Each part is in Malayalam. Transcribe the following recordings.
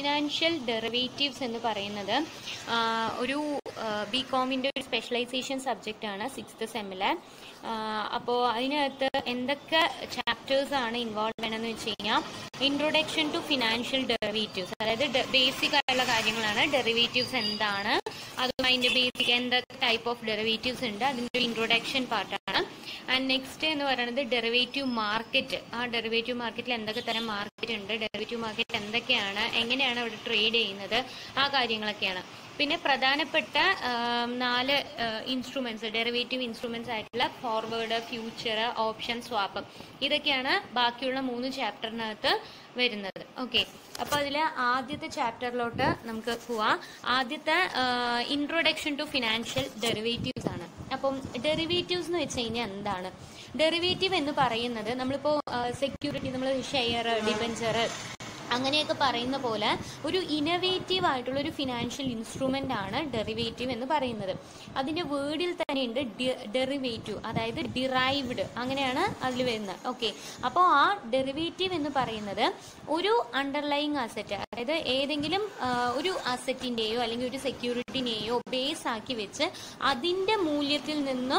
ഫിനാൻഷ്യൽ ഡെറിവേറ്റീവ്സ് എന്ന് പറയുന്നത് ആ, ഒരു ബി കോമിൻ്റെ ഒരു സ്പെഷ്യലൈസേഷൻ സബ്ജക്റ്റ് ആണ് സിക്സ്ത് സെമ്മിലെ അപ്പോൾ അതിനകത്ത് എന്തൊക്കെ ചാപ്റ്റേഴ്സ് ആണ് ഇൻവോൾവ് ചെയ്യണമെന്ന് വെച്ച് കഴിഞ്ഞാൽ ഇൻട്രൊഡക്ഷൻ ടു ഫിനാൻഷ്യൽ ഡെറിവേറ്റീവ്സ് അതായത് ബേസിക് ആയിട്ടുള്ള കാര്യങ്ങളാണ് ഡെറിവേറ്റീവ്സ് എന്താണ് അതും അതിൻ്റെ ബേസിക് എന്തൊക്കെ ടൈപ്പ് ഓഫ് ഡെറിവേറ്റീവ്സ് ഉണ്ട് അതിൻ്റെ ഒരു ഇൻട്രൊഡക്ഷൻ പാർട്ടാണ് ആൻഡ് നെക്സ്റ്റ് എന്ന് പറയുന്നത് ഡെറിവേറ്റീവ് മാർക്കറ്റ് ആ ഡെറിവേറ്റീവ് മാർക്കറ്റിൽ എന്തൊക്കെ തരം മാർക്കറ്റ് ഉണ്ട് ഡെറിവേറ്റീവ് മാർക്കറ്റ് എന്തൊക്കെയാണ് എങ്ങനെയാണ് അവിടെ ട്രേഡ് ചെയ്യുന്നത് ആ കാര്യങ്ങളൊക്കെയാണ് പിന്നെ പ്രധാനപ്പെട്ട ആം, നാല് ഇൻസ്ട്രുമെന്റ്സ് ഡെറിവേറ്റീവ് ഇൻസ്ട്രുമെന്റ്സ് ആയിട്ടുള്ള ഫോർവേഡ് ഫ്യൂച്ചർ ഓപ്ഷൻ സ്വാപ്പ് ഇതൊക്കെയാണ് ബാക്കിയുള്ള മൂന്ന് ചാപ്റ്ററിനകത്ത് വരുന്നത് ഓക്കെ അപ്പോൾ അതിൽ ആദ്യത്തെ ചാപ്റ്ററിലോട്ട് നമുക്ക് പോവാം ആദ്യത്തെ ഇൻട്രൊഡക്ഷൻ ടു ഫിനാൻഷ്യൽ ഡെറിവേറ്റീവ്സ് ആണ് അപ്പം ഡെറിവേറ്റീവ്സ് എന്ന് വെച്ച് കഴിഞ്ഞാൽ എന്താണ് ഡെറിവേറ്റീവ് എന്ന് പറയുന്നത് നമ്മളിപ്പോൾ സെക്യൂരിറ്റി നമ്മൾ ഷെയർ ഡിബഞ്ചർ അങ്ങനെയൊക്കെ പറയുന്ന പോലെ ഒരു ഇന്നവേറ്റീവ് ആയിട്ടുള്ള ഒരു ഫിനാൻഷ്യൽ ഇൻസ്ട്രുമെന്റ് ആണ് ഡെറിവേറ്റീവ് എന്ന് പറയുന്നത് അതിന്റെ വേർഡിൽ തന്നെയുണ്ട് ഡെറിവേറ്റീവ് അതായത് ഡിറൈവ്ഡ് അങ്ങനെയാണ് അതിൽ വരുന്നത് ഓക്കെ അപ്പോൾ ആ ഡെറിവേറ്റീവ് എന്ന് പറയുന്നത് ഒരു അണ്ടർലൈങ് അസറ്റ് അതായത് ഏതെങ്കിലും ആ, ഒരു അസറ്റിന്റെയോ അല്ലെങ്കിൽ ഒരു സെക്യൂരിറ്റിനെയോ ബേസ് ആക്കി വെച്ച് അതിന്റെ മൂല്യത്തിൽ നിന്നും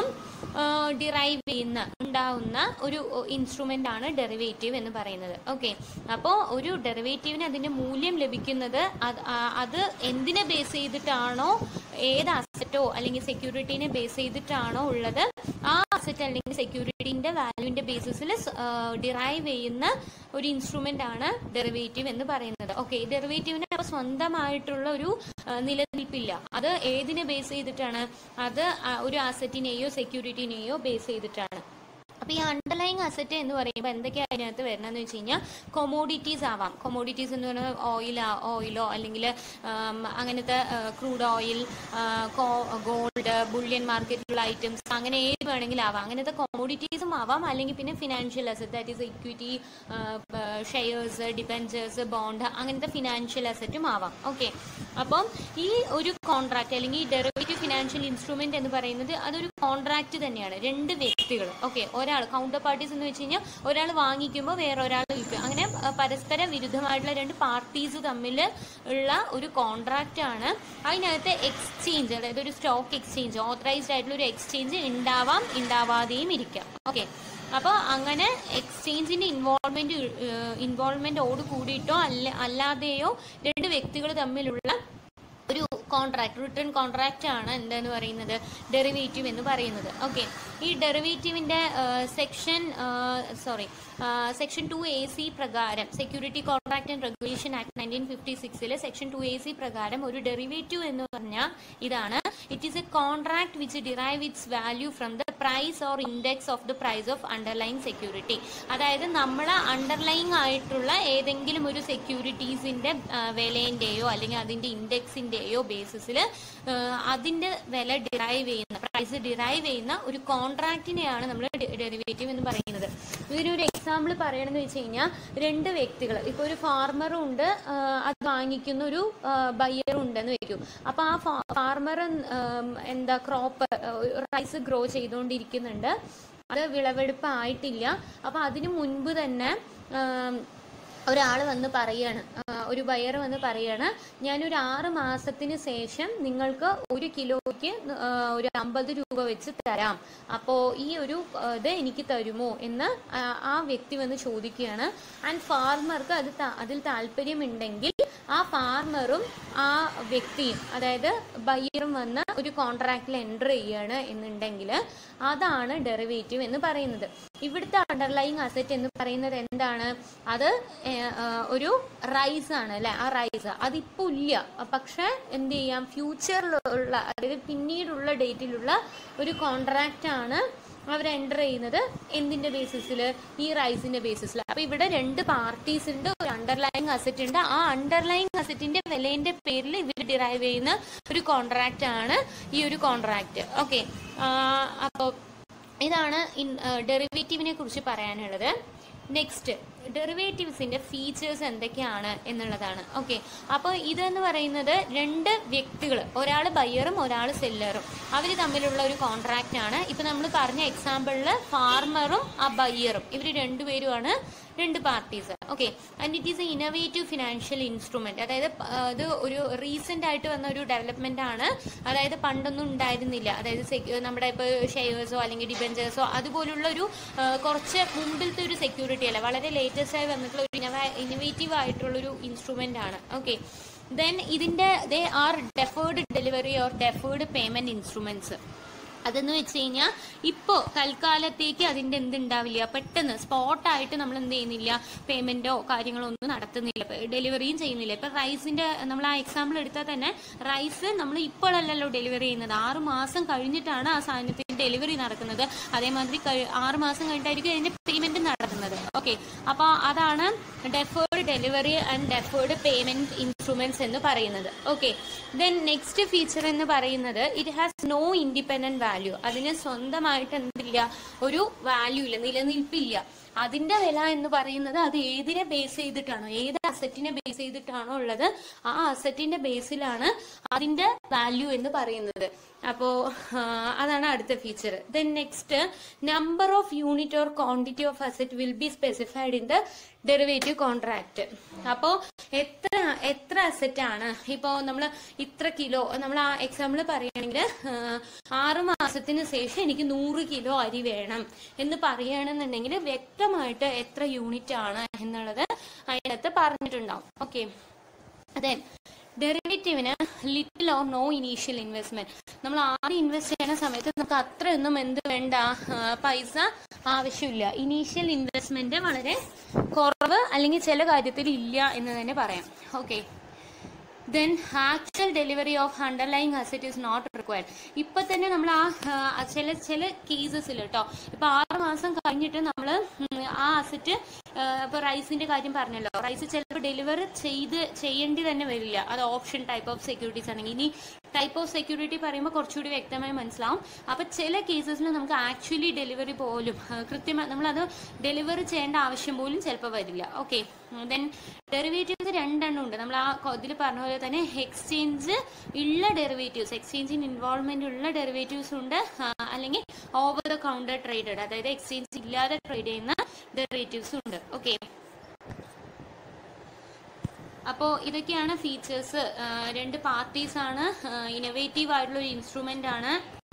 ഡിറൈവ് ചെയ്യുന്ന ഉണ്ടാവുന്ന ഒരു ഇൻസ്ട്രുമെന്റ് ആണ് ഡെറിവേറ്റീവ് എന്ന് പറയുന്നത് ഓക്കെ അപ്പോൾ ഒരു ഡെറിവേറ്റീവിന് അതിന്റെ മൂല്യം ലഭിക്കുന്നത് അത് ആ- അത് എന്തിനെ ബേസ് ചെയ്തിട്ടാണോ ഏത് അസറ്റോ അല്ലെങ്കിൽ സെക്യൂരിറ്റീനെ ബേസ് ചെയ്തിട്ടാണോ ഉള്ളത് ആ അസറ്റ് അല്ലെങ്കിൽ സെക്യൂരിറ്റീന്റെ വാല്യൂവിന്റെ ബേസിസിൽ ഡിറൈവ് ചെയ്യുന്ന ഒരു ഇൻസ്ട്രുമെന്റ് ആണ് ഡെറിവേറ്റീവ് എന്ന് പറയുന്നത് ഓക്കെ ഡെറിവേറ്റീവിന് അപ്പോൾ സ്വന്തമായിട്ടുള്ള ഒരു ആ, നിലനിൽപ്പില്ല അത് ഏതിനെ ബേസ് ചെയ്തിട്ടാണ് അത് ആ, ഒരു അസറ്റിനെയോ സെക്യൂരിറ്റിനെയോ ബേസ് ചെയ്തിട്ടാണ് അപ്പൊ ഈ അണ്ടർലൈങ് അസറ്റ് എന്ന് പറയുമ്പോൾ എന്തൊക്കെയാണ് അതിനകത്ത് വരണമെന്ന് വെച്ച് കഴിഞ്ഞാൽ കൊമോഡിറ്റീസ് ആവാം കൊമോഡിറ്റീസ് എന്ന് പറയുന്നത് ഓയിൽ ഓയിലോ അല്ലെങ്കിൽ അങ്ങനത്തെ ക്രൂഡ് ഓയിൽ ഗോൾഡ് ബുള്ളിയൻ മാർക്കറ്റിലുള്ള ഐറ്റംസ് അങ്ങനെ ഏത് വേണമെങ്കിലും ആവാം അങ്ങനത്തെ കൊമോഡിറ്റീസും ആവാം അല്ലെങ്കിൽ പിന്നെ financial asset that is equity shares debentures bond അങ്ങനത്തെ ഫിനാൻഷ്യൽ അസറ്റും ആവാം ഓക്കെ അപ്പം ഈ ഒരു കോൺട്രാക്ട് അല്ലെങ്കിൽ ഈ ഡെറിവേറ്റീവ് ഫിനാൻഷ്യൽ ഇൻസ്ട്രുമെന്റ് എന്ന് പറയുന്നത് അതൊരു കോൺട്രാക്ട് തന്നെയാണ് രണ്ട് വ്യക്തികൾ ഓക്കെ ഒരാൾ കൗണ്ടർ പാർട്ടീസ് എന്ന് വെച്ച് കഴിഞ്ഞാൽ ഒരാൾ വാങ്ങിക്കുമ്പോൾ വേറെ ഒരാൾ വിൽക്കും അങ്ങനെ അഹ്, പരസ്പര വിരുദ്ധമായിട്ടുള്ള രണ്ട് പാർട്ടീസ് തമ്മിൽ ഉള്ള ഒരു കോൺട്രാക്റ്റ് ആണ് അതിനകത്ത് എക്സ്ചേഞ്ച് അതായത് ഒരു സ്റ്റോക്ക് എക്സ്ചേഞ്ച് ഓത്തറൈസ്ഡ് ആയിട്ടുള്ള ഒരു എക്സ്ചേഞ്ച് ഉണ്ടാവാം ഉണ്ടാവാതെയും ഇരിക്കാം ഓക്കെ അപ്പോൾ അങ്ങനെ എക്സ്ചേഞ്ചിന്റെ ഇൻവോൾവ്മെന്റ് ഇൻവോൾവ്മെന്റോട് കൂടിയിട്ടോ അല്ല അല്ലാതെയോ രണ്ട് വ്യക്തികൾ തമ്മിലുള്ള ഒരു കോൺട്രാക്ട് റിട്ടേൺ കോൺട്രാക്റ്റ് ആണ് എന്താന്ന് പറയുന്നത് ഡെറിവേറ്റീവ് എന്ന് പറയുന്നത് ഓക്കെ ഈ ഡെറിവേറ്റീവിന്റെ section sorry section two A C പ്രകാരം security contract and regulation act nineteen fifty സിക്സിലെ സെക്ഷൻ ടു എ സി പ്രകാരം ഒരു ഡെറിവേറ്റീവ് എന്ന് പറഞ്ഞാൽ ഇതാണ് it is a contract which derive its value from the price or index of the price of underlying security അതായത് നമ്മൾ അണ്ടർലൈങ് ആയിട്ടുള്ള ഏതെങ്കിലും ഒരു സെക്യൂരിറ്റീസിന്റെ വിലേന്റെയോ അല്ലെങ്കിൽ അതിന്റെ ഇൻഡെക്സിന്റെയോ ബേസിസിൽ അതിന്റെ വില ഡിറൈവ് ചെയ്യുന്ന പ്രൈസ് ഡിറൈവ് ചെയ്യുന്ന ഒരു കോൺട്രാക്റ്റിനെയാണ് നമ്മൾ ഡെറിവേറ്റീവ് എന്ന് പറയുന്നത് ഇതിനൊരു എക്സാമ്പിൾ പറയണമെന്ന് വെച്ച് കഴിഞ്ഞാൽ രണ്ട് വ്യക്തികൾ ഇപ്പോൾ ഒരു ഫാർമറും ഉണ്ട് ആ, അത് വാങ്ങിക്കുന്ന ഒരു ബയ്യറും ഉണ്ടെന്ന് വെക്കും അപ്പോൾ ആ ഫാർമർ എന്താ ക്രോപ്പ് റൈസ് ഗ്രോ ചെയ്തുകൊണ്ടിരിക്കുന്നുണ്ട് അത് വിളവെടുപ്പ് ആയിട്ടില്ല അപ്പോൾ അതിനു മുൻപ് തന്നെ ഒരാൾ വന്ന് പറയാണ് ആ, ഒരു ബയർ വന്ന് പറയാണ് ഞാനൊരു ആറ് മാസത്തിന് ശേഷം നിങ്ങൾക്ക് ഒരു കിലോയ്ക്ക് ആ, ഒരു അമ്പത് രൂപ വെച്ച് തരാം അപ്പോൾ ഈ ഒരു ആ, ഇത് എനിക്ക് തരുമോ എന്ന് ആ, ആ വ്യക്തി വന്ന് ചോദിക്കുകയാണ് ആൻഡ് ഫാർമർക്ക് അത് ത- അതിൽ താല്പര്യമുണ്ടെങ്കിൽ ആ ഫാർമറും ആ വ്യക്തിയും അതായത് ബയ്യറും വന്ന് ഒരു കോൺട്രാക്റ്റിൽ എൻ്റർ ചെയ്യാണ് എന്നുണ്ടെങ്കിൽ അതാണ് ഡെറിവേറ്റീവ് എന്ന് പറയുന്നത് ഇവിടുത്തെ അണ്ടർലൈങ് അസറ്റ് എന്ന് പറയുന്നത് എന്താണ് അത് ഏഹ്, ആ, ഒരു റൈസ് ആണ് അല്ലെ ആ റൈസ് അതിപ്പോ ഇല്ല പക്ഷെ എന്ത് ചെയ്യാം ഫ്യൂച്ചറിലുള്ള അതായത് പിന്നീടുള്ള ഡേറ്റിലുള്ള ഒരു കോൺട്രാക്റ്റ് ആണ് അവർ എൻ്റർ ചെയ്യുന്നത് എന്തിന്റെ ബേസിസിൽ ഈ റൈസിന്റെ ബേസിസിൽ അപ്പൊ ഇവിടെ രണ്ട് പാർട്ടീസ് ഉണ്ട് ഒരു അണ്ടർലൈങ് അസറ്റ് ഉണ്ട് ആ അണ്ടർലൈങ് അസറ്റിന്റെ വിലേന്റെ പേരിൽ ഇവർ ഡിറൈവ് ചെയ്യുന്ന ഒരു കോൺട്രാക്റ്റ് ആണ് ഈ ഒരു കോൺട്രാക്റ്റ് ഓക്കെ അപ്പോൾ ഇതാണ് ഡെറിവേറ്റീവിനെ കുറിച്ച് പറയാനുള്ളത് നെക്സ്റ്റ് ഡെറിവേറ്റീവ്സിന്റെ ഫീച്ചേഴ്സ് എന്തൊക്കെയാണ് എന്നുള്ളതാണ് ഓക്കെ അപ്പോൾ ഇതെന്ന് പറയുന്നത് രണ്ട് വ്യക്തികൾ ഒരാൾ ബയ്യറും ഒരാൾ സെല്ലറും അവർ തമ്മിലുള്ള ഒരു കോൺട്രാക്റ്റ് ആണ് ഇപ്പൊ നമ്മൾ പറഞ്ഞ എക്സാമ്പിളിൽ ഫാർമറും ആ ബയ്യറും ഇവർ രണ്ടുപേരുമാണ് രണ്ട് parties okay and it is a innovative financial instrument അതായത് പ- ആ, ഇത് ഒരു റീസെന്റ് ആയിട്ട് വന്ന ഒരു ഡെവലപ്മെന്റ് ആണ് അതായത് പണ്ടൊന്നും ഉണ്ടായിരുന്നില്ല അതായത് sec- നമ്മുടെ ഇപ്പോൾ ഷെയർസോ അല്ലെങ്കിൽ ഡിബെഞ്ചേഴ്സോ അതുപോലുള്ള ഒരു ആ, കുറച്ച് മുമ്പിലത്തെ ഒരു സെക്യൂരിറ്റി അല്ല വളരെ ലേറ്റസ്റ്റ് ആയി വന്നിട്ടുള്ള ഒരു ഇന്നോവേറ്റീവ് ആയിട്ടുള്ള ഒരു ഇൻസ്ട്രുമെന്റ് ആണ് ഓക്കെ ദെൻ ഇതിന്റെ they are deferred delivery or deferred payment instruments അതെന്ന് വെച്ച് കഴിഞ്ഞാൽ ഇപ്പോൾ തൽക്കാലത്തേക്ക് അതിൻ്റെ എന്തുണ്ടാവില്ല പെട്ടെന്ന് സ്പോട്ടായിട്ട് നമ്മൾ എന്ത് ചെയ്യുന്നില്ല പേയ്മെൻറ്റോ കാര്യങ്ങളോ ഒന്നും നടത്തുന്നില്ല ഡെലിവറിയും ചെയ്യുന്നില്ല ഇപ്പം റൈസിൻ്റെ നമ്മൾ ആ എക്സാമ്പിൾ എടുത്താൽ തന്നെ റൈസ് നമ്മൾ ഇപ്പോഴല്ലല്ലോ ഡെലിവറി ചെയ്യുന്നത് ആറ് മാസം കഴിഞ്ഞിട്ടാണ് ആ സാധനത്തിന് ഡെലിവറി നടക്കുന്നത് അതേമാതിരി കഴി- ആറ് മാസം കഴിഞ്ഞിട്ടായിരിക്കും അതിൻ്റെ പേയ്മെൻറ്റ് നടക്കുന്നത് ഓക്കെ അപ്പോൾ അതാണ് deferred delivery and deferred payment instruments എന്ന് പറയുന്നത് ഓക്കെ ദെൻ നെക്സ്റ്റ് ഫീച്ചർ എന്ന് പറയുന്നത് it has no independent value അതിന് സ്വന്തമായിട്ട് എന്തില്ല ഒരു വാല്യൂ ഇല്ല നിലനിൽപ്പില്ല അതിന്റെ വില എന്ന് പറയുന്നത് അത് ഏതിനെ ബേസ് ചെയ്തിട്ടാണോ ഏത് അസറ്റിനെ ബേസ് ചെയ്തിട്ടാണോ ഉള്ളത് ആ അസറ്റിന്റെ ബേസിലാണ് അതിന്റെ വാല്യൂ എന്ന് പറയുന്നത് അപ്പോ ആ, അതാണ് അടുത്ത feature then next number of unit or quantity of asset will be specified in the derivative contract അപ്പോൾ എത്ര എത്ര അസറ്റ് ആണ് ഇപ്പോൾ നമ്മൾ ഇത്ര കിലോ നമ്മൾ ആ എക്സാമ്പിൾ പറയുകയാണെങ്കിൽ ആറ് മാസത്തിന് ശേഷം എനിക്ക് നൂറ് കിലോ അരി വേണം എന്ന് പറയുകയാണെന്നുണ്ടെങ്കിൽ വ്യക്തമായിട്ട് എത്ര യൂണിറ്റ് ആണ് എന്നുള്ളത് അതിനകത്ത് പറഞ്ഞിട്ടുണ്ടാവും ഓക്കെ അതെ ഡെറിവേറ്റീവിന് little or no initial investment നമ്മൾ ആദ്യം ഇൻവെസ്റ്റ് ചെയ്യുന്ന സമയത്ത് നമുക്ക് അത്രയൊന്നും എന്ത് വേണ്ട ആ, പൈസ ആവശ്യമില്ല ഇനീഷ്യൽ ഇൻവെസ്റ്റ്മെന്റ് വളരെ കുറവ് അല്ലെങ്കിൽ ചില കാര്യത്തിൽ ഇല്ല എന്ന് തന്നെ പറയാം okay then actual delivery of underlying asset is not required ഇപ്പൊ തന്നെ നമ്മൾ ആ ആ, ചില ചില കേസസിൽ കേട്ടോ ഇപ്പൊ ആറ് മാസം കഴിഞ്ഞിട്ട് നമ്മൾ ആ അസറ്റ് ഇപ്പൊ റൈസിന്റെ കാര്യം പറഞ്ഞല്ലോ റൈസ് ചിലപ്പോൾ ഡെലിവർ ചെയ്ത് ചെയ്യേണ്ടി തന്നെ വരില്ല അത് ഓപ്ഷൻ ടൈപ്പ് ഓഫ് സെക്യൂരിറ്റീസ് ആണെങ്കിൽ ഇനി ടൈപ്പ് ഓഫ് സെക്യൂരിറ്റി പറയുമ്പോൾ കുറച്ചുകൂടി വ്യക്തമായി മനസ്സിലാവും അപ്പൊ ചില കേസസിൽ നമുക്ക് ആക്ച്വലി ഡെലിവറി പോലും ആ, കൃത്യമായി നമ്മളത് ഡെലിവറി ചെയ്യേണ്ട ആവശ്യം പോലും ചിലപ്പോൾ വരില്ല ഓക്കെ ദെൻ ഡെറിവേറ്റീവ്സ് രണ്ടെണ്ണം ഉണ്ട് നമ്മൾ ആ ഇതിൽ പറഞ്ഞ പോലെ തന്നെ എക്സ്ചേഞ്ച് ഉള്ള ഡെറിവേറ്റീവ്സ് എക്സ്ചേഞ്ചിന് ഇൻവോൾവ്മെന്റ് ഉള്ള ഡെറിവേറ്റീവ്സ് ഉണ്ട് ആ, അല്ലെങ്കിൽ ഓവർ ദ കൗണ്ടർ ട്രേഡഡ് അതായത് എക്സ്ചേഞ്ച് ഇല്ലാതെ ട്രേഡ് ചെയ്യുന്ന ഡെറിവേറ്റീവ്സ് ഉണ്ട് ഓക്കെ അപ്പോൾ ഇതൊക്കെയാണ് ഫീച്ചേഴ്സ് രണ്ട് പാർട്ടീസ് ആണ് ഇന്നോവേറ്റീവ് ആയിട്ടുള്ള ഒരു ഇൻസ്ട്രുമെന്റ് ആണ്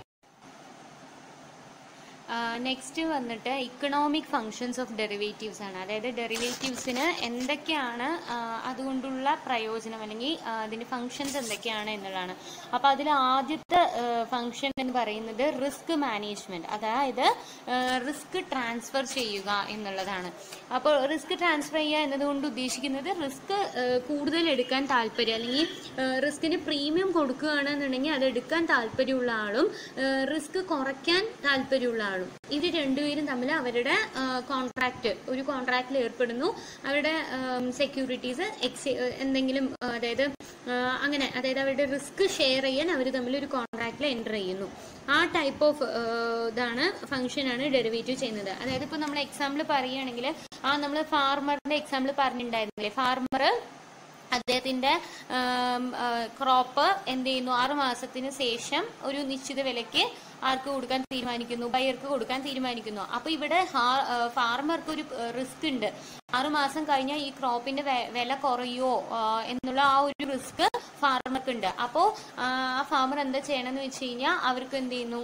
നെക്സ്റ്റ് വന്നിട്ട് ഇക്കണോമിക് ഫങ്ഷൻസ് ഓഫ് ഡെറിവേറ്റീവ്സ് ആണ് അതായത് ഡെറിവേറ്റീവ്സിന് എന്തൊക്കെയാണ് ആ, അതുകൊണ്ടുള്ള പ്രയോജനം അല്ലെങ്കിൽ ആ, അതിന്റെ ഫങ്ഷൻസ് എന്തൊക്കെയാണ് എന്നുള്ളതാണ് അപ്പോൾ അതിൽ ആദ്യത്തെ ഫങ്ഷൻ എന്ന് പറയുന്നത് റിസ്ക് മാനേജ്മെന്റ് അതായത് റിസ്ക് ട്രാൻസ്ഫർ ചെയ്യുക എന്നുള്ളതാണ് അപ്പോൾ റിസ്ക് ട്രാൻസ്ഫർ ചെയ്യുക എന്നതുകൊണ്ട് ഉദ്ദേശിക്കുന്നത് റിസ്ക് കൂടുതൽ എടുക്കാൻ താല്പര്യം അല്ലെങ്കിൽ റിസ്കിന് പ്രീമിയം കൊടുക്കുകയാണെന്നുണ്ടെങ്കിൽ അത് എടുക്കാൻ താല്പര്യമുള്ള ആളും റിസ്ക് കുറയ്ക്കാൻ താല്പര്യമുള്ള ആളും ഇത് രണ്ടുപേരും തമ്മിൽ അവരുടെ കോൺട്രാക്ട് ഒരു കോൺട്രാക്റ്റിൽ ഏർപ്പെടുന്നു അവരുടെ സെക്യൂരിറ്റീസ് എക്സ് എന്തെങ്കിലും ആ, അതായത് ആ, അങ്ങനെ അതായത് അവരുടെ റിസ്ക് ഷെയർ ചെയ്യാൻ അവർ തമ്മിൽ ഒരു കോൺട്രാക്റ്റിൽ എൻ്റർ ചെയ്യുന്നു ആ ടൈപ്പ് ഓഫ് ഇതാണ് ഫംഗ്ഷനാണ് ഡെറിവേറ്റീവ് ചെയ്യുന്നത് അതായത് ഇപ്പോൾ നമ്മൾ എക്സാമ്പിൾ പറയുകയാണെങ്കിൽ ആ നമ്മൾ ഫാർമറിന്റെ എക്സാമ്പിൾ പറഞ്ഞിട്ടുണ്ടായിരുന്നില്ലേ ഫാർമർ അദ്ദേഹത്തിന്റെ ക്രോപ്പ് എന്ത് ചെയ്യുന്നു ആറു മാസത്തിന് ശേഷം ഒരു നിശ്ചിത വിലയ്ക്ക് ആർക്ക് കൊടുക്കാൻ തീരുമാനിക്കുന്നു ബയർക്ക് കൊടുക്കാൻ തീരുമാനിക്കുന്നു അപ്പൊ ഇവിടെ ഫാർമർക്ക് ഒരു റിസ്ക് ഉണ്ട് ആറു മാസം കഴിഞ്ഞാൽ ഈ ക്രോപ്പിന്റെ വെ- വില കുറയോ ആ, എന്നുള്ള ആ ഒരു റിസ്ക് ഫാർമർക്ക് ഉണ്ട് അപ്പോൾ ആ ഫാർമർ എന്താ ചെയ്യണമെന്ന് വെച്ച് കഴിഞ്ഞാൽ അവർക്ക് എന്ത് ചെയ്യുന്നു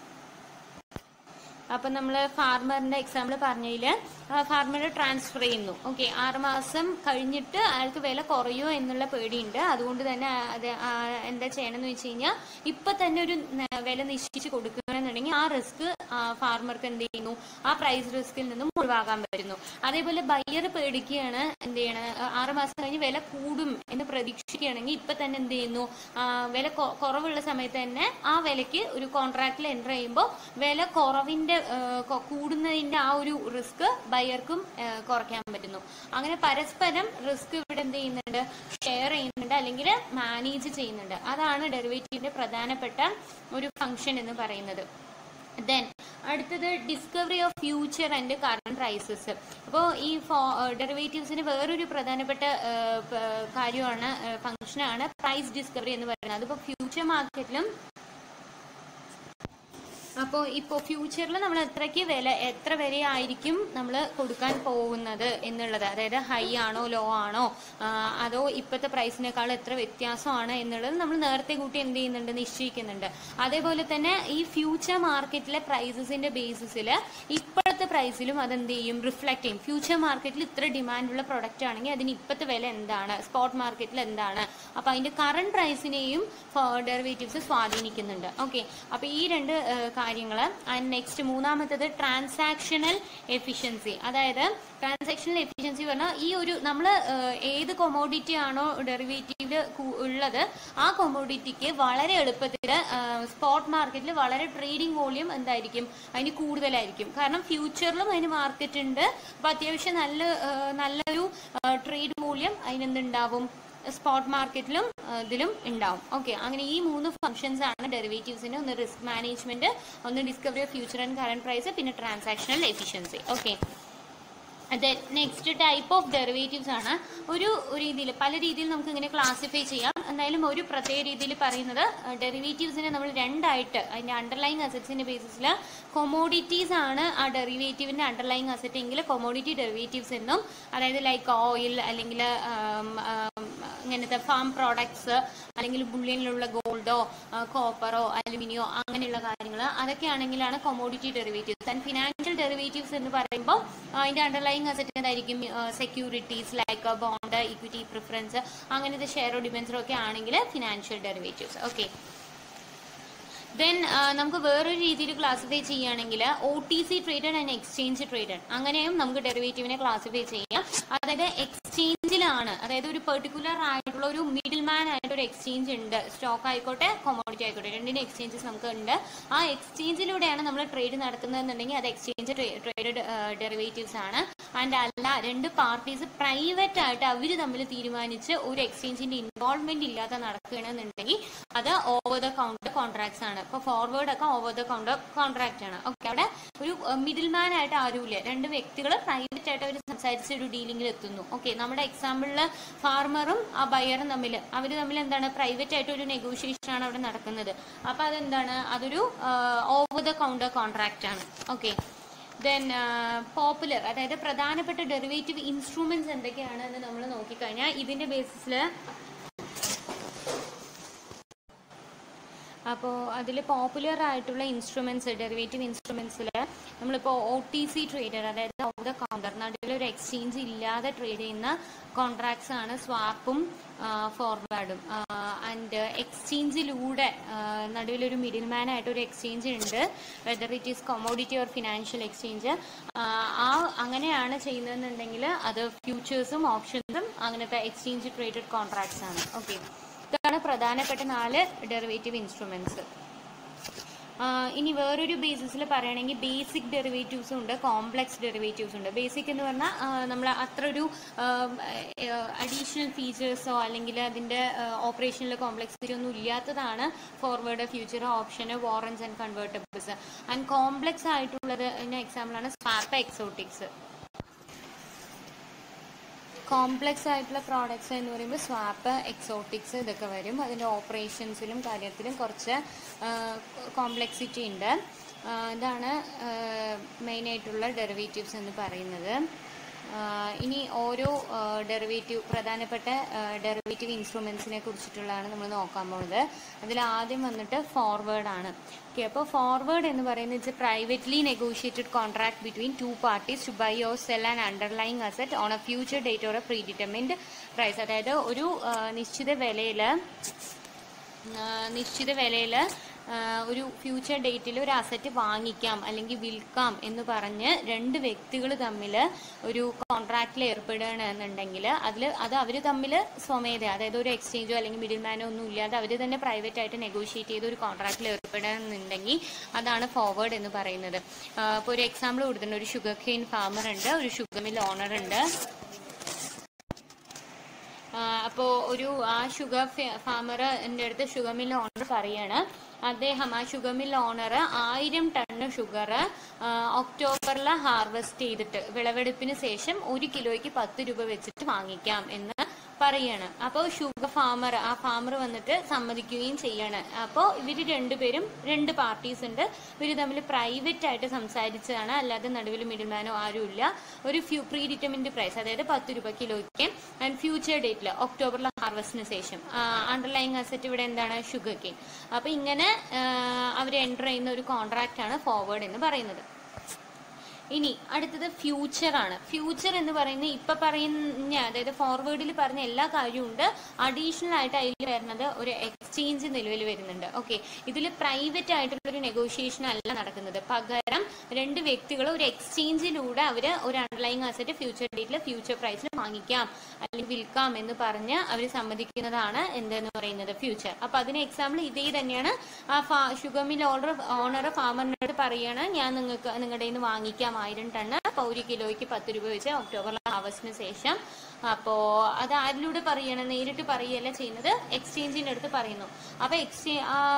അപ്പൊ നമ്മൾ ഫാർമറിന്റെ എക്സാമ്പിൾ പറഞ്ഞതിൽ ഫാർമർ ട്രാൻസ്ഫർ ചെയ്യുന്നു ഓക്കെ ആറുമാസം കഴിഞ്ഞിട്ട് അയാൾക്ക് വില കുറയോ എന്നുള്ള പേടിയുണ്ട് അതുകൊണ്ട് തന്നെ അത് ആ എന്താ ചെയ്യണമെന്ന് വെച്ച് കഴിഞ്ഞാൽ ഇപ്പൊ തന്നെ ഒരു ന- വില നിശ്ചയിച്ച് കൊടുക്കുകയാണെന്നുണ്ടെങ്കിൽ ആ റിസ്ക് ഫാർമർക്ക് എന്ത് ചെയ്യുന്നു ആ പ്രൈസ് റിസ്കിൽ നിന്നും ഒഴിവാക്കാൻ പറ്റുന്നു അതേപോലെ ബയ്യർ പേടിക്കുകയാണ് എന്ത് ചെയ്യണം ആറ് മാസം കഴിഞ്ഞ് വില കൂടും എന്ന് പ്രതീക്ഷിക്കുകയാണെങ്കിൽ ഇപ്പൊ തന്നെ എന്ത് ചെയ്യുന്നു ആ, വില കൊ- കുറവുള്ള സമയത്ത് തന്നെ ആ വിലയ്ക്ക് ഒരു കോൺട്രാക്റ്റിൽ എൻ്റർ ചെയ്യുമ്പോൾ വില കുറവിന്റെ ആ, കൊ- കൂടുന്നതിന്റെ ആ ഒരു റിസ്ക് ബയ്യർക്കും ആ, കുറയ്ക്കാൻ പറ്റുന്നു അങ്ങനെ പരസ്പരം റിസ്ക് ഇവിടെ എന്ത് ചെയ്യുന്നുണ്ട് ഷെയർ ചെയ്യുന്നുണ്ട് അല്ലെങ്കിൽ മാനേജ് ചെയ്യുന്നുണ്ട് അതാണ് ഡെറിവേറ്റീവിന്റെ പ്രധാനപ്പെട്ട ഒരു ഫംഗ്ഷൻ എന്ന് പറയുന്നത് ദെൻ അടുത്തത് discovery of future and current prices അപ്പോൾ ഈ ഡെറിവേറ്റീവ്സിന് വേറൊരു പ്രധാനപ്പെട്ട ആ, പ- കാര്യമാണ് ഫംഗ്ഷനാണ് പ്രൈസ് ഡിസ്കവറി എന്ന് പറയുന്നത് അതിപ്പോൾ ഫ്യൂച്ചർ മാർക്കറ്റിലും അപ്പോൾ ഇപ്പോൾ ഫ്യൂച്ചറിൽ നമ്മൾ എത്രയ്ക്ക് വില എത്ര വരെ ആയിരിക്കും നമ്മൾ കൊടുക്കാൻ പോകുന്നത് എന്നുള്ളത് അതായത് ഹൈ ആണോ ലോ ആണോ ആ, അതോ ഇപ്പോഴത്തെ പ്രൈസിനേക്കാൾ എത്ര വ്യത്യാസമാണ് എന്നുള്ളത് നമ്മൾ നേരത്തെ കൂട്ടി എന്ത് ചെയ്യുന്നുണ്ട് നിശ്ചയിക്കുന്നുണ്ട് അതേപോലെ തന്നെ ഈ ഫ്യൂച്ചർ മാർക്കറ്റിലെ പ്രൈസസിന്റെ ബേസിസിൽ ഇപ്പോഴത്തെ പ്രൈസിലും അതെന്ത് ചെയ്യും റിഫ്ലക്ട് ചെയ്യും ഫ്യൂച്ചർ മാർക്കറ്റിൽ ഇത്ര ഡിമാൻഡുള്ള പ്രൊഡക്റ്റ് ആണെങ്കിൽ അതിന് ഇപ്പോഴത്തെ വില എന്താണ് സ്പോട്ട് മാർക്കറ്റിൽ എന്താണ് അപ്പോൾ അതിന്റെ കറണ്ട് പ്രൈസിനെയും ഡെറിവേറ്റീവ്സ് സ്വാധീനിക്കുന്നുണ്ട് ഓക്കെ അപ്പോൾ ഈ രണ്ട് കാര്യങ്ങൾ ആൻഡ് നെക്സ്റ്റ് മൂന്നാമത്തത് ട്രാൻസാക്ഷണൽ എഫിഷ്യൻസി അതായത് ട്രാൻസാക്ഷണൽ എഫിഷ്യൻസി പറഞ്ഞാൽ ഈ ഒരു നമ്മൾ ഏത് കൊമോഡിറ്റി ആണോ ഡെറിവേറ്റീവ് ഉള്ളത് ആ കൊമോഡിറ്റിക്ക് വളരെ എളുപ്പത്തിൽ സ്പോട്ട് മാർക്കറ്റിൽ വളരെ ട്രേഡിംഗ് വോളിയം എന്തായിരിക്കും അതിന് കൂടുതലായിരിക്കും കാരണം ഫ്യൂച്ചറിലും അതിന് മാർക്കറ്റ് ഉണ്ട് അപ്പോൾ അത്യാവശ്യം നല്ല ആ, നല്ലൊരു ട്രേഡ് മൂല്യം അതിനെന്തുണ്ടാവും സ്പോട്ട് മാർക്കറ്റിലും ആ, ഇതിലും ഉണ്ടാവും ഓക്കെ അങ്ങനെ ഈ മൂന്ന് ഫംഗ്ഷൻസ് ആണ് ഡെറിവേറ്റീവ്സിന്റെ ഒന്ന് റിസ്ക് മാനേജ്മെന്റ് ഒന്ന് discovery of future and current price പിന്നെ ട്രാൻസാക്ഷണൽ എഫിഷ്യൻസി ഓക്കെ അതെ നെക്സ്റ്റ് ടൈപ്പ് ഓഫ് ഡെറിവേറ്റീവ്സ് ആണ് ഒരു രീതിയിൽ പല രീതിയിൽ നമുക്ക് ഇങ്ങനെ ക്ലാസിഫൈ ചെയ്യാം എന്തായാലും ഒരു പ്രത്യേക രീതിയിൽ പറയുന്നത് ഡെറിവേറ്റീവ്സിനെ നമ്മൾ രണ്ടായിട്ട് അതിന്റെ അണ്ടർലൈങ് അസറ്റ്സിന്റെ ബേസിസിൽ കൊമോഡിറ്റീസ് ആണ് ആ ഡെറിവേറ്റീവിന്റെ അണ്ടർലൈങ് അസറ്റ് എങ്കിൽ കൊമോഡിറ്റി ഡെറിവേറ്റീവ്സ് എന്നും അതായത് ലൈക്ക് ഓയിൽ അല്ലെങ്കിൽ ഇങ്ങനത്തെ ഫാം പ്രോഡക്ട്സ് അല്ലെങ്കിൽ ബുള്ളിയനിലുള്ള ഗോൾഡോ കോപ്പറോ അലുമിനിയോ അങ്ങനെയുള്ള കാര്യങ്ങൾ അതൊക്കെ ആണെങ്കിലാണ് commodity derivatives and financial derivatives എന്ന് പറയുമ്പോൾ അതിന്റെ അണ്ടർലൈങ് അസറ്റ് എന്തായിരിക്കും securities like bond equity preference അങ്ങനത്തെ ഷെയറോ ഡിബെൻസറോ ഒക്കെ ആണെങ്കിൽ ഫിനാൻഷ്യൽ ഡെറിവേറ്റീവ്സ് ഓക്കെ ദെൻ നമുക്ക് വേറൊരു രീതിയിൽ ക്ലാസിഫൈ ചെയ്യുകയാണെങ്കിൽ O T C traded and exchange traded അങ്ങനെയും നമുക്ക് ഡെറിവേറ്റീവിനെ ക്ലാസിഫൈ ചെയ്യാം അതായത് എക്സ്ചേഞ്ചിലാണ് അതായത് ഒരു പെർട്ടിക്കുലർ ആയിട്ടുള്ള ഒരു മിഡിൽ മാൻ ആയിട്ട് ഒരു എക്സ്ചേഞ്ച് ഉണ്ട് സ്റ്റോക്ക് ആയിക്കോട്ടെ കൊമോഡിറ്റി ആയിക്കോട്ടെ രണ്ടിന്റെ എക്സ്ചേഞ്ചസ് നമുക്ക് ഉണ്ട് ആ എക്സ്ചേഞ്ചിലൂടെയാണ് നമ്മൾ ട്രേഡ് നടത്തുന്നതെന്നുണ്ടെങ്കിൽ അത് എക്സ്ചേഞ്ച് ട്രേഡഡ് ഡെറിവേറ്റീവ്സ് ആണ് ആൻഡ് അല്ല രണ്ട് പാർട്ടീസ് പ്രൈവറ്റ് ആയിട്ട് അവർ തമ്മിൽ തീരുമാനിച്ച് ഒരു എക്സ്ചേഞ്ചിന്റെ ഇൻവോൾവ്മെന്റ് ഇല്ലാതെ നടക്കുകയാണെന്നുണ്ടെങ്കിൽ അത് ഓവർ ദ കൗണ്ടർ കോൺട്രാക്ട്സ് ആണ് ഇപ്പൊ ഫോർവേഡ് ഒക്കെ ഓവർ ദ കൗണ്ടർ കോൺട്രാക്ട് ആണ് ഓക്കെ അവിടെ ഒരു മിഡിൽ മാൻ ആയിട്ട് ആരുമില്ല രണ്ട് വ്യക്തികൾ പ്രൈവറ്റ് ആയിട്ട് അവർ സംസാരിച്ച് ഒരു ഡീലിംഗിൽ എത്തുന്നു ഓക്കെ നമ്മുടെ എക്സാമ്പിളിൽ ഫാർമറും ആ ബയറും തമ്മിൽ അവർ തമ്മിൽ എന്താണ് പ്രൈവറ്റ് ആയിട്ട് ഒരു നെഗോഷിയേഷൻ ആണ് അവിടെ നടക്കുന്നത് അപ്പൊ അതെന്താണ് അതൊരു ഓവർ ദ കൗണ്ടർ കോൺട്രാക്ട് ആണ് ഓക്കെ ദെൻ പോപ്പുലർ അതായത് പ്രധാനപ്പെട്ട ഡെറിവേറ്റീവ് ഇൻസ്ട്രുമെന്റ്സ് എന്തൊക്കെയാണ് എന്ന് നമ്മൾ നോക്കിക്കഴിഞ്ഞാൽ ഇതിന്റെ ബേസിസിൽ അപ്പോൾ അതിൽ പോപ്പുലർ ആയിട്ടുള്ള ഇൻസ്ട്രുമെന്റ്സ് ഡെറിവേറ്റീവ് ഇൻസ്ട്രുമെന്റ്സിൽ നമ്മളിപ്പോൾ ഒ ടി സി ട്രേഡർ അതായത് ഓഫ് ദ കൗണ്ടർ നടുവിൽ ഒരു എക്സ്ചേഞ്ച് ഇല്ലാതെ ട്രേഡ് ചെയ്യുന്ന കോൺട്രാക്ട്സ് ആണ് സ്വാപ്പും ഫോർവേഡും ആൻഡ് എക്സ്ചേഞ്ചിലൂടെ നടുവിലൊരു മിഡിൽ മാൻ ആയിട്ട് ഒരു എക്സ്ചേഞ്ച് ഉണ്ട് whether it is commodity or financial exchange ആ അങ്ങനെയാണ് ചെയ്യുന്നതെന്നുണ്ടെങ്കിൽ അത് ഫ്യൂച്ചേഴ്സും ഓപ്ഷൻസും അങ്ങനത്തെ എക്സ്ചേഞ്ച് ട്രേഡഡ് കോൺട്രാക്ട്സ് ആണ് ഓക്കെ ഇതാണ് പ്രധാനപ്പെട്ട നാല് ഡെറിവേറ്റീവ് ഇൻസ്ട്രുമെന്റ്സ് ഇനി വേറൊരു ബേസിസിൽ പറയുകയാണെങ്കിൽ ബേസിക് ഡെറിവേറ്റീവ്സും ഉണ്ട് കോംപ്ലക്സ് ഡെറിവേറ്റീവ്സ് ഉണ്ട് ബേസിക് എന്ന് പറഞ്ഞാൽ നമ്മൾ അത്ര ഒരു അഡീഷണൽ ഫീച്ചേഴ്സോ അല്ലെങ്കിൽ അതിൻ്റെ ഓപ്പറേഷനിൽ കോംപ്ലക്സിറ്റി ഒന്നും ഇല്ലാത്തതാണ് ഫോർവേഡ് ഫ്യൂച്ചർ ഓപ്ഷന് warrants and convertibles and complex ആയിട്ടുള്ളത് എക്സാമ്പിളാണ് സ്വാപ്പ് എക്സോട്ടിക്സ് കോംപ്ലക്സ് ആയിട്ടുള്ള പ്രോഡക്ട്സ് എന്ന് പറയുമ്പോൾ സ്വാപ്പ് എക്സോട്ടിക്സ് ഇതൊക്കെ വരും അതിൻ്റെ ഓപ്പറേഷൻസിലും കാര്യത്തിലും കുറച്ച് കോംപ്ലക്സിറ്റി ഉണ്ട് ആ, ഇതാണ് മെയിനായിട്ടുള്ള ഡെറിവേറ്റീവ്സ് എന്ന് പറയുന്നത് ആ, ഇനി ഓരോ ഡെറിവേറ്റീവ് പ്രധാനപ്പെട്ട ഡെറിവേറ്റീവ് ഇൻസ്ട്രുമെൻസിനെ കുറിച്ചിട്ടുള്ളതാണ് നമ്മൾ നോക്കാൻ പോകുന്നത് അതിൽ ആദ്യം വന്നിട്ട് ഫോർവേഡ് ആണ് ഓക്കെ അപ്പോൾ ഫോർവേഡ് എന്ന് പറയുന്നത് it's a privately negotiated contract between two parties to buy or sell and underlying asset on a future date or a predetermined price അതായത് ഒരു ആ, നിശ്ചിത വിലയിൽ നിശ്ചിത വിലയിൽ ഒരു ഫ്യൂച്ചർ ഡേറ്റിൽ ഒരു അസറ്റ് വാങ്ങിക്കാം അല്ലെങ്കിൽ വിൽക്കാം എന്ന് പറഞ്ഞ് രണ്ട് വ്യക്തികൾ തമ്മിൽ ഒരു കോൺട്രാക്റ്റിൽ ഏർപ്പെടുകയാണെന്നുണ്ടെങ്കിൽ അതിൽ അത് അവർ തമ്മിൽ സ്വമേധ അതായത് ഒരു എക്സ്ചേഞ്ചോ അല്ലെങ്കിൽ മിഡിൽ മാനോ ഒന്നും ഇല്ലാതെ അവർ തന്നെ പ്രൈവറ്റ് ആയിട്ട് നെഗോഷിയേറ്റ് ചെയ്ത് ഒരു കോൺട്രാക്റ്റിൽ ഏർപ്പെടുകയാണെന്നുണ്ടെങ്കിൽ അതാണ് ഫോർവേഡ് എന്ന് പറയുന്നത് ഇപ്പോൾ ഒരു എക്സാമ്പിൾ കൊടുത്തിട്ടുണ്ട് ഒരു ഷുഗർ കെയിൻ ഫാമർ ഉണ്ട് ഒരു ഷുഗർ മിൽ ഓണർ ഉണ്ട് അപ്പോൾ ഒരു ആ ഷുഗർ ഫാമർ എൻ്റെ അടുത്ത് ഷുഗർ മിൽ ഓണർ പറയാണ് അദ്ദേഹം ആ ഷുഗർ മിൽ ഓണർ ആയിരം ടണ്ണ് ഷുഗർ ഒക്ടോബറിൽ ഹാർവെസ്റ്റ് ചെയ്തിട്ട് വിളവെടുപ്പിന് ശേഷം ഒരു കിലോയ്ക്ക് പത്ത് രൂപ വെച്ചിട്ട് വാങ്ങിക്കാം എന്ന് പറയാണ് അപ്പോൾ ഷുഗർ ഫാമർ ആ ഫാമർ വന്നിട്ട് സമ്മതിക്കുകയും ചെയ്യാണ് അപ്പോൾ ഇവർ രണ്ടുപേരും രണ്ട് പാർട്ടീസ് ഉണ്ട് ഇവർ തമ്മിൽ പ്രൈവറ്റ് ആയിട്ട് സംസാരിച്ചതാണ് അല്ലാതെ നടുവിൽ മിഡിൽമാനോ ആരുമില്ല ഒരു ഫ്യൂ പ്രീ ഡിറ്റർമിൻഡ് പ്രൈസ് അതായത് പത്ത് രൂപ കിലോയ്ക്ക് ആൻഡ് ഫ്യൂച്ചർ ഡേറ്റിൽ ഒക്ടോബറിൽ ഹാർവസ്റ്റിന് ശേഷം അണ്ടർലൈങ് അസറ്റ് ഇവിടെ എന്താണ് ഷുഗർ കെയിൻ അപ്പോൾ ഇങ്ങനെ അവർ എൻ്റർ ചെയ്യുന്ന ഒരു കോൺട്രാക്റ്റ് ആണ് ഫോർവേഡ് എന്ന് പറയുന്നത് ഇനി അടുത്തത് ഫ്യൂച്ചർ ആണ് ഫ്യൂച്ചർ എന്ന് പറയുന്നത് ഇപ്പൊ പറയുന്ന അതായത് ഫോർവേഡിൽ പറഞ്ഞ എല്ലാ കാര്യവും ഉണ്ട് അഡീഷണൽ ആയിട്ട് അതിൽ വരുന്നത് ഒരു എക്സ്ചേഞ്ച് നിലവിൽ വരുന്നുണ്ട് ഓക്കെ ഇതിൽ പ്രൈവറ്റ് ആയിട്ടുള്ള ഒരു നെഗോഷിയേഷൻ അല്ല നടക്കുന്നത് പകരം രണ്ട് വ്യക്തികൾ ഒരു എക്സ്ചേഞ്ചിലൂടെ അവർ ഒരു അണ്ടർലൈങ് അസറ്റ് ഫ്യൂച്ചർ ഡേറ്റിൽ ഫ്യൂച്ചർ പ്രൈസിൽ വാങ്ങിക്കാം അല്ലെങ്കിൽ വിൽക്കാം എന്ന് പറഞ്ഞ് അവർ സമ്മതിക്കുന്നതാണ് എന്തെന്ന് പറയുന്നത് ഫ്യൂച്ചർ അപ്പൊ അതിന് എക്സാമ്പിൾ ഇതേ തന്നെയാണ് ആ ഷുഗർ മിൽ ഓർഡർ ഓണർ ഫാമറിനോട് പറയാണ് ഞാൻ നിങ്ങൾക്ക് നിങ്ങളുടെ നിന്ന് വാങ്ങിക്കാം ആയിരം ടണ്ണ് അപ്പോൾ ഒരു കിലോയ്ക്ക് പത്ത് രൂപ വെച്ച് ഒക്ടോബർ ഹാർവസ്റ്റിന് ശേഷം അപ്പോൾ അത് ആരിലൂടെ പറയണം നേരിട്ട് പറയുകയല്ല ചെയ്യുന്നത് എക്സ്ചേഞ്ചിൻ്റെ അടുത്ത് പറയുന്നു അപ്പോൾ എക്സ്ചേ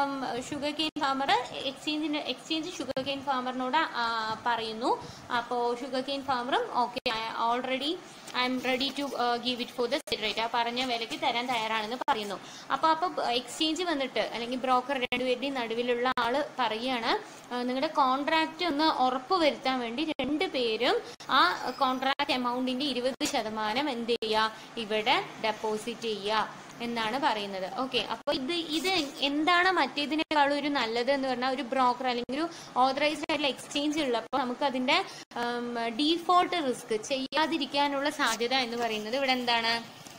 ഷുഗർ കെയിൻ ഫാമർ എക്സ്ചേഞ്ചിൻ്റെ എക്സ്ചേഞ്ച് ഷുഗർ കെയിൻ ഫാമറിനോട് പറയുന്നു അപ്പോൾ ഷുഗർ കെയിൻ ഫാമറും okay already I'm ready to give it for the rate ആ പറഞ്ഞ വിലയ്ക്ക് തരാൻ തയ്യാറാണെന്ന് പറയുന്നു അപ്പോൾ അപ്പോൾ എക്സ്ചേഞ്ച് വന്നിട്ട് അല്ലെങ്കിൽ ബ്രോക്കർ രണ്ടുപേരുടെയും നടുവിലുള്ള ആള് പറയാണ് നിങ്ങളുടെ കോൺട്രാക്റ്റ് ഒന്ന് ഉറപ്പ് വരുത്താൻ വേണ്ടി രണ്ട് പേരും ആ കോൺട്രാക്ട് എമൗണ്ടിന്റെ ഇരുപത് ശതമാനം എന്ത് ചെയ്യുക ഇവിടെ ഡെപ്പോസിറ്റ് ചെയ്യുക എന്നാണ് പറയുന്നത് ഓക്കെ അപ്പൊ ഇത് ഇത് എന്താണ് മറ്റേതിനേക്കാളും ഒരു നല്ലത് എന്ന് പറഞ്ഞാൽ ഒരു ബ്രോക്കർ അല്ലെങ്കിൽ ഒരു ഓതറൈസ്ഡ് ആയിട്ടുള്ള എക്സ്ചേഞ്ച് ഉള്ളപ്പോൾ നമുക്ക് അതിന്റെ ഡീഫോൾട്ട് റിസ്ക് ചെയ്യാതിരിക്കാനുള്ള സാധ്യത എന്ന് പറയുന്നത് ഇവിടെ എന്താണ്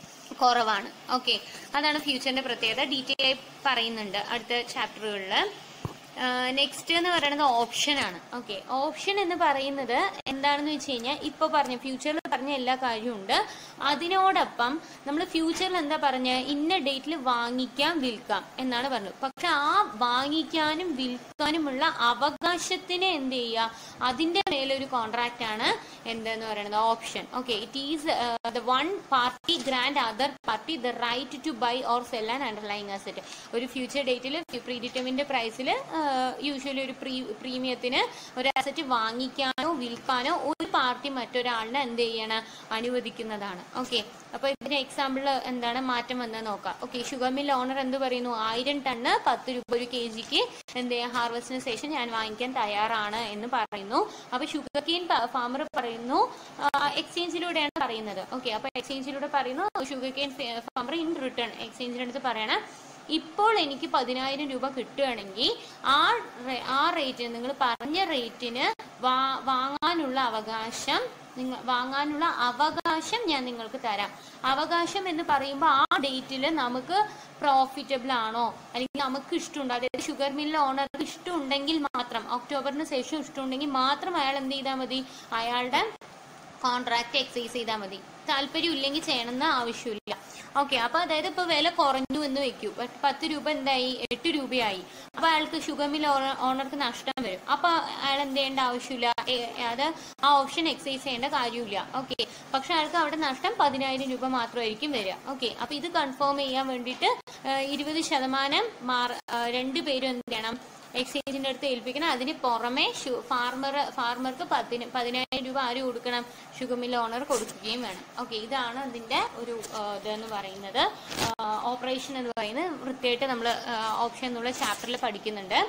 കുറവാണ് ഓക്കെ അതാണ് ഫ്യൂച്ചറിന്റെ പ്രത്യേകത ഡീറ്റെയിൽ ആയി പറയുന്നുണ്ട് അടുത്ത ചാപ്റ്ററുകളിൽ നെക്സ്റ്റ് എന്ന് പറയുന്നത് ഓപ്ഷൻ ആണ് ഓക്കെ ഓപ്ഷൻ എന്ന് പറയുന്നത് എന്താണെന്ന് വെച്ച് കഴിഞ്ഞാൽ ഇപ്പൊ പറഞ്ഞ ഫ്യൂച്ചറിൽ പറഞ്ഞ എല്ലാ കാര്യവും ഉണ്ട് അതിനോടൊപ്പം നമ്മൾ ഫ്യൂച്ചറിൽ എന്താ പറഞ്ഞ ഇന്ന ഡേറ്റിൽ വാങ്ങിക്കാം വിൽക്കാം എന്നാണ് പറഞ്ഞത് പക്ഷെ ആ വാങ്ങിക്കാനും വിൽക്കാനുമുള്ള അവകാശത്തിനെ എന്ത് ചെയ്യുക അതിന്റെ മേലൊരു കോൺട്രാക്റ്റ് ആണ് എന്തെന്ന് പറയുന്നത് option okay it is the one party grant other party the right to buy or sell and underlying asset ഒരു ഫ്യൂച്ചർ ഡേറ്റിൽ പ്രീ ഡിറ്റർമിൻഡ് പ്രൈസിൽ യൂഷ്വലി ഒരു പ്രീ പ്രീമിയത്തിന് ഒരു അസറ്റ് വാങ്ങിക്കാനോ വിൽക്കാനോ ഒരു പാർട്ടി മറ്റൊരാളിനെ എന്ത് ചെയ്യണം അനുവദിക്കുന്നതാണ് ഓക്കെ അപ്പൊ ഇതിന് എക്സാമ്പിൾ എന്താണ് മാറ്റം വന്നത് നോക്കാം ഓക്കെ ഷുഗർ മിൽ ഓണർ എന്ത് പറയുന്നു ആയിരം ടണ്ണ് പത്ത് രൂപ ഒരു കെ ജിക്ക് എന്ത് ചെയ്യാം ഹാർവസ്റ്റിന് ശേഷം ഞാൻ വാങ്ങിക്കാൻ തയ്യാറാണ് എന്ന് പറയുന്നു അപ്പൊ ഷുഗർ കെയിൻ ഫാമർ പറയുന്നു എക്സ്ചേഞ്ചിലൂടെയാണ് പറയുന്നത് ഓക്കെ അപ്പൊ എക്സ്ചേഞ്ചിലൂടെ പറയുന്നു sugar cane farmer in return എക്സ്ചേഞ്ചിന്റെ അടുത്ത് പറയണം ഇപ്പോൾ എനിക്ക് പതിനായിരം രൂപ കിട്ടുകയാണെങ്കിൽ ആ ആ റേറ്റിന് നിങ്ങൾ പറഞ്ഞ റേറ്റിന് വാ വാങ്ങാനുള്ള അവകാശം നിങ്ങൾ വാങ്ങാനുള്ള അവകാശം ഞാൻ നിങ്ങൾക്ക് തരാം അവകാശം എന്ന് പറയുമ്പോൾ ആ ഡേറ്റിൽ നമുക്ക് പ്രോഫിറ്റബിൾ ആണോ അല്ലെങ്കിൽ നമുക്ക് ഇഷ്ടമുണ്ടോ അതായത് ഷുഗർ മില്ല് ഓണർക്ക് ഇഷ്ടമുണ്ടെങ്കിൽ മാത്രം ഒക്ടോബറിന് ശേഷം ഇഷ്ടമുണ്ടെങ്കിൽ മാത്രം അയാൾ എന്ത് ചെയ്താൽ മതി അയാളുടെ കോൺട്രാക്ട് എക്സൈസ് ചെയ്താൽ മതി താല്പര്യം ഇല്ലെങ്കിൽ ചെയ്യണമെന്ന് ആവശ്യമില്ല ഓക്കെ അപ്പൊ അതായത് ഇപ്പൊ വില കുറഞ്ഞു എന്ന് വെക്കൂ പത്ത് രൂപ എന്തായി എട്ട് രൂപയായി അപ്പൊ അയാൾക്ക് ഷുഗർ മിൽ ഓണർക്ക് നഷ്ടം വരും അപ്പൊ അയാൾ എന്ത് ചെയ്യേണ്ട ആവശ്യമില്ല അത് ആ ഓപ്ഷൻ എക്സൈസ് ചെയ്യേണ്ട കാര്യമില്ല ഓക്കെ പക്ഷെ അയാൾക്ക് അവിടെ നഷ്ടം പതിനായിരം രൂപ മാത്രമായിരിക്കും വരിക ഓക്കെ അപ്പൊ ഇത് കൺഫേം ചെയ്യാൻ വേണ്ടിയിട്ട് ഇരുപത് ശതമാനം മാർ രണ്ടുപേരും എന്ത് ചെയ്യണം എക്സ്ചേഞ്ചിന്റെ അടുത്ത് ഏൽപ്പിക്കണം അതിന് പുറമെ ഫാർമർ ഫാർമർക്ക് പതിന് പതിനായിരം രൂപ ആര് കൊടുക്കണം ഷുഗർ മിൽ ഓണർ കൊടുക്കുകയും വേണം ഓക്കെ ഇതാണ് അതിന്റെ ഒരു ഇതെന്ന് പറയുന്നത് ഓപ്പറേഷൻ എന്ന് പറയുന്നത് വൃത്തിയായിട്ട് നമ്മൾ ഓപ്ഷൻ എന്നുള്ള ചാപ്റ്ററിൽ പഠിക്കുന്നുണ്ട്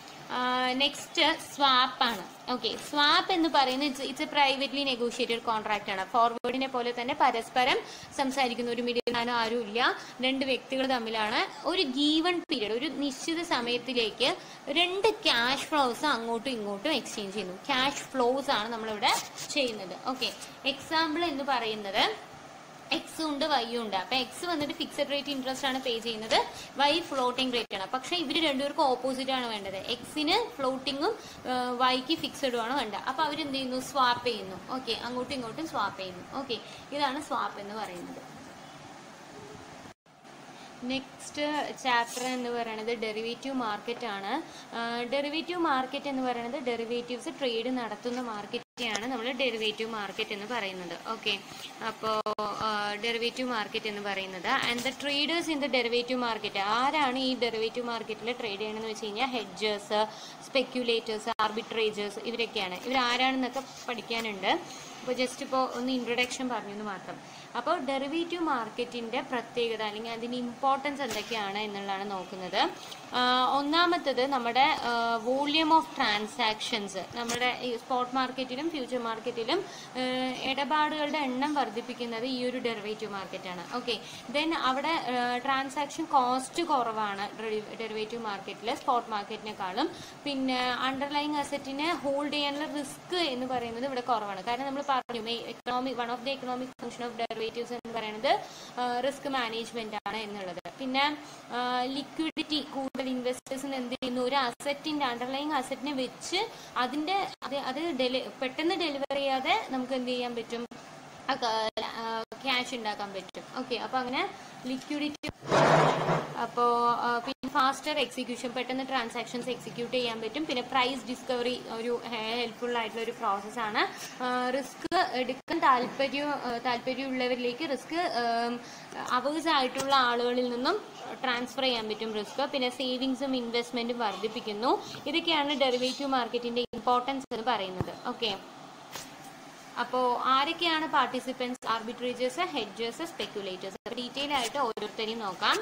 നെക്സ്റ്റ് സ്വാപ്പ് ആണ് ഓക്കെ സ്വാപ്പ് എന്ന് പറയുന്നത് it's a privately negotiated contract ആണ് ഫോർവേഡിനെ പോലെ തന്നെ പരസ്പരം സംസാരിക്കുന്ന ഒരു മിഡിൽ മാനോ ആരും ഇല്ല രണ്ട് വ്യക്തികൾ തമ്മിലാണ് ഒരു ഗീവൺ പീരീഡ് ഒരു നിശ്ചിത സമയത്തിലേക്ക് രണ്ട് ക്യാഷ് ഫ്ലോസ് അങ്ങോട്ടും ഇങ്ങോട്ടും എക്സ്ചേഞ്ച് ചെയ്യുന്നു ക്യാഷ് ഫ്ലോസ് ആണ് നമ്മളിവിടെ ചെയ്യുന്നത് ഓക്കെ എക്സാമ്പിൾ എന്ന് പറയുന്നത് എക്സ് ഉണ്ട് വൈ ഉണ്ട് അപ്പൊ എക്സ് വന്നിട്ട് ഫിക്സഡ് റേറ്റ് ഇൻട്രസ്റ്റ് ആണ് പേ ചെയ്യുന്നത് വൈ ഫ്ലോട്ടിംഗ് റേറ്റ് ആണ് പക്ഷെ ഇവർ രണ്ടുപേർക്കും ഓപ്പോസിറ്റ് ആണ് വേണ്ടത് എക്സിന് ഫ്ലോട്ടിങ്ങും വൈക്ക് ഫിക്സഡും ആണ് വേണ്ടത് അപ്പൊ അവർ എന്ത് ചെയ്യുന്നു സ്വാപ്പ് ചെയ്യുന്നു ഓക്കെ അങ്ങോട്ടും ഇങ്ങോട്ടും സ്വാപ്പ് ചെയ്യുന്നു ഓക്കെ ഇതാണ് സ്വാപ്പ് എന്ന് പറയുന്നത് നെക്സ്റ്റ് ചാപ്റ്റർ എന്ന് പറയുന്നത് ഡെറിവേറ്റീവ് മാർക്കറ്റ് ആണ് ഡെറിവേറ്റീവ് മാർക്കറ്റ് എന്ന് പറയുന്നത് ഡെറിവേറ്റീവ്സ് ട്രേഡ് നടത്തുന്ന മാർക്കറ്റ് ാണ് നമ്മൾ ഡെറിവേറ്റീവ് മാർക്കറ്റ് എന്ന് പറയുന്നത് ഓക്കെ അപ്പോൾ ഡെറിവേറ്റീവ് മാർക്കറ്റ് എന്ന് പറയുന്നത് and the traders in the derivative market ആരാണ് ഈ ഡെറിവേറ്റീവ് മാർക്കറ്റിൽ ട്രേഡ് ചെയ്യണമെന്ന് വെച്ച് കഴിഞ്ഞാൽ ഹെഡ്ജേഴ്സ് സ്പെക്യുലേറ്റേഴ്സ് ആർബിട്രേജേഴ്സ് ഇവരൊക്കെയാണ് ഇവർ ആരാണെന്നൊക്കെ പഠിക്കാനുണ്ട് അപ്പോൾ ജസ്റ്റ് ഇപ്പോൾ ഒന്ന് ഇൻട്രൊഡക്ഷൻ പറഞ്ഞെന്ന് മാത്രം അപ്പോൾ ഡെറിവേറ്റീവ് മാർക്കറ്റിൻ്റെ പ്രത്യേകത അല്ലെങ്കിൽ അതിൻ്റെ ഇമ്പോർട്ടൻസ് എന്തൊക്കെയാണ് എന്നുള്ളതാണ് നോക്കുന്നത് ആഹ് ഒന്നാമത്തത് നമ്മുടെ വോള്യൂം ഓഫ് ട്രാൻസാക്ഷൻസ് നമ്മുടെ ഈ സ്പോട്ട് മാർക്കറ്റിലും ഫ്യൂച്ചർ മാർക്കറ്റിലും ആഹ് ഇടപാടുകളുടെ എണ്ണം വർദ്ധിപ്പിക്കുന്നത് ഈ ഒരു ഡെറിവേറ്റീവ് മാർക്കറ്റാണ് ഓക്കെ ദെൻ അവിടെ ട്രാൻസാക്ഷൻ കോസ്റ്റ് കുറവാണ് ഡെറിവേറ്റീവ് മാർക്കറ്റിൽ സ്പോട്ട് മാർക്കറ്റിനേക്കാളും പിന്നെ അണ്ടർലൈങ് അസറ്റിനെ ഹോൾഡ് ചെയ്യാനുള്ള റിസ്ക് എന്ന് പറയുന്നത് ഇവിടെ കുറവാണ് കാരണം നമ്മൾ പറഞ്ഞു economic one of the economic function of derivatives എന്ന് പറയുന്നത് റിസ്ക് മാനേജ്മെന്റ് ആണ് എന്നുള്ളത് പിന്നെ ലിക്വിഡിറ്റി കൂടുതൽ ഇൻവെസ്റ്റേഴ്സിന് എന്ത് ചെയ്യുന്നു ഒരു അസറ്റിന്റെ അണ്ടർലൈങ് അസറ്റിനെ വെച്ച് അതിന്റെ അത് അത് ഡെലി പെട്ടെന്ന് ഡെലിവർ ചെയ്യാതെ നമുക്ക് എന്ത് ചെയ്യാൻ പറ്റും ക്യാഷ് ഉണ്ടാക്കാൻ പറ്റും ഓക്കെ അപ്പൊ അങ്ങനെ ലിക്വിഡിറ്റി അപ്പോൾ പിന്നെ ഫാസ്റ്റർ എക്സിക്യൂഷൻ പെട്ടെന്ന് ട്രാൻസാക്ഷൻസ് എക്സിക്യൂട്ട് ചെയ്യാൻ പറ്റും പിന്നെ പ്രൈസ് ഡിസ്കവറി ഒരു ഹെൽപ്ഫുൾ ആയിട്ടുള്ള ഒരു പ്രോസസ്സാണ് റിസ്ക് എടുക്കാൻ താല്പര്യം താല്പര്യമുള്ളവരിലേക്ക് റിസ്ക് അവേഴ്സ് ആയിട്ടുള്ള ആളുകളിൽ നിന്നും ട്രാൻസ്ഫർ ചെയ്യാൻ പറ്റും റിസ്ക് പിന്നെ സേവിങ്സും ഇൻവെസ്റ്റ്മെന്റും വർദ്ധിപ്പിക്കുന്നു ഇതൊക്കെയാണ് ഡെറിവേറ്റീവ് മാർക്കറ്റിന്റെ ഇമ്പോർട്ടൻസ് എന്ന് പറയുന്നത് ഓക്കെ അപ്പോൾ ആരൊക്കെയാണ് participants arbitrageurs hedgers speculators detail ആയിട്ട് ഓരോരുത്തരെയും നോക്കാം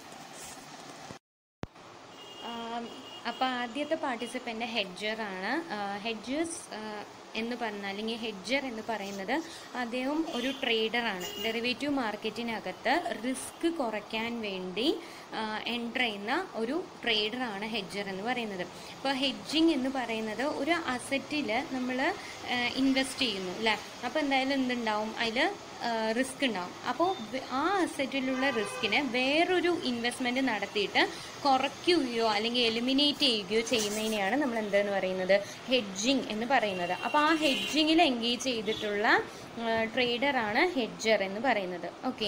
അപ്പോൾ ആദ്യത്തെ പാർട്ടിസിപ്പൻ്റ് ഹെഡ്ജർ ആണ് ഹെഡ്ജേഴ്സ് എന്ന് പറഞ്ഞാൽ അല്ലെങ്കിൽ ഹെഡ്ജർ എന്ന് പറയുന്നത് അദ്ദേഹം ഒരു ട്രേഡറാണ് ഡെറിവേറ്റീവ് മാർക്കറ്റിനകത്ത് റിസ്ക് കുറയ്ക്കാൻ വേണ്ടി എൻ്റർ ചെയ്യുന്ന ഒരു ട്രേഡറാണ് ഹെഡ്ജർ എന്ന് പറയുന്നത് ഇപ്പോൾ ഹെഡ്ജിങ് എന്ന് പറയുന്നത് ഒരു അസറ്റിൽ നമ്മൾ ഇൻവെസ്റ്റ് ചെയ്യുന്നു അല്ലേ അപ്പോൾ എന്തായാലും എന്തുണ്ടാവും അതിൽ റിസ്ക് ഉണ്ടാവും അപ്പോൾ ആ അസറ്റിലുള്ള റിസ്കിനെ വേറൊരു ഇൻവെസ്റ്റ്മെന്റ് നടത്തിയിട്ട് കുറയ്ക്കുകയോ അല്ലെങ്കിൽ എലിമിനേറ്റ് ചെയ്യുകയോ ചെയ്യുന്നതിനെയാണ് നമ്മൾ എന്തെന്ന് പറയുന്നത് ഹെഡ്ജിങ് എന്ന് പറയുന്നത് അപ്പോൾ ആ ഹെഡ്ജിങ്ങിൽ എൻഗേജ് ചെയ്തിട്ടുള്ള ട്രേഡറാണ് ഹെഡ്ജർ എന്ന് പറയുന്നത് ഓക്കെ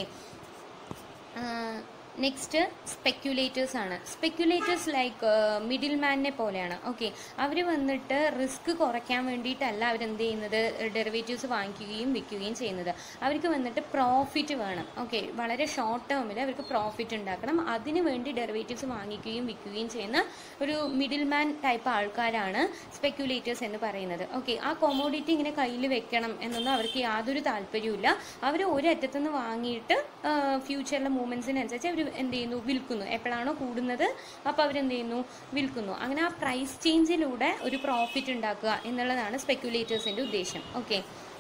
നെക്സ്റ്റ് സ്പെക്യുലേറ്റേഴ്സ് ആണ് സ്പെക്യുലേറ്റേഴ്സ് ലൈക്ക് മിഡിൽ മാനിനെ പോലെയാണ് ഓക്കെ അവർ വന്നിട്ട് റിസ്ക് കുറയ്ക്കാൻ വേണ്ടിയിട്ടല്ല അവരെന്ത് ചെയ്യുന്നത് ഡെറിവേറ്റീവ്സ് വാങ്ങിക്കുകയും വിൽക്കുകയും ചെയ്യുന്നത് അവർക്ക് വന്നിട്ട് പ്രോഫിറ്റ് വേണം ഓക്കെ വളരെ ഷോർട്ട് ടേമിൽ അവർക്ക് പ്രോഫിറ്റ് ഉണ്ടാക്കണം അതിനു വേണ്ടി ഡെറിവേറ്റീവ്സ് വാങ്ങിക്കുകയും വിൽക്കുകയും ചെയ്യുന്ന ഒരു മിഡിൽ മാൻ ടൈപ്പ് ആൾക്കാരാണ് സ്പെക്യുലേറ്റേഴ്സ് എന്ന് പറയുന്നത് ഓക്കെ ആ കൊമോഡിറ്റി ഇങ്ങനെ കയ്യിൽ വെക്കണം എന്നൊന്നും അവർക്ക് യാതൊരു താല്പര്യമില്ല അവർ ഒരറ്റത്തുനിന്ന് വാങ്ങിയിട്ട് ഫ്യൂച്ചറിലെ മൂവ്മെൻറ്റ്സിനനുസരിച്ച് അവർ എന്ത് ചെയ്യുന്നു വിൽക്കുന്നു എപ്പോഴാണോ കൂടുന്നത് അപ്പോൾ അവരെന്ത് ചെയ്യുന്നു വിൽക്കുന്നു അങ്ങനെ ആ പ്രൈസ് ചേഞ്ചിലൂടെ ഒരു പ്രോഫിറ്റ് ഉണ്ടാക്കുക എന്നുള്ളതാണ് സ്പെക്യുലേറ്റേഴ്സിൻ്റെ ഉദ്ദേശം ഓക്കെ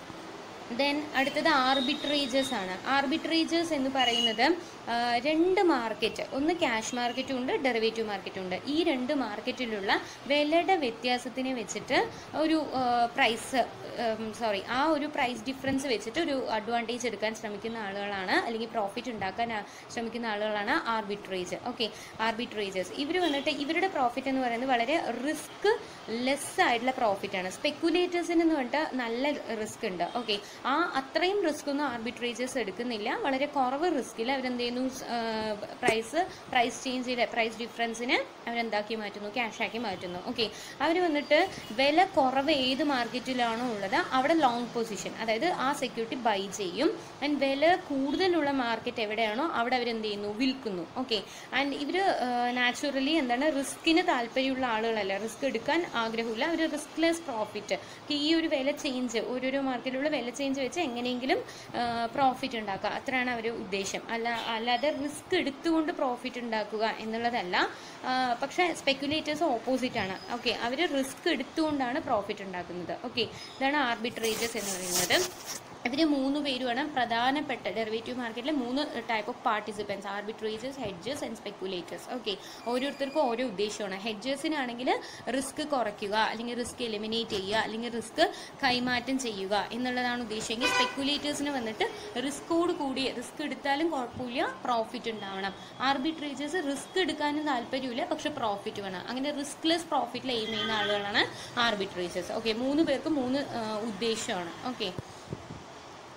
ദെൻ അടുത്തത് ആർബിട്രേജേഴ്സ് ആണ് ആർബിട്രേജേഴ്സ് എന്ന് പറയുന്നത് ആ, രണ്ട് മാർക്കറ്റ് ഒന്ന് ക്യാഷ് മാർക്കറ്റും ഉണ്ട് ഡെറിവേറ്റീവ് മാർക്കറ്റും ഉണ്ട് ഈ രണ്ട് മാർക്കറ്റിലുള്ള വിലയുടെ വ്യത്യാസത്തിനെ വെച്ചിട്ട് ഒരു പ്രൈസ് സോറി ആ ഒരു പ്രൈസ് ഡിഫറൻസ് വെച്ചിട്ട് ഒരു അഡ്വാൻറ്റേജ് എടുക്കാൻ ശ്രമിക്കുന്ന ആളുകളാണ് അല്ലെങ്കിൽ പ്രോഫിറ്റ് ഉണ്ടാക്കാൻ ആ, ശ്രമിക്കുന്ന ആളുകളാണ് ആർബിട്രേജ് ഓക്കെ ആർബിട്രേജേഴ്സ് ഇവർ വന്നിട്ട് ഇവരുടെ പ്രോഫിറ്റ് എന്ന് പറയുന്നത് വളരെ റിസ്ക് ലെസ് ആയിട്ടുള്ള പ്രോഫിറ്റ് ആണ് സ്പെക്കുലേറ്റേഴ്സിന് എന്ന് പറഞ്ഞിട്ട് നല്ല റിസ്ക് ഉണ്ട് ഓക്കെ ആ അത്രയും റിസ്ക് ഒന്നും ആർബിട്രേജേഴ്സ് എടുക്കുന്നില്ല വളരെ കുറവ് റിസ്കിൽ അവരെന്ത് ചെയ്യുന്നു പ്രൈസ് പ്രൈസ് ചേഞ്ച് ചെയ്ത് പ്രൈസ് ഡിഫറൻസിന് അവരെന്താക്കി മാറ്റുന്നു ക്യാഷ് ആക്കി മാറ്റുന്നു ഓക്കെ അവർ വന്നിട്ട് വില കുറവ് ഏത് മാർക്കറ്റിലാണോ ഉള്ളത് അവിടെ ലോങ് പൊസിഷൻ അതായത് ആ സെക്യൂരിറ്റി ബൈ ചെയ്യും ആൻഡ് വില കൂടുതലുള്ള മാർക്കറ്റ് എവിടെയാണോ അവിടെ അവരെന്ത് ചെയ്യുന്നു വിൽക്കുന്നു ഓക്കെ ആൻഡ് ഇവർ നാച്ചുറലി എന്താണ് റിസ്കിന് താല്പര്യമുള്ള ആളുകളല്ല റിസ്ക് എടുക്കാൻ ആഗ്രഹമില്ല അവർ റിസ്ക്ലെസ് പ്രോഫിറ്റ് ഈ ഒരു വില ചേഞ്ച് ഓരോരോ മാർക്കറ്റിലുള്ള വില ചേഞ്ച് വെച്ച് എങ്ങനെയെങ്കിലും പ്രോഫിറ്റ് ഉണ്ടാക്കുക അത്രയാണ് അവർ ഉദ്ദേശം അല്ല അല്ലാതെ റിസ്ക് എടുത്തുകൊണ്ട് പ്രോഫിറ്റ് ഉണ്ടാക്കുക എന്നുള്ളതല്ല ആ, പക്ഷേ സ്പെക്കുലേറ്റേഴ്സ് ഓപ്പോസിറ്റ് ആണ് ഓക്കെ അവർ റിസ്ക് എടുത്തുകൊണ്ടാണ് പ്രോഫിറ്റ് ഉണ്ടാക്കുന്നത് ഓക്കെ ഇതാണ് ആർബിട്രേജസ് എന്ന് പറയുന്നത് ഇവർ മൂന്ന് പേരുമാണ് പ്രധാനപ്പെട്ട ഡെറിവേറ്റീവ് മാർക്കറ്റിലെ മൂന്ന് type of participants arbitrageurs hedgers and speculators okay ഓരോരുത്തർക്കും ഓരോ ഉദ്ദേശമാണ് ഹെഡ്ജേഴ്സിനാണെങ്കിൽ റിസ്ക് കുറയ്ക്കുക അല്ലെങ്കിൽ റിസ്ക് എലിമിനേറ്റ് ചെയ്യുക അല്ലെങ്കിൽ റിസ്ക് കൈമാറ്റം ചെയ്യുക എന്നുള്ളതാണ് ഉദ്ദേശമെങ്കിൽ സ്പെക്കുലേറ്റേഴ്സിന് വന്നിട്ട് റിസ്കോട് കൂടി റിസ്ക് എടുത്താലും കുഴപ്പമില്ല പ്രോഫിറ്റ് ഉണ്ടാവണം ആർബിട്രേജേഴ്സ് റിസ്ക് എടുക്കാനും താല്പര്യമില്ല പക്ഷെ പ്രോഫിറ്റ് വേണം അങ്ങനെ റിസ്ക്ലെസ് പ്രോഫിറ്റിൽ എയിം ചെയ്യുന്ന ആളുകളാണ് ആർബിട്രേജേഴ്സ് ഓക്കെ മൂന്ന് പേർക്ക് മൂന്ന് ആ, ഉദ്ദേശമാണ് ഓക്കെ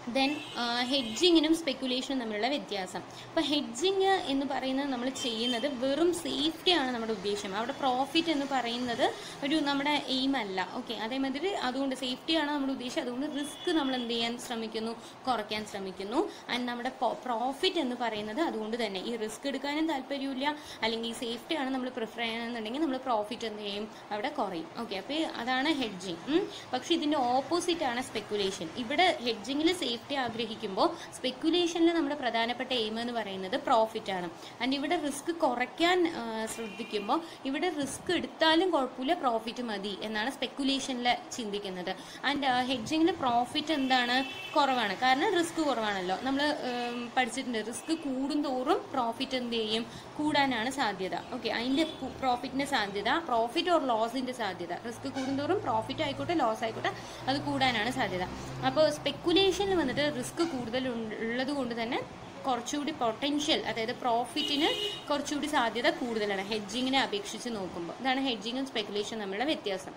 ദെൻ ഹെഡ്ജിങ്ങിനും സ്പെക്കുലേഷനും തമ്മിലുള്ള വ്യത്യാസം അപ്പോൾ ഹെഡ്ജിങ് എന്ന് പറയുന്നത് നമ്മൾ ചെയ്യുന്നത് വെറും സേഫ്റ്റിയാണ് നമ്മുടെ ഉദ്ദേശം അവിടെ പ്രോഫിറ്റ് എന്ന് പറയുന്നത് ഒരു നമ്മുടെ എയിം അല്ല ഓക്കെ അതേമാതിരി അതുകൊണ്ട് സേഫ്റ്റിയാണ് നമ്മുടെ ഉദ്ദേശം അതുകൊണ്ട് റിസ്ക് നമ്മൾ എന്ത് ചെയ്യാൻ ശ്രമിക്കുന്നു കുറയ്ക്കാൻ ശ്രമിക്കുന്നു ആൻഡ് നമ്മുടെ പ്രോഫിറ്റ് എന്ന് പറയുന്നത് അതുകൊണ്ട് തന്നെ ഈ റിസ്ക് എടുക്കാനും താല്പര്യമില്ല അല്ലെങ്കിൽ സേഫ്റ്റിയാണ് നമ്മൾ പ്രിഫർ ചെയ്യണമെന്നുണ്ടെങ്കിൽ നമ്മൾ പ്രോഫിറ്റ് എന്ത് ചെയ്യും അവിടെ കുറയും ഓക്കെ അപ്പോൾ അതാണ് ഹെഡ്ജിങ് പക്ഷേ ഇതിൻ്റെ ഓപ്പോസിറ്റ് ആണ് സ്പെക്കുലേഷൻ ഇവിടെ ഹെഡ്ജിങ്ങിൽ സേഫ്റ്റി ആഗ്രഹിക്കുമ്പോൾ സ്പെക്കുലേഷനിൽ നമ്മുടെ പ്രധാനപ്പെട്ട എയിം എന്ന് പറയുന്നത് പ്രോഫിറ്റ് ആണ് ആൻഡ് ഇവിടെ റിസ്ക് കുറയ്ക്കാൻ ആ, ശ്രദ്ധിക്കുമ്പോൾ ഇവിടെ റിസ്ക് എടുത്താലും കുഴപ്പമില്ല പ്രോഫിറ്റ് മതി എന്നാണ് സ്പെക്കുലേഷനിൽ ചിന്തിക്കുന്നത് ആൻഡ് ഹെഡ്ജിങ്ങിൽ പ്രോഫിറ്റ് എന്താണ് കുറവാണ് കാരണം റിസ്ക് കുറവാണല്ലോ നമ്മൾ പഠിച്ചിട്ടുണ്ട് റിസ്ക് കൂടുന്തോറും പ്രോഫിറ്റ് എന്ത് ചെയ്യും കൂടാനാണ് സാധ്യത ഓക്കെ അതിൻ്റെ പ്രോഫിറ്റിൻ്റെ സാധ്യത പ്രോഫിറ്റ് ഓർ ലോസിൻ്റെ സാധ്യത റിസ്ക് കൂടുന്തോറും പ്രോഫിറ്റ് ആയിക്കോട്ടെ ലോസ് ആയിക്കോട്ടെ അത് കൂടാനാണ് സാധ്യത അപ്പോൾ സ്പെക്കുലേഷനിൽ വന്നിട്ട് റിസ്ക് കൂടുതൽ ഉള്ള- ഉള്ളത് കൊണ്ട് തന്നെ കുറച്ചുകൂടി പൊട്ടൻഷ്യൽ അതായത് പ്രോഫിറ്റിന് കുറച്ചുകൂടി സാധ്യത കൂടുതലാണ് ഹെഡ്ജിങ്ങിനെ അപേക്ഷിച്ച് നോക്കുമ്പോൾ ഇതാണ് ഹെഡ്ജിങ്ങും സ്പെക്കുലേഷനും തമ്മിലുള്ള വ്യത്യാസം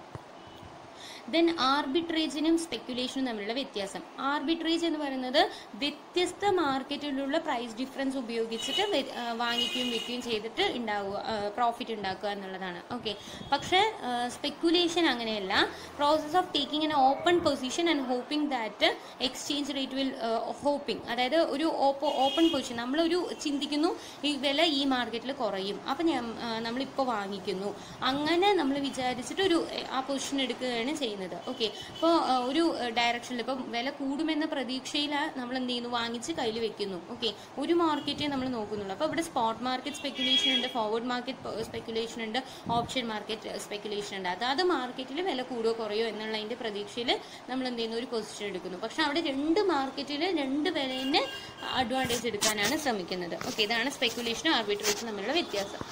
ദെൻ ആർബിട്രേജിനും സ്പെക്കുലേഷനും തമ്മിലുള്ള വ്യത്യാസം ആർബിട്രേജ് എന്ന് പറയുന്നത് വ്യത്യസ്ത മാർക്കറ്റിലുള്ള പ്രൈസ് ഡിഫറൻസ് ഉപയോഗിച്ചിട്ട് വെ- ആ, വാങ്ങിക്കുകയും വിൽക്കുകയും ചെയ്തിട്ട് ഉണ്ടാവുക പ്രോഫിറ്റ് ഉണ്ടാക്കുക എന്നുള്ളതാണ് ഓക്കെ പക്ഷേ സ്പെക്കുലേഷൻ അങ്ങനെയല്ല process of taking an open position and hoping that exchange rate will hoping അതായത് ഒരു ഓപ്പൺ പൊസിഷൻ നമ്മളൊരു ചിന്തിക്കുന്നു ഈ വില ഈ മാർക്കറ്റിൽ കുറയും അപ്പം ഞാൻ ആ, നമ്മളിപ്പോൾ വാങ്ങിക്കുന്നു അങ്ങനെ നമ്മൾ വിചാരിച്ചിട്ട് ഒരു എ, ആ പൊസിഷൻ എടുക്കുകയാണ് ചെയ്യുന്നത് ഓക്കെ അപ്പോൾ ഒരു ഡയറക്ഷനിൽ ഇപ്പം വില കൂടുമെന്ന പ്രതീക്ഷയിൽ നമ്മൾ എന്ത് ചെയ്യുന്നു വാങ്ങിച്ച് കയ്യിൽ വെക്കുന്നു ഓക്കെ ഒരു മാർക്കറ്റേ നമ്മൾ നോക്കുന്നുള്ളൂ അപ്പോൾ ഇവിടെ സ്പോട്ട് മാർക്കറ്റ് സ്പെക്കുലേഷൻ ഉണ്ട് ഫോർവേഡ് മാർക്കറ്റ് സ്പെക്കുലേഷൻ ഉണ്ട് ഓപ്ഷൻ മാർക്കറ്റ് സ്പെക്കുലേഷൻ ഉണ്ട് അതാത് മാർക്കറ്റിൽ വില കൂടുകയോ കുറയോ എന്നുള്ളതിൻ്റെ പ്രതീക്ഷയിൽ നമ്മൾ എന്ത് ചെയ്യുന്നു ഒരു പൊസിഷൻ എടുക്കുന്നു പക്ഷെ അവിടെ രണ്ട് മാർക്കറ്റിൽ രണ്ട് വിലയിന് അഡ്വാൻറ്റേജ് എടുക്കാനാണ് ശ്രമിക്കുന്നത് ഓക്കെ ഇതാണ് സ്പെക്കുലേഷനും ആർബിട്രേഷനും തമ്മിലുള്ള വ്യത്യാസം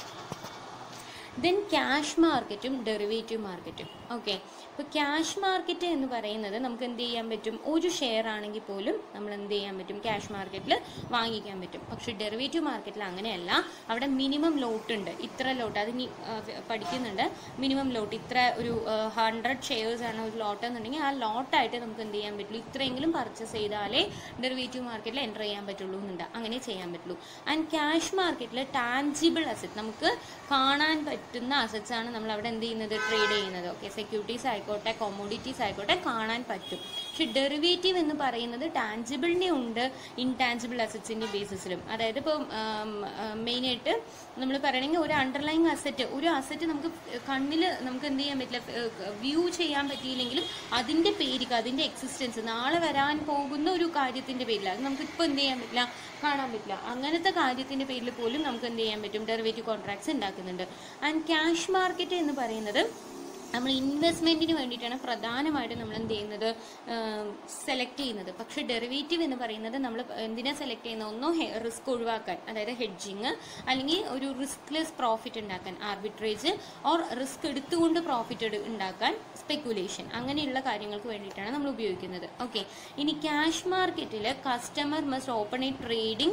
ദെൻ ക്യാഷ് മാർക്കറ്റും ഡെറിവേറ്റീവ് മാർക്കറ്റും ഓക്കെ ഇപ്പോൾ ക്യാഷ് മാർക്കറ്റ് എന്ന് പറയുന്നത് നമുക്ക് എന്ത് ചെയ്യാൻ പറ്റും ഒരു ഷെയർ ആണെങ്കിൽ പോലും നമ്മൾ എന്ത് ചെയ്യാൻ പറ്റും ക്യാഷ് മാർക്കറ്റിൽ വാങ്ങിക്കാൻ പറ്റും പക്ഷേ ഡെറിവേറ്റീവ് മാർക്കറ്റിൽ അങ്ങനെയല്ല അവിടെ മിനിമം ലോട്ട് ഉണ്ട് ഇത്ര ലോട്ട് അത് ഇനി ആ, പഠിക്കുന്നുണ്ട് മിനിമം ലോട്ട് ഇത്ര ഒരു ഹൺഡ്രഡ് ഷെയർസ് ആണ് ഒരു ലോട്ട് എന്നുണ്ടെങ്കിൽ ആ ലോട്ടായിട്ട് നമുക്ക് എന്ത് ചെയ്യാൻ പറ്റുള്ളൂ ഇത്രയെങ്കിലും പർച്ചേസ് ചെയ്താലേ ഡെറിവേറ്റീവ് മാർക്കറ്റിൽ എൻ്റർ ചെയ്യാൻ പറ്റുള്ളൂ എന്നുണ്ട് അങ്ങനെ ചെയ്യാൻ പറ്റുള്ളൂ ആൻഡ് ക്യാഷ് മാർക്കറ്റിൽ ടാൻജിബിൾ അസറ്റ് നമുക്ക് കാണാൻ പറ്റുന്ന അസറ്റ്സ് ആണ് നമ്മൾ അവിടെ എന്ത് ചെയ്യുന്നത് ട്രേഡ് ചെയ്യുന്നത് ഓക്കെ സെക്യൂരിറ്റീസ് ആയിക്കോട്ടെ കൊമോഡിറ്റീസ് ആയിക്കോട്ടെ കാണാൻ പറ്റും പക്ഷെ ഡെറിവേറ്റീവ് എന്ന് പറയുന്നത് ടാൻജിബിളിൻ്റെ ഉണ്ട് ഇൻടാൻജിബിൾ അസറ്റ്സിൻ്റെ ബേസിസിലും അതായത് ഇപ്പോൾ മെയിനായിട്ട് നമ്മൾ പറയണമെങ്കിൽ ഒരു അണ്ടർലൈങ് അസറ്റ് ഒരു അസറ്റ് നമുക്ക് കണ്ണിൽ നമുക്ക് എന്ത് ചെയ്യാൻ പറ്റില്ല വ്യൂ ചെയ്യാൻ പറ്റിയില്ലെങ്കിലും അതിൻ്റെ പേരിക്ക് അതിൻ്റെ എക്സിസ്റ്റൻസ് നാളെ വരാൻ പോകുന്ന ഒരു കാര്യത്തിൻ്റെ പേരിൽ അത് നമുക്ക് ഇപ്പോൾ എന്ത് ചെയ്യാൻ പറ്റില്ല കാണാൻ പറ്റില്ല അങ്ങനത്തെ കാര്യത്തിൻ്റെ പേരിൽ പോലും നമുക്ക് എന്ത് ചെയ്യാൻ പറ്റും ഡെറിവേറ്റീവ് കോൺട്രാക്ട്സ് ഉണ്ടാക്കുന്നുണ്ട് ആൻഡ് ക്യാഷ് മാർക്കറ്റ് എന്ന് പറയുന്നത് നമ്മൾ ഇൻവെസ്റ്റ്മെൻറ്റിന് വേണ്ടിയിട്ടാണ് പ്രധാനമായിട്ടും നമ്മൾ എന്ത് ചെയ്യുന്നത് സെലക്ട് ചെയ്യുന്നത് പക്ഷേ ഡെറിവേറ്റീവ് എന്ന് പറയുന്നത് നമ്മൾ എന്തിനാ സെലക്ട് ചെയ്യുന്നത് ഒന്നോ റിസ്ക് ഒഴിവാക്കാൻ അതായത് ഹെഡ്ജിങ് അല്ലെങ്കിൽ ഒരു റിസ്ക്ലെസ് പ്രോഫിറ്റ് ഉണ്ടാക്കാൻ ആർബിട്രേജ് ഓർ റിസ്ക് എടുത്തുകൊണ്ട് പ്രോഫിറ്റ് ഉണ്ടാക്കാൻ സ്പെക്കുലേഷൻ അങ്ങനെയുള്ള കാര്യങ്ങൾക്ക് വേണ്ടിയിട്ടാണ് നമ്മൾ ഉപയോഗിക്കുന്നത് ഓക്കെ ഇനി ക്യാഷ് മാർക്കറ്റിൽ customer must open a trading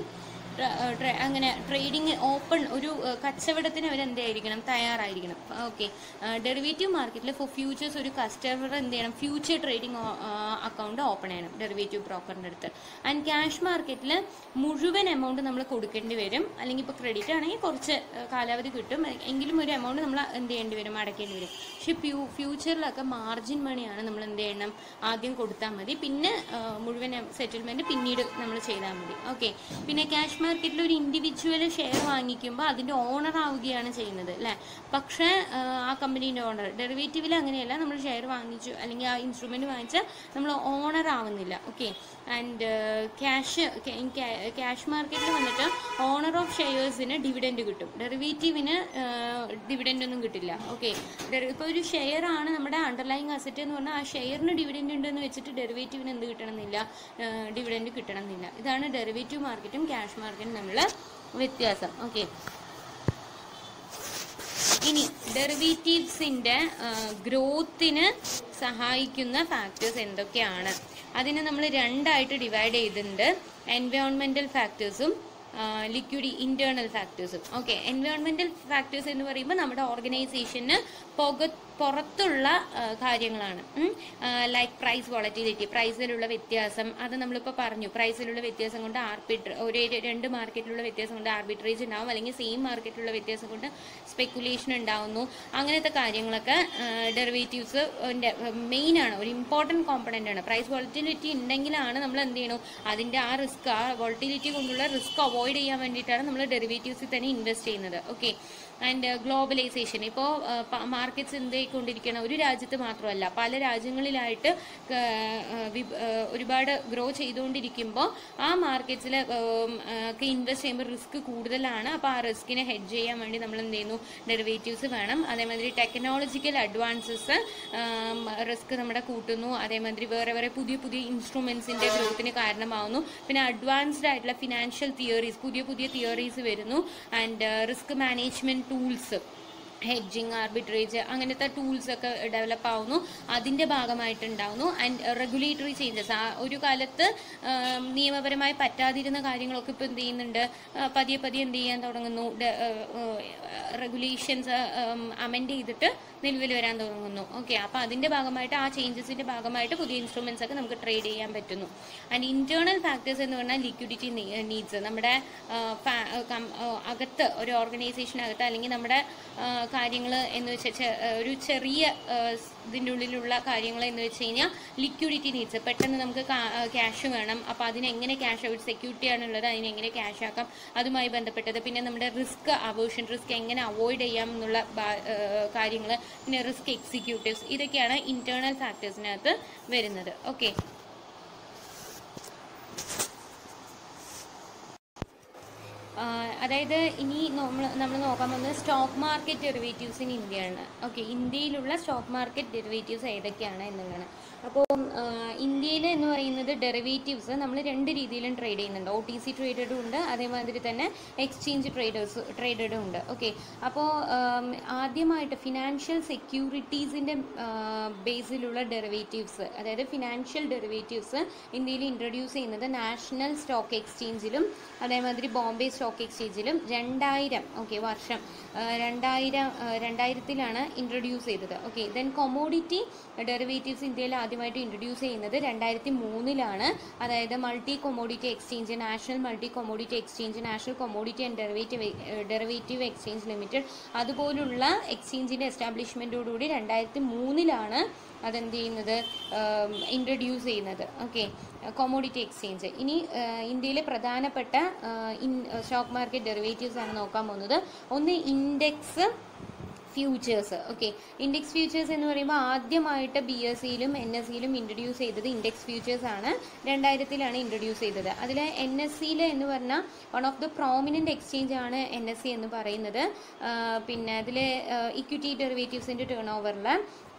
അങ്ങനെ ട്രേഡിങ് ഓപ്പൺ ഒരു ഏഹ്, കച്ചവടത്തിന് അവർ എന്തായിരിക്കണം തയ്യാറായിരിക്കണം ഓക്കെ ഡെറിവേറ്റീവ് മാർക്കറ്റിൽ ഫോർ ഫ്യൂച്ചേഴ്സ് ഒരു കസ്റ്റമർ എന്ത് ചെയ്യണം ഫ്യൂച്ചർ ട്രേഡിംഗ് അക്കൗണ്ട് ഓപ്പൺ ചെയ്യണം ഡെറിവേറ്റീവ് ബ്രോക്കറിൻ്റെ അടുത്ത് ആൻഡ് ക്യാഷ് മാർക്കറ്റിൽ മുഴുവൻ എമൗണ്ട് നമ്മൾ കൊടുക്കേണ്ടി വരും അല്ലെങ്കിൽ ഇപ്പോൾ ക്രെഡിറ്റ് ആണെങ്കിൽ കുറച്ച് ഏഹ്, കാലാവധി കിട്ടും എങ്കിലും ഒരു എമൗണ്ട് നമ്മൾ എന്ത് ചെയ്യേണ്ടി വരും അടയ്ക്കേണ്ടി വരും പക്ഷേ ഫ്യൂ ഫ്യൂച്ചറിലൊക്കെ മാർജിൻ മണിയാണ് നമ്മൾ എന്ത് ചെയ്യണം ആദ്യം കൊടുത്താൽ മതി പിന്നെ ഏഹ്, മുഴുവൻ സെറ്റിൽമെൻറ്റ് പിന്നീട് നമ്മൾ ചെയ്താൽ മതി ഓക്കെ പിന്നെ ക്യാഷ് മാർക്കറ്റിൽ ഒരു ഇൻഡിവിജ്വൽ ഷെയർ വാങ്ങിക്കുമ്പോൾ അതിൻ്റെ ഓണർ ആവുകയാണ് ചെയ്യുന്നത് അല്ലേ പക്ഷേ ആ, ആ കമ്പനീൻ്റെ ഓണർ ഡെറിവേറ്റീവിൽ അങ്ങനെയല്ല നമ്മൾ ഷെയർ വാങ്ങിച്ചു അല്ലെങ്കിൽ ആ ഇൻസ്ട്രുമെൻറ്റ് വാങ്ങിച്ചാൽ നമ്മൾ ഓണർ ആവുന്നില്ല ഓക്കെ ആൻഡ് ക്യാഷ് ക്യാഷ് മാർക്കറ്റിൽ വന്നിട്ട് ഓണർ ഓഫ് ഷെയർസിന് ഡിവിഡൻഡ് കിട്ടും ഡെറിവേറ്റീവിന് ഡിവിഡൻഡ് ഒന്നും കിട്ടില്ല ഓക്കെ ഇപ്പോൾ ഒരു ഷെയർ ആണ് നമ്മുടെ അണ്ടർലൈങ് അസറ്റ് എന്ന് പറഞ്ഞാൽ ആ ഷെയറിന് ഡിവിഡൻഡ് ഉണ്ടെന്ന് വെച്ചിട്ട് ഡെറിവേറ്റീവിന് എന്ത് കിട്ടണമെന്നില്ല ഡിവിഡൻഡ് കിട്ടണമെന്നില്ല ഇതാണ് ഡെറിവേറ്റീവ് മാർക്കറ്റും ക്യാഷ് മാർക്കറ്റും തമ്മിലുള്ള വ്യത്യാസം ഓക്കെ ഇനി ഡെറിവേറ്റീവ്സിൻ്റെ ഗ്രോത്തിന് സഹായിക്കുന്ന ഫാക്ടേഴ്സ് എന്തൊക്കെയാണ് അതിനെ നമ്മൾ രണ്ടായിട്ട് ഡിവൈഡ് ചെയ്തിട്ടുണ്ട് എൻവയോൺമെൻറ്റൽ ഫാക്ടേഴ്സും ലിക്വിഡ് ഇന്റേണൽ ഫാക്ടേഴ്സും ഓക്കെ എൻവയോൺമെൻറ്റൽ ഫാക്ടേഴ്സ് എന്ന് പറയുമ്പോൾ നമ്മുടെ ഓർഗനൈസേഷന് പുക പുറത്തുള്ള ആ, കാര്യങ്ങളാണ് ലൈക്ക് പ്രൈസ് വോളറ്റിലിറ്റി പ്രൈസിലുള്ള വ്യത്യാസം അത് നമ്മളിപ്പോൾ പറഞ്ഞു പ്രൈസിലുള്ള വ്യത്യാസം കൊണ്ട് ആർബിട്ര ഒരു രണ്ട് മാർക്കറ്റിലുള്ള വ്യത്യാസം കൊണ്ട് ആർബിട്രേജ് ഉണ്ടാവും അല്ലെങ്കിൽ സെയിം മാർക്കറ്റിലുള്ള വ്യത്യാസം കൊണ്ട് സ്പെക്കുലേഷൻ ഉണ്ടാവുന്നു അങ്ങനത്തെ കാര്യങ്ങളൊക്കെ ഡെറിവേറ്റീവ്സ് മെയിൻ ആണ് ഒരു ഇമ്പോർട്ടൻറ്റ് കോമ്പണൻ്റ് ആണ് പ്രൈസ് വോളറ്റിലിറ്റി ഉണ്ടെങ്കിലാണ് നമ്മൾ എന്ത് ചെയ്യണം അതിൻ്റെ ആ റിസ്ക് ആ വോളറ്റിലിറ്റി കൊണ്ടുള്ള റിസ്ക് അവോയ്ഡ് ചെയ്യാൻ വേണ്ടിയിട്ടാണ് നമ്മൾ ഡെറിവേറ്റീവ്സിൽ തന്നെ ഇൻവെസ്റ്റ് ചെയ്യുന്നത് ഓക്കെ ആൻഡ് ഗ്ലോബലൈസേഷൻ ഇപ്പോൾ മാർക്കറ്റ്സ് എന്തായിക്കൊണ്ടിരിക്കണം ഒരു രാജ്യത്ത് മാത്രമല്ല പല രാജ്യങ്ങളിലായിട്ട് ആ, ആ, വിപ്- ആ, ഒരുപാട് ഗ്രോ ചെയ്തുകൊണ്ടിരിക്കുമ്പോൾ ആ മാർക്കറ്റ്സിൽ ഒക്കെ ഇൻവെസ്റ്റ് ചെയ്യുമ്പോൾ റിസ്ക് കൂടുതലാണ് അപ്പോൾ ആ റിസ്കിനെ ഹെഡ്ജ് ചെയ്യാൻ വേണ്ടി നമ്മൾ എന്ത് ചെയ്യുന്നു ഡെറിവേറ്റീവ്സ് വേണം അതേമാതിരി ടെക്നോളജിക്കൽ അഡ്വാൻസസ് റിസ്ക് നമ്മുടെ കൂട്ടുന്നു അതേമാതിരി വേറെ വേറെ പുതിയ പുതിയ ഇൻസ്ട്രുമെൻസിൻ്റെ ഗ്രോത്തിന് കാരണമാവുന്നു പിന്നെ അഡ്വാൻസ്ഡ് ആയിട്ടുള്ള ഫിനാൻഷ്യൽ തിയറീസ് പുതിയ പുതിയ തിയറീസ് വരുന്നു and risk management tools hedging arbitrage അങ്ങനത്തെ ടൂൾസ് ഒക്കെ ഡെവലപ്പ് ആവുന്നു അതിൻ്റെ ഭാഗമായിട്ടുണ്ടാവുന്നു ആൻഡ് റെഗുലേറ്ററി ചേഞ്ചസ് ആ ഒരു കാലത്ത് ആം, നിയമപരമായി പറ്റാതിരുന്ന കാര്യങ്ങളൊക്കെ ഇപ്പോൾ എന്ത് ചെയ്യുന്നുണ്ട് ആ, പതിയെ പതിയെ എന്ത് ചെയ്യാൻ തുടങ്ങുന്നു റെഗുലേഷൻസ് അമെൻഡ് ചെയ്തിട്ട് നിലവിൽ വരാൻ തുടങ്ങുന്നു ഓക്കെ അപ്പോൾ അതിൻ്റെ ഭാഗമായിട്ട് ആ ചേഞ്ചസിൻ്റെ ഭാഗമായിട്ട് പുതിയ ഇൻസ്ട്രുമെൻസ് ഒക്കെ നമുക്ക് ട്രേഡ് ചെയ്യാൻ പറ്റുന്നു ആൻഡ് ഇന്റേണൽ ഫാക്ടേഴ്സ് എന്ന് പറഞ്ഞാൽ ലിക്വിഡിറ്റി നീഡ്സ് നമ്മുടെ ആ, ഫാ- ആ, കം- ആ, അകത്ത് ഒരു ഓർഗനൈസേഷനകത്ത് അല്ലെങ്കിൽ നമ്മുടെ കാര്യങ്ങൾ എന്ന് വെച്ചാൽ ഒരു ചെറിയ ആ, സ് ഇതിൻ്റെ ഉള്ളിലുള്ള കാര്യങ്ങൾ എന്ന് വെച്ച് കഴിഞ്ഞാൽ ലിക്വിഡിറ്റി നീഡ്സ് പെട്ടെന്ന് നമുക്ക് ക്യാഷ് വേണം അപ്പോൾ അതിനെങ്ങനെ ക്യാഷ് ഒരു സെക്യൂരിറ്റി ആണുള്ളത് അതിനെങ്ങനെ ക്യാഷ് ആക്കാം അതുമായി ബന്ധപ്പെട്ടത് പിന്നെ നമ്മുടെ റിസ്ക് അവേർഷൻ റിസ്ക് എങ്ങനെ അവോയ്ഡ് ചെയ്യാം എന്നുള്ള കാര്യങ്ങൾ പിന്നെ റിസ്ക് എക്സിക്യൂട്ടീവ്സ് ഇതൊക്കെയാണ് ഇന്റേണൽ ഫാക്ടേഴ്സിനകത്ത് വരുന്നത് ഓക്കെ ആഹ് അതായത് ഇനി നമ്മൾ നമ്മൾ നോക്കാൻ പോകുന്നത് സ്റ്റോക്ക് മാർക്കറ്റ് ഡെറിവേറ്റീവ്സ് ഇൻ ഇന്ത്യയാണ് ഓക്കെ ഇന്ത്യയിലുള്ള സ്റ്റോക്ക് മാർക്കറ്റ് ഡെറിവേറ്റീവ്സ് ഏതൊക്കെയാണ് എന്നുള്ളതാണ് അപ്പോൾ ഇന്ത്യയിൽ എന്ന് പറയുന്നത് ഡെറിവേറ്റീവ്സ് നമ്മൾ രണ്ട് രീതിയിലും ട്രേഡ് ചെയ്യുന്നുണ്ട് ഒ ടി സി ട്രേഡഡും ഉണ്ട് അതേമാതിരി തന്നെ എക്സ്ചേഞ്ച് ട്രേഡേഴ്സ് ട്രേഡഡും ഉണ്ട് ഓക്കെ അപ്പോൾ ആദ്യമായിട്ട് ഫിനാൻഷ്യൽ സെക്യൂരിറ്റീസിൻ്റെ ബേസിലുള്ള ഡെറിവേറ്റീവ്സ് അതായത് ഫിനാൻഷ്യൽ ഡെറിവേറ്റീവ്സ് ഇന്ത്യയിൽ ഇൻട്രൊഡ്യൂസ് ചെയ്യുന്നത് നാഷണൽ സ്റ്റോക്ക് എക്സ്ചേഞ്ചിലും അതേമാതിരി ബോംബെ സ്റ്റോക്ക് എക്സ്ചേഞ്ചിലും രണ്ടായിരം ഓക്കെ വർഷം ആ, രണ്ടായിരം ആ, രണ്ടായിരത്തിലാണ് ഇൻട്രൊഡ്യൂസ് ചെയ്തത് ഓക്കെ ദെൻ കൊമോഡിറ്റി ഡെറിവേറ്റീവ്സ് ഇന്ത്യയിൽ ആദ്യമായിട്ട് ഇൻട്രൊഡ്യൂസ് ചെയ്യുന്നത് രണ്ടായിരത്തി മൂന്നിലാണ് അതായത് multi commodity exchange national multi commodity exchange national commodity and derivative derivative exchange limited അതുപോലുള്ള എക്സ്ചേഞ്ചിൻ്റെ എസ്റ്റാബ്ലിഷ്മെൻറ്റോടുകൂടി രണ്ടായിരത്തി മൂന്നിലാണ് അതെന്ത് ചെയ്യുന്നത് ഇൻട്രൊഡ്യൂസ് ചെയ്യുന്നത് ഓക്കെ കൊമോഡിറ്റി എക്സ്ചേഞ്ച് ഇനി ആ, ഇന്ത്യയിലെ പ്രധാനപ്പെട്ട സ്റ്റോക്ക് മാർക്കറ്റ് ഡെറിവേറ്റീവ്സ് ആണ് നോക്കാൻ പോകുന്നത് ഒന്ന് index futures okay index futures എന്ന് പറയുമ്പോൾ ആദ്യമായിട്ട് ബി എസ് സിയിലും എൻ എസ് സിയിലും ഇൻട്രൊഡ്യൂസ് ചെയ്തത് ഇൻഡെക്സ് ഫ്യൂച്ചേഴ്സ് ആണ് രണ്ടായിരത്തിലാണ് ഇൻട്രൊഡ്യൂസ് ചെയ്തത് അതിൽ എൻ എസ് സിയിൽ എന്ന് പറഞ്ഞാൽ one of the prominent exchange ആണ് എൻ എസ് സി എന്ന് പറയുന്നത് ആ, പിന്നെ അതിൽ ഇക്വിറ്റി ഡെറിവേറ്റീവ്സിൻ്റെ ടേൺ ഓവറിൽ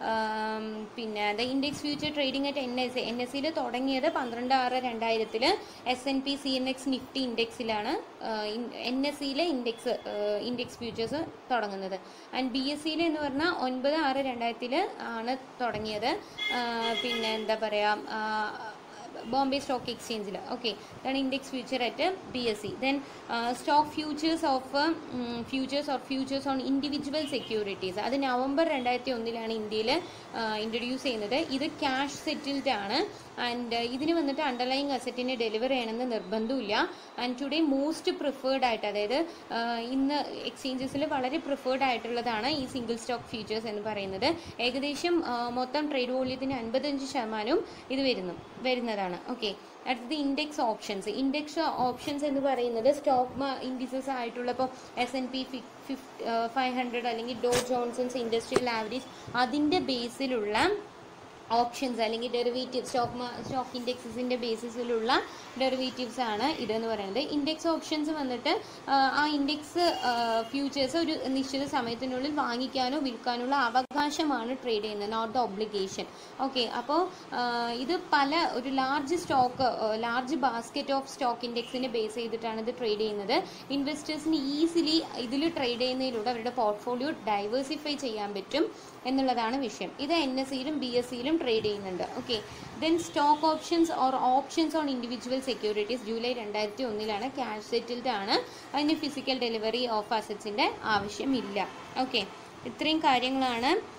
പിന്നെ the index future trading at N S N S സിയിൽ തുടങ്ങിയത് പന്ത്രണ്ട് ആറ് രണ്ടായിരത്തിൽ S and P C N X Nifty ഇൻഡെക്സിലാണ് എൻ എസ് സിയിലെ ഇൻഡെക്സ് ഇൻഡെക്സ് ഫ്യൂച്ചേഴ്സ് തുടങ്ങുന്നത് ആൻഡ് ബി എസ് സിയിൽ എന്ന് പറഞ്ഞാൽ ഒൻപത് ആറ് രണ്ടായിരത്തിൽ ആണ് തുടങ്ങിയത് ആ, പിന്നെ എന്താ പറയുക ബോംബെ സ്റ്റോക്ക് എക്സ്ചേഞ്ചിൽ ഓക്കെ ഇതാണ് index future at B S C then stock futures of futures or futures on individual securities അത് നവംബർ രണ്ടായിരത്തി ഒന്നിലാണ് ഇന്ത്യയിൽ ഇൻട്രൊഡ്യൂസ് ചെയ്യുന്നത് ഇത് ക്യാഷ് സെറ്റിൽഡ് ആണ് ആൻഡ് ഇതിന് വന്നിട്ട് അണ്ടർലൈങ് അസറ്റിനെ ഡെലിവർ ചെയ്യണമെന്ന് നിർബന്ധമില്ല ആൻഡ് ടുഡേ മോസ്റ്റ് പ്രിഫേർഡ് ആയിട്ട് അതായത് ആ, ഇന്ന് എക്സ്ചേഞ്ചസിൽ വളരെ പ്രിഫേർഡ് ആയിട്ടുള്ളതാണ് ഈ സിംഗിൾ സ്റ്റോക്ക് ഫ്യൂച്ചേഴ്സ് എന്ന് പറയുന്നത് ഏകദേശം ആ, മൊത്തം ട്രേഡ് വോള്യത്തിന് അൻപത്തഞ്ച് ശതമാനവും ഇത് വരുന്നു വരുന്നതാണ് ഓക്കെ അടുത്തത് ഇൻഡെക്സ് ഓപ്ഷൻസ് ഇൻഡെക്സ് ഓപ്ഷൻസ് എന്ന് പറയുന്നത് സ്റ്റോക്ക് ഇൻഡിസസ് ആയിട്ടുള്ള ഇപ്പോൾ S and P five hundred അല്ലെങ്കിൽ ഡോ ജോൺസൺസ് ഇൻഡസ്ട്രിയൽ ആവറേജ് അതിൻ്റെ ബേസിലുള്ള ഓപ്ഷൻസ് അല്ലെങ്കിൽ ഡെറിവേറ്റീവ് സ്റ്റോക്ക് സ്റ്റോക്ക് ഇൻഡെക്സസിൻ്റെ ബേസിസിലുള്ള ഡെറിവേറ്റീവ്സ് ആണ് ഇതെന്ന് പറയുന്നത് ഇൻഡെക്സ് ഓപ്ഷൻസ് വന്നിട്ട് ആ, ആ ഇൻഡെക്സ് ഫ്യൂച്ചേഴ്സ് ഒരു നിശ്ചിത സമയത്തിനുള്ളിൽ വാങ്ങിക്കാനോ വിൽക്കാനുള്ള അവകാശമാണ് ട്രേഡ് ചെയ്യുന്നത് നോട്ട് ദ ഒബ്ലിഗേഷൻ ഓക്കെ അപ്പോൾ ഇത് പല ഒരു large stock large basket of stock ഇൻഡെക്സിനെ ബേസ് ചെയ്തിട്ടാണ് ഇത് ട്രേഡ് ചെയ്യുന്നത് ഇൻവെസ്റ്റേഴ്സിന് ഈസിലി ഇതിൽ ട്രേഡ് ചെയ്യുന്നതിലൂടെ അവരുടെ പോർട്ട്ഫോളിയോ ഡൈവേഴ്സിഫൈ ചെയ്യാൻ പറ്റും എന്നുള്ളതാണ് വിഷയം ഇത് എൻ എസ് സിയിലും ബി എസ് സിയിലും ട്രേഡ് ചെയ്യുന്നുണ്ട് okay then stock options or options on individual securities July രണ്ടായിരത്തി ഒന്നിലാണ് ക്യാഷ് സെറ്റിൽഡ് ആണ് അതിന് ഫിസിക്കൽ ഡെലിവറി ഓഫ് അസറ്റ്സിൻ്റെ ആവശ്യമില്ല ഓക്കെ ഇത്രയും കാര്യങ്ങളാണ്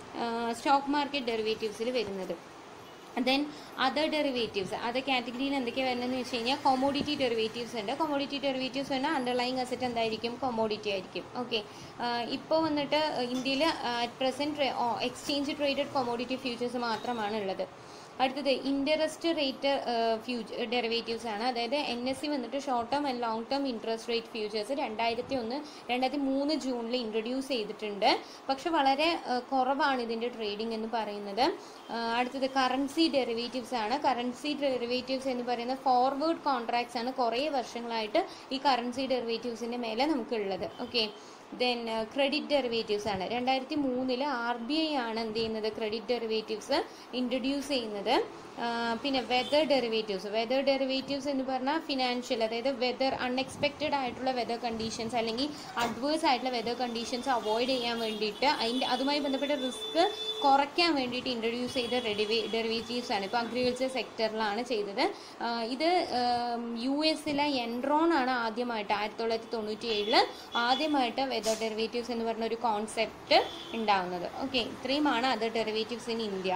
സ്റ്റോക്ക് മാർക്കറ്റ് ഡെറിവേറ്റീവ്സിൽ വരുന്നത് ദെൻ അതർ ഡെറിവേറ്റീവ്സ് അതർ കാറ്റഗറിയിൽ എന്തൊക്കെയാണ് വരുന്നതെന്ന് വെച്ച് കഴിഞ്ഞാൽ കൊമോഡിറ്റി ഡെറിവേറ്റീവ്സ് ഉണ്ട് കൊമോഡിറ്റി ഡെറിവേറ്റീവ്സ് പറഞ്ഞാൽ അണ്ടർലൈങ് അസറ്റ് എന്തായിരിക്കും കൊമോഡിറ്റി ആയിരിക്കും ഓക്കെ ഇപ്പോൾ വന്നിട്ട് ഇന്ത്യയിൽ at present exchange traded commodity futures മാത്രമാണ് ഉള്ളത് അടുത്തത് ഇൻട്രസ്റ്റ് റേറ്റ് ഫ്യൂച്ചർ ഡെറിവേറ്റീവ്സ് ആണ് അതായത് എൻ എസ് സി വന്നിട്ട് short term and long term interest rate futures രണ്ടായിരത്തി ഒന്ന് രണ്ടായിരത്തി മൂന്ന് ജൂണിൽ ഇൻട്രൊഡ്യൂസ് ചെയ്തിട്ടുണ്ട് പക്ഷെ വളരെ ആ, കുറവാണ് ഇതിൻ്റെ ട്രേഡിംഗ് എന്ന് പറയുന്നത് ആ, അടുത്തത് കറൻസി ഡെറിവേറ്റീവ്സ് ആണ് കറൻസി ഡെറിവേറ്റീവ്സ് എന്ന് പറയുന്നത് ഫോർവേഡ് കോൺട്രാക്ട്സ് ആണ് കുറേ വർഷങ്ങളായിട്ട് ഈ കറൻസി ഡെറിവേറ്റീവ്സിൻ്റെ മേലെ നമുക്കുള്ളത് ഓക്കെ ദെൻ ക്രെഡിറ്റ് ഡെറിവേറ്റീവ്സ് ആണ് രണ്ടായിരത്തി മൂന്നില് ആർ ബി ഐ ആണ് എന്ത് ചെയ്യുന്നത് ക്രെഡിറ്റ് ഡെറിവേറ്റീവ്സ് ഇൻട്രൊഡ്യൂസ് ചെയ്യുന്നത് ആ, പിന്നെ വെതർ ഡെറിവേറ്റീവ്സ് വെതർ ഡെറിവേറ്റീവ്സ് എന്ന് പറഞ്ഞാൽ ഫിനാൻഷ്യൽ അതായത് വെതർ അൺഎക്സ്പെക്റ്റഡ് ആയിട്ടുള്ള വെതർ കണ്ടീഷൻസ് അല്ലെങ്കിൽ അഡ്വേഴ്സ് ആയിട്ടുള്ള വെതർ കണ്ടീഷൻസ് അവോയ്ഡ് ചെയ്യാൻ വേണ്ടിയിട്ട് അതിൻ്റെ അതുമായി ബന്ധപ്പെട്ട റിസ്ക് കുറയ്ക്കാൻ വേണ്ടിയിട്ട് ഇൻട്രൊഡ്യൂസ് ചെയ്ത ഡെറിവേറ്റീവ്സ് ആണ് ഇപ്പോൾ അഗ്രികൾച്ചർ സെക്ടറിലാണ് ചെയ്തത് ആ, ഇത് യു എസിലെ എൻറോൺ ആണ് ആദ്യമായിട്ട് ആയിരത്തി തൊള്ളായിരത്തി തൊണ്ണൂറ്റി ഏഴില് ആദ്യമായിട്ട് വെതർ ഡെറിവേറ്റീവ്സ് എന്ന് പറഞ്ഞ ഒരു കോൺസെപ്റ്റ് ഉണ്ടാവുന്നത് ഓക്കെ ഇത്രയുമാണ് other derivatives in India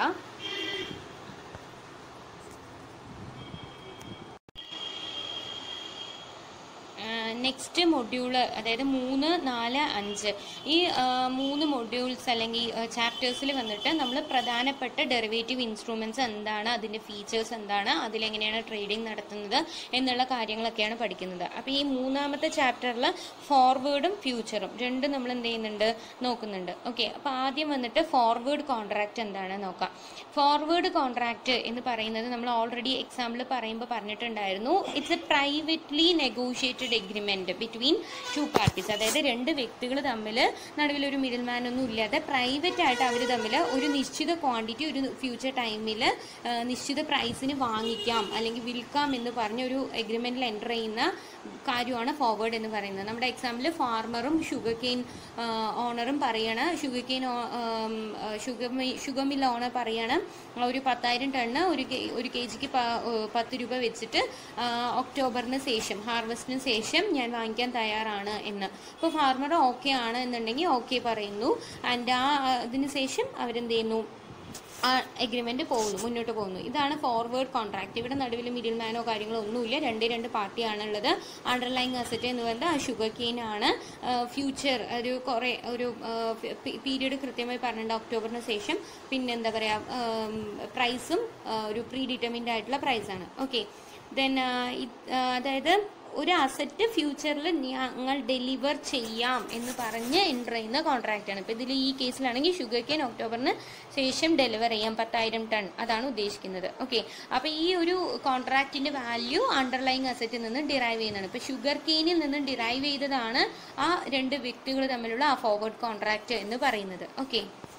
next module അതായത് മൂന്ന് നാല് അഞ്ച് ഈ ആ, മൂന്ന് മൊഡ്യൂൾസ് അല്ലെങ്കിൽ ചാപ്റ്റേഴ്സിൽ വന്നിട്ട് നമ്മൾ പ്രധാനപ്പെട്ട ഡെറിവേറ്റീവ് ഇൻസ്ട്രുമെൻറ്റ്സ് എന്താണ് അതിൻ്റെ ഫീച്ചേഴ്സ് എന്താണ് അതിലെങ്ങനെയാണ് ട്രേഡിംഗ് നടത്തുന്നത് എന്നുള്ള കാര്യങ്ങളൊക്കെയാണ് പഠിക്കുന്നത് അപ്പോൾ ഈ മൂന്നാമത്തെ ചാപ്റ്ററിൽ ഫോർവേഡും ഫ്യൂച്ചറും രണ്ടും നമ്മൾ എന്ത് ചെയ്യുന്നുണ്ട് നോക്കുന്നുണ്ട് ഓക്കെ അപ്പോൾ ആദ്യം വന്നിട്ട് ഫോർവേഡ് കോൺട്രാക്റ്റ് എന്താണ് നോക്കാം ഫോർവേഡ് കോൺട്രാക്റ്റ് എന്ന് പറയുന്നത് നമ്മൾ ഓൾറെഡി എക്സാമ്പിൾ പറയുമ്പോൾ പറഞ്ഞിട്ടുണ്ടായിരുന്നു it's a privately negotiated agreement between two parties അതായത് രണ്ട് വ്യക്തികൾ തമ്മിൽ നടുവിൽ ഒരു മിഡിൽ മാൻ ഒന്നും ഇല്ലാതെ പ്രൈവറ്റ് ആയിട്ട് അവർ തമ്മിൽ ഒരു നിശ്ചിത ക്വാണ്ടിറ്റി ഒരു ഫ്യൂച്ചർ ടൈമിൽ നിശ്ചിത പ്രൈസിന് വാങ്ങിക്കാം അല്ലെങ്കിൽ വിൽക്കാം എന്ന് പറഞ്ഞ ഒരു എഗ്രിമെന്റിൽ എൻ്റർ ചെയ്യുന്ന കാര്യമാണ് ഫോർവേഡ് എന്ന് പറയുന്നത് നമ്മുടെ എക്സാമ്പിൾ ഫാർമറും ഷുഗർ കെയിൻ ഓണറും പറയണ sugar cane sugar sugar mill owner പറയണം ഒരു പത്തായിരം ടണ്ണ് ഒരു കെ ഒരു കെ ജിക്ക് പത്ത് രൂപ വെച്ചിട്ട് ആ, ഒക്ടോബറിന് ശേഷം ഹാർവസ്റ്റിന് ശേഷം ഞാൻ വാങ്ങിക്കാൻ തയ്യാറാണ് എന്ന് അപ്പോൾ ഫാർമർ ഓക്കെ ആണ് എന്നുണ്ടെങ്കിൽ ഓക്കെ പറയുന്നു ആൻഡ് ആ അതിന് ശേഷം അവരെന്ത് ചെയ്യുന്നു ആ എഗ്രിമെന്റ് പോകുന്നു മുന്നോട്ട് പോകുന്നു ഇതാണ് ഫോർവേഡ് കോൺട്രാക്ട് ഇവിടെ നടുവിൽ മിഡിൽ മാനോ കാര്യങ്ങളോ ഒന്നുമില്ല രണ്ടേ രണ്ട് പാർട്ടിയാണുള്ളത് അണ്ടർലൈങ് അസറ്റ് എന്ന് പറയുന്നത് ആ ഷുഗർ കെയിൻ ആണ് ഫ്യൂച്ചർ ഒരു കുറേ ഒരു പീരീഡ് കൃത്യമായി പറഞ്ഞിട്ടുണ്ട് ഒക്ടോബറിന് ശേഷം പിന്നെ എന്താ പറയുക പ്രൈസും ഒരു പ്രീ ഡിറ്റർമിൻഡ് ആയിട്ടുള്ള പ്രൈസാണ് ഓക്കെ ദെൻ അതായത് ഒരു അസറ്റ് ഫ്യൂച്ചറിൽ ഞങ്ങൾ ഡെലിവർ ചെയ്യാം എന്ന് പറഞ്ഞ് എൻ്റർ ചെയ്യുന്ന കോൺട്രാക്റ്റ് ആണ് ഇപ്പോൾ ഇതിൽ ഈ കേസിലാണെങ്കിൽ ഷുഗർ കെയിൻ ഒക്ടോബറിന് ശേഷം ഡെലിവർ ചെയ്യാം പത്തായിരം ടൺ അതാണ് ഉദ്ദേശിക്കുന്നത് ഓക്കെ അപ്പോൾ ഈ ഒരു കോൺട്രാക്റ്റിൻ്റെ വാല്യൂ അണ്ടർലൈങ് അസറ്റിൽ നിന്ന് ഡിറൈവ് ചെയ്യുന്നതാണ് ഇപ്പോൾ ഷുഗർ കെയിനിൽ നിന്ന് ഡിറൈവ് ചെയ്തതാണ് ആ രണ്ട് വ്യക്തികൾ തമ്മിലുള്ള ആ ഫോർവേഡ് കോൺട്രാക്റ്റ് എന്ന് പറയുന്നത് ഓക്കെ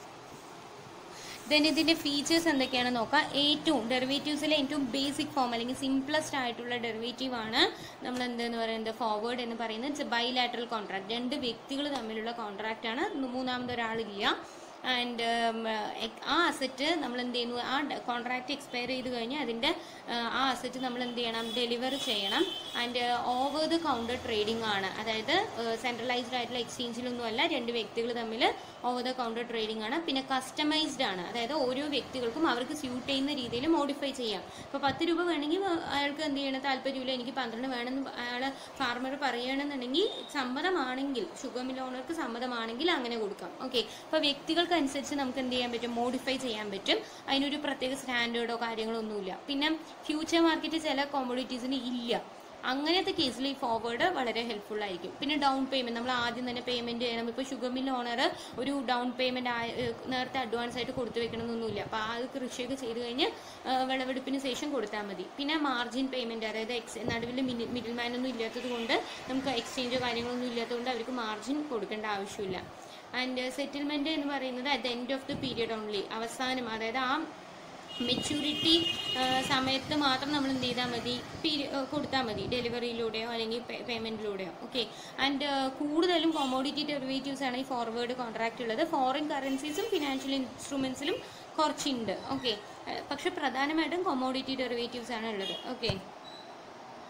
ദെൻ ഇതിൻ്റെ ഫീച്ചേഴ്സ് എന്തൊക്കെയാണ് നോക്കാം ഏറ്റവും ഡെറിവേറ്റീവ്സിലെ ഏറ്റവും ബേസിക് ഫോം അല്ലെങ്കിൽ സിംപ്ലസ്റ്റ് ആയിട്ടുള്ള ഡെറിവേറ്റീവ് ആണ് നമ്മൾ എന്തെന്ന് പറയുന്നത് ഫോർവേഡ് എന്ന് പറയുന്നത് ഇറ്റ്സ് ബൈലാറ്ററൽ കോൺട്രാക്ട് രണ്ട് വ്യക്തികൾ തമ്മിലുള്ള കോൺട്രാക്റ്റ് ആണ് മൂന്നാമത് ഒരാളില്ല ആൻഡ് ആ അസറ്റ് നമ്മൾ എന്ത് ചെയ്യുന്നു ആ കോൺട്രാക്റ്റ് എക്സ്പയർ ചെയ്ത് കഴിഞ്ഞാൽ അതിൻ്റെ ആ അസറ്റ് നമ്മൾ എന്ത് ചെയ്യണം ഡെലിവർ ചെയ്യണം and over the counter trading ആണ് അതായത് സെൻട്രലൈസ്ഡ് ആയിട്ടുള്ള എക്സ്ചേഞ്ചിലൊന്നും അല്ല രണ്ട് വ്യക്തികൾ തമ്മിൽ ഓവർ ദ കൗണ്ടർ ട്രേഡിംഗ് ആണ് പിന്നെ കസ്റ്റമൈസ്ഡ് ആണ് അതായത് ഓരോ വ്യക്തികൾക്കും അവർക്ക് സ്യൂട്ട് ചെയ്യുന്ന രീതിയിൽ മോഡിഫൈ ചെയ്യാം ഇപ്പോൾ പത്ത് രൂപ വേണമെങ്കിൽ അയാൾക്ക് എന്ത് ചെയ്യണം താല്പര്യമില്ല എനിക്ക് പന്ത്രണ്ട് വേണമെന്ന് അയാൾ ഫാർമർ പറയുകയാണെന്നുണ്ടെങ്കിൽ സമ്മതമാണെങ്കിൽ ഷുഗർ മിൽ ഓണർക്ക് സമ്മതമാണെങ്കിൽ അങ്ങനെ കൊടുക്കാം ഓക്കെ അപ്പോൾ വ്യക്തികൾക്കനുസരിച്ച് നമുക്ക് എന്ത് ചെയ്യാൻ പറ്റും മോഡിഫൈ ചെയ്യാൻ പറ്റും അതിനൊരു പ്രത്യേക സ്റ്റാൻഡേർഡോ കാര്യങ്ങളോ ഒന്നുമില്ല പിന്നെ ഫ്യൂച്ചർ മാർക്കറ്റ് ചില കോമോഡിറ്റീസിന് ഇല്ല അങ്ങനത്തെ കേസിൽ ഈ ഫോർവേഡ് വളരെ ഹെൽപ്ഫുൾ ആയിരിക്കും പിന്നെ ഡൗൺ പേയ്മെന്റ് നമ്മൾ ആദ്യം തന്നെ പേയ്മെന്റ് ചെയ്യണം ഇപ്പോൾ ഷുഗർ മിൽ ഓണർ ഒരു ഡൗൺ പേയ്മെന്റ് നേരത്തെ അഡ്വാൻസ് ആയിട്ട് കൊടുത്തു വെക്കണമെന്നൊന്നുമില്ല അപ്പോൾ ആ ഒരു കൃഷിയൊക്കെ ചെയ്ത് കഴിഞ്ഞ് ആ, വിളവെടുപ്പിന് ശേഷം കൊടുത്താൽ മതി പിന്നെ മാർജിൻ പേയ്മെന്റ് അതായത് എക്സ് നടുവിൽ മിഡിൽ മാൻ ഒന്നും ഇല്ലാത്തത് കൊണ്ട് നമുക്ക് എക്സ്ചേഞ്ചോ കാര്യങ്ങളൊന്നും ഇല്ലാത്തതുകൊണ്ട് അവർക്ക് മാർജിൻ കൊടുക്കേണ്ട ആവശ്യമില്ല ആൻഡ് സെറ്റിൽമെന്റ് എന്ന് പറയുന്നത് at end of the period only അവസാനം അതായത് ആ മെച്യൂരിറ്റി സമയത്ത് മാത്രം നമ്മൾ എന്ത് ചെയ്താൽ മതി പീരി കൊടുത്താൽ മതി ഡെലിവറിയിലൂടെയോ അല്ലെങ്കിൽ പേയ്മെൻറ്റിലൂടെയോ ഓക്കെ ആൻഡ് കൂടുതലും കോമോഡിറ്റി ഡെറിവേറ്റീവ്സ് ആണ് ഈ ഫോർവേഡ് കോൺട്രാക്റ്റ് ഉള്ളത് ഫോറിൻ കറൻസീസും ഫിനാൻഷ്യൽ ഇൻസ്ട്രുമെൻസിലും കുറച്ചുണ്ട് ഓക്കെ പക്ഷെ പ്രധാനമായിട്ടും കൊമോഡിറ്റി ഡെറിവേറ്റീവ്സ് ആണ് ഉള്ളത് ഓക്കെ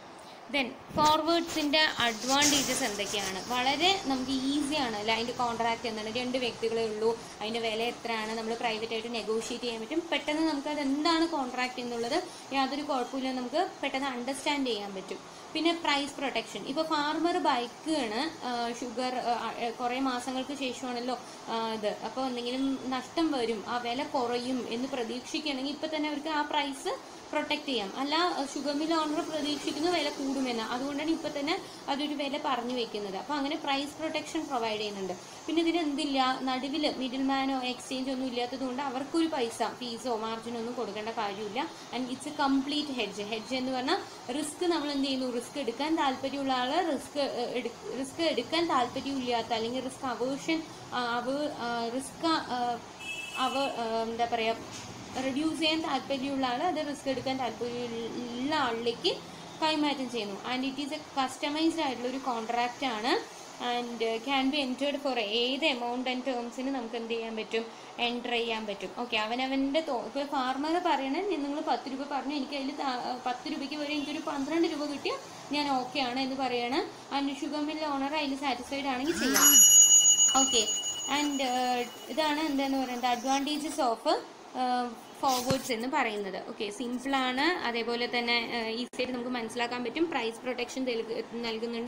ദെൻ ഫോർവേഡ്സിൻ്റെ അഡ്വാൻറ്റേജസ് എന്തൊക്കെയാണ് വളരെ നമുക്ക് ഈസിയാണ് അല്ല അതിൻ്റെ കോൺട്രാക്ട് എന്താണ് രണ്ട് വ്യക്തികളേ ഉള്ളൂ അതിൻ്റെ വില എത്രയാണ് നമ്മൾ പ്രൈവറ്റ് ആയിട്ട് നെഗോഷിയേറ്റ് ചെയ്യാൻ പറ്റും പെട്ടെന്ന് നമുക്ക് അത് എന്താണ് കോൺട്രാക്ട് എന്നുള്ളത് യാതൊരു കുഴപ്പമില്ല നമുക്ക് പെട്ടെന്ന് അണ്ടർസ്റ്റാൻഡ് ചെയ്യാൻ പറ്റും പിന്നെ പ്രൈസ് പ്രൊട്ടക്ഷൻ ഇപ്പോൾ ഫാർമർ ബൈക്കാണ് ഷുഗർ കുറേ മാസങ്ങൾക്ക് ശേഷമാണല്ലോ ആ, ഇത് അപ്പോൾ എന്തെങ്കിലും നഷ്ടം വരും ആ വില കുറയും എന്ന് പ്രതീക്ഷിക്കുകയാണെങ്കിൽ ഇപ്പം തന്നെ അവർക്ക് ആ പ്രൈസ് പ്രൊട്ടക്ട് ചെയ്യാം അല്ല ഷുഗർ മിൽ ഓണർ പ്രതീക്ഷിക്കുന്നു വില കൂടുമെന്ന് അതുകൊണ്ടാണ് ഇപ്പം തന്നെ അതൊരു വില പറഞ്ഞു വെക്കുന്നത് അപ്പോൾ അങ്ങനെ പ്രൈസ് പ്രൊട്ടക്ഷൻ പ്രൊവൈഡ് ചെയ്യുന്നുണ്ട് പിന്നെ ഇതിന് എന്തില്ല നടുവിൽ മിഡിൽ മാനോ എക്സ്ചേഞ്ച് ഒന്നും ഇല്ലാത്തത് കൊണ്ട് അവർക്കൊരു പൈസ ഫീസോ മാർജിനോ ഒന്നും കൊടുക്കേണ്ട കാര്യമില്ല and it's a complete hedge hedge എന്ന് പറഞ്ഞാൽ റിസ്ക് നമ്മൾ എന്ത് ചെയ്യുന്നു റിസ്ക് എടുക്കാൻ താല്പര്യമുള്ള ആള് റിസ്ക് റിസ്ക് എടുക്കാൻ താല്പര്യമില്ലാത്ത അല്ലെങ്കിൽ റിസ്ക് അവേഷൻ അവ റിസ്ക് അവ എന്താ പറയുക റെഡ്യൂസ് ചെയ്യാൻ താല്പര്യമുള്ള ആൾ അത് റിസ്ക് എടുക്കാൻ താല്പര്യമുള്ള ആളിലേക്ക് കൈമാറ്റം ചെയ്യുന്നു and it is a customized ആയിട്ടുള്ള ഒരു കോൺട്രാക്റ്റ് ആണ് and can be entered for ഏത് എമൗണ്ട് ആൻഡ് ടേംസിന് നമുക്ക് എന്ത് ചെയ്യാൻ പറ്റും എൻറ്റർ ചെയ്യാൻ പറ്റും ഓക്കെ അവനവൻ്റെ തോ ഇപ്പോൾ ഫാർമർ പറയണേ നിങ്ങൾ പത്ത് രൂപ പറഞ്ഞു എനിക്ക് അതിൽ പത്ത് രൂപയ്ക്ക് വരെ എനിക്കൊരു പന്ത്രണ്ട് രൂപ കിട്ടിയാൽ ഞാൻ ഓക്കെ ആണ് എന്ന് പറയണം ആൻഡ് ഷുഗർ മിൽ ഓണർ അതിൽ സാറ്റിസ്ഫൈഡ് ആണെങ്കിൽ ചെയ്യാം ഓക്കെ ആൻഡ് ഇതാണ് എന്താന്ന് പറയുന്നത് അഡ്വാൻറ്റേജസ് ഓഫ് ഫോർവേഡ്സ് എന്ന് പറയുന്നത് ഓക്കെ സിമ്പിളാണ് അതേപോലെ തന്നെ ഈസി ആയിട്ട് നമുക്ക് മനസ്സിലാക്കാൻ പറ്റും പ്രൈസ് പ്രൊട്ടക്ഷൻ നൽകുന്നുണ്ട്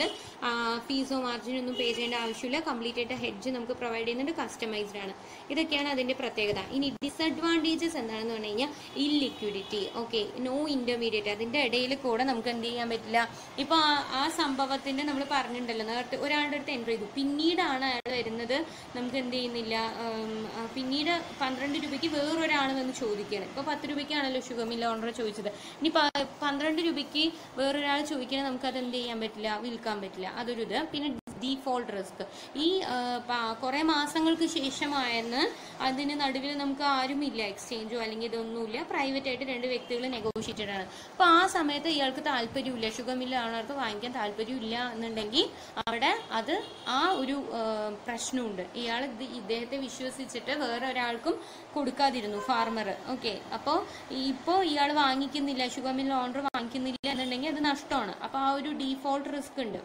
ഫീസോ മാർജിനോ ഒന്നും പേ ചെയ്യേണ്ട ആവശ്യമില്ല കംപ്ലീറ്റ് ആയിട്ട് ഹെഡ്ജ് നമുക്ക് പ്രൊവൈഡ് ചെയ്യുന്നുണ്ട് കസ്റ്റമൈസ്ഡ് ആണ് ഇതൊക്കെയാണ് അതിൻ്റെ പ്രത്യേകത ഇനി ഡിസഡ്വാൻറ്റേജസ് എന്താണെന്ന് പറഞ്ഞു കഴിഞ്ഞാൽ ഇല്ലിക്വിഡിറ്റി ഓക്കെ നോ ഇൻ്റർമീഡിയറ്റ് അതിൻ്റെ ഇടയിൽ കൂടെ നമുക്ക് എന്ത് ചെയ്യാൻ പറ്റില്ല ഇപ്പോൾ ആ ആ സംഭവത്തിൻ്റെ നമ്മൾ പറഞ്ഞിട്ടുണ്ടല്ലോ നേരത്തെ ഒരാളുടെ അടുത്ത് എൻ്റർ ചെയ്തു പിന്നീടാണ് അയാൾ വരുന്നത് നമുക്ക് എന്ത് ചെയ്യുന്നില്ല ഉം, ആ, പിന്നീട് പന്ത്രണ്ട് രൂപയ്ക്ക് വേറൊരാൾ വന്ന് ചോദിക്കുകയാണ് ഇപ്പോൾ പത്ത് രൂപയ്ക്കാണല്ലോ ഷുഗർ മിൽ ഓണർ ചോദിച്ചത് ഇനി പ- പന്ത്രണ്ട് രൂപയ്ക്ക് വേറൊരാൾ ചോദിക്കണമെങ്കിൽ നമുക്കത് എന്ത് ചെയ്യാൻ പറ്റില്ല വിൽക്കാൻ പറ്റില്ല അതൊരു ഇത് പിന്നെ ഡീഫോൾട്ട് റിസ്ക് ഈ കുറേ മാസങ്ങൾക്ക് ശേഷമായെന്ന് അതിന് നടുവിൽ നമുക്ക് ആരുമില്ല എക്സ്ചേഞ്ചോ അല്ലെങ്കിൽ ഇതൊന്നുമില്ല പ്രൈവറ്റ് ആയിട്ട് രണ്ട് വ്യക്തികൾ നെഗോഷിയേറ്റഡ് ആണ് അപ്പോൾ ആ സമയത്ത് ഇയാൾക്ക് താല്പര്യമില്ല ഷുഗർ മില്ല് ആണവർക്ക് വാങ്ങിക്കാൻ താല്പര്യമില്ല എന്നുണ്ടെങ്കിൽ അവിടെ അത് ആ ഒരു ആ, പ്രശ്നമുണ്ട് ഇയാൾ ഇത് ഇദ്ദേഹത്തെ വിശ്വസിച്ചിട്ട് വേറെ ഒരാൾക്കും കൊടുക്കാതിരുന്നു ഫാർമർ ഓക്കെ അപ്പോൾ ഇപ്പോൾ ഇയാൾ വാങ്ങിക്കുന്നില്ല ഷുഗർ മില്ല് ഓണർ വാങ്ങിക്കുന്നില്ല എന്നുണ്ടെങ്കിൽ അത് നഷ്ടമാണ് അപ്പോൾ ആ ഒരു ഡീഫോൾട്ട് റിസ്ക് ഉണ്ട്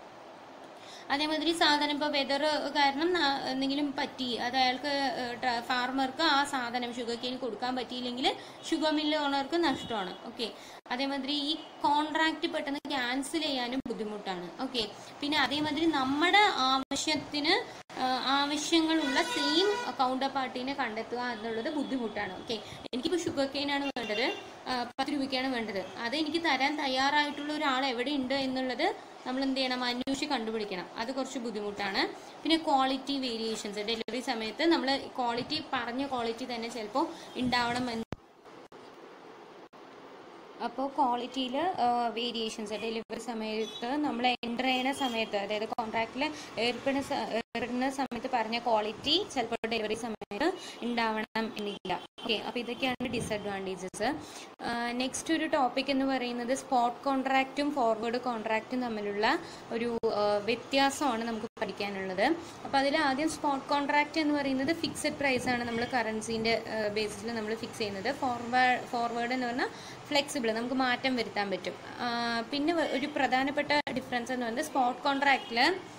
അതേമാതിരി സാധനം ഇപ്പോൾ വെതർ കാരണം ന- എന്തെങ്കിലും പറ്റി അത് അയാൾക്ക് ഫാർമർക്ക് ആ സാധനം ഷുഗർ കെയിൻ കൊടുക്കാൻ പറ്റിയില്ലെങ്കിൽ ഷുഗർ മില്ല് ഓണർക്ക് നഷ്ടമാണ് ഓക്കെ അതേമാതിരി ഈ കോൺട്രാക്റ്റ് പെട്ടെന്ന് ക്യാൻസൽ ചെയ്യാനും ബുദ്ധിമുട്ടാണ് ഓക്കെ പിന്നെ അതേമാതിരി നമ്മുടെ ആവശ്യത്തിന് ആ, ആവശ്യങ്ങളുള്ള സെയിം കൗണ്ടർ പാർട്ടീനെ കണ്ടെത്തുക എന്നുള്ളത് ബുദ്ധിമുട്ടാണ് ഓക്കെ എനിക്കിപ്പോൾ ഷുഗർ കെയിനാണ് വേണ്ടത് ആ, പത്ത് രൂപയ്ക്കാണ് വേണ്ടത് അത് എനിക്ക് തരാൻ തയ്യാറായിട്ടുള്ള ഒരാൾ എവിടെ ഉണ്ട് എന്നുള്ളത് നമ്മൾ എന്ത് ചെയ്യണം അന്വേഷിച്ച് കണ്ടുപിടിക്കണം അത് കുറച്ച് ബുദ്ധിമുട്ടാണ് പിന്നെ ക്വാളിറ്റി വേരിയേഷൻസ് ഡെലിവറി സമയത്ത് നമ്മൾ ക്വാളിറ്റി പറഞ്ഞ ക്വാളിറ്റി തന്നെ ചിലപ്പോൾ ഉണ്ടാവണം എന്ന് അപ്പോൾ ക്വാളിറ്റിയിൽ വേരിയേഷൻസ് ഡെലിവറി സമയത്ത് നമ്മൾ എൻ്റർ ചെയ്യുന്ന സമയത്ത് അതായത് കോൺട്രാക്റ്റിൽ ഏർപ്പെടുന്ന സ- ഏർപ്പെടുന്ന സമയത്ത് പറഞ്ഞ ക്വാളിറ്റി ചിലപ്പോൾ ഡെലിവറി സമയത്ത് ഉണ്ടാവണം എന്നില്ല ഓക്കെ അപ്പോൾ ഇതൊക്കെയാണ് ഡിസഡ്വാൻറ്റേജസ് നെക്സ്റ്റ് ഒരു ടോപ്പിക് എന്ന് പറയുന്നത് സ്പോട്ട് കോൺട്രാക്റ്റും ഫോർവേഡ് കോൺട്രാക്റ്റും തമ്മിലുള്ള ഒരു ആ, വ്യത്യാസമാണ് നമുക്ക് പഠിക്കാനുള്ളത് അപ്പോൾ അതിൽ ആദ്യം സ്പോട്ട് കോൺട്രാക്റ്റ് എന്ന് പറയുന്നത് ഫിക്സഡ് പ്രൈസ് ആണ് നമ്മൾ കറൻസീൻ്റെ ബേസിസിൽ നമ്മൾ ഫിക്സ് ചെയ്യുന്നത് ഫോർവേഡ് ഫോർവേഡ് എന്ന് പറഞ്ഞാൽ ഫ്ലെക്സിബിൾ നമുക്ക് മാറ്റം വരുത്താൻ പറ്റും ആ, പിന്നെ വ- ഒരു പ്രധാനപ്പെട്ട ഡിഫറൻസ് എന്ന് പറയുന്നത് സ്പോട്ട് കോൺട്രാക്റ്റിൽ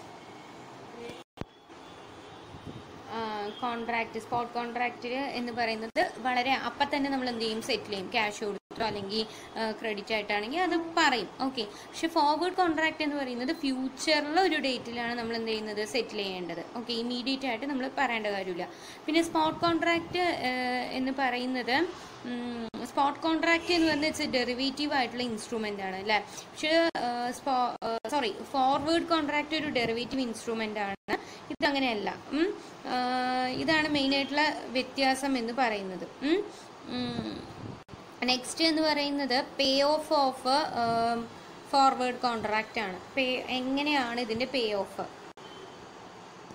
കോൺട്രാക്റ്റ് സ്പോട്ട് കോൺട്രാക്റ്റിൽ എന്ന് പറയുന്നത് വളരെ അപ്പം തന്നെ നമ്മൾ എന്ത് ചെയ്യും സെറ്റിൽ ചെയ്യും ക്യാഷ് കൊടുത്തോ അല്ലെങ്കിൽ ക്രെഡിറ്റ് ആയിട്ടാണെങ്കിൽ അത് പറയും ഓക്കെ പക്ഷെ ഫോർവേഡ് കോൺട്രാക്റ്റ് എന്ന് പറയുന്നത് ഫ്യൂച്ചറിലെ ഒരു ഡേറ്റിലാണ് നമ്മൾ എന്ത് ചെയ്യുന്നത് സെറ്റിൽ ചെയ്യേണ്ടത് ഓക്കെ ഇമീഡിയറ്റ് ആയിട്ട് നമ്മൾ പറയേണ്ട കാര്യമില്ല പിന്നെ സ്പോട്ട് കോൺട്രാക്റ്റ് എന്ന് പറയുന്നത് സ്പോട്ട് കോൺട്രാക്റ്റ് എന്ന് പറയുന്നത് ഇറ്റ്സ് ഡെറിവേറ്റീവ് ആയിട്ടുള്ള ഇൻസ്ട്രുമെൻ്റ് ആണ് അല്ലേ പക്ഷേ സോറി ഫോർവേഡ് കോൺട്രാക്റ്റ് ഒരു ഡെറിവേറ്റീവ് ഇൻസ്ട്രുമെൻ്റ് ആണ് ഇതങ്ങനെയല്ല ഉം. ആ, ഇതാണ് മെയിനായിട്ടുള്ള വ്യത്യാസം എന്ന് പറയുന്നത് നെക്സ്റ്റ് എന്ന് പറയുന്നത് pay off off forward contract ആണ് പേ എങ്ങനെയാണ് ഇതിൻ്റെ പേ ഓഫ് അപ്പം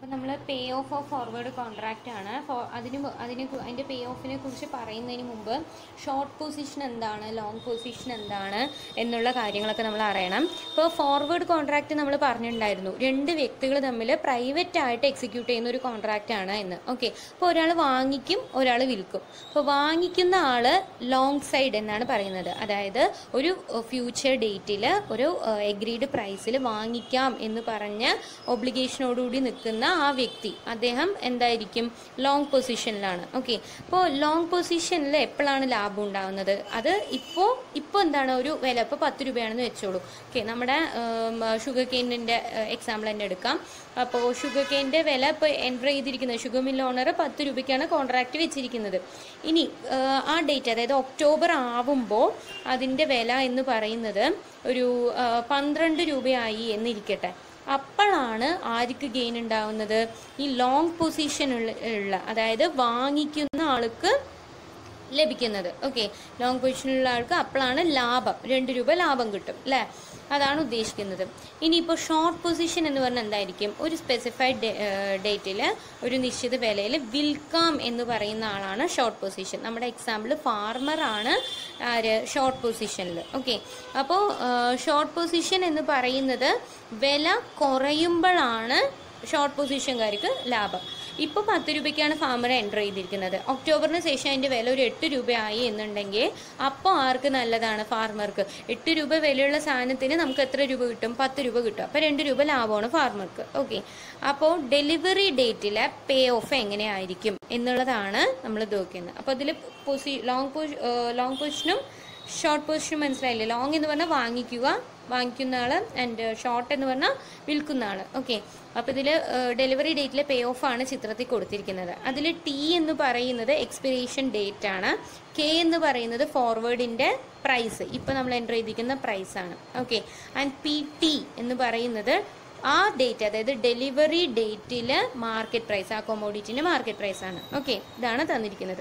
അപ്പം നമ്മൾ pay off off forward contract ആണ് ഫോ- അതിന് മു- അതിനെ കു- അതിൻ്റെ പേ ഓഫിനെ കുറിച്ച് പറയുന്നതിന് മുമ്പ് ഷോർട്ട് പൊസിഷൻ എന്താണ് ലോങ് പൊസിഷൻ എന്താണ് എന്നുള്ള കാര്യങ്ങളൊക്കെ നമ്മൾ അറിയണം ഇപ്പോൾ ഫോർവേഡ് കോൺട്രാക്റ്റ് നമ്മൾ പറഞ്ഞിട്ടുണ്ടായിരുന്നു രണ്ട് വ്യക്തികൾ തമ്മിൽ പ്രൈവറ്റ് ആയിട്ട് എക്സിക്യൂട്ട് ചെയ്യുന്ന ഒരു കോൺട്രാക്റ്റ് ആണ് എന്ന് ഓക്കെ അപ്പോൾ ഒരാൾ വാങ്ങിക്കും ഒരാൾ വിൽക്കും അപ്പോൾ വാങ്ങിക്കുന്ന ആൾ ലോങ് സൈഡ് എന്നാണ് പറയുന്നത് അതായത് ഒരു ഫ്യൂച്ചർ ഡേറ്റിൽ ഒരു എഗ്രീഡ് പ്രൈസിൽ വാങ്ങിക്കാം എന്ന് പറഞ്ഞ് ഒബ്ലിഗേഷനോടുകൂടി നിൽക്കുന്ന ആ വ്യക്തി അദ്ദേഹം എന്തായിരിക്കും ലോങ് പൊസിഷനിലാണ് ഓക്കെ ഇപ്പോൾ ലോങ് പൊസിഷനിൽ എപ്പോഴാണ് ലാഭം ഉണ്ടാകുന്നത് അത് ഇപ്പോൾ ഇപ്പോൾ എന്താണ് ഒരു വില ഇപ്പോൾ പത്ത് രൂപയാണെന്ന് വെച്ചോളൂ ഓക്കെ നമ്മുടെ ഷുഗർ കെയിനിൻ്റെ എക്സാമ്പിൾ തന്നെ എടുക്കാം അപ്പോൾ ഷുഗർ കെയിൻ്റെ വില ഇപ്പോൾ എൻറ്റർ ചെയ്തിരിക്കുന്നത് ഷുഗർ മിൽ ഓണർ പത്ത് രൂപയ്ക്കാണ് കോൺട്രാക്റ്റ് വെച്ചിരിക്കുന്നത് ഇനി ആ, ആ ഡേറ്റ് അതായത് ഒക്ടോബർ ആവുമ്പോൾ അതിൻ്റെ വില എന്ന് പറയുന്നത് ഒരു ആ, പന്ത്രണ്ട് രൂപയായി എന്നിരിക്കട്ടെ അപ്പോഴാണ് ആർക്ക് ഗെയിൻ ഉണ്ടാവുന്നത് ഈ ലോങ് പൊസിഷൻ ഉള്ള അതായത് വാങ്ങിക്കുന്ന ആൾക്ക് ലഭിക്കുന്നത് ഓക്കെ ലോങ് പൊസിഷനുള്ള ആൾക്ക് അപ്പോഴാണ് ലാഭം രണ്ട് രൂപ ലാഭം കിട്ടും അല്ലേ അതാണ് ഉദ്ദേശിക്കുന്നത് ഇനിയിപ്പോൾ ഷോർട്ട് പൊസിഷൻ എന്ന് പറഞ്ഞാൽ എന്തായിരിക്കും ഒരു സ്പെസിഫൈഡ് ഡേറ്റിൽ ഒരു നിശ്ചിത വിലയിൽ വിൽക്കാം എന്ന് പറയുന്ന ആളാണ് ഷോർട്ട് പൊസിഷൻ നമ്മുടെ എക്സാമ്പിൾ ഫാർമർ ആണ് ആര് ഷോർട്ട് പൊസിഷനിൽ ഓക്കെ അപ്പോൾ ഷോർട്ട് പൊസിഷൻ എന്ന് പറയുന്നത് വില കുറയുമ്പോഴാണ് ഷോർട്ട് പൊസിഷൻകാർക്ക് ലാഭം ഇപ്പോൾ പത്ത് രൂപയ്ക്കാണ് ഫാമർ എൻ്റർ ചെയ്തിരിക്കുന്നത് ഒക്ടോബറിന് ശേഷം അതിൻ്റെ വില ഒരു എട്ട് രൂപയായി എന്നുണ്ടെങ്കിൽ അപ്പോൾ ആർക്ക് നല്ലതാണ് ഫാർമർക്ക് എട്ട് രൂപ വിലയുള്ള സാധനത്തിന് നമുക്ക് എത്ര രൂപ കിട്ടും പത്ത് രൂപ കിട്ടും അപ്പോൾ രണ്ട് രൂപ ലാഭമാണ് ഫാർമർക്ക് ഓക്കെ അപ്പോൾ ഡെലിവറി ഡേറ്റിലെ പേ ഓഫ് എങ്ങനെയായിരിക്കും എന്നുള്ളതാണ് നമ്മൾ നോക്കുന്നത് അപ്പോൾ അതിൽ പൊസി ലോങ് പൊസി ലോങ് പൊസിഷനും ഷോർട്ട് പൊസിഷൻ മനസ്സിലായില്ലേ ലോങ് എന്ന് പറഞ്ഞാൽ വാങ്ങിക്കുക വാങ്ങിക്കുന്ന ആൾ ആൻഡ് ഷോർട്ട് എന്ന് പറഞ്ഞാൽ വിൽക്കുന്ന ആൾ ഓക്കെ അപ്പോൾ ഇതിൽ ഡെലിവറി ഡേറ്റിലെ പേ ഓഫ് ആണ് ചിത്രത്തിൽ കൊടുത്തിരിക്കുന്നത് അതിൽ ടി എന്ന് പറയുന്നത് എക്സ്പിറേഷൻ ഡേറ്റ് ആണ് കെ എന്ന് പറയുന്നത് ഫോർവേഡിൻ്റെ പ്രൈസ് ഇപ്പോൾ നമ്മൾ എൻ്റർ ചെയ്തിരിക്കുന്ന പ്രൈസ് ആണ് ഓക്കെ ആൻഡ് പി ടി എന്ന് പറയുന്നത് ആ ഡേറ്റ് അതായത് ഡെലിവറി ഡേറ്റിൽ മാർക്കറ്റ് പ്രൈസ് ആ കൊമോഡിറ്റിൻ്റെ മാർക്കറ്റ് പ്രൈസ് ആണ് ഓക്കെ ഇതാണ് തന്നിരിക്കുന്നത്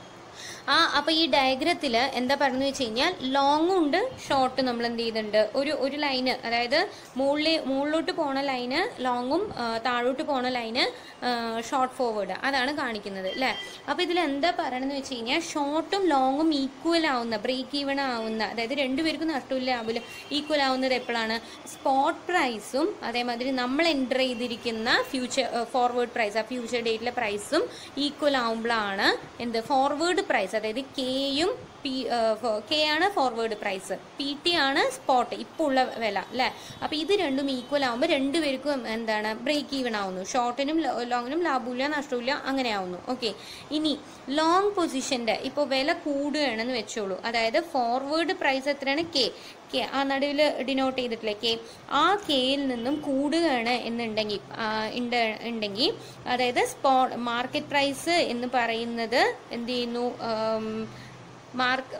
ആ അപ്പോൾ ഈ ഡയഗ്രത്തിൽ എന്താ പറഞ്ഞു വെച്ച് കഴിഞ്ഞാൽ ലോങ്ങും ഉണ്ട് ഷോർട്ട് നമ്മൾ എന്ത് ചെയ്യുന്നുണ്ട് ഒരു ഒരു ലൈന് അതായത് മുകളിൽ മുകളിലോട്ട് പോണ ലൈന് ലോങ്ങും താഴോട്ട് പോണ ലൈന് ഷോർട്ട് ഫോർവേഡ് അതാണ് കാണിക്കുന്നത് അല്ലേ അപ്പോൾ ഇതിൽ എന്താ പറയണമെന്ന് വെച്ച് കഴിഞ്ഞാൽ ഷോർട്ടും ലോങ്ങും ഈക്വൽ ആവുന്ന ബ്രേക്ക് ഈവൺ ആവുന്ന അതായത് രണ്ടുപേർക്കും നഷ്ടമില്ല ലാഭമില്ല ഈക്വൽ ആവുന്നത് എപ്പോഴാണ് സ്പോട്ട് പ്രൈസും അതേമാതിരി നമ്മൾ എൻ്റർ ചെയ്തിരിക്കുന്ന ഫ്യൂച്ചർ ഫോർവേഡ് പ്രൈസ് ആ ഫ്യൂച്ചർ ഡേറ്റിലെ പ്രൈസും ഈക്വൽ ആവുമ്പോഴാണ് എന്ത് ഫോർവേഡ് പ്രൈസ് അതായത് കെയും പി കെ ആണ് ഫോർവേഡ് പ്രൈസ് പി ടി ആണ് സ്പോട്ട് ഇപ്പോൾ ഉള്ള വില അല്ലേ അപ്പോൾ ഇത് രണ്ടും ഈക്വൽ ആവുമ്പോൾ രണ്ടുപേർക്കും എന്താണ് ബ്രേക്ക് ഈവൺ ആവുന്നു ഷോർട്ടിനും ലോങ്ങിനും ലാഭമില്ല നഷ്ടമില്ല അങ്ങനെ ആവുന്നു ഓക്കെ ഇനി ലോങ് പൊസിഷൻ്റെ ഇപ്പോൾ വില കൂടുകയാണെന്ന് വെച്ചോളൂ അതായത് ഫോർവേഡ് പ്രൈസ് എത്രയാണ് കെ കെ ആ നടുവിൽ ഡിനോട്ട് ചെയ്തിട്ടില്ലേ കെ ആ കെയിൽ നിന്നും കൂടുകയാണ് എന്നുണ്ടെങ്കിൽ ആ, ഉണ്ട് ഉണ്ടെങ്കിൽ അതായത് സ്പോ മാർക്കറ്റ് പ്രൈസ് എന്ന് പറയുന്നത് എന്ത് ചെയ്യുന്നു മാർക്ക്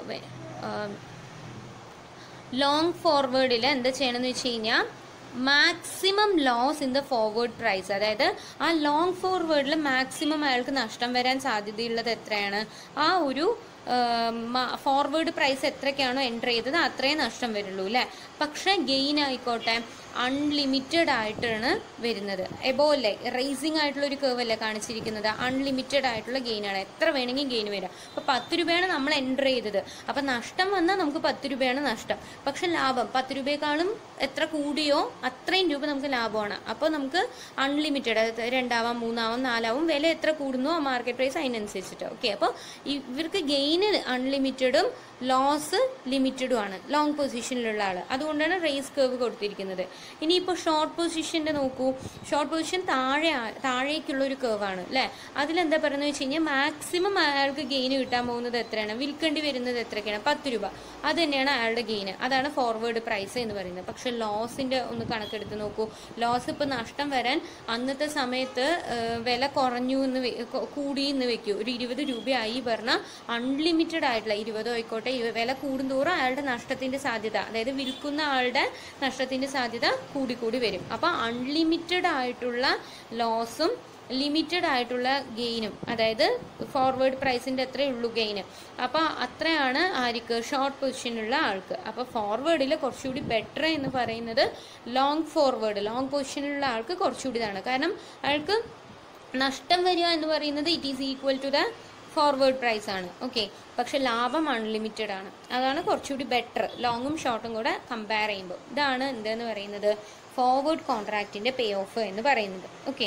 ലോങ് ഫോർവേഡിൽ എന്താ ചെയ്യണമെന്ന് വെച്ച് കഴിഞ്ഞാൽ maximum loss in the forward price അതായത് ആ ലോങ് ഫോർവേഡിൽ മാക്സിമം അയാൾക്ക് നഷ്ടം വരാൻ സാധ്യതയുള്ളത് എത്രയാണ് ആ ഒരു ഫോർവേഡ് പ്രൈസ് എത്രയ്ക്കാണോ എൻ്റർ ചെയ്തത് അത്രയും നഷ്ടം വരുള്ളൂ അല്ലേ പക്ഷേ ഗെയിൻ ആയിക്കോട്ടെ അൺലിമിറ്റഡ് ആയിട്ടാണ് വരുന്നത് എബോ അല്ലേ റേസിംഗ് ആയിട്ടുള്ള ഒരു കേവ് അല്ലേ കാണിച്ചിരിക്കുന്നത് അൺലിമിറ്റഡ് ആയിട്ടുള്ള ഗെയിനാണ് എത്ര വേണമെങ്കിൽ ഗെയിൻ വരാം അപ്പോൾ പത്ത് രൂപയാണ് നമ്മൾ എൻ്റർ ചെയ്തത് അപ്പോൾ നഷ്ടം വന്നാൽ നമുക്ക് പത്ത് രൂപയാണ് നഷ്ടം പക്ഷെ ലാഭം പത്ത് രൂപയെക്കാളും എത്ര കൂടിയോ അത്രയും രൂപ നമുക്ക് ലാഭമാണ് അപ്പോൾ നമുക്ക് അൺലിമിറ്റഡ് അതായത് രണ്ടാവാം മൂന്നാവാം നാലാവും വില എത്ര കൂടുന്നോ ആ മാർക്കറ്റ് പ്രൈസ് അതിനനുസരിച്ചിട്ട് ഓക്കെ അപ്പോൾ ഇവർക്ക് ഗെയിന് അൺലിമിറ്റഡും ലോസ് ലിമിറ്റഡും ആണ് ലോങ് പൊസിഷനിലുള്ള ആൾ അതുകൊണ്ടാണ് റേസ് കേവ് കൊടുത്തിരിക്കുന്നത് ഇനിയിപ്പോൾ ഷോർട്ട് പൊസിഷൻ്റെ നോക്കൂ ഷോർട്ട് പൊസിഷൻ താഴെ ആ- താഴേക്കുള്ള ഒരു കേവാണ് അല്ലേ അതിലെന്താ പറയുന്നത് വെച്ച് കഴിഞ്ഞാൽ മാക്സിമം അയാൾക്ക് ഗെയിൻ കിട്ടാൻ പോകുന്നത് എത്രയാണ് വിൽക്കേണ്ടി വരുന്നത് എത്രയൊക്കെയാണ് പത്ത് രൂപ അത് തന്നെയാണ് അയാളുടെ ഗെയിന് അതാണ് ഫോർവേഡ് പ്രൈസ് എന്ന് പറയുന്നത് പക്ഷെ ലോസിൻ്റെ ഒന്ന് കണക്കെടുത്ത് നോക്കൂ ലോസ് ഇപ്പോൾ നഷ്ടം വരാൻ അന്നത്തെ സമയത്ത് ആ, വില കുറഞ്ഞു എന്ന് വെ- കൊ- കൂടി എന്ന് വെക്കൂ ഒരു ഇരുപത് രൂപയായി പറഞ്ഞാൽ അൺലിമിറ്റഡ് ആയിട്ടുള്ള ഇരുപതോ ആയിക്കോട്ടെ ഇവ- വില കൂടുന്തോറും അയാളുടെ നഷ്ടത്തിന്റെ സാധ്യത അതായത് വിൽക്കുന്ന ആളുടെ നഷ്ടത്തിന്റെ സാധ്യത കൂടിക്കൂടി വരും അപ്പോൾ അൺലിമിറ്റഡ് ആയിട്ടുള്ള ലോസും ലിമിറ്റഡ് ആയിട്ടുള്ള ഗെയിനും അതായത് ഫോർവേഡ് പ്രൈസിൻ്റെ അത്രയേ ഉള്ളൂ ഗെയിന് അപ്പോൾ അത്രയാണ് ആർക്ക് ഷോർട്ട് പൊസിഷനുള്ള ആൾക്ക് അപ്പോൾ ഫോർവേഡിൽ കുറച്ചുകൂടി ബെറ്റർ എന്ന് പറയുന്നത് ലോങ് ഫോർവേഡ് ലോങ് പൊസിഷനുള്ള ആൾക്ക് കുറച്ചുകൂടി ഇതാണ് കാരണം അയാൾക്ക് നഷ്ടം വരിക എന്ന് പറയുന്നത് it is equal to the forward price ആണ് ഓക്കെ പക്ഷെ ലാഭം അൺലിമിറ്റഡ് ആണ് അതാണ് കുറച്ചുകൂടി ബെറ്റർ ലോങ്ങും ഷോർട്ടും കൂടെ കമ്പയർ ചെയ്യുമ്പോൾ ഇതാണ് എന്തെന്ന് പറയുന്നത് ഫോർവേഡ് കോൺട്രാക്റ്റിന്റെ പേ ഓഫ് എന്ന് പറയുന്നത് ഓക്കെ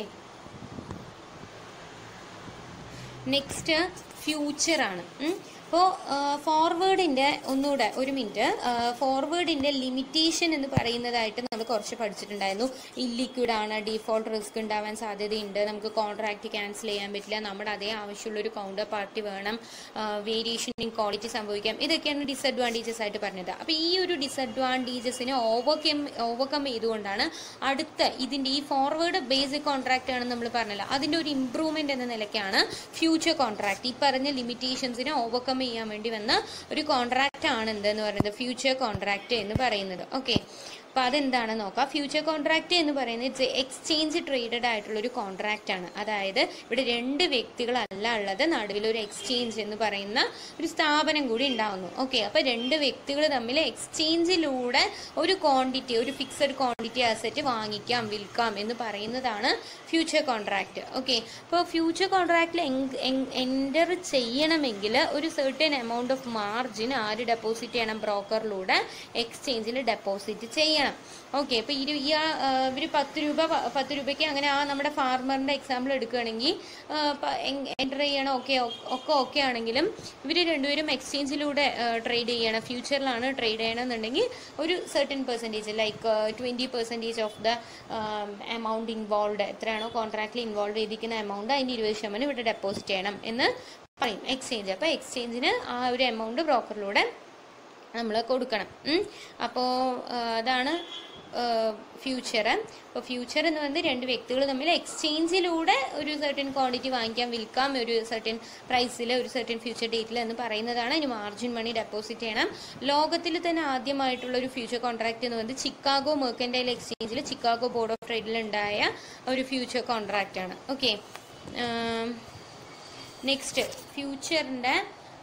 നെക്സ്റ്റ് ഫ്യൂച്ചർ ആണ് അപ്പോൾ ഫോർവേഡിൻ്റെ ഒന്നുകൂടെ ഒരു മിനിറ്റ് ഫോർവേഡിൻ്റെ ലിമിറ്റേഷൻ എന്ന് പറയുന്നതായിട്ട് നമ്മൾ കുറച്ച് പഠിച്ചിട്ടുണ്ടായിരുന്നു ഇല്ലിക്വിഡ് ആണ് ഡീഫോൾട്ട് റിസ്ക് ഉണ്ടാവാൻ സാധ്യതയുണ്ട് നമുക്ക് കോൺട്രാക്റ്റ് ക്യാൻസൽ ചെയ്യാൻ പറ്റില്ല നമ്മുടെ അതേ ആവശ്യമുള്ള ഒരു കൗണ്ടർ പാർട്ടി വേണം വേരിയേഷൻ ഇൻ ക്വാളിറ്റി സംഭവിക്കാം ഇതൊക്കെയാണ് ഡിസഡ്വാൻറ്റേജസ് ആയിട്ട് പറഞ്ഞത് അപ്പോൾ ഈ ഒരു ഡിസഡ്വാൻറ്റേജസിനെ ഓവർകം ഓവർകം ചെയ്തുകൊണ്ടാണ് അടുത്ത ഇതിൻ്റെ ഈ ഫോർവേഡ് ബേസിക് കോൺട്രാക്റ്റ് ആണെന്ന് നമ്മൾ പറഞ്ഞല്ലോ അതിൻ്റെ ഒരു ഇമ്പ്രൂവ്മെൻ്റ് എന്ന നിലയ്ക്കാണ് ഫ്യൂച്ചർ കോൺട്രാക്ട് ഈ പറഞ്ഞ ലിമിറ്റേഷൻസിനെ ഓവർകം ചെയ്യാൻ വേണ്ടി വന്ന ഒരു കോൺട്രാക്റ്റ് ആണ് എന്തെന്ന് പറയുന്നത് ഫ്യൂച്ചർ കോൺട്രാക്റ്റ് എന്ന് പറയുന്നത് ഓക്കെ അപ്പോൾ അതെന്താണെന്ന് നോക്കാം ഫ്യൂച്ചർ കോൺട്രാക്റ്റ് എന്ന് പറയുന്നത് ഇറ്റ്സ് എക്സ്ചേഞ്ച് ട്രേഡഡ് ആയിട്ടുള്ള ഒരു കോൺട്രാക്റ്റ് ആണ് അതായത് ഇവിടെ രണ്ട് വ്യക്തികളല്ല ഉള്ളത് നടുവിൽ ഒരു എക്സ്ചേഞ്ച് എന്ന് പറയുന്ന ഒരു സ്ഥാപനം കൂടി ഉണ്ടാവുന്നു ഓക്കെ അപ്പോൾ രണ്ട് വ്യക്തികൾ തമ്മിൽ എക്സ്ചേഞ്ചിലൂടെ ഒരു ക്വാണ്ടിറ്റി ഒരു ഫിക്സഡ് ക്വാണ്ടിറ്റി അസറ്റ് വാങ്ങിക്കാം വിൽക്കാം എന്ന് പറയുന്നതാണ് ഫ്യൂച്ചർ കോൺട്രാക്റ്റ് ഓക്കെ അപ്പോൾ ഫ്യൂച്ചർ കോൺട്രാക്റ്റിൽ എൻ്റർ ചെയ്യണമെങ്കിൽ ഒരു സെർട്ടൻ എമൗണ്ട് ഓഫ് മാർജിൻ ആര് ഡെപ്പോസിറ്റ് ചെയ്യണം ബ്രോക്കറിലൂടെ എക്സ്ചേഞ്ചിൽ ഡെപ്പോസിറ്റ് ചെയ്യണം ഓക്കെ അപ്പോൾ ഇരു ഈ ഇവർ പത്ത് രൂപ പ- പത്ത് രൂപയ്ക്ക് അങ്ങനെ ആ നമ്മുടെ ഫാർമറിൻ്റെ എക്സാമ്പിൾ എടുക്കുകയാണെങ്കിൽ എൻ്റർ ചെയ്യണം ഓക്കെ ഒക്കെ ഓക്കെ ആണെങ്കിലും ഇവർ രണ്ടുപേരും എക്സ്ചേഞ്ചിലൂടെ ട്രേഡ് ചെയ്യണം ഫ്യൂച്ചറിലാണ് ട്രേഡ് ചെയ്യണമെന്നുണ്ടെങ്കിൽ ഒരു certain percentage like twenty percentage of the amount involve എത്രയാണോ കോൺട്രാക്റ്റിൽ ഇൻവോൾവ് ചെയ്തിരിക്കുന്ന എമൗണ്ട് അതിൻ്റെ ഇരുപത് ശതമാനം ഇവിടെ ഡെപ്പോസിറ്റ് ചെയ്യണം എന്ന് പറയും എക്സ്ചേഞ്ച് അപ്പോൾ എക്സ്ചേഞ്ചിന് ആ ഒരു എമൗണ്ട് ബ്രോക്കറിലൂടെ നമ്മൾ കൊടുക്കണം അപ്പോൾ അതാണ് ഫ്യൂച്ചർ അപ്പോൾ ഫ്യൂച്ചർ എന്ന് പറയുന്നത് രണ്ട് വ്യക്തികൾ തമ്മിൽ എക്സ്ചേഞ്ചിലൂടെ ഒരു സെർട്ടൻ ക്വാണ്ടിറ്റി വാങ്ങിക്കാം വിൽക്കാം ഒരു സെർട്ടൻ പ്രൈസിൽ ഒരു സെർട്ടൻ ഫ്യൂച്ചർ ഡേറ്റിൽ എന്ന് പറയുന്നതാണ് ഇനി മാർജിൻ മണി ഡെപ്പോസിറ്റ് ചെയ്യണം ലോകത്തിൽ തന്നെ ആദ്യമായിട്ടുള്ള ഒരു ഫ്യൂച്ചർ കോൺട്രാക്റ്റ് എന്ന് പറയുന്നത് ചിക്കാഗോ മെർക്കൻഡൈൽ എക്സ്ചേഞ്ചിൽ ചിക്കാഗോ ബോർഡ് ഓഫ് ട്രേഡിൽ ഉണ്ടായ ഒരു ഫ്യൂച്ചർ കോൺട്രാക്റ്റ് ആണ് ഓക്കെ നെക്സ്റ്റ് ഫ്യൂച്ചറിൻ്റെ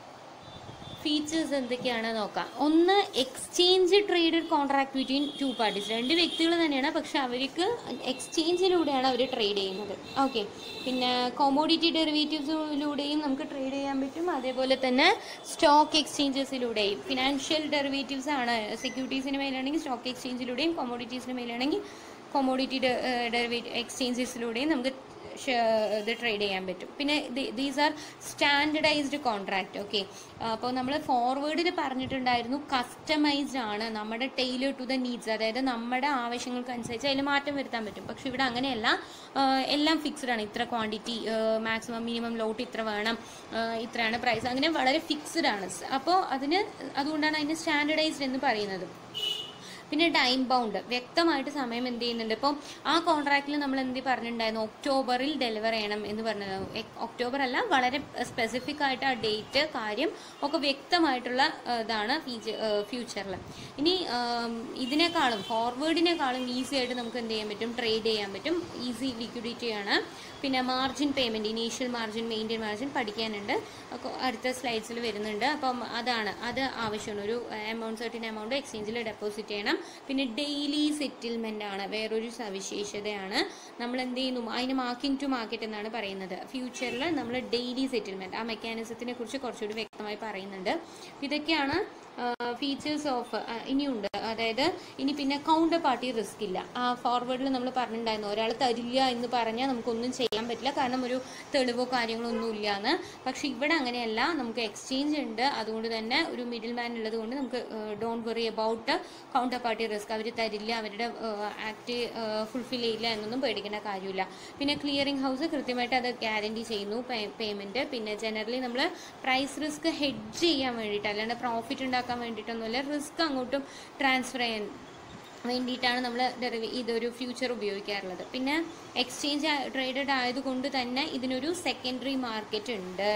ഫീച്ചേഴ്സ് എന്തൊക്കെയാണ് നോക്കാം ഒന്ന് exchange traded contract between two parties രണ്ട് വ്യക്തികൾ തന്നെയാണ് പക്ഷെ അവർക്ക് എക്സ്ചേഞ്ചിലൂടെയാണ് അവർ ട്രേഡ് ചെയ്യുന്നത് ഓക്കെ പിന്നെ കോമോഡിറ്റി ഡെറിവേറ്റീവ്സിലൂടെയും നമുക്ക് ട്രേഡ് ചെയ്യാൻ പറ്റും അതേപോലെ തന്നെ സ്റ്റോക്ക് എക്സ്ചേഞ്ചസിലൂടെയും ഫിനാൻഷ്യൽ ഡെറിവേറ്റീവ്സ് ആണ് സെക്യൂരിറ്റീസിന് മേലാണെങ്കിൽ സ്റ്റോക്ക് എക്സ്ചേഞ്ചിലൂടെയും കോമോഡിറ്റീസിന് മേലാണെങ്കിൽ കോമോഡിറ്റി ഡെറിവേറ്റ് എക്സ്ചേഞ്ചസിലൂടെയും നമുക്ക് ഷ- ഇത് ട്രേഡ് ചെയ്യാൻ പറ്റും പിന്നെ these are standardized contract okay അപ്പോൾ നമ്മൾ ഫോർവേഡിൽ പറഞ്ഞിട്ടുണ്ടായിരുന്നു കസ്റ്റമൈസ്ഡ് ആണ് നമ്മുടെ ടൈലർ ടു ദ നീഡ്സ് അതായത് നമ്മുടെ ആവശ്യങ്ങൾക്ക് അനുസരിച്ച് അതിൽ മാറ്റം വരുത്താൻ പറ്റും പക്ഷെ ഇവിടെ അങ്ങനെയല്ല ആ, എല്ലാം ഫിക്സ്ഡ് ആണ് ഇത്ര ക്വാണ്ടിറ്റി മാക്സിമം മിനിമം ലോട്ട് ഇത്ര വേണം ആ, ഇത്രയാണ് പ്രൈസ് അങ്ങനെ വളരെ ഫിക്സ്ഡ് ആണ് അപ്പോൾ അതിന് അതുകൊണ്ടാണ് അതിന് സ്റ്റാൻഡർഡൈസ്ഡ് എന്ന് പറയുന്നത് പിന്നെ ടൈം ബൗണ്ട് വ്യക്തമായിട്ട് സമയം എന്ത് ചെയ്യുന്നുണ്ട് ഇപ്പോൾ ആ കോൺട്രാക്റ്റിൽ നമ്മൾ എന്ത് പറഞ്ഞിട്ടുണ്ടായിരുന്നു ഒക്ടോബറിൽ ഡെലിവർ ചെയ്യണം എന്ന് പറഞ്ഞത് എ- ഒക്ടോബർ അല്ല വളരെ സ്പെസിഫിക് ആയിട്ട് ആ ഡേറ്റ് കാര്യം ഒക്കെ വ്യക്തമായിട്ടുള്ള ആ, ഇതാണ് ഫ്യൂച്ചറിൽ ഇനി ആം, ഇതിനേക്കാളും ഫോർവേഡിനേക്കാളും ഈസി ആയിട്ട് നമുക്ക് എന്ത് ചെയ്യാൻ പറ്റും ട്രേഡ് ചെയ്യാൻ പറ്റും ഈസി ലിക്വിഡിറ്റി ആണ് പിന്നെ margin payment initial margin maintain margin പഠിക്കാനുണ്ട് അപ്പോൾ അടുത്ത സ്ലൈഡ്സിൽ വരുന്നുണ്ട് അപ്പം അതാണ് അത് ആവശ്യമാണ് ഒരു എമൗണ്ട് സർട്ടിൻ എമൗണ്ട് എക്സ്ചേഞ്ചിൽ ഡെപ്പോസിറ്റ് ചെയ്യണം പിന്നെ ഡെയിലി സെറ്റിൽമെൻ്റ് ആണ് വേറൊരു സവിശേഷതയാണ് നമ്മൾ എന്ത് ചെയ്യുന്നു അതിന് മാർക്കിംഗ് ടു മാർക്കറ്റ് എന്നാണ് പറയുന്നത് ഫ്യൂച്ചറിൽ നമ്മൾ ഡെയിലി സെറ്റിൽമെൻറ്റ് ആ മെക്കാനിസത്തിനെ കുറിച്ച് കുറച്ചുകൂടി വ്യക്തമായി പറയുന്നുണ്ട് ഇതൊക്കെയാണ് ഫീച്ചേഴ്സ് ഓഫ് ഇനിയുണ്ട് അതായത് ഇനി പിന്നെ കൗണ്ടർ പാർട്ടി റിസ്ക് ഇല്ല ആ ഫോർവേഡിൽ നമ്മൾ പറഞ്ഞിട്ടുണ്ടായിരുന്നു ഒരാൾ തരില്ല എന്ന് പറഞ്ഞാൽ നമുക്കൊന്നും ചെയ്യാൻ പറ്റില്ല കാരണം ഒരു തെളിവോ കാര്യങ്ങളോ ഒന്നും ഇല്ല എന്ന് പക്ഷെ ഇവിടെ അങ്ങനെയല്ല നമുക്ക് എക്സ്ചേഞ്ച് ഉണ്ട് അതുകൊണ്ട് തന്നെ ഒരു മിഡിൽ മാൻ ഉള്ളത് കൊണ്ട് നമുക്ക് don't worry about counter party risk അവർ തരില്ല അവരുടെ ആക്ട് ഫുൾഫിൽ ചെയ്യില്ല എന്നൊന്നും പേടിക്കേണ്ട കാര്യമില്ല പിന്നെ ക്ലിയറിംഗ് ഹൗസ് കൃത്യമായിട്ട് അത് ഗ്യാരണ്ടി ചെയ്യുന്നു പേയ്മെൻറ്റ് പിന്നെ ജനറലി നമ്മൾ പ്രൈസ് റിസ്ക് ഹെഡ്ജ് ചെയ്യാൻ വേണ്ടിയിട്ട് അല്ലാണ്ട് പ്രോഫിറ്റ് ഉണ്ടാക്കാൻ വേണ്ടിയിട്ടൊന്നുമില്ല റിസ്ക് അങ്ങോട്ടും ട്രാൻസ്ഫർ ചെയ്യാൻ വേണ്ടിയിട്ടാണ് നമ്മൾ ഡെറിവി ഇതൊരു ഫ്യൂച്ചർ ഉപയോഗിക്കാറുള്ളത് പിന്നെ എക്സ്ചേഞ്ച് ട്രേഡഡ് ആയതുകൊണ്ട് തന്നെ ഇതിനൊരു സെക്കൻഡറി മാർക്കറ്റ് ഉണ്ട്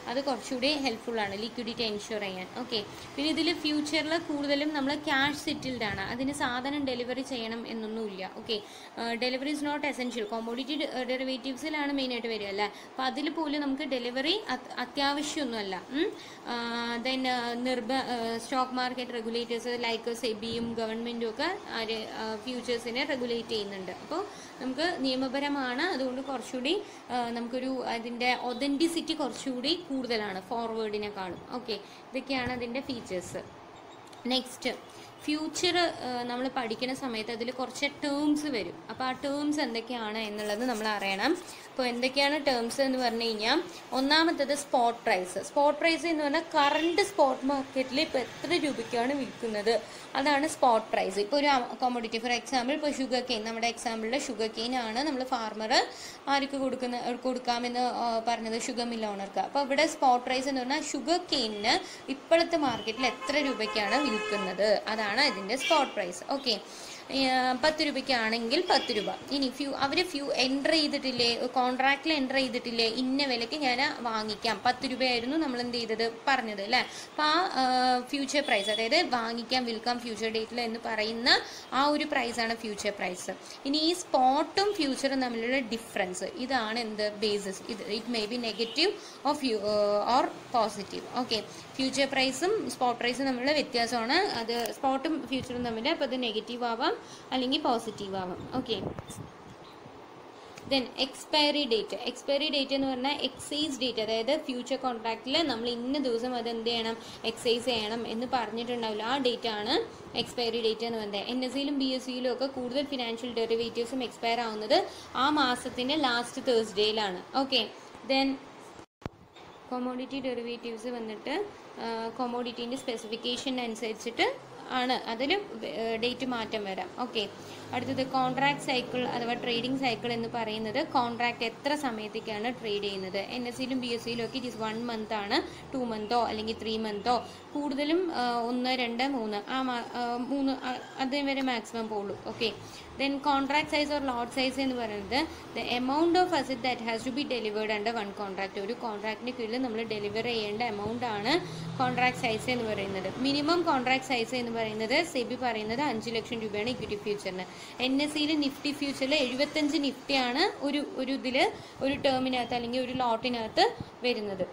അത് കുറച്ചുകൂടി ഹെൽപ്ഫുൾ ആണ് ലിക്വിഡിറ്റി എൻഷുർ ചെയ്യാൻ ഓക്കെ പിന്നെ ഇതിൽ ഫ്യൂച്ചറിൽ കൂടുതലും നമ്മൾ ക്യാഷ് സെറ്റിൽഡ് ആണ് അതിന് സാധനം ഡെലിവറി ചെയ്യണം എന്നൊന്നുമില്ല okay delivery is not essential commodity ഡെറിവേറ്റീവ്സിലാണ് മെയിനായിട്ട് വരിക അല്ലേ അപ്പോൾ അതിൽ പോലും നമുക്ക് ഡെലിവറി അത്യാവശ്യമൊന്നുമല്ല ദെൻ നിർബ സ്റ്റോക്ക് മാർക്കറ്റ് റെഗുലേറ്റേഴ്സ് ലൈക്ക് സെബിയും ഗവൺമെൻറ്റും ഒക്കെ ആര് ഫ്യൂച്ചേഴ്സിനെ റെഗുലേറ്റ് ചെയ്യുന്നുണ്ട് അപ്പോൾ നമുക്ക് നിയമപരമാണ് അതുകൊണ്ട് കുറച്ചുകൂടി ആ, നമുക്കൊരു അതിൻ്റെ ഒതൻറ്റിസിറ്റി കുറച്ചുകൂടി കൂടുതലാണ് ഫോർവേഡിനെക്കാളും ഓക്കെ ഇതൊക്കെയാണ് അതിൻ്റെ ഫീച്ചേഴ്സ് നെക്സ്റ്റ് ഫ്യൂച്ചർ നമ്മൾ പഠിക്കുന്ന സമയത്ത് അതിൽ കുറച്ച് ടേംസ് വരും അപ്പോൾ ആ ടേംസ് എന്തൊക്കെയാണ് എന്നുള്ളത് നമ്മൾ അറിയണം അപ്പോൾ എന്തൊക്കെയാണ് ടേംസ് എന്ന് പറഞ്ഞു കഴിഞ്ഞാൽ ഒന്നാമത്തത് സ്പോട്ട് പ്രൈസ് സ്പോട്ട് പ്രൈസ് എന്ന് പറഞ്ഞാൽ കറണ്ട് സ്പോട്ട് മാർക്കറ്റിൽ ഇപ്പോൾ എത്ര രൂപയ്ക്കാണ് വിൽക്കുന്നത് അതാണ് സ്പോട്ട് പ്രൈസ് ഇപ്പോൾ ഒരു കോമോഡിറ്റി ഫോർ എക്സാമ്പിൾ ഇപ്പോൾ ഷുഗർ കെയിൻ നമ്മുടെ എക്സാമ്പിളിൽ ഷുഗർ കെയിൻ ആണ് നമ്മൾ ഫാർമർ ആർക്ക് കൊടുക്കുന്ന കൊടുക്കാമെന്ന് ആ, പറഞ്ഞത് ഷുഗർ മിൽ ഓണർക്ക് അപ്പോൾ ഇവിടെ സ്പോട്ട് പ്രൈസ് എന്ന് പറഞ്ഞാൽ ഷുഗർ കെയിനിന് ഇപ്പോഴത്തെ മാർക്കറ്റിൽ എത്ര രൂപയ്ക്കാണ് വിൽക്കുന്നത് അതാണ് ഇതിൻ്റെ സ്പോട്ട് പ്രൈസ് ഓക്കെ പത്ത് രൂപയ്ക്കാണെങ്കിൽ പത്ത് രൂപ ഇനി ഫ്യൂ അവർ ഫ്യൂ എൻ്റർ ചെയ്തിട്ടില്ലേ കോൺട്രാക്റ്റിൽ എൻ്റർ ചെയ്തിട്ടില്ലേ ഇന്ന വിലയ്ക്ക് ഞാൻ വാങ്ങിക്കാം പത്ത് രൂപയായിരുന്നു നമ്മൾ എന്ത് ചെയ്തത് പറഞ്ഞത് അല്ലേ അപ്പോൾ ആ ഫ്യൂച്ചർ പ്രൈസ് അതായത് വാങ്ങിക്കാം വിൽക്കാം ഫ്യൂച്ചർ ഡേറ്റിൽ എന്ന് പറയുന്ന ആ ഒരു പ്രൈസാണ് ഫ്യൂച്ചർ പ്രൈസ് ഇനി ഈ സ്പോട്ടും ഫ്യൂച്ചറും തമ്മിലുള്ള ഡിഫറൻസ് ഇതാണ് എന്ത് ബേസിസ് ഇത് it may be negative of you or positive okay future പ്രൈസും സ്പോട്ട് പ്രൈസും തമ്മിലുള്ള വ്യത്യാസമാണ് അത് സ്പോട്ടും ഫ്യൂച്ചറും തമ്മിൽ അപ്പോൾ അത് നെഗറ്റീവ് ആവാം അല്ലെങ്കിൽ പോസിറ്റീവ് ആവാം okay then expiry date expiry date എന്ന് പറഞ്ഞാൽ എക്സൈസ് ഡേറ്റ് അതായത് ഫ്യൂച്ചർ കോൺട്രാക്റ്റിൽ നമ്മൾ ഇന്ന ദിവസം അത് എന്ത് ചെയ്യണം എക്സൈസ് ചെയ്യണം എന്ന് പറഞ്ഞിട്ടുണ്ടാവില്ല ആ ഡേറ്റ് ആണ് എക്സ്പയറി ഡേറ്റ് എന്ന് പറയുന്നത് എൻ എസ് സിയിലും ബി എസ് സിയിലും ഒക്കെ കൂടുതൽ ഫിനാൻഷ്യൽ ഡെറിവേറ്റീവ്സും എക്സ്പയർ ആവുന്നത് ആ മാസത്തിൻ്റെ ലാസ്റ്റ് തേഴ്സ്ഡേയിലാണ് ഓക്കെ ദെൻ കൊമോഡിറ്റി ഡെറിവേറ്റീവ്സ് വന്നിട്ട് കൊമോഡിറ്റീൻ്റെ സ്പെസിഫിക്കേഷൻ അനുസരിച്ചിട്ട് ആണ് അതിൽ ഡേറ്റ് മാറ്റം വരാം ഓക്കെ അടുത്തത് കോൺട്രാക്ട് സൈക്കിൾ അഥവാ ട്രേഡിംഗ് സൈക്കിൾ എന്ന് പറയുന്നത് കോൺട്രാക്ട് എത്ര സമയത്തേക്കാണ് ട്രേഡ് ചെയ്യുന്നത് എൻ എസ് സിയിലും ബി എസ് സിയിലും ഒക്കെ ഇറ്റ് ഇസ് വൺ മന്ത് ആണ് ടു മന്തോ അല്ലെങ്കിൽ ത്രീ മന്തോ കൂടുതലും ആ, ഒന്ന് രണ്ട് മൂന്ന് ആ മാ- ആ, മൂന്ന് ആ, അതേ വരെ മാക്സിമം പോകുള്ളൂ okay then contract size or lot size എന്ന് പറയുന്നത് the amount of asset that has to be delivered under one contract ഒരു കോൺട്രാക്റ്റിന് കീഴിൽ നമ്മൾ ഡെലിവർ ചെയ്യേണ്ട എമൗണ്ട് ആണ് കോൺട്രാക്ട് സൈസ് എന്ന് പറയുന്നത് മിനിമം കോൺട്രാക്ട് സൈസ് എന്ന് പറയുന്നത് സെബി പറയുന്നത് അഞ്ച് ലക്ഷം രൂപയാണ് ഇക്വിറ്റി ഫ്യൂച്ചറിന് എൻ എസ് സിയിൽ നിഫ്റ്റി ഫ്യൂച്ചറിൽ എഴുപത്തഞ്ച് നിഫ്റ്റിയാണ് ഒരു ഒരു ഇതിൽ ഒരു ടേമിനകത്ത് അല്ലെങ്കിൽ ഒരു ലോട്ടിനകത്ത് വരുന്നത്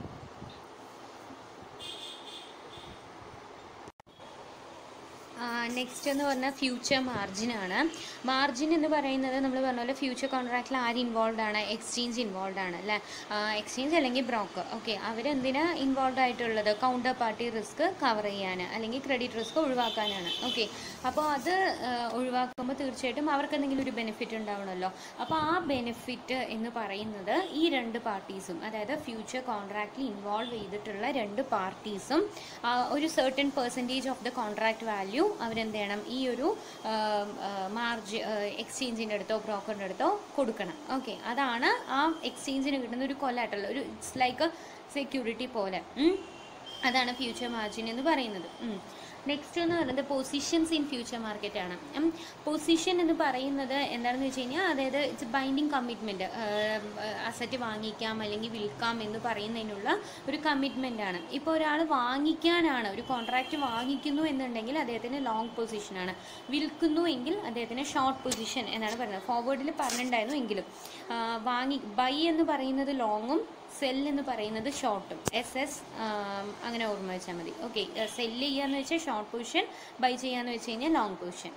നെക്സ്റ്റ് എന്ന് പറഞ്ഞാൽ ഫ്യൂച്ചർ മാർജിൻ ആണ് മാർജിൻ എന്ന് പറയുന്നത് നമ്മൾ പറഞ്ഞ പോലെ ഫ്യൂച്ചർ കോൺട്രാക്റ്റിൽ ആര് ഇൻവോൾവ് ആണ് എക്സ്ചേഞ്ച് ഇൻവോൾവ് ആണ് അല്ലേ എക്സ്ചേഞ്ച് അല്ലെങ്കിൽ ബ്രോക്കർ ഓക്കെ അവരെന്തിനാ ഇൻവോൾവ് ആയിട്ടുള്ളത് കൗണ്ടർ പാർട്ടി റിസ്ക് കവർ ചെയ്യാൻ അല്ലെങ്കിൽ ക്രെഡിറ്റ് റിസ്ക് ഒഴിവാക്കാനാണ് ഓക്കെ അപ്പോൾ അത് ആ, ഒഴിവാക്കുമ്പോൾ തീർച്ചയായിട്ടും അവർക്ക് എന്തെങ്കിലും ഒരു ബെനിഫിറ്റ് ഉണ്ടാവണമല്ലോ അപ്പോൾ ആ ബെനിഫിറ്റ് എന്ന് പറയുന്നത് ഈ രണ്ട് പാർട്ടീസും അതായത് ഫ്യൂച്ചർ കോൺട്രാക്റ്റിൽ ഇൻവോൾവ് ചെയ്തിട്ടുള്ള രണ്ട് പാർട്ടീസും ഒരു certain percentage of the contract value അവരെന്ത് ചെയ്യണം ഈ ഒരു മാർജ് എക്സ്ചേഞ്ചിൻ്റെ അടുത്തോ ബ്രോക്കറിൻ്റെ അടുത്തോ കൊടുക്കണം ഓക്കെ അതാണ് ആ എക്സ്ചേഞ്ചിന് കിട്ടുന്ന ഒരു കൊലാട്ടൽ ഒരു ഇറ്റ്സ് ലൈക്ക് സെക്യൂരിറ്റി പോലെ ഉം. അതാണ് ഫ്യൂച്ചർ മാർജിൻ എന്ന് പറയുന്നത് നെക്സ്റ്റ് എന്ന് പറയുന്നത് പൊസിഷൻസ് ഇൻ ഫ്യൂച്ചർ മാർക്കറ്റ് ആണ് പൊസിഷൻ എന്ന് പറയുന്നത് എന്താണെന്ന് വെച്ച് കഴിഞ്ഞാൽ അതായത് ഇറ്റ്സ് ബൈൻഡിങ് കമ്മിറ്റ്മെൻറ്റ് അസറ്റ് വാങ്ങിക്കാം അല്ലെങ്കിൽ വിൽക്കാം എന്ന് പറയുന്നതിനുള്ള ഒരു കമ്മിറ്റ്മെൻ്റ് ആണ് ഇപ്പോൾ ഒരാൾ വാങ്ങിക്കാനാണ് ഒരു കോൺട്രാക്റ്റ് വാങ്ങിക്കുന്നു എന്നുണ്ടെങ്കിൽ അദ്ദേഹത്തിന് ലോങ് പൊസിഷനാണ് വിൽക്കുന്നു എങ്കിൽ അദ്ദേഹത്തിന് ഷോർട്ട് പൊസിഷൻ എന്നാണ് പറയുന്നത് ഫോർവേഡിൽ പറഞ്ഞിട്ടുണ്ടായിരുന്നു എങ്കിലും ആ, വാങ്ങി ബൈ എന്ന് പറയുന്നത് ലോങ്ങും സെൽ എന്ന് പറയുന്നത് ഷോർട്ടും എസ് എസ് അങ്ങനെ ഓർമ്മ വെച്ചാൽ മതി ഓക്കെ സെല്ല് ചെയ്യാന്ന് വെച്ചാൽ ഷോർട്ട് പൊസിഷൻ ബൈ ചെയ്യാന്ന് വെച്ച് കഴിഞ്ഞാൽ long position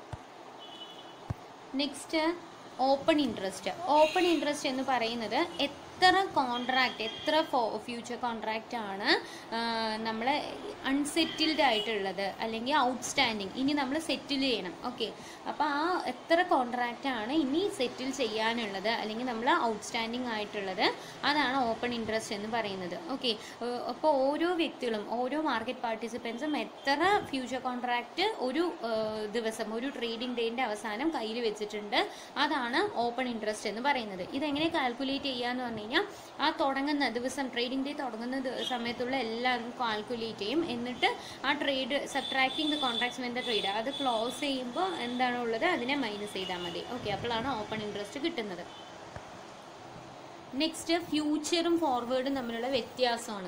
next open interest open interest എന്ന് പറയുന്നത് എത്ര കോൺട്രാക്റ്റ് എത്ര ഫ്യൂച്ചർ കോൺട്രാക്റ്റ് ആണ് നമ്മൾ അൺസെറ്റിൽഡ് ആയിട്ടുള്ളത് അല്ലെങ്കിൽ ഔട്ട്സ്റ്റാൻഡിങ് ഇനി നമ്മൾ സെറ്റിൽ ചെയ്യണം ഓക്കെ അപ്പോൾ ആ എത്ര കോൺട്രാക്റ്റ് ആണ് ഇനി സെറ്റിൽ ചെയ്യാനുള്ളത് അല്ലെങ്കിൽ നമ്മൾ ഔട്ട്സ്റ്റാൻഡിങ് ആയിട്ടുള്ളത് അതാണ് ഓപ്പൺ ഇൻട്രസ്റ്റ് എന്ന് പറയുന്നത് ഓക്കെ അപ്പോൾ ഓരോ വ്യക്തികളും ഓരോ മാർക്കറ്റ് പാർട്ടിസിപ്പൻസും എത്ര ഫ്യൂച്ചർ കോൺട്രാക്റ്റ് ഒരു ഏഹ്, ദിവസം ഒരു ട്രേഡിംഗ് ഡേൻ്റെ അവസാനം കയ്യിൽ വെച്ചിട്ടുണ്ട് അതാണ് ഓപ്പൺ ഇൻട്രസ്റ്റ് എന്ന് പറയുന്നത് ഇതെങ്ങനെ കാൽക്കുലേറ്റ് ചെയ്യാന്ന് പറഞ്ഞു കഴിഞ്ഞാൽ ആ തുടങ്ങുന്ന ദിവസം ട്രേഡിംഗ് ഡേ തുടങ്ങുന്ന ദി- സമയത്തുള്ള എല്ലാം കാൽക്കുലേറ്റ് ചെയ്യും എന്നിട്ട് ആ trade subtracting the contracts when the trade അത് ക്ലോസ് ചെയ്യുമ്പോൾ എന്താണ് ഉള്ളത് അതിനെ മൈനസ് ചെയ്താൽ മതി ഓക്കെ അപ്പോഴാണ് ഓപ്പൺ ഇൻട്രസ്റ്റ് കിട്ടുന്നത് നെക്സ്റ്റ് ഫ്യൂച്ചറും ഫോർവേഡും തമ്മിലുള്ള വ്യത്യാസമാണ്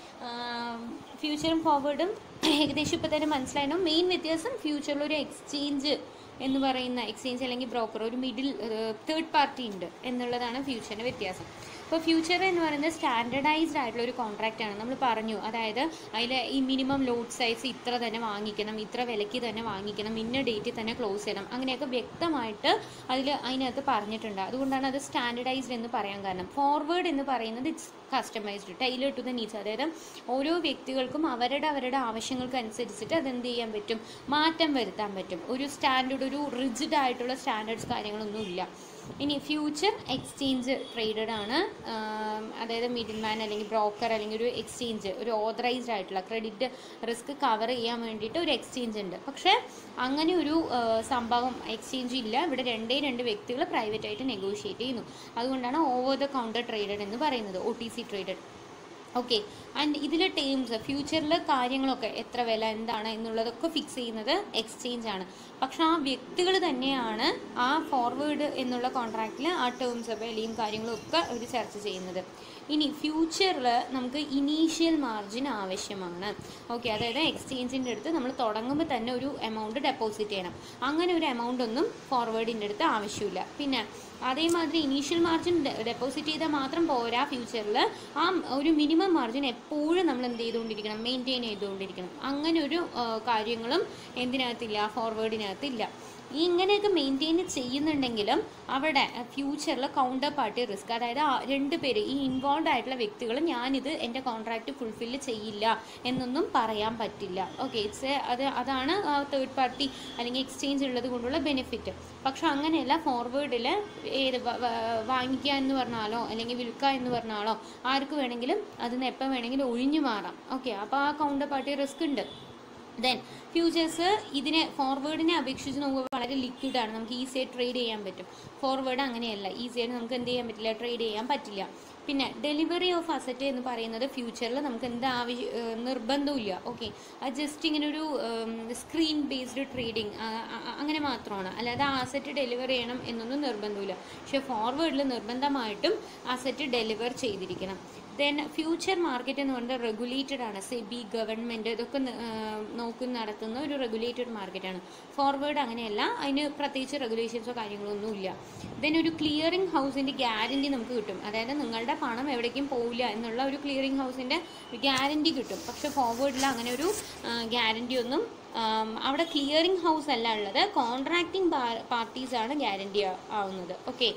ഫ്യൂച്ചറും ഫോർവേഡും ഏകദേശം ഇപ്പോൾ തന്നെ മനസ്സിലായിരുന്നു മെയിൻ വ്യത്യാസം ഫ്യൂച്ചറിൽ ഒരു എക്സ്ചേഞ്ച് എന്ന് പറയുന്ന എക്സ്ചേഞ്ച് അല്ലെങ്കിൽ ബ്രോക്കർ ഒരു മിഡിൽ തേർഡ് പാർട്ടി ഉണ്ട് എന്നുള്ളതാണ് ഫ്യൂച്ചറിൻ്റെ വ്യത്യാസം ഇപ്പോൾ ഫ്യൂച്ചർ എന്ന് പറയുന്നത് സ്റ്റാൻഡർഡൈസ്ഡ് ആയിട്ടുള്ള ഒരു കോൺട്രാക്റ്റ് ആണ് നമ്മൾ പറഞ്ഞു അതായത് അതിൽ ഈ മിനിമം ലോഡ് സൈസ് ഇത്ര തന്നെ വാങ്ങിക്കണം ഇത്ര വിലയ്ക്ക് തന്നെ വാങ്ങിക്കണം ഇന്ന ഡേറ്റിൽ തന്നെ ക്ലോസ് ചെയ്യണം അങ്ങനെയൊക്കെ വ്യക്തമായിട്ട് അതിൽ അതിനകത്ത് പറഞ്ഞിട്ടുണ്ട് അതുകൊണ്ടാണ് അത് സ്റ്റാൻഡർഡൈസ്ഡ് എന്ന് പറയാൻ കാരണം ഫോർവേഡ് എന്ന് പറയുന്നത് it's customized tailor to the needs അതായത് ഓരോ വ്യക്തികൾക്കും അവരുടെ അവരുടെ ആവശ്യങ്ങൾക്ക് അനുസരിച്ചിട്ട് അതെന്ത് ചെയ്യാൻ പറ്റും മാറ്റം വരുത്താൻ പറ്റും ഒരു സ്റ്റാൻഡേർഡ് ഒരു റിജിഡ് ആയിട്ടുള്ള സ്റ്റാൻഡേർഡ്സ് കാര്യങ്ങളൊന്നും ഇല്ല ഇനി ഫ്യൂച്ചർ എക്സ്ചേഞ്ച് ട്രേഡഡ് ആണ് ആം, അതായത് മിഡിൽ മാൻ അല്ലെങ്കിൽ ബ്രോക്കർ അല്ലെങ്കിൽ ഒരു എക്സ്ചേഞ്ച് ഒരു ഓതറൈസ്ഡ് ആയിട്ടുള്ള ക്രെഡിറ്റ് റിസ്ക് കവർ ചെയ്യാൻ വേണ്ടിയിട്ട് ഒരു എക്സ്ചേഞ്ച് ഉണ്ട് പക്ഷേ അങ്ങനെ ഒരു ആ, സംഭവം എക്സ്ചേഞ്ച് ഇല്ല ഇവിടെ രണ്ടേ രണ്ട് വ്യക്തികൾ പ്രൈവറ്റ് ആയിട്ട് നെഗോഷിയേറ്റ് ചെയ്യുന്നു അതുകൊണ്ടാണ് ഓവർ ദ കൗണ്ടർ ട്രേഡഡ് എന്ന് പറയുന്നത് O T C traded okay and ഇതിലെ ടേംസ് ഫ്യൂച്ചറിൽ കാര്യങ്ങളൊക്കെ എത്ര വില എന്താണ് എന്നുള്ളതൊക്കെ ഫിക്സ് ചെയ്യുന്നത് എക്സ്ചേഞ്ച് ആണ് പക്ഷെ ആ വ്യക്തികൾ തന്നെയാണ് ആ ഫോർവേഡ് എന്നുള്ള കോൺട്രാക്റ്റിൽ ആ ടേംസ് വിലയും കാര്യങ്ങളും ഒക്കെ അവർ ചർച്ച ചെയ്യുന്നത് ഇനി ഫ്യൂച്ചറിൽ നമുക്ക് ഇനീഷ്യൽ മാർജിൻ ആവശ്യമാണ് ഓക്കെ അതായത് എക്സ്ചേഞ്ചിൻ്റെ അടുത്ത് നമ്മൾ തുടങ്ങുമ്പോൾ തന്നെ ഒരു എമൗണ്ട് ഡെപ്പോസിറ്റ് ചെയ്യണം അങ്ങനെ ഒരു എമൗണ്ട് ഒന്നും ഫോർവേഡിൻ്റെ അടുത്ത് ആവശ്യമില്ല പിന്നെ അതേമാതിരി ഇനീഷ്യൽ മാർജിൻ ഡെപ്പോസിറ്റ് ചെയ്താൽ മാത്രം പോരാ ഫ്യൂച്ചറിൽ ആ ഒരു മിനിമം മാർജിൻ എപ്പോഴും നമ്മൾ എന്ത് ചെയ്തുകൊണ്ടിരിക്കണം മെയിൻറ്റെയിൻ ചെയ്തുകൊണ്ടിരിക്കണം അങ്ങനെ ഒരു ആ, കാര്യങ്ങളും എന്തിനകത്തില്ല ഫോർവേഡിനകത്തില്ല ഈ ഇങ്ങനെയൊക്കെ മെയിൻറ്റെയിൻ ചെയ്യുന്നുണ്ടെങ്കിലും അവിടെ ഫ്യൂച്ചറിൽ കൗണ്ടർ പാർട്ടി റിസ്ക് അതായത് ആ രണ്ട് പേര് ഈ ഇൻവോൾവ് ആയിട്ടുള്ള വ്യക്തികൾ ഞാനിത് എൻ്റെ കോൺട്രാക്റ്റ് ഫുൾഫില്ല് ചെയ്യില്ല എന്നൊന്നും പറയാൻ പറ്റില്ല ഓക്കെ ഇറ്റ്സ് അത് അതാണ് തേർഡ് പാർട്ടി അല്ലെങ്കിൽ എക്സ്ചേഞ്ച് ഉള്ളത് കൊണ്ടുള്ള ബെനിഫിറ്റ് പക്ഷെ അങ്ങനെയല്ല ഫോർവേഡിൽ ഏത് വ- വ- വാങ്ങിക്കുക എന്ന് പറഞ്ഞാലോ അല്ലെങ്കിൽ വിൽക്കുക എന്ന് പറഞ്ഞാലോ ആർക്ക് വേണമെങ്കിലും അതിന് എപ്പോൾ വേണമെങ്കിലും ഒഴിഞ്ഞു മാറാം ഓക്കെ അപ്പോൾ ആ കൗണ്ടർ പാർട്ടി റിസ്ക് ഉണ്ട് ദെൻ ഫ്യൂച്ചേഴ്സ് ഇതിനെ ഫോർവേഡിനെ അപേക്ഷിച്ച് നോക്കുമ്പോൾ വളരെ ലിക്വിഡാണ് നമുക്ക് ഈസിയായി ട്രേഡ് ചെയ്യാൻ പറ്റും ഫോർവേഡ് അങ്ങനെയല്ല ഈസിയായിട്ട് നമുക്ക് എന്ത് ചെയ്യാൻ പറ്റില്ല ട്രേഡ് ചെയ്യാൻ പറ്റില്ല പിന്നെ ഡെലിവറി ഓഫ് അസറ്റ് എന്ന് പറയുന്നത് ഫ്യൂച്ചറിൽ നമുക്ക് എന്ത് ആവശ്യ ഏഹ് നിർബന്ധമില്ല ഓക്കെ അത് ജസ്റ്റ് ഇങ്ങനെ ഒരു സ്ക്രീൻ ബേസ്ഡ് ട്രേഡിങ് അങ്ങനെ മാത്രമാണ് അല്ലാതെ അസറ്റ് ഡെലിവർ ചെയ്യണം എന്നൊന്നും നിർബന്ധമില്ല പക്ഷെ ഫോർവേഡിൽ നിർബന്ധമായിട്ടും അസറ്റ് ഡെലിവർ ചെയ്തിരിക്കണം ദെൻ ഫ്യൂച്ചർ മാർക്കറ്റ് എന്ന് പറയുന്നത് റെഗുലേറ്റഡ് ആണ് സെബി ഗവൺമെൻറ് ഇതൊക്കെ ന- ആ, നോക്കി നടത്തുന്ന ഒരു റെഗുലേറ്റഡ് മാർക്കറ്റാണ് ഫോർവേഡ് അങ്ങനെയല്ല അതിന് പ്രത്യേകിച്ച് റെഗുലേഷൻസോ കാര്യങ്ങളോ ഒന്നും ഇല്ല ദെൻ ഒരു ക്ലിയറിംഗ് ഹൗസിൻ്റെ ഗ്യാരണ്ടി നമുക്ക് കിട്ടും അതായത് നിങ്ങളുടെ പണം എവിടേക്കും പോവില്ല എന്നുള്ള ഒരു ക്ലിയറിംഗ് ഹൗസിൻ്റെ ഗ്യാരണ്ടി കിട്ടും പക്ഷെ ഫോർവേഡിൽ അങ്ങനെ ഒരു ഗ്യാരണ്ടി ഒന്നും ആം, അവിടെ ക്ലിയറിംഗ് ഹൗസ് അല്ല ഉള്ളത് കോൺട്രാക്റ്റിംഗ് പാർട്ടീസാണ് ഗ്യാരണ്ടി ആവുന്നത് ഓക്കെ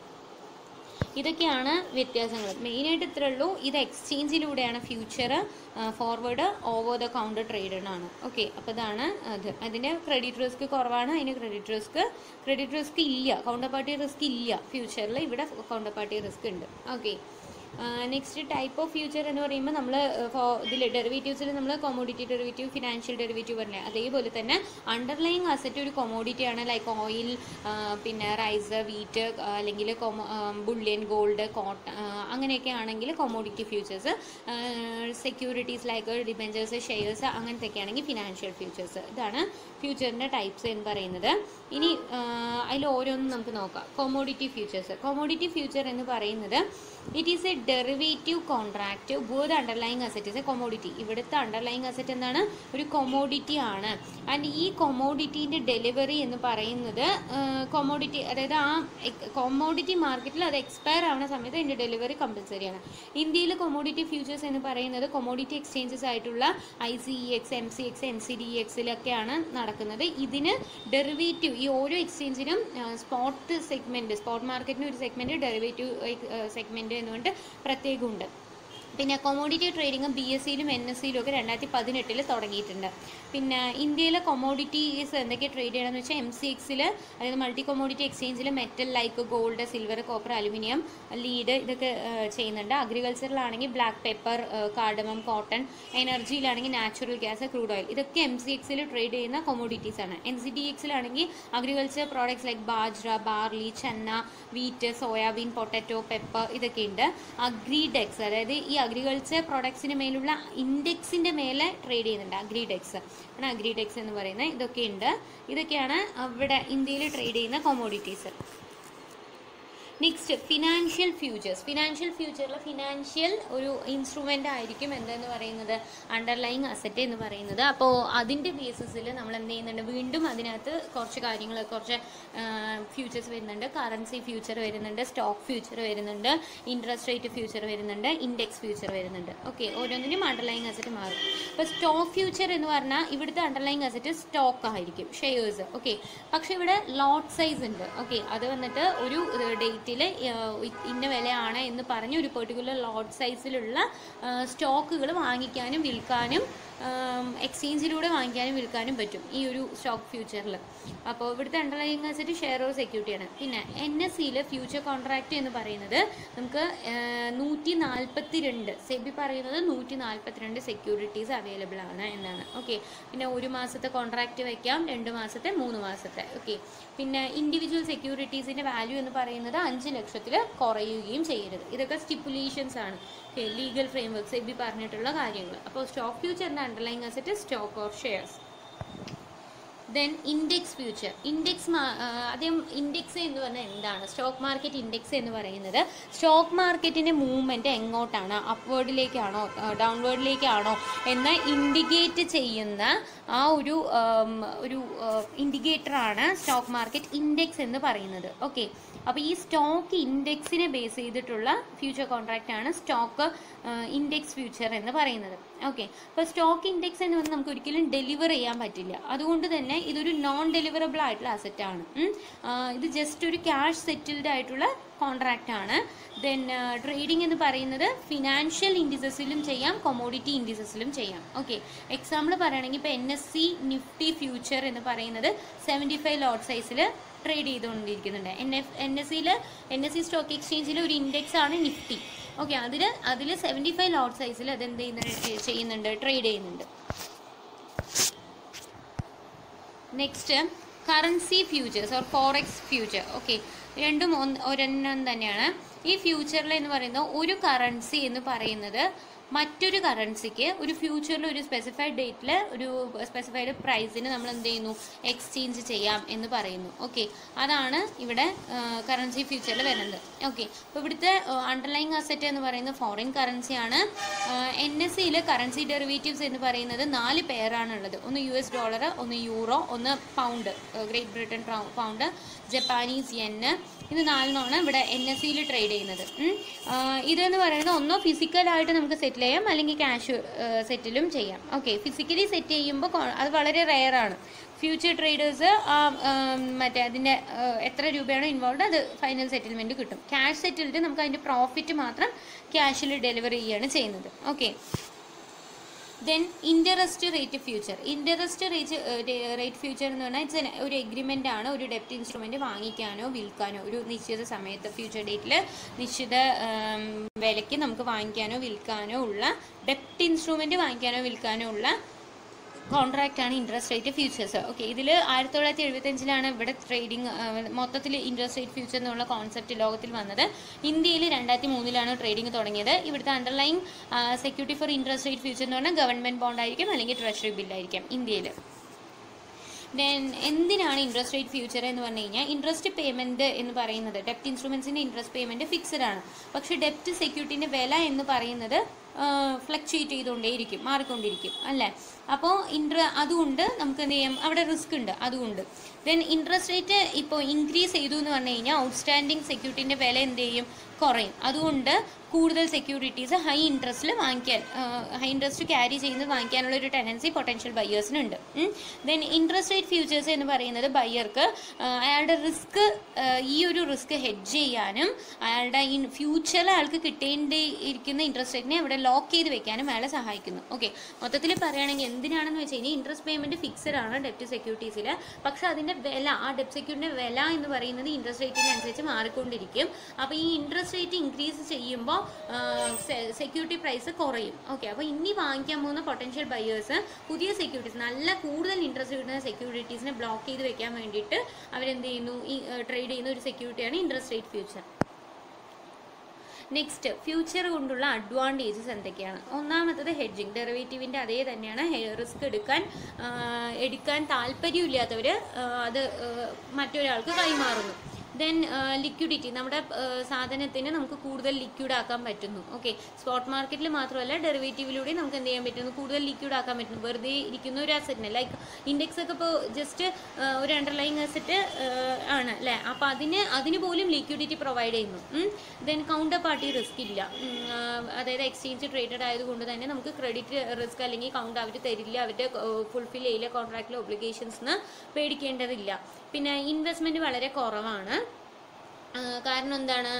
ഇതൊക്കെയാണ് വ്യത്യാസങ്ങൾ മെയിനായിട്ട് ഇത്രേ ഉള്ളൂ ഇത് എക്സ്ചേഞ്ചിലൂടെയാണ് future forward over the counter ട്രേഡാണ് ഓക്കെ അപ്പോൾ ഇതാണ് അത് അതിൻ്റെ ക്രെഡിറ്റ് റിസ്ക് കുറവാണ് അതിന് ക്രെഡിറ്റ് റിസ്ക് ക്രെഡിറ്റ് റിസ്ക് ഇല്ല കൗണ്ടർ പാർട്ടി റിസ്ക് ഇല്ല ഫ്യൂച്ചറിൽ ഇവിടെ കൗണ്ടർ പാർട്ടി റിസ്ക് ഉണ്ട് okay next type of future എന്ന് പറയുമ്പോൾ നമ്മൾ ഇതിൽ ഡെറിവേറ്റീവ്സിൽ നമ്മൾ കൊമോഡിറ്റി ഡെറിവേറ്റീവ് ഫിനാൻഷ്യൽ ഡെറിവേറ്റീവ് പറഞ്ഞത് അതേപോലെ തന്നെ അണ്ടർലൈങ് അസറ്റ് ഒരു കൊമോഡിറ്റി ആണ് ലൈക്ക് ഓയിൽ പിന്നെ റൈസ് വീറ്റ് അല്ലെങ്കിൽ ബുള്ളിയൻ ഗോൾഡ് കോട്ടൺ അങ്ങനെയൊക്കെ ആണെങ്കിൽ commodity futures securities like debentures shares അങ്ങനത്തെയൊക്കെ ആണെങ്കിൽ ഫിനാൻഷ്യൽ ഫ്യൂച്ചേഴ്സ് ഇതാണ് ഫ്യൂച്ചറിൻ്റെ ടൈപ്സ് എന്ന് പറയുന്നത് ഇനി അതിൽ ഓരോന്നും നമുക്ക് നോക്കാം കൊമോഡിറ്റി ഫ്യൂച്ചേഴ്സ് കൊമോഡിറ്റി ഫ്യൂച്ചർ എന്ന് പറയുന്നത് it is a derivative contract with underlying asset is a commodity ഇവിടുത്തെ അണ്ടർലൈങ് അസറ്റ് എന്താണ് ഒരു കൊമോഡിറ്റി ആണ് ആൻഡ് ഈ കൊമോഡിറ്റീൻ്റെ ഡെലിവറി എന്ന് പറയുന്നത് കൊമോഡിറ്റി അതായത് ആ കൊമോഡിറ്റി മാർക്കറ്റിൽ അത് എക്സ്പയർ ആവുന്ന സമയത്ത് അതിൻ്റെ ഡെലിവറി കമ്പൽസറി ആണ് ഇന്ത്യയിൽ കൊമോഡിറ്റി ഫ്യൂച്ചേഴ്സ് എന്ന് പറയുന്നത് കൊമോഡിറ്റി എക്സ്ചേഞ്ചസ് ആയിട്ടുള്ള I C E X M C X N C D എക്സിലൊക്കെയാണ് നടക്കുന്നത് ഇതിന് ഡെറിവേറ്റീവ് ഈ ഓരോ എക്സ്ചേഞ്ചിനും സ്പോട്ട് സെഗ്മെൻറ്റ് സ്പോട്ട് മാർക്കറ്റിന് ഒരു സെഗ്മെൻറ്റ് ഡെറിവേറ്റീവ് സെഗ്മെൻറ്റ് എന്നുകൊണ്ട് പ്രത്യേകമുണ്ട് പിന്നെ കൊമോഡിറ്റി ട്രേഡിങ് ബി എസ് സിയിലും എൻ എസ് സിയിലും ഒക്കെ രണ്ടായിരത്തി പതിനെട്ടിൽ തുടങ്ങിയിട്ടുണ്ട് പിന്നെ ഇന്ത്യയിലെ കൊമോഡിറ്റീസ് എന്തൊക്കെ ട്രേഡ് ചെയ്യണമെന്ന് വെച്ചാൽ എം സി എക്സിൽ അതായത് മൾട്ടി കൊമോഡിറ്റി എക്സ്ചേഞ്ചിൽ metal like gold silver copper aluminium lead ഇതൊക്കെ ആ, ചെയ്യുന്നുണ്ട് അഗ്രികൾച്ചറിലാണെങ്കിൽ ബ്ലാക്ക് പെപ്പർ കാർഡമം കോട്ടൺ എനർജിയിലാണെങ്കിൽ നാച്ചുറൽ ഗ്യാസ് ക്രൂഡ് ഓയിൽ ഇതൊക്കെ എം സി എക്സിൽ ട്രേഡ് ചെയ്യുന്ന കൊമോഡിറ്റീസ് ആണ് എൻ സി ഡി എക്സിലാണെങ്കിൽ agriculture products like bajra barley chana wheat soybean potato pepper ഇതൊക്കെ ഉണ്ട് അഗ്രിഡെക്സ് അതായത് ഈ അഗ്രികൾച്ചർ പ്രോഡക്ട്സിന് മേലുള്ള ഇൻഡെക്സിൻ്റെ മേലെ ട്രേഡ് ചെയ്യുന്നുണ്ട് അഗ്രിഡെക്സ് ആണ് അഗ്രിഡെക്സ് എന്ന് പറയുന്നത് ഇതൊക്കെ ഉണ്ട് ഇതൊക്കെയാണ് അവിടെ ഇന്ത്യയിൽ ട്രേഡ് ചെയ്യുന്ന commodities next financial futures financial ഫ്യൂച്ചറിൽ ഫിനാൻഷ്യൽ ഒരു ഇൻസ്ട്രുമെൻ്റ് ആയിരിക്കും എന്തെന്ന് പറയുന്നത് അണ്ടർലൈങ് അസറ്റ് എന്ന് പറയുന്നത് അപ്പോൾ അതിൻ്റെ ബേസിസിൽ നമ്മൾ എന്ത് ചെയ്യുന്നുണ്ട് വീണ്ടും അതിനകത്ത് കുറച്ച് കാര്യങ്ങൾ കുറച്ച് ഫ്യൂച്ചേഴ്സ് വരുന്നുണ്ട് കറൻസി ഫ്യൂച്ചർ വരുന്നുണ്ട് സ്റ്റോക്ക് ഫ്യൂച്ചർ വരുന്നുണ്ട് ഇൻട്രസ്റ്റ് റേറ്റ് ഫ്യൂച്ചർ വരുന്നുണ്ട് ഇൻഡെക്സ് ഫ്യൂച്ചർ വരുന്നുണ്ട് ഓക്കെ ഓരോന്നിനും അണ്ടർലൈങ് അസറ്റ് മാറും അപ്പോൾ സ്റ്റോക്ക് ഫ്യൂച്ചർ എന്ന് പറഞ്ഞാൽ ഇവിടുത്തെ അണ്ടർലൈങ് അസറ്റ് സ്റ്റോക്ക് ആയിരിക്കും ഷെയർസ് ഓക്കെ പക്ഷെ ഇവിടെ ലോട്ട് സൈസ് ഉണ്ട് ഓക്കെ അത് വന്നിട്ട് ഒരു ഡേറ്റിൽ ഇന്ന വിലയാണ് എന്ന് പറഞ്ഞ് ഒരു പെർട്ടിക്കുലർ ലോട്ട് സൈസിലുള്ള സ്റ്റോക്കുകൾ വാങ്ങിക്കാനും വിൽക്കാനും എക്സ്ചേഞ്ചിലൂടെ വാങ്ങിക്കാനും വിൽക്കാനും പറ്റും ഈ ഒരു സ്റ്റോക്ക് ഫ്യൂച്ചറിൽ അപ്പോൾ ഇവിടുത്തെ അണ്ടർലൈങ് അസറ്റ് ഷെയർ ഓർ സെക്യൂരിറ്റിയാണ് പിന്നെ എൻ എസ് സിയിൽ ഫ്യൂച്ചർ കോൺട്രാക്റ്റ് എന്ന് പറയുന്നത് നമുക്ക് നൂറ്റി നാൽപ്പത്തി രണ്ട് സെബി പറയുന്നത് നൂറ്റി നാൽപ്പത്തിരണ്ട് സെക്യൂരിറ്റീസ് അവൈലബിൾ ആണ് എന്നാണ് ഓക്കെ പിന്നെ ഒരു മാസത്തെ കോൺട്രാക്റ്റ് വയ്ക്കാം രണ്ട് മാസത്തെ മൂന്ന് മാസത്തെ ഓക്കെ പിന്നെ ഇൻഡിവിജ്വൽ സെക്യൂരിറ്റീസിൻ്റെ വാല്യൂ എന്ന് പറയുന്നത് അഞ്ച് ലക്ഷത്തിൽ കുറയുകയും ചെയ്യരുത് ഇതൊക്കെ സ്റ്റിപ്പുലേഷൻസ് ആണ് ലീഗൽ ഫ്രെയിംവർക്ക് സെബി പറഞ്ഞിട്ടുള്ള കാര്യങ്ങൾ അപ്പോൾ സ്റ്റോക്ക് ഫ്യൂച്ചറിൻ്റെ underlying asset stock or shares then index future index ആദ്യം ഇൻഡെക്സ് എന്ന് പറഞ്ഞാൽ എന്താണ് സ്റ്റോക്ക് മാർക്കറ്റ് ഇൻഡെക്സ് എന്ന് പറയുന്നത് സ്റ്റോക്ക് മാർക്കറ്റിൻ്റെ മൂവ്മെൻറ്റ് എങ്ങോട്ടാണ് അപ്വേർഡിലേക്കാണോ ഡൗൺവേർഡിലേക്കാണോ എന്ന് ഇൻഡിക്കേറ്റ് ചെയ്യുന്ന ആ ഒരു ആം, ഒരു ഇൻഡിക്കേറ്ററാണ് സ്റ്റോക്ക് മാർക്കറ്റ് ഇൻഡെക്സ് എന്ന് പറയുന്നത് ഓക്കെ അപ്പോൾ ഈ സ്റ്റോക്ക് ഇൻഡെക്സിനെ ബേസ് ചെയ്തിട്ടുള്ള ഫ്യൂച്ചർ കോൺട്രാക്റ്റ് ആണ് സ്റ്റോക്ക് ഇൻഡെക്സ് ഫ്യൂച്ചർ എന്ന് പറയുന്നത് ഓക്കെ അപ്പോൾ സ്റ്റോക്ക് ഇൻഡെക്സ് എന്ന് പറഞ്ഞാൽ നമുക്ക് ഒരിക്കലും ഡെലിവർ ചെയ്യാൻ പറ്റില്ല അതുകൊണ്ട് തന്നെ ഇതൊരു നോൺ ഡെലിവറബിൾ ആയിട്ടുള്ള അസറ്റ് ആണ് ഉം. ആ, ഇത് ജസ്റ്റ് ഒരു ക്യാഷ് സെറ്റിൽഡ് ആയിട്ടുള്ള കോൺട്രാക്റ്റ് ആണ് ദെൻ ട്രേഡിംഗ് എന്ന് പറയുന്നത് ഫിനാൻഷ്യൽ ഇൻഡിസസിലും ചെയ്യാം കൊമോഡിറ്റി ഇൻഡിസസിലും ചെയ്യാം ഓക്കെ എക്സാമ്പിൾ പറയുകയാണെങ്കിൽ ഇപ്പോൾ N S C Nifty future എന്ന് പറയുന്നത് സെവൻറ്റി ഫൈവ് ലോട്ട് സൈസിൽ ട്രേഡ് ചെയ്തുകൊണ്ടിരിക്കുന്നുണ്ട് എൻ എഫ് എൻ എസ് സിയിൽ എൻ എസ് സി സ്റ്റോക്ക് എക്സ്ചേഞ്ചിൽ ഒരു ഇൻഡെക്സ് ആണ് നിഫ്റ്റി ഓക്കെ അതിൽ അതിൽ സെവൻറ്റി ഫൈവ് ലോട്ട് സൈസിൽ അത് എന്ത് ചെയ്യുന്നുണ്ട് ചെയ്യുന്നുണ്ട് ട്രേഡ് ചെയ്യുന്നുണ്ട് next currency futures or forex future okay രണ്ടും ഒന്ന് ഒരെണ്ണം തന്നെയാണ് ഈ ഫ്യൂച്ചറിൽ എന്ന് പറയുന്നത് ഒരു കറൻസി എന്ന് പറയുന്നത് മറ്റൊരു കറൻസിക്ക് ഒരു ഫ്യൂച്ചറിൽ ഒരു സ്പെസിഫൈഡ് ഡേറ്റിൽ ഒരു സ്പെസിഫൈഡ് പ്രൈസിന് നമ്മൾ എന്ത് ചെയ്യുന്നു എക്സ്ചേഞ്ച് ചെയ്യാം എന്ന് പറയുന്നു ഓക്കെ അതാണ് ഇവിടെ കറൻസി ഫ്യൂച്ചറിൽ വരുന്നത് ഓക്കെ അപ്പോൾ ഇവിടുത്തെ അണ്ടർലൈങ് അസറ്റ് എന്ന് പറയുന്നത് ഫോറിൻ കറൻസിയാണ് എൻ എസ് സിയിൽ കറൻസി ഡെറിവേറ്റീവ്സ് എന്ന് പറയുന്നത് നാല് പേരാണുള്ളത് ഒന്ന് യു എസ് ഡോളർ ഒന്ന് യൂറോ ഒന്ന് pound Great Britain pound Japanese യെന്ന് ഇത് നാലെണ്ണമാണ് ഇവിടെ എൻ എസ് സിയിൽ ട്രേഡ് ചെയ്യുന്നത് ഉം. ആ, ഇതെന്ന് പറയുന്നത് ഒന്നോ ഫിസിക്കലായിട്ട് നമുക്ക് സെറ്റിൽ ചെയ്യാം അല്ലെങ്കിൽ ക്യാഷ് സെറ്റിലും ചെയ്യാം ഓക്കെ ഫിസിക്കലി സെറ്റ് ചെയ്യുമ്പോൾ കൊ- അത് വളരെ റെയർ ആണ് ഫ്യൂച്ചർ ട്രേഡേഴ്സ് മറ്റേ അതിൻ്റെ എത്ര രൂപയാണോ ഇൻവോൾവ് അത് ഫൈനൽ സെറ്റിൽമെൻറ്റ് കിട്ടും ക്യാഷ് സെറ്റിൽഡ് നമുക്ക് അതിൻ്റെ പ്രോഫിറ്റ് മാത്രം ക്യാഷിൽ ഡെലിവറി ചെയ്യുകയാണ് ചെയ്യുന്നത് okay then interest rate future interest rate rate future എന്ന് പറഞ്ഞാൽ ഇറ്റ്സ് ഒരു എഗ്രിമെൻ്റ് ആണ് ഒരു ഡെപ്റ്റ് ഇൻസ്ട്രുമെൻറ്റ് വാങ്ങിക്കാനോ വിൽക്കാനോ ഒരു നിശ്ചിത സമയത്ത് ഫ്യൂച്ചർ ഡേറ്റിൽ നിശ്ചിത ഉം, വിലയ്ക്ക് നമുക്ക് വാങ്ങിക്കാനോ വിൽക്കാനോ ഉള്ള ഡെപ്റ്റ് ഇൻസ്ട്രുമെൻറ്റ് വാങ്ങിക്കാനോ വിൽക്കാനോ ഉള്ള കോൺട്രാക്റ്റ് ആണ് ഇൻട്രസ്റ്റ് റേറ്റ് ഫ്യൂച്ചേഴ്സ് ഓക്കെ ഇതിൽ ആയിരത്തി തൊള്ളായിരത്തി എഴുപത്തഞ്ചിലാണ് ഇവിടെ ട്രേഡിംഗ് മൊത്തത്തിൽ ഇൻട്രസ്റ്റ് റേറ്റ് ഫ്യൂച്ചർ എന്നുള്ള കോൺസെപ്റ്റ് ലോകത്തിൽ വന്നത് ഇന്ത്യയിൽ രണ്ടായിരത്തി മൂന്നിലാണ് ട്രേഡിംഗ് തുടങ്ങിയത് ഇവിടുത്തെ underline security for interest rate future എന്ന് പറഞ്ഞാൽ ഗവൺമെൻറ് ബോണ്ട് ആയിരിക്കും അല്ലെങ്കിൽ ട്രഷറി ബില്ലായിരിക്കും ഇന്ത്യയിൽ ദെൻ എന്തിനാണ് ഇൻട്രസ്റ്റ് റേറ്റ് ഫ്യൂച്ചർ എന്ന് പറഞ്ഞു കഴിഞ്ഞാൽ ഇൻട്രസ്റ്റ് പേയ്മെൻറ്റ് എന്ന് പറയുന്നത് ഡെപ്റ്റ് ഇൻസ്ട്രുമെൻസിൻ്റെ ഇൻട്രസ്റ്റ് പേയ്മെൻറ്റ് ഫിക്സഡ് ആണ് പക്ഷേ ഡെപ്റ്റ് സെക്യൂരിറ്റിൻ്റെ വില എന്ന് പറയുന്നത് ഫ്ലക്ച്വേറ്റ് ചെയ്തുകൊണ്ടേയിരിക്കും മാറിക്കൊണ്ടിരിക്കും അല്ലേ അപ്പോൾ ഇൻട്ര അതുകൊണ്ട് നമുക്ക് എന്ത് ചെയ്യാം അവിടെ റിസ്ക് ഉണ്ട് അതുകൊണ്ട് ദെൻ ഇൻട്രസ്റ്റ് റേറ്റ് ഇപ്പോൾ ഇൻക്രീസ് ചെയ്തു എന്ന് പറഞ്ഞു കഴിഞ്ഞാൽ ഔട്ട്സ്റ്റാൻഡിങ് സെക്യൂരിറ്റിൻ്റെ വില എന്ത് ചെയ്യും കുറയും അതുകൊണ്ട് കൂടുതൽ സെക്യൂരിറ്റീസ് ഹൈ ഇൻട്രസ്റ്റിൽ വാങ്ങിക്കാൻ ഹൈ ഇൻട്രസ്റ്റ് ക്യാരി ചെയ്യുന്നത് വാങ്ങിക്കാനുള്ള ഒരു ടെൻഡൻസി പൊട്ടൻഷ്യൽ ബയ്യേഴ്സിനുണ്ട് ദെൻ ഇൻട്രസ്റ്റ് റേറ്റ് ഫ്യൂച്ചേഴ്സ് എന്ന് പറയുന്നത് ബയ്യർക്ക് അയാളുടെ റിസ്ക് ഈ ഒരു റിസ്ക് ഹെഡ്ജ് ചെയ്യാനും അയാളുടെ ഇൻ ഫ്യൂച്ചറിൽ അയാൾക്ക് കിട്ടേണ്ടിയിരിക്കുന്ന ഇൻട്രസ്റ്റ് റേറ്റിനെ അവിടെ ലോക്ക് ചെയ്ത് വെക്കാനും അയാളെ സഹായിക്കുന്നു ഓക്കെ മൊത്തത്തിൽ പറയുകയാണെങ്കിൽ എന്തിനാണെന്ന് വെച്ച് കഴിഞ്ഞാൽ ഇൻട്രസ്റ്റ് പേയ്മെൻറ്റ് ഫിക്സഡ് ആണ് ഡെപ്റ്റ് സെക്യൂരിറ്റീസിൽ പക്ഷേ അതിൻ്റെ വില ആ ഡെപ്റ്റ് സെക്യൂരിറ്റിൻ്റെ വില എന്ന് പറയുന്നത് ഇൻട്രസ്റ്റ് റേറ്റിനനുസരിച്ച് മാറിക്കൊണ്ടിരിക്കും അപ്പോൾ ഈ ഇൻട്രസ്റ്റ് റേറ്റ് ഇൻക്രീസ് ചെയ്യുമ്പോൾ സെക്യൂരിറ്റി പ്രൈസ് കുറയും ഓക്കെ അപ്പോൾ ഇനി വാങ്ങിക്കാൻ പോകുന്ന പൊട്ടൻഷ്യൽ ബയേഴ്സ് പുതിയ സെക്യൂരിറ്റീസ് നല്ല കൂടുതൽ ഇൻട്രസ്റ്റ് കിട്ടുന്ന സെക്യൂരിറ്റീസിനെ ബ്ലോക്ക് ചെയ്ത് വെക്കാൻ വേണ്ടിയിട്ട് അവരെന്ത് ചെയ്യുന്നു ഈ ട്രേഡ് ചെയ്യുന്ന ഒരു സെക്യൂരിറ്റിയാണ് interest rate future next future കൊണ്ടുള്ള അഡ്വാൻറ്റേജസ് എന്തൊക്കെയാണ് ഒന്നാമത്തത് ഹെഡ്ജിങ് ഡെറിവേറ്റീവിൻ്റെ അതേ തന്നെയാണ് റിസ്ക് എടുക്കാൻ ആ, എടുക്കാൻ താല്പര്യമില്ലാത്തവർ അത് ആ, മറ്റൊരാൾക്ക് കൈമാറുന്നു ദെൻ ലിക്വിഡിറ്റി നമ്മുടെ ആ, സാധനത്തിന് നമുക്ക് കൂടുതൽ ലിക്വിഡ് ആക്കാൻ പറ്റുന്നു ഓക്കെ സ്പോട്ട് മാർക്കറ്റിൽ മാത്രമല്ല ഡെറിവേറ്റീവിലൂടെ നമുക്ക് എന്ത് ചെയ്യാൻ പറ്റുന്നു കൂടുതൽ ലിക്വിഡ് ആക്കാൻ പറ്റുന്നു വെറുതെ ഇരിക്കുന്ന ഒരു അസറ്റിനെ ലൈക്ക് ഇൻഡെക്സ് ഒക്കെ ഇപ്പോൾ ജസ്റ്റ് ഒരു അണ്ടർലൈങ് അസറ്റ് ആണ് അല്ലേ അപ്പോൾ അതിന് അതിന് പോലും ലിക്വിഡിറ്റി പ്രൊവൈഡ് ചെയ്യുന്നു ദെൻ കൗണ്ടർ പാർട്ടി റിസ്ക് ഇല്ല ഉം, ആ, അതായത് എക്സ്ചേഞ്ച് ട്രേഡഡ് ആയതുകൊണ്ട് തന്നെ നമുക്ക് ക്രെഡിറ്റ് റിസ്ക് അല്ലെങ്കിൽ കൗണ്ട് അവർ തരില്ല അവരുടെ ഫുൾഫിൽ ചെയ്യില്ല കോൺട്രാക്റ്റിലെ ഒബ്ലിഗേഷൻസ് പേടിക്കേണ്ടതില്ല പിന്നെ ഇൻവെസ്റ്റ്മെൻറ്റ് വളരെ കുറവാണ് ആ, കാരണം എന്താണ്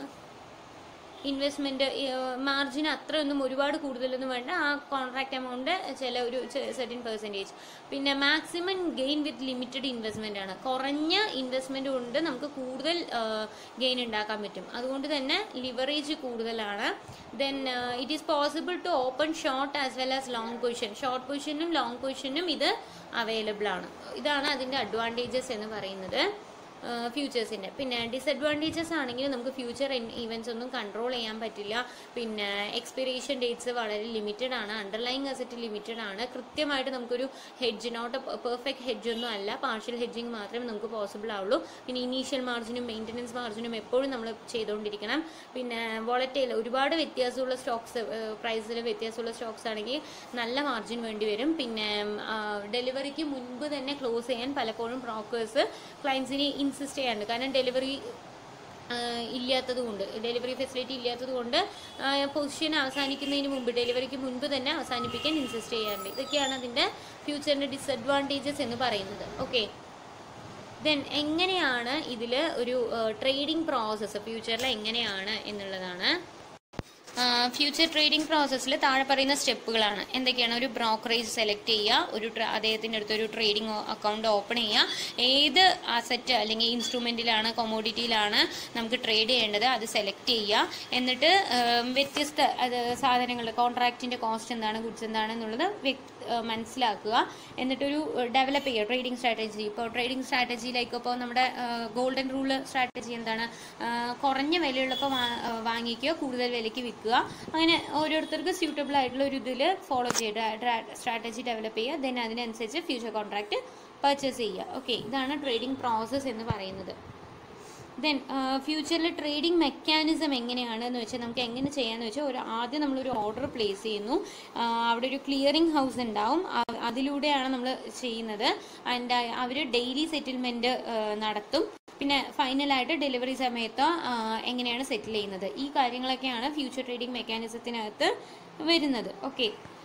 ഇൻവെസ്റ്റ്മെൻറ്റ് മാർജിൻ അത്രയൊന്നും ഒരുപാട് കൂടുതലൊന്നും വേണ്ട ആ കോൺട്രാക്ട് എമൗണ്ട് ചില ഒരു സെർട്ടിൻ പെർസെൻറ്റേജ് പിന്നെ maximum gain with limited investment ആണ് കുറഞ്ഞ ഇൻവെസ്റ്റ്മെൻറ്റ് കൊണ്ട് നമുക്ക് കൂടുതൽ ഗെയിൻ ഉണ്ടാക്കാൻ പറ്റും അതുകൊണ്ട് തന്നെ ലിവറേജ് കൂടുതലാണ് then it is possible to open short as well as long position short പൊസിഷനും ലോങ് പൊസിഷനും ഇത് അവൈലബിൾ ആണ് ഇതാണ് അതിൻ്റെ അഡ്വാൻറ്റേജസ് എന്ന് പറയുന്നത് ഫ്യൂച്ചേഴ്സിൻ്റെ പിന്നെ ഡിസഡ്വാൻറ്റേജസ് ആണെങ്കിൽ നമുക്ക് ഫ്യൂച്ചർ ഈവൻസ് ഒന്നും കൺട്രോൾ ചെയ്യാൻ പറ്റില്ല പിന്നെ എക്സ്പിറേഷൻ ഡേറ്റ്സ് വളരെ ലിമിറ്റഡ് ആണ് അണ്ടർലൈങ് അസറ്റ് ലിമിറ്റഡ് ആണ് കൃത്യമായിട്ട് നമുക്കൊരു ഹെഡ്ജ് നോട്ട് പെർഫെക്റ്റ് ഹെഡ്ജ് ഒന്നും അല്ല പാർഷ്യൽ ഹെഡ്ജിങ് മാത്രമേ നമുക്ക് പോസിബിൾ ആവുള്ളൂ പിന്നെ ഇനീഷ്യൽ മാർജിനും മെയിൻ്റനൻസ് മാർജിനും എപ്പോഴും നമ്മൾ ചെയ്തുകൊണ്ടിരിക്കണം പിന്നെ വോളറ്റൈൽ ഒരുപാട് വ്യത്യാസമുള്ള സ്റ്റോക്സ് പ്രൈസിൽ വ്യത്യാസമുള്ള സ്റ്റോക്സ് ആണെങ്കിൽ നല്ല മാർജിൻ വേണ്ടി വരും പിന്നെ ഡെലിവറിക്ക് മുൻപ് തന്നെ ക്ലോസ് ചെയ്യാൻ പലപ്പോഴും ബ്രോക്കേഴ്സ് ക്ലയൻസിനെ ഇൻസിസ്റ്റ് ചെയ്യാറുണ്ട് കാരണം ഡെലിവറി ഇല്ലാത്തത് കൊണ്ട് ഡെലിവറി ഫെസിലിറ്റി ഇല്ലാത്തത് കൊണ്ട് പൊസിഷൻ അവസാനിക്കുന്നതിന് മുമ്പ് ഡെലിവറിക്ക് മുൻപ് തന്നെ അവസാനിപ്പിക്കാൻ ഇൻസിസ്റ്റ് ചെയ്യാറുണ്ട് ഇതൊക്കെയാണ് അതിൻ്റെ ഫ്യൂച്ചറിൻ്റെ ഡിസഡ്വാൻറ്റേജസ് എന്ന് പറയുന്നത് ഓക്കെ ദെൻ എങ്ങനെയാണ് ഇതിൽ ഒരു ട്രേഡിംഗ് പ്രോസസ്സ് ഫ്യൂച്ചറിൽ എങ്ങനെയാണ് എന്നുള്ളതാണ് ഫ്യൂച്ചർ ട്രേഡിംഗ് പ്രോസസ്സിൽ താഴെ പറയുന്ന സ്റ്റെപ്പുകളാണ് എന്തൊക്കെയാണ് ഒരു ബ്രോക്കറേജ് സെലക്ട് ചെയ്യുക ഒരു ട്ര- അദ്ദേഹത്തിൻ്റെ അടുത്ത് ഒരു ട്രേഡിംഗ് അക്കൗണ്ട് ഓപ്പൺ ചെയ്യുക ഏത് അസറ്റ് അല്ലെങ്കിൽ ഇൻസ്ട്രുമെൻറ്റിലാണ് കൊമോഡിറ്റിയിലാണ് നമുക്ക് ട്രേഡ് ചെയ്യേണ്ടത് അത് സെലക്ട് ചെയ്യുക എന്നിട്ട് ഉം, വ്യത്യസ്ത അത് സാധനങ്ങൾ കോൺട്രാക്റ്റിൻ്റെ കോസ്റ്റ് എന്താണ് ഗുഡ്സ് എന്താണ് എന്നുള്ളത് വ്യക്ത ഏഹ് മനസ്സിലാക്കുക എന്നിട്ടൊരു ഡെവലപ്പ് ചെയ്യുക ട്രേഡിംഗ് സ്ട്രാറ്റജി ഇപ്പോൾ ട്രേഡിംഗ് സ്ട്രാറ്റജിയിലേക്ക് ഇപ്പോൾ നമ്മുടെ ഗോൾഡൻ റൂൾ സ്ട്രാറ്റജി എന്താണ് ആഹ് കുറഞ്ഞ വിലയുള്ളപ്പോൾ വാ- ആഹ് വാങ്ങിക്കുക കൂടുതൽ വിലയ്ക്ക് വിൽക്കുക അങ്ങനെ ഓരോരുത്തർക്ക് സ്യൂട്ടബിൾ ആയിട്ടുള്ള ഒരു ഇതിൽ ഫോളോ ചെയ്ത് സ്ട്രാറ്റജി ഡെവലപ്പ് ചെയ്യുക ദെൻ അതിനനുസരിച്ച് ഫ്യൂച്ചർ കോൺട്രാക്റ്റ് പർച്ചേസ് ചെയ്യുക ഓക്കെ ഇതാണ് ട്രേഡിംഗ് പ്രോസസ്സ് എന്ന് പറയുന്നത് ദെൻ ഫ്യൂച്ചറിൽ ട്രേഡിംഗ് മെക്കാനിസം എങ്ങനെയാണ് എന്ന് വെച്ചാൽ നമുക്ക് എങ്ങനെ ചെയ്യാന്ന് വെച്ചാൽ ഒരു ആദ്യം നമ്മളൊരു ഓർഡർ പ്ലേസ് ചെയ്യുന്നു ആ, അവിടെ ഒരു ക്ലിയറിംഗ് ഹൗസ് ഉണ്ടാവും ആ- അതിലൂടെയാണ് നമ്മൾ ചെയ്യുന്നത് ആൻഡ് അവർ ഡെയിലി സെറ്റിൽമെൻറ്റ് നടത്തും പിന്നെ ഫൈനലായിട്ട് ഡെലിവറി സമയത്ത് ആ, എങ്ങനെയാണ് സെറ്റിൽ ചെയ്യുന്നത് ഈ കാര്യങ്ങളൊക്കെയാണ് ഫ്യൂച്ചർ ട്രേഡിംഗ് മെക്കാനിസത്തിനകത്ത് വരുന്നത് ഓക്കെ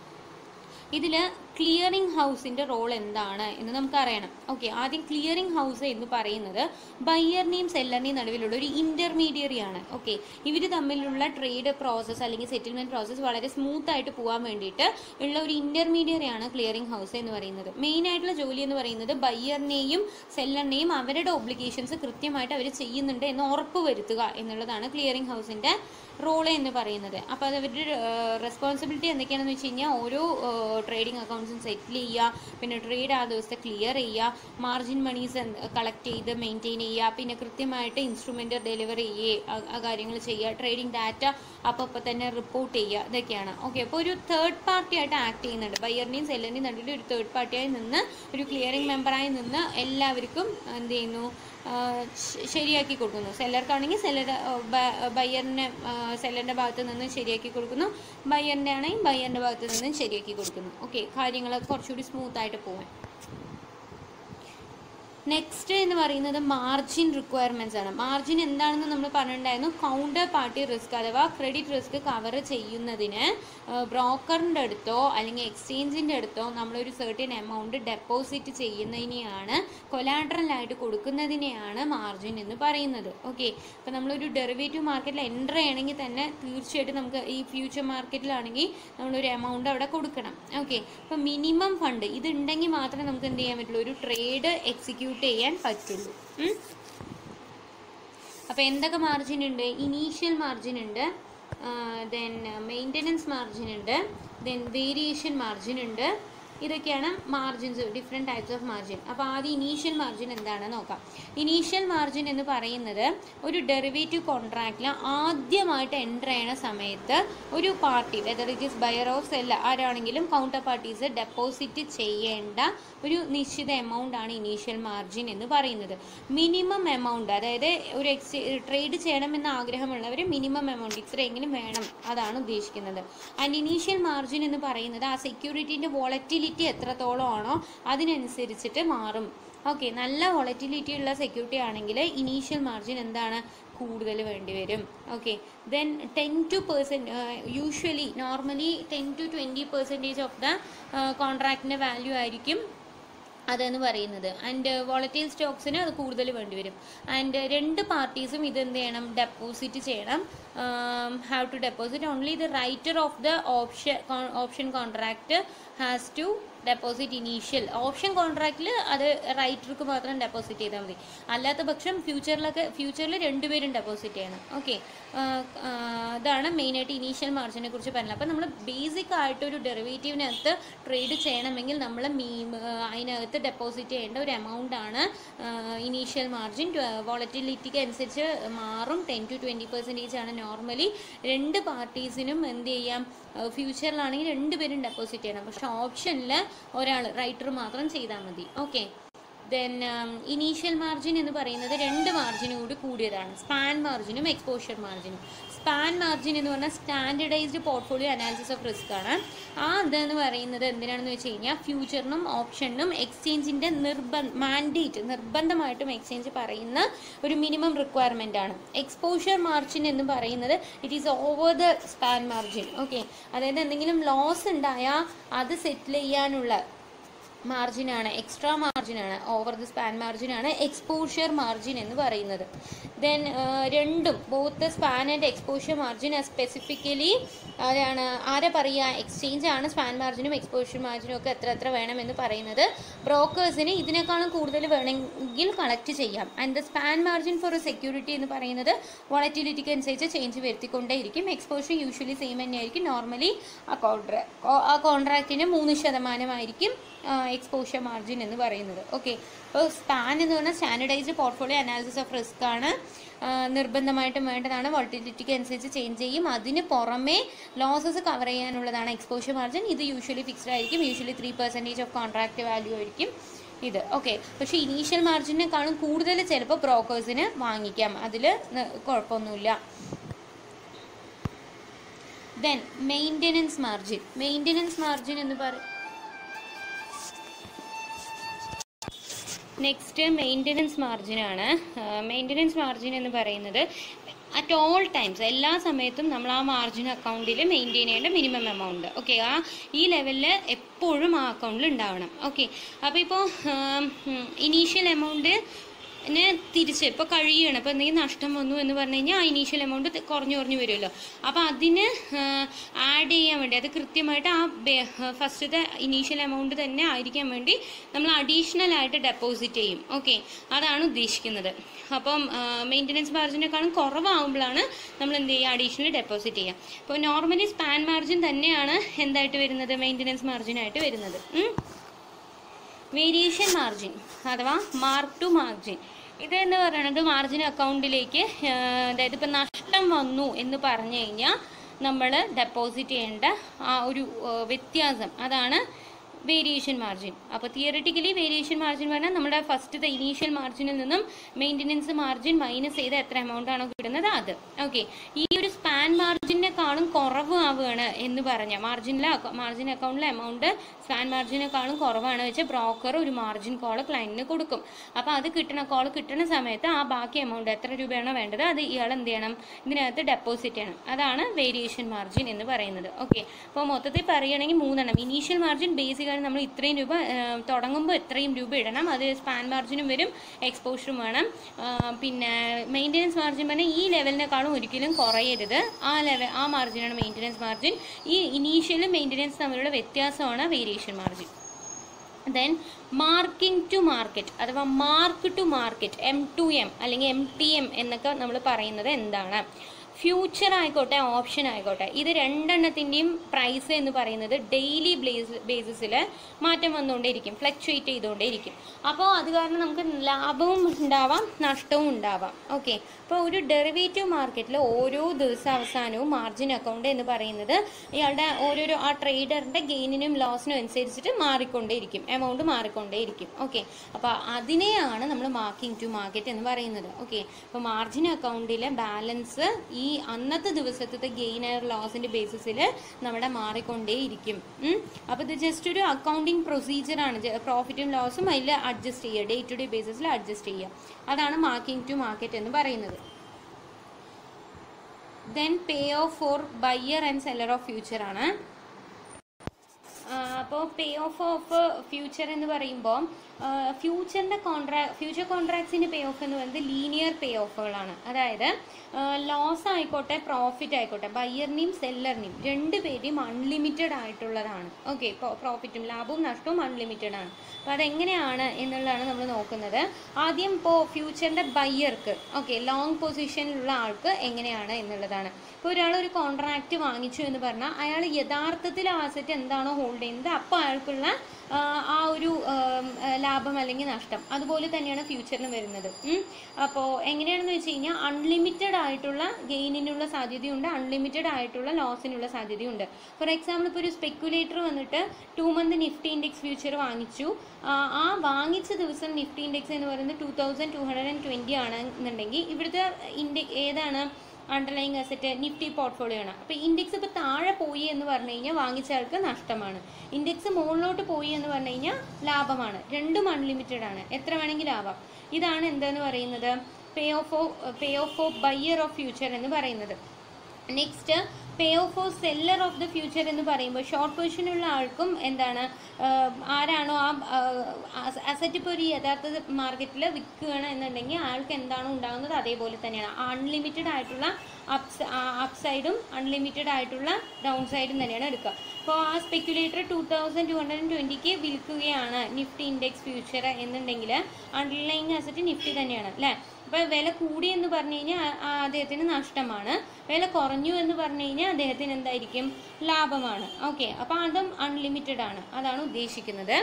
ഇതിൽ ക്ലിയറിംഗ് ഹൗസിൻ്റെ റോൾ എന്താണ് എന്ന് നമുക്ക് അറിയണം ഓക്കെ ആദ്യം ക്ലിയറിംഗ് ഹൗസ് എന്ന് പറയുന്നത് ബയ്യറിനെയും സെല്ലറിനെയും നടുവിലുള്ള ഒരു ഇൻ്റർമീഡിയറി ആണ് ഓക്കെ ഇവർ തമ്മിലുള്ള ട്രേഡ് പ്രോസസ്സ് അല്ലെങ്കിൽ സെറ്റിൽമെൻറ്റ് പ്രോസസ്സ് വളരെ സ്മൂത്ത് ആയിട്ട് പോകാൻ വേണ്ടിയിട്ട് ഉള്ള ഒരു ഇൻ്റർമീഡിയറി ആണ് ക്ലിയറിംഗ് ഹൗസ് എന്ന് പറയുന്നത് മെയിൻ ആയിട്ടുള്ള ജോലി എന്ന് പറയുന്നത് ബയ്യറിനെയും സെല്ലറിനെയും അവരുടെ ഒബ്ലിഗേഷൻസ് കൃത്യമായിട്ട് അവർ ചെയ്യുന്നുണ്ട് എന്ന് ഉറപ്പ് വരുത്തുക എന്നുള്ളതാണ് ക്ലിയറിംഗ് ഹൗസിൻ്റെ റോള് എന്ന് പറയുന്നത് അപ്പോൾ അത് അവരുടെ റെസ്പോൺസിബിലിറ്റി എന്തൊക്കെയാണെന്ന് വെച്ച് കഴിഞ്ഞാൽ ഓരോ ട്രേഡിംഗ് അക്കൗണ്ട്സും സെറ്റിൽ ചെയ്യുക പിന്നെ ട്രേഡ് ആ ദിവസത്തെ ക്ലിയർ ചെയ്യുക മാർജിൻ മണീസ് കളക്ട് ചെയ്ത് മെയിൻറ്റെയിൻ ചെയ്യുക പിന്നെ കൃത്യമായിട്ട് ഇൻസ്ട്രുമെൻ്റ് ഡെലിവറി ചെയ്യുക ആ കാര്യങ്ങൾ ചെയ്യുക ട്രേഡിംഗ് ഡാറ്റ അപ്പോൾ അപ്പോൾ തന്നെ റിപ്പോർട്ട് ചെയ്യുക ഇതൊക്കെയാണ് ഓക്കെ അപ്പോൾ ഒരു തേർഡ് പാർട്ടി ആയിട്ട് ആക്ട് ചെയ്യുന്നുണ്ട് ബയ്യറിനെയും സെല്ലറിനെയും നടുവിൽ ഒരു തേർഡ് പാർട്ടിയായി നിന്ന് ഒരു ക്ലിയറിംഗ് മെമ്പറായി നിന്ന് എല്ലാവർക്കും എന്ത് ചെയ്യുന്നു ആ, ശ- ശരിയാക്കി കൊടുക്കുന്നു സെല്ലർക്കാണെങ്കിൽ സെല്ലർ ബയ്യറിൻ്റെ സെല്ലറിൻ്റെ ഭാഗത്ത് നിന്ന് ശരിയാക്കി കൊടുക്കുന്നു ബയ്യറിൻ്റെ ആണെങ്കിൽ ബയ്യറിൻ്റെ ഭാഗത്ത് നിന്നും ശരിയാക്കി കൊടുക്കുന്നു ഓക്കെ കാര്യങ്ങൾ കുറച്ചുകൂടി സ്മൂത്ത് ആയിട്ട് പോകാൻ നെക്സ്റ്റ് എന്ന് പറയുന്നത് മാർജിൻ റിക്വയർമെൻറ്റ്സ് ആണ് മാർജിൻ എന്താണെന്ന് നമ്മൾ പറഞ്ഞിട്ടുണ്ടായിരുന്നു കൗണ്ടർ പാർട്ടി റിസ്ക് അഥവാ ക്രെഡിറ്റ് റിസ്ക് കവർ ചെയ്യുന്നതിന് ബ്രോക്കറിൻ്റെ അടുത്തോ അല്ലെങ്കിൽ എക്സ്ചേഞ്ചിൻ്റെ അടുത്തോ നമ്മളൊരു സെർട്ടിൻ എമൗണ്ട് ഡെപ്പോസിറ്റ് ചെയ്യുന്നതിനെയാണ് കൊലാട്രലായിട്ട് കൊടുക്കുന്നതിനെയാണ് മാർജിൻ എന്ന് പറയുന്നത് ഓക്കെ അപ്പോൾ നമ്മളൊരു ഡെറിവേറ്റീവ് മാർക്കറ്റിൽ എൻ്റർ ചെയ്യണമെങ്കിൽ തന്നെ തീർച്ചയായിട്ടും നമുക്ക് ഈ ഫ്യൂച്ചർ മാർക്കറ്റിലാണെങ്കിൽ നമ്മളൊരു എമൗണ്ട് അവിടെ കൊടുക്കണം ഓക്കെ അപ്പോൾ മിനിമം ഫണ്ട് ഇത് ഉണ്ടെങ്കിൽ മാത്രമേ നമുക്ക് എന്ത് ചെയ്യാൻ പറ്റുള്ളൂ ഒരു ട്രേഡ് എക്സിക്യൂട്ട് ചെയ്യാൻ പറ്റുള്ളൂ ഉം. അപ്പോൾ എന്തൊക്കെ മാർജിൻ ഉണ്ട് ഇനീഷ്യൽ മാർജിൻ ഉണ്ട് ദെൻ മെയിൻ്റനൻസ് മാർജിൻ ഉണ്ട് ദെൻ വേരിയേഷൻ മാർജിൻ ഉണ്ട് ഇതൊക്കെയാണ് margins different types of margin അപ്പോൾ ആദ്യം ഇനീഷ്യൽ മാർജിൻ എന്താണെന്ന് നോക്കാം ഇനീഷ്യൽ മാർജിൻ എന്ന് പറയുന്നത് ഒരു ഡെറിവേറ്റീവ് കോൺട്രാക്റ്റിൽ ആദ്യമായിട്ട് എൻ്റർ ചെയ്യണ സമയത്ത് ഒരു party whether it is buyer of seller ആരാണെങ്കിലും കൗണ്ടർ പാർട്ടീസ് ഡെപ്പോസിറ്റ് ചെയ്യേണ്ട ഒരു നിശ്ചിത എമൗണ്ട് ആണ് ഇനീഷ്യൽ മാർജിൻ എന്ന് പറയുന്നത് മിനിമം എമൗണ്ട് അതായത് ഒരു എക്സ് ട്രേഡ് ചെയ്യണമെന്ന് ആഗ്രഹമുള്ളവർ മിനിമം എമൗണ്ട് ഇത്രയെങ്കിലും വേണം അതാണ് ഉദ്ദേശിക്കുന്നത് ആൻഡ് ഇനീഷ്യൽ മാർജിൻ എന്ന് പറയുന്നത് ആ സെക്യൂരിറ്റീൻ്റെ വോളറ്റിലിറ്റി എത്രത്തോളം ആണോ അതിനനുസരിച്ചിട്ട് മാറും ഓക്കെ നല്ല വോളറ്റിലിറ്റി ഉള്ള സെക്യൂരിറ്റി ആണെങ്കിൽ ഇനീഷ്യൽ മാർജിൻ എന്താണ് കൂടുതൽ വേണ്ടി വരും okay then ten to percent usually normally ten to twenty percentage of the കോൺട്രാക്റ്റിൻ്റെ വാല്യൂ ആയിരിക്കും അതെന്ന് പറയുന്നത് ആൻഡ് വോളറ്റൈൽ സ്റ്റോക്സിന് അത് കൂടുതൽ വേണ്ടി വരും ആൻഡ് രണ്ട് പാർട്ടീസും ഇത് എന്ത് ചെയ്യണം ഡെപ്പോസിറ്റ് ചെയ്യണം have to deposit only the writer of the option option contract has to deposit initial option കോൺട്രാക്റ്റിൽ അത് റൈറ്റർക്ക് മാത്രം ഡെപ്പോസിറ്റ് ചെയ്താൽ മതി അല്ലാത്ത പക്ഷം ഫ്യൂച്ചറിലൊക്കെ ഫ്യൂച്ചറിൽ രണ്ടുപേരും ഡെപ്പോസിറ്റ് ചെയ്യണം ഓക്കെ ഇതാണ് മെയിനായിട്ട് ഇനീഷ്യൽ മാർജിനെ കുറിച്ച് പറഞ്ഞത് അപ്പോൾ നമ്മൾ ബേസിക് ആയിട്ട് ഒരു ഡെറിവേറ്റീവിനകത്ത് ട്രേഡ് ചെയ്യണമെങ്കിൽ നമ്മൾ മീ അതിനകത്ത് ഡെപ്പോസിറ്റ് ചെയ്യേണ്ട ഒരു എമൗണ്ട് ആണ് ഇനീഷ്യൽ മാർജിൻ വോളറ്റിലിറ്റിക്ക് അനുസരിച്ച് മാറും ടെൻ ടു ട്വൻറ്റി പെർസെൻറ്റേജ് ആണ് നോർമലി രണ്ട് പാർട്ടീസിനും എന്ത് ചെയ്യാം ഫ്യൂച്ചറിലാണെങ്കിൽ രണ്ടുപേരും ഡെപ്പോസിറ്റ് ചെയ്യണം പക്ഷെ ഓപ്ഷനിൽ ഒരാൾ റൈറ്റർ മാത്രം ചെയ്താൽ മതി ഓക്കെ ദെൻ ഇനീഷ്യൽ മാർജിൻ എന്ന് പറയുന്നത് രണ്ട് മാർജിനും കൂടി കൂടിയതാണ് സ്പാൻ മാർജിനും എക്സ്പോഷർ മാർജിനും സ്പാൻ മാർജിൻ എന്ന് പറഞ്ഞാൽ standardised portfolio analysis of risk ആണ് ആ ഇതെന്ന് പറയുന്നത് എന്തിനാണെന്ന് വെച്ച് കഴിഞ്ഞാൽ ഫ്യൂച്ചറിനും ഓപ്ഷനും എക്സ്ചേഞ്ചിൻ്റെ നിർബന്ധ മാൻഡേറ്റ് നിർബന്ധമായിട്ടും എക്സ്ചേഞ്ച് പറയുന്ന ഒരു മിനിമം റിക്വയർമെൻ്റ് ആണ് എക്സ്പോഷർ മാർജിൻ എന്ന് പറയുന്നത് it is over the span margin okay അതായത് എന്തെങ്കിലും ലോസ് ഉണ്ടായാൽ അത് സെറ്റിൽ ചെയ്യാനുള്ള മാർജിനാണ് എക്സ്ട്രാ മാർജിനാണ് ഓവർ ദി സ്പാൻ മാർജിനാണ് എക്സ്പോഷ്യർ മാർജിൻ എന്ന് പറയുന്നത് ദെൻ രണ്ടും both span and exposure margin specifically ആരാണ് ആരെ പറയുക എക്സ്ചേഞ്ച് ആണ് സ്പാൻ മാർജിനും എക്സ്പോഷ്യർ മാർജിനും ഒക്കെ എത്ര എത്ര വേണമെന്ന് പറയുന്നത് ബ്രോക്കേഴ്സിന് ഇതിനേക്കാളും കൂടുതൽ വേണമെങ്കിൽ കളക്ട് ചെയ്യാം and the span margin for security എന്ന് പറയുന്നത് വോളറ്റിലിറ്റിക്ക് അനുസരിച്ച് ചേഞ്ച് വരുത്തിക്കൊണ്ടേയിരിക്കും എക്സ്പോഷ്യർ യൂഷ്വലി സെയിം തന്നെയായിരിക്കും നോർമലി ആ കോൺട്രാ ആ കോൺട്രാക്റ്റിന് മൂന്ന് ശതമാനമായിരിക്കും എക്സ്പോഷ്യർ മാർജിൻ എന്ന് പറയുന്നത് ഓക്കെ അപ്പോൾ സ്പാൻ എന്ന് പറഞ്ഞാൽ standardised portfolio analysis of risk ആണ് ആ, നിർബന്ധമായിട്ടും വേണ്ടതാണ് വോൾട്ടിലിറ്റിക്ക് അനുസരിച്ച് ചേഞ്ച് ചെയ്യും അതിന് പുറമേ ലോസസ് കവർ ചെയ്യാനുള്ളതാണ് എക്സ്പോഷ്യർ മാർജിൻ ഇത് യൂഷ്വലി ഫിക്സ്ഡ് ആയിരിക്കും usually three percentage of contract value ആയിരിക്കും ഇത് ഓക്കെ പക്ഷേ ഇനീഷ്യൽ മാർജിനേക്കാളും കൂടുതൽ ചിലപ്പോൾ ബ്രോക്കേഴ്സിന് വാങ്ങിക്കാം അതിൽ കുഴപ്പമൊന്നുമില്ല then maintenance margin maintenance margin എന്ന് പറ നെക്സ്റ്റ് മെയിൻ്റെനൻസ് മാർജിനാണ് മെയിൻ്റെനൻസ് മാർജിൻ എന്ന് പറയുന്നത് അറ്റ് ഓൾ ടൈംസ് എല്ലാ സമയത്തും നമ്മൾ ആ മാർജിൻ അക്കൗണ്ടിൽ മെയിൻറ്റെയിൻ ചെയ്യേണ്ട മിനിമം എമൗണ്ട് ഓക്കെ ആ ഈ ലെവലിൽ എപ്പോഴും ആ അക്കൗണ്ടിൽ ഉണ്ടാവണം ഓക്കെ അപ്പോൾ ഇപ്പോൾ ഇനീഷ്യൽ എമൗണ്ട് നെ തിരിച്ച് ഇപ്പോൾ കഴിയുകയാണ് അപ്പോൾ എന്തെങ്കിലും നഷ്ടം വന്നു എന്ന് പറഞ്ഞു കഴിഞ്ഞാൽ ആ ഇനീഷ്യൽ എമൗണ്ട് കുറഞ്ഞു കുറഞ്ഞു വരുമല്ലോ അപ്പോൾ അതിന് ആഡ് ചെയ്യാൻ വേണ്ടി അത് കൃത്യമായിട്ട് ആ ഫസ്റ്റത്തെ ഇനീഷ്യൽ എമൗണ്ട് തന്നെ ആയിരിക്കാൻ വേണ്ടി നമ്മൾ അഡീഷണൽ ആയിട്ട് ഡെപ്പോസിറ്റ് ചെയ്യും ഓക്കെ അതാണ് ഉദ്ദേശിക്കുന്നത് അപ്പം മെയിൻ്റനൻസ് മാർജിനേക്കാളും കുറവാകുമ്പോഴാണ് നമ്മൾ എന്ത് ചെയ്യുക അഡീഷണൽ ഡെപ്പോസിറ്റ് ചെയ്യുക ഇപ്പോൾ നോർമലി സ്പാൻ മാർജിൻ തന്നെയാണ് എന്തായിട്ട് വരുന്നത് മെയിൻ്റനൻസ് മാർജിനായിട്ട് വരുന്നത് ഉം. വേരിയേഷൻ മാർജിൻ അഥവാ മാർക്ക് ടു മാർജിൻ ഇത് എന്ന് പറയുന്നത് മാർജിൻ അക്കൗണ്ടിലേക്ക് അതായത് ഇപ്പം നഷ്ടം വന്നു എന്ന് പറഞ്ഞു കഴിഞ്ഞാൽ നമ്മൾ ഡെപ്പോസിറ്റ് ചെയ്യേണ്ട ആ ഒരു ആ, വ്യത്യാസം അതാണ് വേരിയേഷൻ മാർജിൻ അപ്പോൾ തിയറിറ്റിക്കലി വേരിയേഷൻ മാർജിൻ പറഞ്ഞാൽ നമ്മുടെ ഫസ്റ്റത്തെ ഇനീഷ്യൽ മാർജിനിൽ നിന്നും മെയിൻ്റനൻസ് മാർജിൻ മൈനസ് ചെയ്ത് എത്ര എമൗണ്ട് ആണോ കിട്ടുന്നത് അത് ഓക്കെ ഈ ഒരു സ്പാൻ മാർജിനേക്കാളും കുറവ് ആവുകയാണ് എന്ന് പറഞ്ഞാൽ മാർജിനിലെ മാർജിൻ അക്കൗണ്ടിലെ എമൗണ്ട് സ്പാൻ മാർജിനേക്കാളും കുറവാണ് വെച്ച് ബ്രോക്കർ ഒരു മാർജിൻ കോൾ ക്ലയൻറ്റിന് കൊടുക്കും അപ്പോൾ അത് കിട്ടണ കോൾ കിട്ടുന്ന സമയത്ത് ആ ബാക്കി എമൗണ്ട് എത്ര രൂപയാണോ വേണ്ടത് അത് ഇയാൾ എന്ത് ചെയ്യണം ഇതിനകത്ത് ഡെപ്പോസിറ്റ് ചെയ്യണം അതാണ് വേരിയേഷൻ മാർജിൻ എന്ന് പറയുന്നത് ഓക്കെ അപ്പോൾ മൊത്തത്തിൽ പറയുകയാണെങ്കിൽ മൂന്നെണ്ണം ഇനീഷ്യൽ മാർജിൻ ബേസിക്കാണ് നമ്മൾ ഇത്രയും രൂപ ആ, തുടങ്ങുമ്പോൾ ഇത്രയും രൂപ ഇടണം അത് സ്പാൻ മാർജിനും വരും എക്സ്പോഷറും വേണം ആ, പിന്നെ മെയിൻ്റനൻസ് മാർജിൻ പറഞ്ഞാൽ ഈ ലെവലിനേക്കാളും ഒരിക്കലും കുറയരുത് ആ ലെവൽ ആ മാർജിനാണ് മെയിൻ്റനൻസ് മാർജിൻ ഈ ഇനീഷ്യലും മെയിൻ്റനൻസ് തമ്മിലുള്ള വ്യത്യാസമാണ് variation margin then marking to market അഥവാ mark to market M to M അല്ലെങ്കിൽ എം ടി എം എന്നൊക്കെ നമ്മൾ പറയുന്നത് എന്താണ് ഫ്യൂച്ചർ ആയിക്കോട്ടെ ഓപ്ഷൻ ആയിക്കോട്ടെ ഇത് രണ്ടെണ്ണത്തിൻ്റെയും പ്രൈസ് എന്ന് പറയുന്നത് ഡെയിലി ബേസ് ബേസിസിൽ മാറ്റം വന്നുകൊണ്ടേയിരിക്കും ഫ്ലക്ച്വേറ്റ് ചെയ്തുകൊണ്ടേയിരിക്കും അപ്പോൾ അത് കാരണം നമുക്ക് ലാഭവും ഉണ്ടാവാം നഷ്ടവും ഉണ്ടാവാം ഓക്കെ അപ്പോൾ ഒരു ഡെറിവേറ്റീവ് മാർക്കറ്റിൽ ഓരോ ദിവസാവസാനവും മാർജിൻ അക്കൗണ്ട് എന്ന് പറയുന്നത് ഇയാളുടെ ഓരോരോ ആ ട്രേഡറിൻ്റെ ഗെയിനിനും ലോസിനും അനുസരിച്ചിട്ട് മാറിക്കൊണ്ടേയിരിക്കും എമൗണ്ട് മാറിക്കൊണ്ടേയിരിക്കും ഓക്കെ അപ്പോൾ അതിനെയാണ് നമ്മൾ മാർക്കിംഗ് ടു മാർക്കറ്റ് എന്ന് പറയുന്നത് ഓക്കെ അപ്പോൾ മാർജിൻ അക്കൗണ്ടിലെ ബാലൻസ് ഈ അന്നത്തെ ദിവസത്തെ ഗെയിൻ ആർ ലോസിൻ്റെ ബേസിസിൽ നമ്മുടെ മാറിക്കൊണ്ടേയിരിക്കും അപ്പോൾ ഇത് ജസ്റ്റ് ഒരു അക്കൗണ്ടിങ് പ്രൊസീജിയറാണ് പ്രോഫിറ്റും ലോസും അതിൽ അഡ്ജസ്റ്റ് ചെയ്യുക ഡേ ടു ഡേ ബേസിസിൽ അഡ്ജസ്റ്റ് ചെയ്യുക അതാണ് മാർക്കിംഗ് ടു മാർക്കറ്റ് എന്ന് പറയുന്നത് then pay off for buyer and seller of future ആണ് അപ്പോൾ പേ ഓഫ് ഓഫ് ഫ്യൂച്ചർ എന്ന് പറയുമ്പോൾ ഫ്യൂച്ചറിൻ്റെ കോൺട്രാ ഫ്യൂച്ചർ കോൺട്രാക്ട്സിൻ്റെ പേ ഓഫ് എന്ന് പറയുന്നത് ലീനിയർ പേ ഓഫുകളാണ് അതായത് ലോസ് ആയിക്കോട്ടെ പ്രോഫിറ്റ് ആയിക്കോട്ടെ ബയ്യറിനെയും സെല്ലറിനെയും രണ്ട് പേരെയും അൺലിമിറ്റഡ് ആയിട്ടുള്ളതാണ് ഓക്കെ പ്രോഫിറ്റും ലാഭവും നഷ്ടവും അൺലിമിറ്റഡ് ആണ് അപ്പോൾ അതെങ്ങനെയാണ് എന്നുള്ളതാണ് നമ്മൾ നോക്കുന്നത് ആദ്യം ഇപ്പോൾ ഫ്യൂച്ചറിൻ്റെ ബയ്യർക്ക് ഓക്കെ ലോങ് പൊസിഷനിലുള്ള ആൾക്ക് എങ്ങനെയാണ് എന്നുള്ളതാണ് ഇപ്പോൾ ഒരാൾ ഒരു കോൺട്രാക്റ്റ് വാങ്ങിച്ചു എന്ന് പറഞ്ഞാൽ അയാൾ യഥാർത്ഥത്തിൽ ആസറ്റ് എന്താണോ ഹോൾഡ് ചെയ്യുന്നത് അപ്പോൾ അയാൾക്കുള്ള ആ, ആ ഒരു ആം, ആ, ലാഭം അല്ലെങ്കിൽ നഷ്ടം അതുപോലെ തന്നെയാണ് ഫ്യൂച്ചറിന് വരുന്നത് അപ്പോൾ എങ്ങനെയാണെന്ന് വെച്ച് കഴിഞ്ഞാൽ അൺലിമിറ്റഡ് ആയിട്ടുള്ള ഗെയിനിനുള്ള സാധ്യതയുണ്ട് അൺലിമിറ്റഡ് ആയിട്ടുള്ള ലോസിനുള്ള സാധ്യതയുണ്ട് ഫോർ എക്സാമ്പിൾ ഇപ്പോൾ ഒരു സ്പെക്കുലേറ്റർ വന്നിട്ട് two month Nifty index future വാങ്ങിച്ചു ആ, ആ വാങ്ങിച്ച ദിവസം നിഫ്റ്റി ഇൻഡെക്സ് എന്ന് പറയുന്നത് two thousand two hundred and twenty ആണെന്നുണ്ടെങ്കിൽ ഇവിടുത്തെ ഇൻഡെ ഏതാണ് അണ്ടർലൈങ് അസറ്റ് നിഫ്റ്റി പോർട്ട്ഫോളിയോ ആണ് അപ്പോൾ ഇൻഡെക്സ് ഇപ്പോൾ താഴെ പോയി എന്ന് പറഞ്ഞു കഴിഞ്ഞാൽ വാങ്ങിച്ച ആൾക്ക് നഷ്ടമാണ് ഇൻഡെക്സ് മുകളിലോട്ട് പോയി എന്ന് പറഞ്ഞു കഴിഞ്ഞാൽ ലാഭമാണ് രണ്ടും അൺലിമിറ്റഡ് ആണ് എത്ര വേണമെങ്കിലും ആവാം ഇതാണ് എന്തെന്ന് പറയുന്നത് pay off of pay off of buyer of future എന്ന് പറയുന്നത് next pay off of seller of the future എന്ന് പറയുമ്പോൾ ഷോർട്ട് പൊസിഷനുള്ള ആൾക്കും എന്താണ് ആഹ് ആരാണോ ആ അസറ്റ് ഇപ്പോൾ ഒരു യഥാർത്ഥ മാർക്കറ്റിൽ വിൽക്കുകയാണ് എന്നുണ്ടെങ്കിൽ ആൾക്ക് എന്താണോ ഉണ്ടാകുന്നത് അതേപോലെ തന്നെയാണ് അൺലിമിറ്റഡ് ആയിട്ടുള്ള അപ്സ് അപ്സൈഡും അൺലിമിറ്റഡ് ആയിട്ടുള്ള ഡൗൺ സൈഡും തന്നെയാണ് എടുക്കുക അപ്പോൾ ആ speculator two thousand two hundred ട്വൻറ്റിക്ക് വിൽക്കുകയാണ് നിഫ്റ്റി ഇൻഡെക്സ് ഫ്യൂച്ചർ എന്നുണ്ടെങ്കിൽ അണ്ടർലൈങ് അസറ്റ് നിഫ്റ്റി തന്നെയാണ് അല്ലേ അപ്പോൾ വില കൂടി എന്ന് പറഞ്ഞു കഴിഞ്ഞാൽ ആ- ആ അദ്ദേഹത്തിന് നഷ്ടമാണ് വില കുറഞ്ഞു എന്ന് പറഞ്ഞു കഴിഞ്ഞാൽ അദ്ദേഹത്തിന് എന്തായിരിക്കും ലാഭമാണ് ഓക്കെ അപ്പോൾ അതും അൺലിമിറ്റഡ് ആണ് അതാണ് ഉദ്ദേശിക്കുന്നത്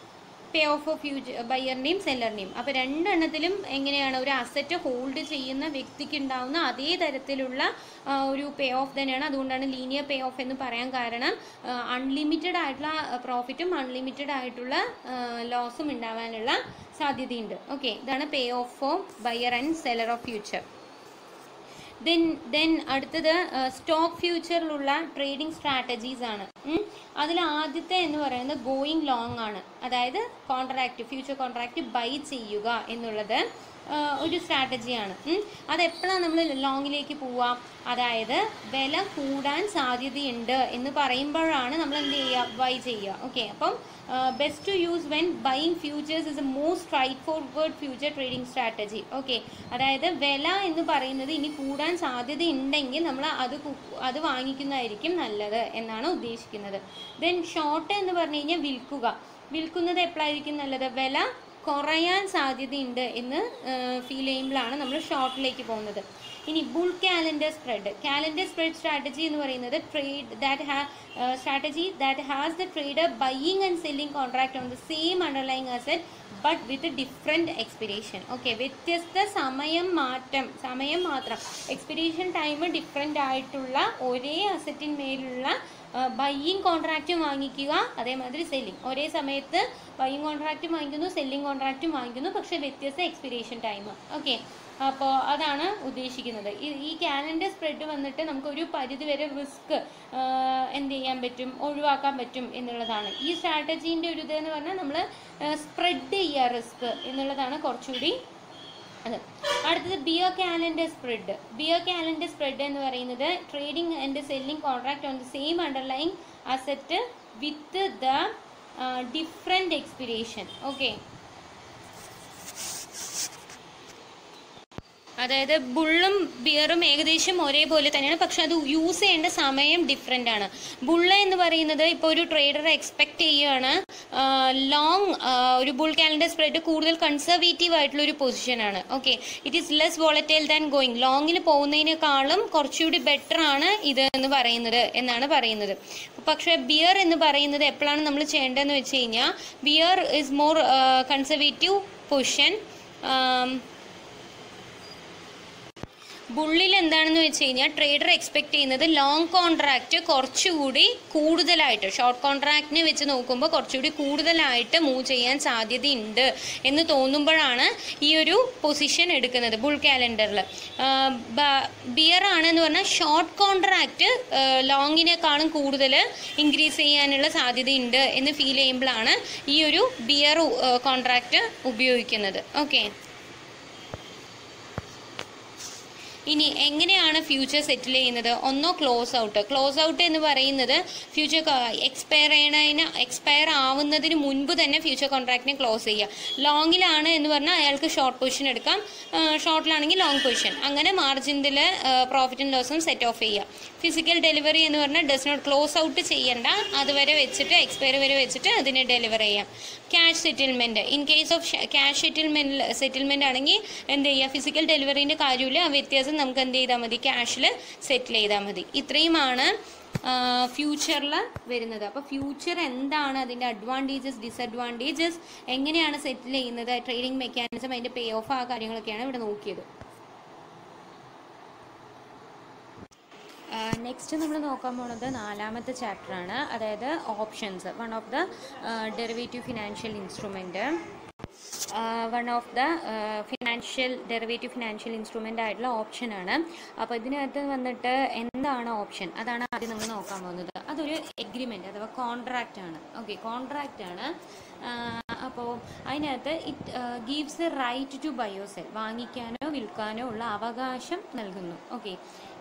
പേ ഓഫ് ഓഫ് ഫ്യൂച്ചർ ബയ്യറിൻ്റെയും സെല്ലറിൻ്റെയും അപ്പോൾ രണ്ടെണ്ണത്തിലും എങ്ങനെയാണ് ഒരു അസറ്റ് ഹോൾഡ് ചെയ്യുന്ന വ്യക്തിക്ക് ഉണ്ടാവുന്ന അതേ തരത്തിലുള്ള ആ, ഒരു പേ ഓഫ് തന്നെയാണ് അതുകൊണ്ടാണ് ലീനിയർ പേ ഓഫ് എന്ന് പറയാൻ കാരണം അൺലിമിറ്റഡ് ആയിട്ടുള്ള പ്രോഫിറ്റും അൺലിമിറ്റഡ് ആയിട്ടുള്ള ലോസും ഉണ്ടാവാനുള്ള സാധ്യതയുണ്ട് ഓക്കെ ഇതാണ് pay off for buyer and seller of future then then അടുത്തത് സ്റ്റോക്ക് ഫ്യൂച്ചറിലുള്ള ട്രേഡിംഗ് സ്ട്രാറ്റജീസ് ആണ് അതിൽ ആദ്യത്തെ എന്ന് പറയുന്നത് ഗോയിങ് ലോങ് ആണ് അതായത് കോൺട്രാക്റ്റ് ഫ്യൂച്ചർ കോൺട്രാക്റ്റ് ബൈ ചെയ്യുക എന്നുള്ളത് ആ, ഒരു സ്ട്രാറ്റജിയാണ് അതെപ്പോഴാണ് നമ്മൾ ലോങ്ങിലേക്ക് പോവുക അതായത് വില കൂടാൻ സാധ്യതയുണ്ട് എന്ന് പറയുമ്പോഴാണ് നമ്മൾ എന്ത് ചെയ്യുക ബൈ ചെയ്യുക ഓക്കെ അപ്പം best to use when buying futures is a most straightforward future trading strategy okay അതായത് വില എന്ന് പറയുന്നത് ഇനി കൂടാൻ സാധ്യതയുണ്ടെങ്കിൽ നമ്മൾ അത് കു- അത് വാങ്ങിക്കുന്നതായിരിക്കും നല്ലത് എന്നാണ് ഉദ്ദേശിക്കുന്നത് ദെൻ ഷോർട്ട് എന്ന് പറഞ്ഞു കഴിഞ്ഞാൽ വിൽക്കുക വിൽക്കുന്നത് എപ്പോഴായിരിക്കും നല്ലത് വില കുറയാൻ സാധ്യതയുണ്ട് എന്ന് ഫീൽ ചെയ്യുമ്പോഴാണ് നമ്മൾ ഷോർട്ടിലേക്ക് പോകുന്നത് ഇനി bull calendar spread calendar spread strategy എന്ന് പറയുന്നത് trade that ha strategy that has the trader buying and selling contract on the same underlying asset but with different expiration okay വ്യത്യസ്ത സമയം മാറ്റം സമയം മാത്രം എക്സ്പിരേഷൻ ടൈം ഡിഫറെൻ്റ് ആയിട്ടുള്ള ഒരേ അസറ്റിന്മേലുള്ള ബയ്യിങ് കോൺട്രാക്റ്റും വാങ്ങിക്കുക അതേമാതിരി സെല്ലിംഗ് ഒരേ സമയത്ത് ബയ്യിങ് കോൺട്രാക്റ്റും വാങ്ങിക്കുന്നു സെല്ലിംഗ് കോൺട്രാക്റ്റും വാങ്ങിക്കുന്നു പക്ഷേ വ്യത്യസ്ത എക്സ്പിരേഷൻ ടൈം ഓക്കെ അപ്പോൾ അതാണ് ഉദ്ദേശിക്കുന്നത് ഈ ഈ കാലണ്ടർ സ്പ്രെഡ് വന്നിട്ട് നമുക്കൊരു പരിധിവരെ റിസ്ക് എന്ത് ചെയ്യാൻ പറ്റും ഒഴിവാക്കാൻ പറ്റും എന്നുള്ളതാണ് ഈ സ്ട്രാറ്റജീൻ്റെ ഒരു ഇതെന്ന് പറഞ്ഞാൽ നമ്മൾ സ്പ്രെഡ് ചെയ്യുക റിസ്ക് എന്നുള്ളതാണ് കുറച്ചുകൂടി അത് അടുത്തത് bear calendar spread bear calendar spread എന്ന് പറയുന്നത് trading and selling contract on the same underlying asset with the different expiration okay അതായത് ബുള്ളും ബിയറും ഏകദേശം ഒരേപോലെ തന്നെയാണ് പക്ഷെ അത് യൂസ് ചെയ്യേണ്ട സമയം ഡിഫറെൻ്റ് ആണ് ബുള്ള എന്ന് പറയുന്നത് ഇപ്പോൾ ഒരു ട്രേഡർ എക്സ്പെക്ട് ചെയ്യുകയാണ് ലോങ് ഒരു ബുൾ കാലണ്ടർ സ്പ്രെഡ് കൂടുതൽ കൺസർവേറ്റീവ് ആയിട്ടുള്ള ഒരു പൊസിഷനാണ് okay it is less volatile than going ലോങ്ങിന് പോകുന്നതിനേക്കാളും കുറച്ചുകൂടി ബെറ്റർ ആണ് ഇത് എന്ന് പറയുന്നത് എന്നാണ് പറയുന്നത് പക്ഷേ ബിയർ എന്ന് പറയുന്നത് എപ്പോഴാണ് നമ്മൾ ചെയ്യേണ്ടതെന്ന് വെച്ച് കഴിഞ്ഞാൽ bear is more conservative position ബുള്ളിൽ എന്താണെന്ന് വെച്ച് കഴിഞ്ഞാൽ ട്രേഡർ എക്സ്പെക്ട് ചെയ്യുന്നത് ലോങ് കോൺട്രാക്റ്റ് കുറച്ചുകൂടി കൂടുതലായിട്ട് ഷോർട്ട് കോൺട്രാക്റ്റിനെ വെച്ച് നോക്കുമ്പോൾ കുറച്ചുകൂടി കൂടുതലായിട്ട് മൂവ് ചെയ്യാൻ സാധ്യതയുണ്ട് എന്ന് തോന്നുമ്പോഴാണ് ഈ ഒരു പൊസിഷൻ എടുക്കുന്നത് ബുൾ കാലണ്ടറിൽ ബിയർ ആണെന്ന് പറഞ്ഞാൽ ഷോർട്ട് കോൺട്രാക്റ്റ് ലോങ്ങിനേക്കാളും കൂടുതൽ ഇൻക്രീസ് ചെയ്യാനുള്ള സാധ്യതയുണ്ട് എന്ന് ഫീൽ ചെയ്യുമ്പോഴാണ് ഈ ഒരു ബിയർ കോൺട്രാക്റ്റ് ഉപയോഗിക്കുന്നത് ഓക്കെ ഇനി എങ്ങനെയാണ് ഫ്യൂച്ചർ സെറ്റിൽ ചെയ്യുന്നത് ഒന്നോ ക്ലോസ് ഔട്ട് ക്ലോസ് ഔട്ട് എന്ന് പറയുന്നത് ഫ്യൂച്ചർ എക്സ്പയർ ചെയ്യണതിന് എക്സ്പയർ ആവുന്നതിന് മുൻപ് തന്നെ ഫ്യൂച്ചർ കോൺട്രാക്റ്റിനെ ക്ലോസ് ചെയ്യുക ലോങ്ങിലാണ് എന്ന് പറഞ്ഞാൽ അയാൾക്ക് ഷോർട്ട് പൊസിഷൻ എടുക്കാം ഷോർട്ടിലാണെങ്കിൽ ലോങ് പൊസിഷൻ അങ്ങനെ മാർജിനിൽ പ്രോഫിറ്റ് ആൻഡ് ലോസും സെറ്റ് ഓഫ് ചെയ്യുക ഫിസിക്കൽ ഡെലിവറി എന്ന് പറഞ്ഞാൽ ഡസ് നോട്ട് ക്ലോസ് ഔട്ട് ചെയ്യണ്ട അതുവരെ വെച്ചിട്ട് എക്സ്പയർ വരെ വെച്ചിട്ട് അതിനെ ഡെലിവർ ചെയ്യാം cash settlement in case of cash settlement settlement ആണെങ്കിൽ എന്ത് ചെയ്യുക ഫിസിക്കൽ ഡെലിവറീൻ്റെ കാര്യമില്ല ആ വ്യത്യാസം നമുക്ക് എന്ത് ചെയ്താൽ മതി ക്യാഷിൽ സെറ്റിൽ ചെയ്താൽ മതി ഇത്രയുമാണ് ഫ്യൂച്ചറിൽ വരുന്നത് അപ്പോൾ ഫ്യൂച്ചർ എന്താണ് അതിൻ്റെ അഡ്വാൻറ്റേജസ് ഡിസഡ്വാൻറ്റേജസ് എങ്ങനെയാണ് സെറ്റിൽ ചെയ്യുന്നത് ട്രേഡിംഗ് മെക്കാനിസം അതിൻ്റെ പേ ഓഫ് ആ കാര്യങ്ങളൊക്കെയാണ് ഇവിടെ നോക്കിയത് നെക്സ്റ്റ് നമ്മൾ നോക്കാൻ പോണത് നാലാമത്തെ ചാപ്റ്ററാണ് അതായത് options one of the derivative financial instrument one of the financial derivative financial instrument ആയിട്ടുള്ള ഓപ്ഷനാണ് അപ്പോൾ ഇതിനകത്ത് വന്നിട്ട് എന്താണ് ഓപ്ഷൻ അതാണ് ആദ്യം നമ്മൾ നോക്കാൻ പോകുന്നത് അതൊരു എഗ്രിമെൻ്റ് അഥവാ കോൺട്രാക്റ്റ് ആണ് ഓക്കെ കോൺട്രാക്റ്റ് ആണ് അപ്പോൾ അതിനകത്ത് it gives the right to buy or sell വാങ്ങിക്കാനോ വിൽക്കാനോ ഉള്ള അവകാശം നൽകുന്നു okay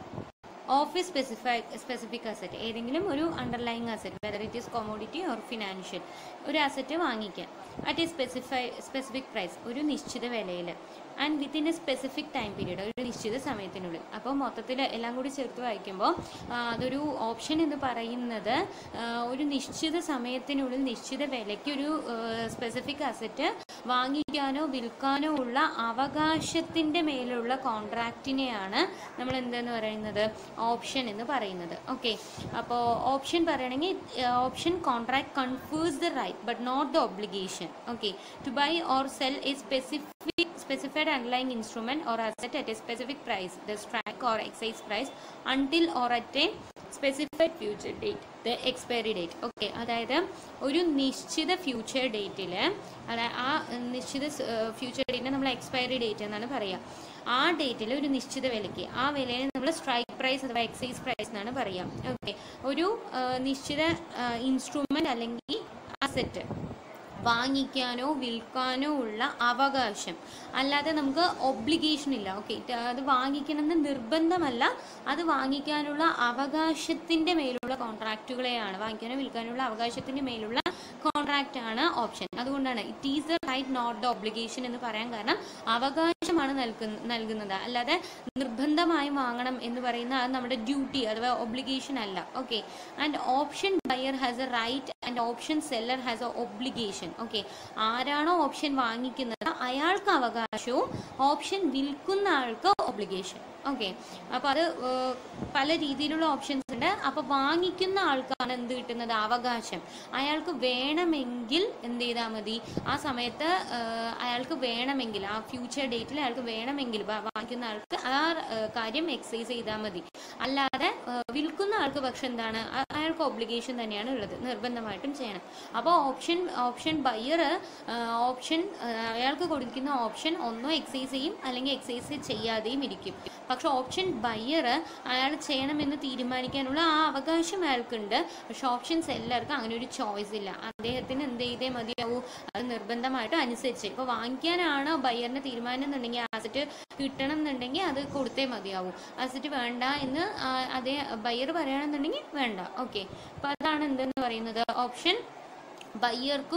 of specify specific asset ഏതെങ്കിലും ഒരു underlying asset whether it is commodity or financial ഒരു അസറ്റ് വാങ്ങിക്കാം at a specify specific price ഒരു നിശ്ചിത വിലയിൽ and within a specific time period ഒരു നിശ്ചിത സമയത്തിനുള്ളിൽ അപ്പോൾ മൊത്തത്തിൽ എല്ലാം കൂടി ചേർത്ത് വായിക്കുമ്പോൾ അതൊരു ഓപ്ഷൻ എന്ന് പറയുന്നത് ഒരു നിശ്ചിത സമയത്തിനുള്ളിൽ നിശ്ചിത വിലയ്ക്ക് ഒരു സ്പെസിഫിക് അസറ്റ് വാങ്ങിക്കാനോ വിൽക്കാനോ ഉള്ള അവകാശത്തിൻ്റെ മേലുള്ള കോൺട്രാക്റ്റിനെയാണ് നമ്മൾ എന്തെന്ന് പറയുന്നത് ഓപ്ഷൻ എന്ന് പറയുന്നത് ഓക്കെ അപ്പോൾ ഓപ്ഷൻ പറയണമെങ്കിൽ option contract confers the right but not the obligation okay to buy or sell a specific specified underlying instrument or asset at a specific price, the strike or excise price, until or at a specified future date the expiry date okay അതായത് ഒരു നിശ്ചിത ഫ്യൂച്ചർ ഡേറ്റിൽ അതായത് ആ നിശ്ചിത ഫ്യൂച്ചർ ഡേറ്റിനെ നമ്മൾ എക്സ്പയറി ഡേറ്റ് എന്നാണ് പറയുക ആ ഡേറ്റിൽ ഒരു നിശ്ചിത വിലയ്ക്ക് ആ വിലയെ നമ്മൾ സ്ട്രൈക്ക് പ്രൈസ് അഥവാ എക്സൈസ് പ്രൈസ് എന്നാണ് പറയുക ഓക്കെ ഒരു നിശ്ചിത ഇൻസ്ട്രുമെൻ്റ് അല്ലെങ്കിൽ അസറ്റ് വാങ്ങിക്കാനോ വിൽക്കാനോ ഉള്ള അവകാശം അല്ലാതെ നമുക്ക് ഒബ്ലിഗേഷൻ ഇല്ല ഓക്കെ അത് വാങ്ങിക്കണമെന്ന് നിർബന്ധമല്ല അത് വാങ്ങിക്കാനുള്ള അവകാശത്തിൻ്റെ മേലുള്ള കോൺട്രാക്റ്റുകളെയാണ് വാങ്ങിക്കാനോ വിൽക്കാനുള്ള അവകാശത്തിൻ്റെ മേലുള്ള കോൺട്രാക്റ്റ് ആണ് ഓപ്ഷൻ അതുകൊണ്ടാണ് it is the right not the obligation എന്ന് പറയാൻ കാരണം അവകാശമാണ് നൽകുന്ന നൽകുന്നത് അല്ലാതെ നിർബന്ധമായും വാങ്ങണം എന്ന് പറയുന്ന അത് നമ്മുടെ ഡ്യൂട്ടി അഥവാ ഒബ്ലിഗേഷൻ അല്ല okay and option buyer has a right and option seller has a obligation okay ആരാണോ ഓപ്ഷൻ വാങ്ങിക്കുന്നത് അയാൾക്ക് അവകാശവും ഓപ്ഷൻ വിൽക്കുന്ന ആൾക്ക് ഒബ്ലിഗേഷൻ ഓക്കെ അപ്പോൾ അത് ഏഹ്, പല രീതിയിലുള്ള ഓപ്ഷൻസ് ഉണ്ട് അപ്പോൾ വാങ്ങിക്കുന്ന ആൾക്കാണ് എന്ത് കിട്ടുന്നത് അവകാശം അയാൾക്ക് വേണമെങ്കിൽ എന്ത് ചെയ്താൽ മതി ആ സമയത്ത് ഏഹ്, അയാൾക്ക് വേണമെങ്കിൽ ആ ഫ്യൂച്ചർ ഡേറ്റിൽ അയാൾക്ക് വേണമെങ്കിൽ വാ- വാങ്ങിക്കുന്ന ആൾക്ക് ആ ഏഹ്, കാര്യം എക്സസൈസ് ചെയ്താൽ മതി അല്ലാതെ ഏഹ്, വിൽക്കുന്ന ആൾക്ക് പക്ഷെ എന്താണ് അ- അയാൾക്ക് ഒബ്ലിഗേഷൻ തന്നെയാണ് ഉള്ളത് നിർബന്ധമായിട്ടും ചെയ്യണം അപ്പോൾ ഓപ്ഷൻ ഓപ്ഷൻ ബയ്യർ ഓപ്ഷൻ അയാൾക്ക് കൊടുക്കുന്ന ഓപ്ഷൻ ഒന്നോ എക്സൈസ് ചെയ്യും അല്ലെങ്കിൽ എക്സൈസ് ചെയ്യാതെയും ഇരിക്കും പക്ഷെ ഓപ്ഷൻ ബയ്യർ അയാൾ ചെയ്യണമെന്ന് തീരുമാനിക്കാനുള്ള ആ അവകാശം അയാൾക്കുണ്ട് പക്ഷെ ഓപ്ഷൻ സെല്ലർക്ക് അങ്ങനെ ഒരു ചോയ്സ് ഇല്ല അദ്ദേഹത്തിന് എന്ത് ചെയ്തേ മതിയാവൂ അത് നിർബന്ധമായിട്ട് അനുസരിച്ച് ഇപ്പോൾ വാങ്ങിക്കാനാണ് ബയ്യറിന് തീരുമാനം എന്നുണ്ടെങ്കിൽ ആസറ്റ് കിട്ടണം എന്നുണ്ടെങ്കിൽ അത് കൊടുത്തേ മതിയാവൂ ആസറ്റ് വേണ്ട എന്ന് ആ, അതേ ബയ്യർ പറയുകയാണെന്നുണ്ടെങ്കിൽ വേണ്ട ഓക്കെ അപ്പോൾ അതാണ് എന്തെന്ന് പറയുന്നത് ഓപ്ഷൻ ബയ്യർക്കും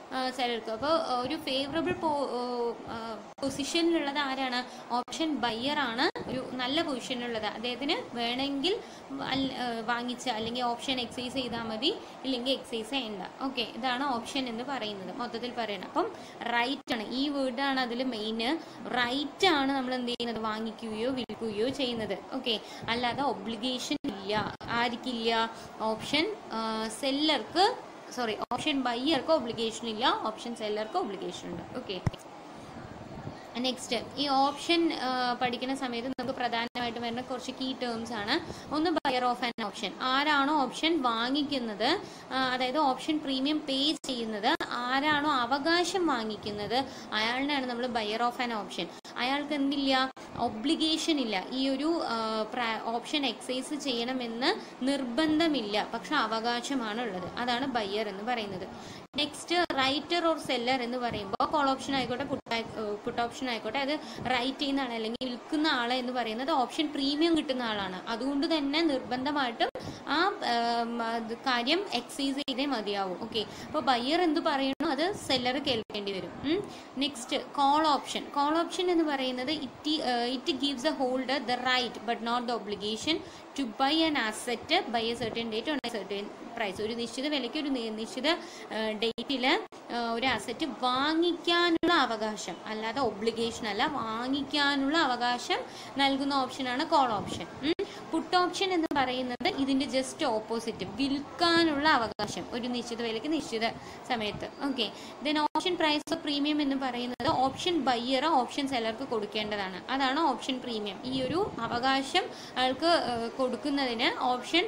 സെലർക്ക് അപ്പോൾ ഒരു ഫേവറബിൾ പൊസിഷനിലുള്ളത് ആരാണ് ഓപ്ഷൻ ബയ്യർ ആണ് ഒരു നല്ല പൊസിഷനിലുള്ളത് അദ്ദേഹത്തിന് വേണമെങ്കിൽ അൽ- ആ, വാങ്ങിച്ച് അല്ലെങ്കിൽ ഓപ്ഷൻ എക്സൈസ് ചെയ്താൽ മതി ഇല്ലെങ്കിൽ എക്സൈസ് ചെയ്യണ്ട ഓക്കെ ഇതാണ് ഓപ്ഷൻ എന്ന് പറയുന്നത് മൊത്തത്തിൽ പറയണം അപ്പം റൈറ്റ് ആണ് ഈ വേർഡാണ് അതിൽ മെയിൻ റൈറ്റ് ആണ് നമ്മൾ എന്ത് ചെയ്യുന്നത് വാങ്ങിക്കുകയോ വിൽക്കുകയോ ചെയ്യുന്നത് ഓക്കെ അല്ലാതെ ഒബ്ലിഗേഷൻ ഇല്ല ആർക്കില്ല ഓപ്ഷൻ സെല്ലർക്ക് സോറി ഓപ്ഷൻ ബയ്യർക്ക് ഒബ്ലിഗേഷൻ ഇല്ല ഓപ്ഷൻ സെല്ലർക്ക് ഒബ്ലിഗേഷൻ ഉണ്ട് ഓക്കെ നെക്സ്റ്റ് ഈ ഓപ്ഷൻ പഠിക്കുന്ന സമയത്ത് നമുക്ക് പ്രധാനമായിട്ടും വരുന്ന കുറച്ച് കീ ടേംസ് ആണ് ഒന്ന് ബയർ ഓഫ് ആൻ ഓപ്ഷൻ ആരാണോ ഓപ്ഷൻ വാങ്ങിക്കുന്നത് ആ, അതായത് ഓപ്ഷൻ പ്രീമിയം പേ ചെയ്യുന്നത് ആരാണോ അവകാശം വാങ്ങിക്കുന്നത് അയാളിനാണ് നമ്മൾ ബയർ ഓഫ് ആൻ ഓപ്ഷൻ അയാൾക്ക് എന്തില്ല ഒബ്ലിഗേഷൻ ഇല്ല ഈ ഒരു ഓപ്ഷൻ എക്സൈസ് ചെയ്യണമെന്ന് നിർബന്ധമില്ല പക്ഷെ അവകാശമാണ് ഉള്ളത് അതാണ് ബയ്യർ എന്ന് പറയുന്നത് നെക്സ്റ്റ് റൈറ്റർ ഓർ സെല്ലർ എന്ന് പറയുമ്പോൾ കോൾ ഓപ്ഷൻ ആയിക്കോട്ടെ പുട്ട് ഓപ്ഷൻ ആയിക്കോട്ടെ അത് റൈറ്റ് ചെയ്യുന്ന ആൾ അല്ലെങ്കിൽ വിൽക്കുന്ന ആൾ എന്ന് പറയുന്നത് ഓപ്ഷൻ പ്രീമിയം കിട്ടുന്ന ആളാണ് അതുകൊണ്ട് തന്നെ നിർബന്ധമായിട്ടും ആ ഉം, അത് കാര്യം എക്സൈസ് ചെയ്തേ മതിയാവും ഓക്കെ അപ്പോൾ ബയ്യർ എന്ത് പറയണോ അത് സെല്ലർ കേൾക്കേണ്ടി വരും next call option call option എന്ന് പറയുന്നത് it it gives a holder the right but not the obligation to buy an asset by a certain date on a certain price ഒരു നിശ്ചിത വിലയ്ക്ക് ഒരു നി- നിശ്ചിത ഡേറ്റിൽ ഒരു അസറ്റ് വാങ്ങിക്കാനുള്ള അവകാശം അല്ലാതെ ഒബ്ലിഗേഷൻ അല്ല വാങ്ങിക്കാനുള്ള അവകാശം നൽകുന്ന ഓപ്ഷനാണ് കോൾ ഓപ്ഷൻ പുട്ട് ഓപ്ഷൻ എന്ന് പറയുന്നത് ഇതിന്റെ ജസ്റ്റ് ഓപ്പോസിറ്റ് വിൽക്കാനുള്ള അവകാശം ഒരു നിശ്ചിത വിലയ്ക്ക് നിശ്ചിത സമയത്ത് okay then option price of premium എന്ന് പറയുന്നത് ഓപ്ഷൻ ബയ്യർ ഓപ്ഷൻ സെല്ലർക്ക് കൊടുക്കേണ്ടതാണ് അതാണ് ഓപ്ഷൻ പ്രീമിയം ഈ ഒരു അവകാശം അയാൾക്ക് ഏഹ്, കൊടുക്കുന്നതിന് option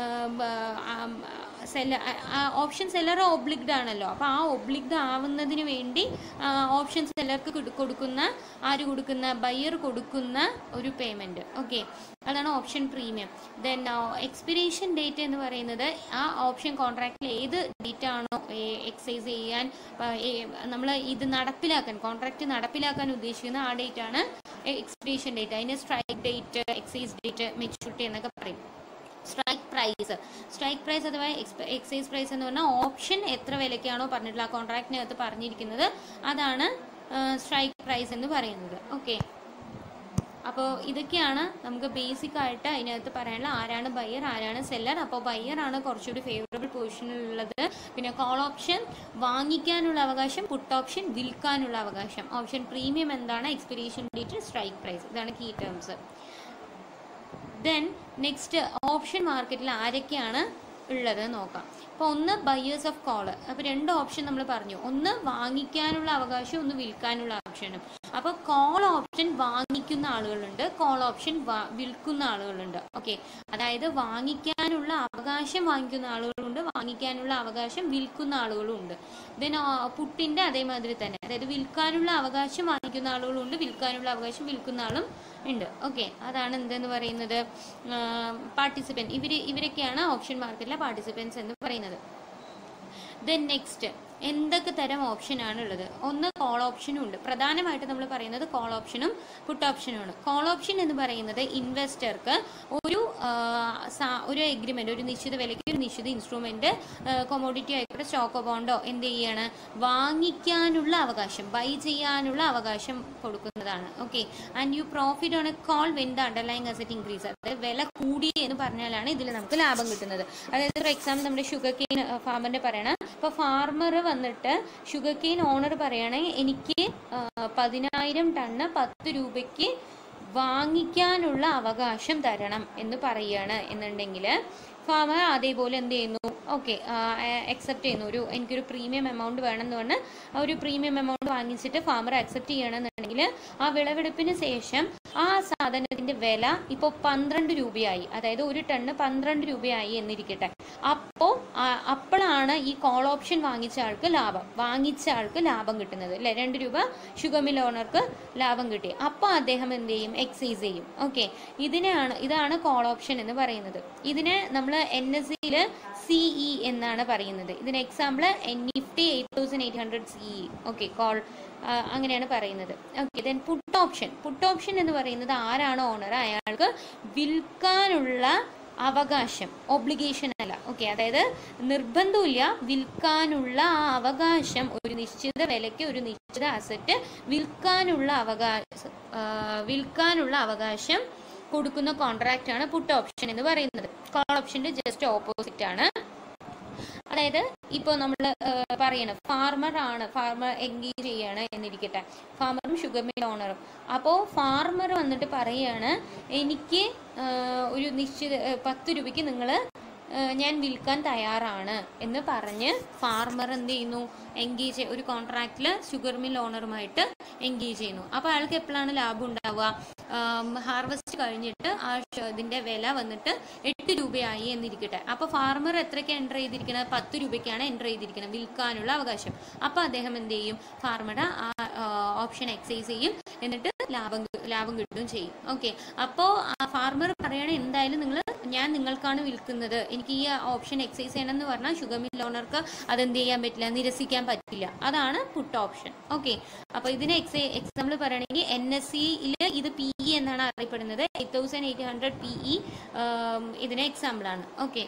seller option seller obliged ആണല്ലോ അപ്പോൾ ആ ഒബ്ലിഗ്ഡ് ആവുന്നതിന് വേണ്ടി ഓപ്ഷൻ സെല്ലർക്ക് കൊടുക്കുന്ന ആര് കൊടുക്കുന്ന ബയ്യർ കൊടുക്കുന്ന ഒരു പേയ്മെൻറ്റ് ഓക്കെ അതാണ് option premium then expiration date എന്ന് പറയുന്നത് ആ ഓപ്ഷൻ കോൺട്രാക്റ്റിൽ ഏത് ഡേറ്റ് ആണോ എക്സൈസ് ചെയ്യാൻ നമ്മൾ ഇത് നടപ്പിലാക്കാൻ കോൺട്രാക്റ്റ് നടപ്പിലാക്കാൻ ഉദ്ദേശിക്കുന്ന ആ ഡേറ്റ് ആണ് എക്സ്പിറേഷൻ ഡേറ്റ് അതിന് strike date excise date maturity എന്നൊക്കെ പറയും സ്ട്രൈക്ക് പ്രൈസ് സ്ട്രൈക്ക് പ്രൈസ് അഥവാ എക്സൈസ് പ്രൈസ് എന്ന് പറഞ്ഞാൽ ഓപ്ഷൻ എത്ര വിലയ്ക്കാണോ പറഞ്ഞിട്ടുള്ള ആ കോൺട്രാക്റ്റിനകത്ത് പറഞ്ഞിരിക്കുന്നത് അതാണ് സ്ട്രൈക്ക് പ്രൈസ് എന്ന് പറയുന്നത് ഓക്കെ അപ്പോൾ ഇതൊക്കെയാണ് നമുക്ക് ബേസിക് ആയിട്ട് അതിനകത്ത് പറയാനുള്ള ആരാണ് ബയ്യർ ആരാണ് സെല്ലർ അപ്പോൾ ബയ്യർ ആണ് കുറച്ചുകൂടി ഫേവറബിൾ പൊസിഷനിലുള്ളത് പിന്നെ കോൾ ഓപ്ഷൻ വാങ്ങിക്കാനുള്ള അവകാശം പുട്ട് ഓപ്ഷൻ വിൽക്കാനുള്ള അവകാശം ഓപ്ഷൻ പ്രീമിയം എന്താണ് എക്സ്പിറേഷൻ ഡേറ്റ് സ്ട്രൈക്ക് പ്രൈസ് ഇതാണ് key terms then next option മാർക്കറ്റിൽ ആരൊക്കെയാണ് ഉള്ളത് നോക്കാം അപ്പോൾ ഒന്ന് ബയേഴ്സ് ഓഫ് കോള് അപ്പോൾ രണ്ട് ഓപ്ഷൻ നമ്മൾ പറഞ്ഞു ഒന്ന് വാങ്ങിക്കാനുള്ള അവകാശം ഒന്ന് വിൽക്കാനുള്ള ഓപ്ഷനും അപ്പോൾ കോൾ ഓപ്ഷൻ വാങ്ങിക്കുന്ന ആളുകളുണ്ട് കോൾ ഓപ്ഷൻ വിൽക്കുന്ന ആളുകളുണ്ട് ഓക്കെ അതായത് വാങ്ങിക്കാനുള്ള അവകാശം വാങ്ങിക്കുന്ന ആളുകളുണ്ട് വാങ്ങിക്കാനുള്ള അവകാശം വിൽക്കുന്ന ആളുകളും ഉണ്ട് ദെൻ പുട്ടിൻ്റെ അതേമാതിരി തന്നെ അതായത് വിൽക്കാനുള്ള അവകാശം വാങ്ങിക്കുന്ന ആളുകളുണ്ട് വിൽക്കാനുള്ള അവകാശം വിൽക്കുന്ന ആളും ഉണ്ട് ഓക്കെ അതാണ് എന്തെന്ന് പറയുന്നത് പാർട്ടിസിപ്പൻറ്റ് ഇവർ ഇവരൊക്കെയാണ് ഓപ്ഷൻ മാർക്കറ്റിലെ പാർട്ടിസിപ്പൻസ് എന്ന് പറയുന്നത് ദെൻ നെക്സ്റ്റ് എന്തൊക്കെ തരം ഓപ്ഷനാണ് ഉള്ളത് ഒന്ന് കോൾ ഓപ്ഷനും ഉണ്ട് പ്രധാനമായിട്ട് നമ്മൾ പറയുന്നത് കോൾ ഓപ്ഷനും പുട്ട് ഓപ്ഷനുമാണ് കോൾ ഓപ്ഷൻ എന്ന് പറയുന്നത് ഇൻവെസ്റ്റർക്ക് ഒരു ആ, സാ- ഒരു എഗ്രിമെന്റ് ഒരു നിശ്ചിത വിലയ്ക്ക് ഒരു നിശ്ചിത ഇൻസ്ട്രുമെന്റ് കൊമോഡിറ്റി ആയിക്കോട്ടെ സ്റ്റോക്കോ ബോണ്ടോ എന്ത് ചെയ്യാണ് വാങ്ങിക്കാനുള്ള അവകാശം ബൈ ചെയ്യാനുള്ള അവകാശം കൊടുക്കുന്നതാണ് okay and you profit on a call when the underlying asset increase അതായത് വില കൂടി എന്ന് പറഞ്ഞാലാണ് ഇതിൽ നമുക്ക് ലാഭം കിട്ടുന്നത് അതായത് ഫോർ എക്സാമ്പിൾ നമ്മുടെ ഷുഗർ കെയിൻ ഫാമറിന്റെ പറയണം ഇപ്പോൾ ഫാർമർ വന്നിട്ട് ഷുഗർ കെയിൻ ഓണർ പറയുകയാണെങ്കിൽ എനിക്ക് ആ, പതിനായിരം ടണ്ണ് പത്ത് രൂപയ്ക്ക് വാങ്ങിക്കാനുള്ള അവകാശം തരണം എന്ന് പറയുകയാണ് എന്നുണ്ടെങ്കിൽ ഫാമർ അതേപോലെ എന്ത് ചെയ്യുന്നു ഓക്കെ അക്സെപ്റ്റ് ചെയ്യുന്നു ഒരു എനിക്കൊരു പ്രീമിയം എമൗണ്ട് വേണമെന്ന് പറഞ്ഞ് ആ ഒരു പ്രീമിയം എമൗണ്ട് വാങ്ങിച്ചിട്ട് ഫാമർ അക്സെപ്റ്റ് ചെയ്യണമെന്നുണ്ടെങ്കിൽ ആ വിളവെടുപ്പിന് ശേഷം ആ സാധനത്തിന്റെ വില ഇപ്പോൾ പന്ത്രണ്ട് രൂപയായി അതായത് ഒരു ടണ്ണ് പന്ത്രണ്ട് രൂപയായി എന്നിരിക്കട്ടെ അപ്പോൾ അപ്പോഴാണ് ഈ കോൾ ഓപ്ഷൻ വാങ്ങിച്ച ആൾക്ക് ലാഭം വാങ്ങിച്ച ആൾക്ക് ലാഭം കിട്ടുന്നത് അല്ലെ രണ്ട് രൂപ ഷുഗർ മിൽ ഓണർക്ക് ലാഭം കിട്ടി അപ്പോൾ അദ്ദേഹം എന്ത് ചെയ്യും എക്സൈസ് ചെയ്യും ഓക്കെ ഇതിനെയാണ് ഇതാണ് കോൾ ഓപ്ഷൻ എന്ന് പറയുന്നത് ഇതിനെ നമ്മൾ എൻ എസ് സിയിൽ സിഇ എന്നാണ് പറയുന്നത് ഇതിന് example N Nifty eight thousand eight hundred CE okay call അങ്ങനെയാണ് പറയുന്നത് okay then put option put option എന്ന് പറയുന്നത് ആരാണ് ഓണർ അയാൾക്ക് വിൽക്കാനുള്ള അവകാശം ഒബ്ലിഗേഷൻ അല്ല ഓക്കെ അതായത് നിർബന്ധമില്ല വിൽക്കാനുള്ള ആ അവകാശം ഒരു നിശ്ചിത വിലയ്ക്ക് ഒരു നിശ്ചിത അസറ്റ് വിൽക്കാനുള്ള അവകാശം വിൽക്കാനുള്ള അവകാശം കൊടുക്കുന്ന കോൺട്രാക്റ്റ് ആണ് പുട്ട് ഓപ്ഷൻ എന്ന് പറയുന്നത് കോൾ ഓപ്ഷന്റെ ജസ്റ്റ് ഓപ്പോസിറ്റ് ആണ് അതായത് ഇപ്പോൾ നമ്മൾ പറയണം ഫാർമർ ആണ് ഫാർമർ എൻഗേജ് ചെയ്യാണ് എന്നിരിക്കട്ടെ ഫാർമറും ഷുഗർ മിൽ ഓണറും അപ്പോൾ ഫാർമർ വന്നിട്ട് പറയാണ് എനിക്ക് ആ, ഒരു നിശ്ചിത ആ, പത്ത് രൂപയ്ക്ക് നിങ്ങൾ ഞാൻ വിൽക്കാൻ തയ്യാറാണ് എന്ന് പറഞ്ഞ് ഫാർമർ എന്ത് ചെയ്യുന്നു എൻഗേജ് ഒരു കോൺട്രാക്റ്റിൽ ഷുഗർ മിൽ ഓണറുമായിട്ട് എൻഗേജ് ചെയ്യുന്നു അപ്പോൾ അയാൾക്ക് എപ്പോഴാണ് ലാഭം ഉണ്ടാവുക ഹാർവെസ്റ്റ് കഴിഞ്ഞിട്ട് ആ ഷ- ഇതിന്റെ വില വന്നിട്ട് എട്ട് രൂപയായി എന്നിരിക്കട്ടെ അപ്പോൾ ഫാർമർ എത്രയ്ക്ക് എൻ്റർ ചെയ്തിരിക്കുന്നത് പത്ത് രൂപയ്ക്കാണ് എൻ്റർ ചെയ്തിരിക്കുന്നത് വിൽക്കാനുള്ള അവകാശം അപ്പോൾ അദ്ദേഹം എന്ത് ചെയ്യും ഫാർമറുടെ ആ ഓപ്ഷൻ എക്സൈസ് ചെയ്യും എന്നിട്ട് ലാഭം കി- ലാഭം കിട്ടുകയും ചെയ്യും ഓക്കെ അപ്പോൾ ആ ഫാർമർ പറയണ എന്തായാലും നിങ്ങൾ ഞാൻ നിങ്ങൾക്കാണ് വിൽക്കുന്നത് എനിക്ക് ഈ ഓപ്ഷൻ എക്സൈസ് ചെയ്യണം എന്ന് പറഞ്ഞാൽ ഷുഗർ മിൽ ഓണർക്ക് അതെന്ത് ചെയ്യാൻ പറ്റില്ല നിരസിക്കാൻ പറ്റില്ല അതാണ് പുട്ട് ഓപ്ഷൻ ഓക്കെ അപ്പോൾ ഇതിന് എക്സൈ എക്സാമ്പിൾ പറയുകയാണെങ്കിൽ എൻ എസ് സിയിൽ ഇത് പി ഇ എന്നാണ് അറിയപ്പെടുന്നത് eight thousand eight hundred P E ഇതിന് എക്സാമ്പിൾ ആണ് ഓക്കെ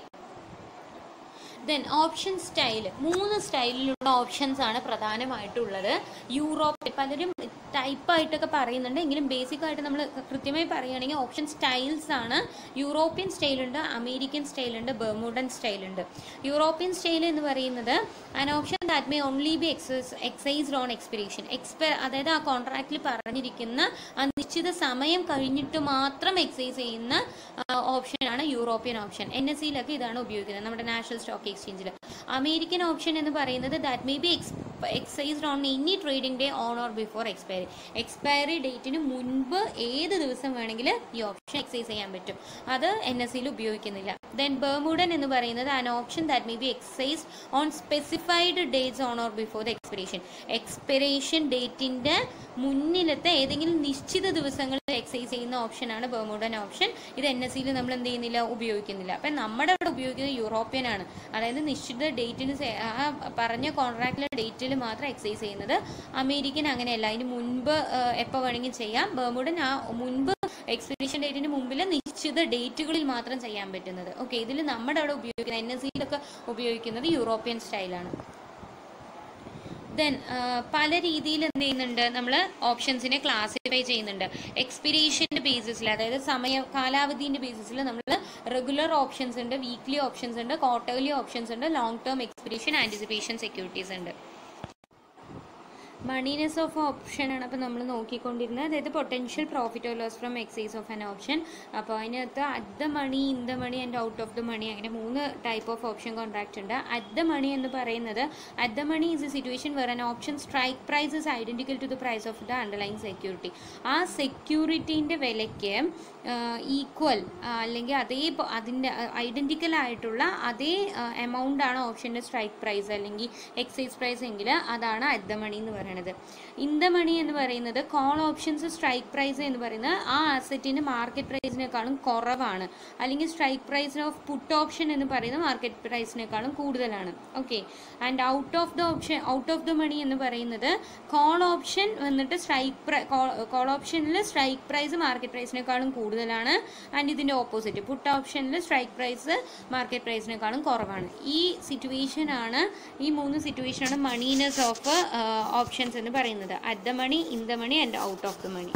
ദെൻ ഓപ്ഷൻ സ്റ്റൈൽ മൂന്ന് സ്റ്റൈലിലുള്ള ഓപ്ഷൻസ് ആണ് പ്രധാനമായിട്ടുള്ളത് യൂറോപ്പ് പലരും ടൈപ്പായിട്ടൊക്കെ പറയുന്നുണ്ട് എങ്കിലും ബേസിക് ആയിട്ട് നമ്മൾ കൃത്യമായി പറയുകയാണെങ്കിൽ ഓപ്ഷൻ സ്റ്റൈൽസ് ആണ് യൂറോപ്യൻ സ്റ്റൈലുണ്ട് അമേരിക്കൻ സ്റ്റൈലുണ്ട് ബെർമുഡൻ സ്റ്റൈലുണ്ട് യൂറോപ്യൻ സ്റ്റൈൽ എന്ന് പറയുന്നത് an option that may only be excise excised on expiration എക്സ്പെ അതായത് ആ കോൺട്രാക്റ്റിൽ പറഞ്ഞിരിക്കുന്ന ആ നിശ്ചിത സമയം കഴിഞ്ഞിട്ട് മാത്രം എക്സൈസ് ചെയ്യുന്ന ഓപ്ഷനാണ് യൂറോപ്യൻ ഓപ്ഷൻ എൻ എസ് സിയിലൊക്കെ ഇതാണ് ഉപയോഗിക്കുന്നത് നമ്മുടെ നാഷണൽ സ്റ്റോക്ക് എക്സ്ചേഞ്ചിൽ അമേരിക്കൻ ഓപ്ഷൻ എന്ന് പറയുന്നത് ദാറ്റ് മേ ബി എക്സ് excised on any trading day on or before expiry expiry ഡേറ്റിന് മുൻപ് ഏത് ദിവസം വേണമെങ്കിലും ഈ ഓപ്ഷൻ എക്സൈസ് ചെയ്യാൻ പറ്റും അത് എൻ എസ് സിയിൽ ഉപയോഗിക്കുന്നില്ല ദെൻ ബെർമുഡൻ എന്ന് പറയുന്നത് an option that may be excised on specified dates on or before the expiration expiration ഡേറ്റിന്റെ മുന്നിലത്തെ ഏതെങ്കിലും നിശ്ചിത ദിവസങ്ങളിൽ എക്സൈസ് ചെയ്യുന്ന ഓപ്ഷനാണ് ബെർമുഡൻ ഓപ്ഷൻ ഇത് എൻ എസ് സിയിൽ നമ്മൾ എന്ത് ചെയ്യുന്നില്ല ഉപയോഗിക്കുന്നില്ല അപ്പം നമ്മുടെ അവിടെ ഉപയോഗിക്കുന്നത് യൂറോപ്യൻ ആണ് അതായത് നിശ്ചിത ഡേറ്റിന് സെ- ആ പറഞ്ഞ കോൺട്രാക്റ്റിലെ ഡേറ്റിൽ മാത്രം എക്സൈസ് ചെയ്യുന്നത് അമേരിക്കൻ അങ്ങനെയല്ല അതിന് മുൻപ് എപ്പോൾ വേണമെങ്കിലും ചെയ്യാം ബെർമുഡൻ ആ മുൻപ് എക്സ്പിറേഷൻ ഡേറ്റിന് മുമ്പിൽ നിശ്ചിത ഡേറ്റുകളിൽ മാത്രം ചെയ്യാൻ പറ്റുന്നത് ഓക്കെ ഇതിൽ നമ്മുടെ അവിടെ ഉപയോഗിക്കുന്നത് എൻ എസ് സിയിലൊക്കെ ഉപയോഗിക്കുന്നത് യൂറോപ്യൻ സ്റ്റൈലാണ് ദെൻ പല രീതിയിൽ എന്ത് ചെയ്യുന്നുണ്ട് നമ്മൾ ഓപ്ഷൻസിനെ ക്ലാസിഫൈ ചെയ്യുന്നുണ്ട് എക്സ്പിരേഷൻ്റെ ബേസിസിൽ അതായത് സമയ കാലാവധീൻ്റെ ബേസിസിൽ നമ്മൾ റെഗുലർ ഓപ്ഷൻസ് ഉണ്ട് വീക്ക്ലി ഓപ്ഷൻസ് ഉണ്ട് ക്വാർട്ടർലി ഓപ്ഷൻസ് ഉണ്ട് long term expiration anticipation securities ഉണ്ട് മണീനെസ് ഓഫ് ഓപ്ഷൻ ആണ് അപ്പോൾ നമ്മൾ നോക്കിക്കൊണ്ടിരുന്നത് അതായത് potential profit or loss from excise of an option അപ്പോൾ അതിനകത്ത് at the money in the money and out of the money അങ്ങനെ മൂന്ന് ടൈപ്പ് ഓഫ് ഓപ്ഷൻ കോൺട്രാക്റ്റ് ഉണ്ട് അറ്റ് ദ മണി എന്ന് പറയുന്നത് at the money is a situation where an option strike price is identical to the price of the underline security ആ സെക്യൂരിറ്റീൻ്റെ വിലയ്ക്ക് ഈക്വൽ അല്ലെങ്കിൽ അതേ പ- അതിൻ്റെ ഐഡൻറ്റിക്കൽ ആയിട്ടുള്ള അതേ എമൗണ്ട് ആണ് ഓപ്ഷൻ്റെ സ്ട്രൈക്ക് പ്രൈസ് അല്ലെങ്കിൽ എക്സൈസ് പ്രൈസ് എങ്കിൽ അതാണ് അറ്റ് ദ മണി എന്ന് പറയുന്നത് ഇൻ ദ മണി എന്ന് പറയുന്നത് കോൾ ഓപ്ഷൻസ് സ്ട്രൈക്ക് പ്രൈസ് എന്ന് പറയുന്നത് ആ അസറ്റിന് മാർക്കറ്റ് പ്രൈസിനേക്കാളും കുറവാണ് അല്ലെങ്കിൽ strike price of put option എന്ന് പറയുന്നത് മാർക്കറ്റ് പ്രൈസിനേക്കാളും കൂടുതലാണ് okay and out of the option out of the money എന്ന് പറയുന്നത് കോൾ ഓപ്ഷൻ വന്നിട്ട് സ്ട്രൈക്ക് കോൾ ഓപ്ഷനിൽ സ്ട്രൈക്ക് പ്രൈസ് മാർക്കറ്റ് പ്രൈസിനേക്കാളും കൂടുതലാണ് ആൻഡ് ഇതിൻ്റെ ഓപ്പോസിറ്റ് പുട്ട് ഓപ്ഷനിൽ സ്ട്രൈക്ക് പ്രൈസ് മാർക്കറ്റ് പ്രൈസിനേക്കാളും കുറവാണ് ഈ സിറ്റുവേഷൻ ആണ് ഈ മൂന്ന് സിറ്റുവേഷനാണ് മണീനെസ് ഓഫ് ഓപ്ഷൻസ് എന്ന് പറയുന്നത് at the money in the money and out of the money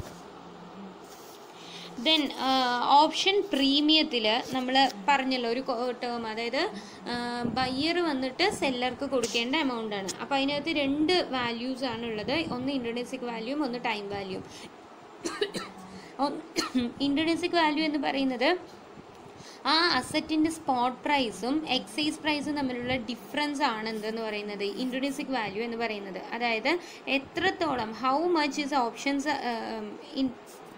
then option പ്രീമിയത്തിൽ നമ്മൾ പറഞ്ഞല്ലോ ഒരു ടേം അതായത് ബയ്യർ വന്നിട്ട് സെല്ലർക്ക് കൊടുക്കേണ്ട എമൗണ്ട് ആണ് അപ്പോൾ അതിനകത്ത് രണ്ട് വാല്യൂസ് ആണ് ഉള്ളത് ഒന്ന് ഇൻഡോനേസിക് വാല്യൂം ഒന്ന് ടൈം വാല്യൂം ഇൻഡോനേസിക് വാല്യൂ എന്ന് പറയുന്നത് ആ അസറ്റിൻ്റെ സ്പോട്ട് പ്രൈസും എക്സൈസ് പ്രൈസും തമ്മിലുള്ള ഡിഫറൻസ് ആണ് എന്തെന്ന് പറയുന്നത് ഇൻഡോനേസിക് വാല്യൂ എന്ന് പറയുന്നത് അതായത് എത്രത്തോളം how much is options in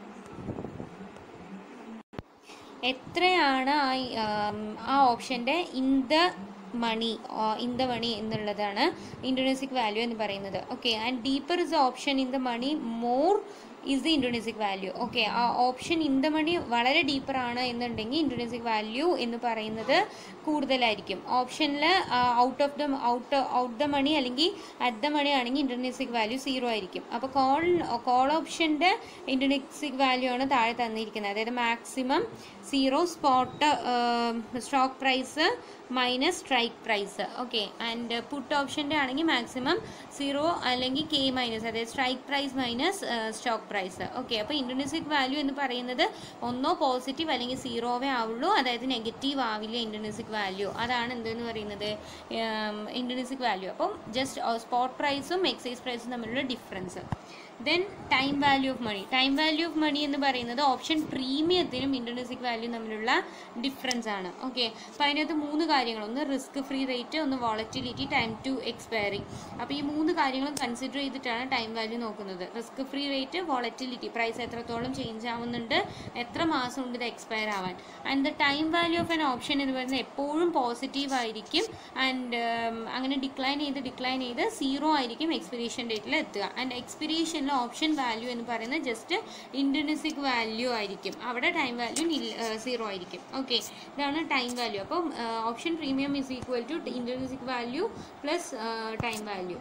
എത്രയാണ് ആ ഈ, ആം, ആ ഓപ്ഷൻ്റെ in the money in the money എന്നുള്ളതാണ് ഇൻഡോനേസിക് വാല്യൂ എന്ന് പറയുന്നത് okay and deeper is option in the money more is the intrinsic value okay ആ ഓപ്ഷൻ ഇൻ ദ മണി വളരെ ഡീപ്പറാണ് എന്നുണ്ടെങ്കിൽ ഇൻഡോനേസിക് വാല്യൂ എന്ന് പറയുന്നത് കൂടുതലായിരിക്കും ഓപ്ഷനിൽ out of the out out the money അല്ലെങ്കിൽ അറ്റ് ദ മണി ആണെങ്കിൽ ഇൻഡോനേസിക് വാല്യൂ സീറോ ആയിരിക്കും അപ്പോൾ കോൾ കോൾ ഓപ്ഷൻ്റെ ഇൻഡോനേസിക് വാല്യൂ ആണ് താഴെ തന്നിരിക്കുന്നത് അതായത് maximum zero spot stock price minus strike price okay and put ഓപ്ഷൻ്റെ ആണെങ്കിൽ മാക്സിമം സീറോ അല്ലെങ്കിൽ കെ മൈനസ് അതായത് strike price minus stock price okay അപ്പോൾ ഇൻഡോനേസിക് വാല്യൂ എന്ന് പറയുന്നത് ഒന്നോ പോസിറ്റീവ് അല്ലെങ്കിൽ സീറോവേ ആവുള്ളൂ അതായത് നെഗറ്റീവ് ആവില്ല ഇൻഡോനേസിക് വാല്യൂ അതാണ് എന്തെന്ന് പറയുന്നത് ഇൻഡോനേസിക് വാല്യൂ അപ്പം ജസ്റ്റ് സ്പോട്ട് പ്രൈസും എക്സൈസ് പ്രൈസും തമ്മിലുള്ള difference then time value of money time value of money എന്ന് പറയുന്നത് ഓപ്ഷൻ പ്രീമിയത്തിനും ഇൻഡോനേസിക് വാല്യൂ തമ്മിലുള്ള ഡിഫറൻസ് ആണ് ഓക്കെ അപ്പോൾ അതിനകത്ത് മൂന്ന് കാര്യങ്ങൾ ഒന്ന് റിസ്ക് ഫ്രീ റേറ്റ് ഒന്ന് വോളറ്റിലിറ്റി ടൈം ടു എക്സ്പയറി അപ്പോൾ ഈ മൂന്ന് കാര്യങ്ങളും കൺസിഡർ ചെയ്തിട്ടാണ് ടൈം വാല്യൂ നോക്കുന്നത് risk free rate volatility price എത്രത്തോളം ചേഞ്ച് ആവുന്നുണ്ട് എത്ര മാസം കൊണ്ട് ഇത് എക്സ്പയർ ആവാൻ and the time value of an option എന്ന് പറയുന്നത് എപ്പോഴും പോസിറ്റീവ് ആയിരിക്കും ആൻഡ് അങ്ങനെ ഡിക്ലൈൻ ചെയ്ത് ഡിക്ലൈൻ ചെയ്ത് സീറോ ആയിരിക്കും എക്സ്പിരീഷൻ ഡേറ്റിൽ എത്തുക ആൻഡ് എക്സ്പിരീഷനിൽ ഓപ്ഷൻ വാല്യൂ എന്ന് പറയുന്നത് ജസ്റ്റ് ഇൻഡോനസിക് വാല്യൂ ആയിരിക്കും അവിടെ ടൈം വാല്യൂ സീറോ ആയിരിക്കും ഓക്കെ ഇതാണ് ടൈം വാല്യൂ അപ്പം option premium is equal to intrinsic value plus time value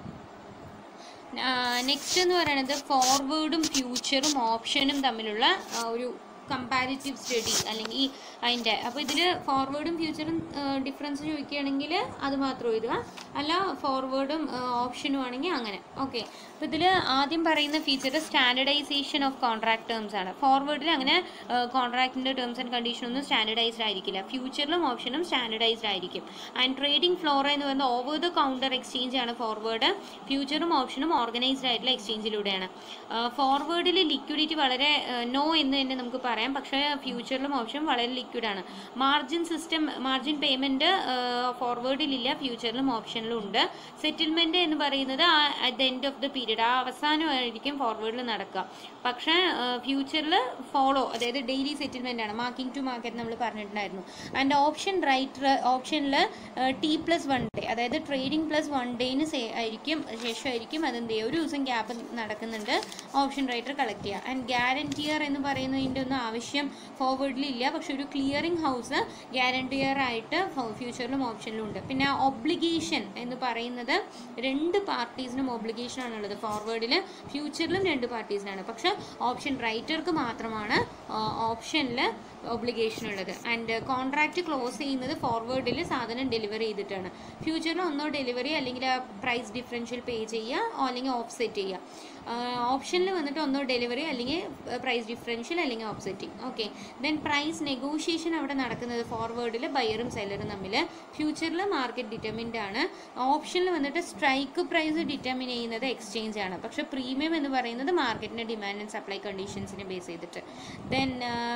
next എന്ന് പറയുന്നത് ഫോർവേഡും ഫ്യൂച്ചറും ഓപ്ഷനും തമ്മിലുള്ള ആ, ഒരു കമ്പാരിറ്റീവ് സ്റ്റഡി അല്ലെങ്കിൽ അതിൻ്റെ അപ്പോൾ ഇതിൽ ഫോർവേഡും ഫ്യൂച്ചറും ഡിഫറൻസ് ചോദിക്കുകയാണെങ്കിൽ അത് മാത്രം എഴുതുക അല്ല ഫോർവേഡും ഓപ്ഷനും ആണെങ്കിൽ അങ്ങനെ ഓക്കെ അപ്പോൾ ഇതിൽ ആദ്യം പറയുന്ന feature standardisation of contract terms ആണ് ഫോർവേഡിൽ അങ്ങനെ കോൺട്രാക്റ്റിൻ്റെ ടേംസ് ആൻഡ് കണ്ടീഷൻ ഒന്നും സ്റ്റാൻഡർഡൈസ്ഡ് ആയിരിക്കില്ല ഫ്യൂച്ചറിലും ഓപ്ഷനും സ്റ്റാൻഡർഡൈസ്ഡ് ആയിരിക്കും ആൻഡ് ട്രേഡിംഗ് ഫ്ലോറ എന്ന് പറയുന്നത് ഓവർ ദ കൗണ്ടർ എക്സ്ചേഞ്ച് ആണ് ഫോർവേഡ് ഫ്യൂച്ചറും ഓപ്ഷനും ഓർഗനൈസ്ഡ് ആയിട്ടുള്ള എക്സ്ചേഞ്ചിലൂടെയാണ് ഫോർവേഡിൽ ലിക്വിഡിറ്റി വളരെ നോ എന്ന് തന്നെ നമുക്ക് പറയാം പക്ഷേ ഫ്യൂച്ചറിലും ഓപ്ഷനും വളരെ ലിക്വിഡ് ആണ് മാർജിൻ സിസ്റ്റം മാർജിൻ പേയ്മെൻറ്റ് ഫോർവേഡിലില്ല ഫ്യൂച്ചറിലും ഓപ്ഷനിലും ഉണ്ട് സെറ്റിൽമെൻറ്റ് എന്ന് പറയുന്നത് at the end of the period ആ അവസാനമായിരിക്കും ഫോർവേഡിൽ നടക്കുക പക്ഷേ ഫ്യൂച്ചറിൽ ഫോളോ അതായത് ഡെയിലി സെറ്റിൽമെൻ്റ് ആണ് മാർക്കിംഗ് ടു മാർക്കറ്റ് നമ്മൾ പറഞ്ഞിട്ടുണ്ടായിരുന്നു ആൻഡ് ഓപ്ഷൻ റൈറ്റ് ഓപ്ഷനിൽ ടി പ്ലസ് വൺ ഡേ അതായത് ട്രേഡിംഗ് പ്ലസ് വൺ ഡേന് ആയിരിക്കും ശേഷമായിരിക്കും അതെന്ത് ചെയ്യുക ഒരു ദിവസം ഗ്യാപ്പ് നടക്കുന്നുണ്ട് ഓപ്ഷൻ റൈറ്റർ കളക്ട് ചെയ്യുക ആൻഡ് ഗ്യാരണ്ടിയർ എന്ന് പറയുന്നതിൻ്റെ ഒന്നും ആവശ്യം ഫോർവേഡിൽ ഇല്ല പക്ഷെ ഒരു ക്ലിയറിംഗ് ഹൗസ് ഗ്യാരണ്ടിയർ ആയിട്ട് ഫ്യൂച്ചറിലും ഓപ്ഷനിലും ഉണ്ട് പിന്നെ ഒബ്ലിഗേഷൻ എന്ന് പറയുന്നത് രണ്ട് പാർട്ടീസിനും ഒബ്ലിഗേഷൻ ആണുള്ളത് ഫോർവേഡിൽ ഫ്യൂച്ചറിലും രണ്ട് പാർട്ടീസിനാണ് പക്ഷെ ഓപ്ഷൻ റൈറ്റർക്ക് മാത്രമാണ് ഓപ്ഷനിൽ ഒബ്ലിഗേഷൻ ഉള്ളത് ആൻഡ് കോൺട്രാക്റ്റ് ക്ലോസ് ചെയ്യുന്നത് ഫോർവേഡിൽ സാധനം ഡെലിവറി ചെയ്തിട്ടാണ് ഫ്യൂച്ചറിൽ ഒന്നോ ഡെലിവറി അല്ലെങ്കിൽ പ്രൈസ് ഡിഫറൻഷ്യൽ പേ ചെയ്യുക അല്ലെങ്കിൽ ഓഫ്സെറ്റ് ചെയ്യുക ഓപ്ഷനിൽ വന്നിട്ട് ഒന്നോ ഡെലിവറി അല്ലെങ്കിൽ പ്രൈസ് ഡിഫറൻഷ്യൽ അല്ലെങ്കിൽ offsetting okay then price negotiation അവിടെ നടക്കുന്നത് ഫോർവേഡിൽ ബയറും സെല്ലറും തമ്മിൽ ഫ്യൂച്ചറിൽ മാർക്കറ്റ് ഡിറ്റർമിൻഡ് ആണ് ഓപ്ഷനിൽ വന്നിട്ട് സ്ട്രൈക്ക് പ്രൈസ് ഡിറ്റർമിൻ ചെയ്യുന്നത് എക്സ്ചേഞ്ച് ആണ് പക്ഷെ പ്രീമിയം എന്ന് പറയുന്നത് മാർക്കറ്റിൻ്റെ ഡിമാൻഡ് ആൻഡ് സപ്ലൈ കണ്ടീഷൻസിനെ ബേസ് ചെയ്തിട്ട് ദെൻ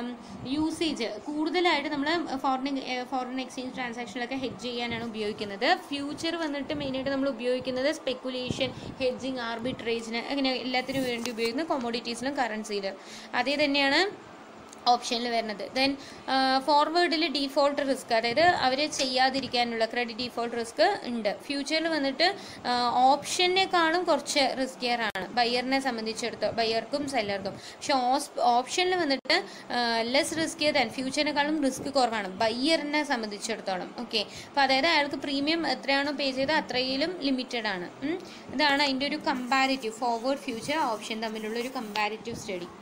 യൂസേജ് കൂടുതലായിട്ട് നമ്മൾ ഫോറിൻ ഫോറിൻ എക്സ്ചേഞ്ച് ട്രാൻസാക്ഷനിലൊക്കെ ഹെഡ്ജ് ചെയ്യാനാണ് ഉപയോഗിക്കുന്നത് ഫ്യൂച്ചർ വന്നിട്ട് മെയിനായിട്ട് നമ്മൾ ഉപയോഗിക്കുന്നത് സ്പെക്കുലേഷൻ ഹെഡ്ജിങ് ആർബിട്രേജിന് അങ്ങനെ എല്ലാത്തിനും വേണ്ടി ഉപയോഗിക്കുന്ന കൊമോഡിറ്റീസിലും കറൻസിയിലും അതേ തന്നെയാണ് ഓപ്ഷനിൽ വരുന്നത് ദെൻ ഫോർവേഡിൽ ഡീഫോൾട്ട് റിസ്ക് അതായത് അവർ ചെയ്യാതിരിക്കാനുള്ള ക്രെഡിറ്റ് ഡീഫോൾട്ട് റിസ്ക് ഉണ്ട് ഫ്യൂച്ചറിൽ വന്നിട്ട് ഓപ്ഷനേക്കാളും കുറച്ച് റിസ്കിയർ ആണ് ബയ്യറിനെ സംബന്ധിച്ചിടത്തോളം ബയ്യർക്കും സെല്ലർക്കും പക്ഷെ ഓപ്ഷനിൽ വന്നിട്ട് ലെസ് റിസ്കിയർ ദാൻ ഫ്യൂച്ചറിനേക്കാളും റിസ്ക് കുറവാണ് ബയ്യറിനെ സംബന്ധിച്ചിടത്തോളം ഓക്കെ അപ്പോൾ അതായത് അയാൾക്ക് പ്രീമിയം എത്രയാണോ പേ ചെയ്തത് അത്രയിലും ലിമിറ്റഡ് ആണ് ഉം. ഇതാണ് അതിൻ്റെ ഒരു കമ്പാരിറ്റീവ് ഫോർവേഡ് ഫ്യൂച്ചർ ഓപ്ഷൻ തമ്മിലുള്ള ഒരു കമ്പാരിറ്റീവ് സ്റ്റഡി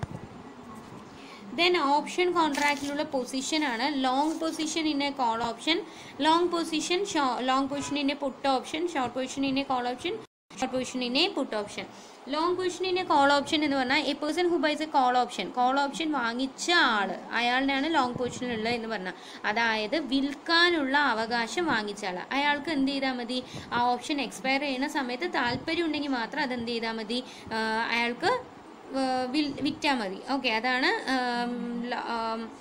ദെൻ ഓപ്ഷൻ കോൺട്രാക്റ്റിലുള്ള പൊസിഷൻ ആണ് long position in a call option long position long position in a put option short position in a call option short position in a put option long position in a call option എന്ന് പറഞ്ഞാൽ a person who buys a call option call option വാങ്ങിച്ച ആൾ അയാളുടെയാണ് ലോങ് പൊസിഷനിലുള്ളത് എന്ന് പറഞ്ഞാൽ അതായത് വിൽക്കാനുള്ള അവകാശം വാങ്ങിച്ച ആൾ അയാൾക്ക് എന്ത് ചെയ്താൽ മതി ആ ഓപ്ഷൻ എക്സ്പയർ ചെയ്യുന്ന സമയത്ത് താല്പര്യം ഉണ്ടെങ്കിൽ മാത്രം അത് എന്ത് ചെയ്താൽ മതി ആ, അയാൾക്ക് വിൽ വിറ്റാൽ മതി ഓക്കെ അതാണ്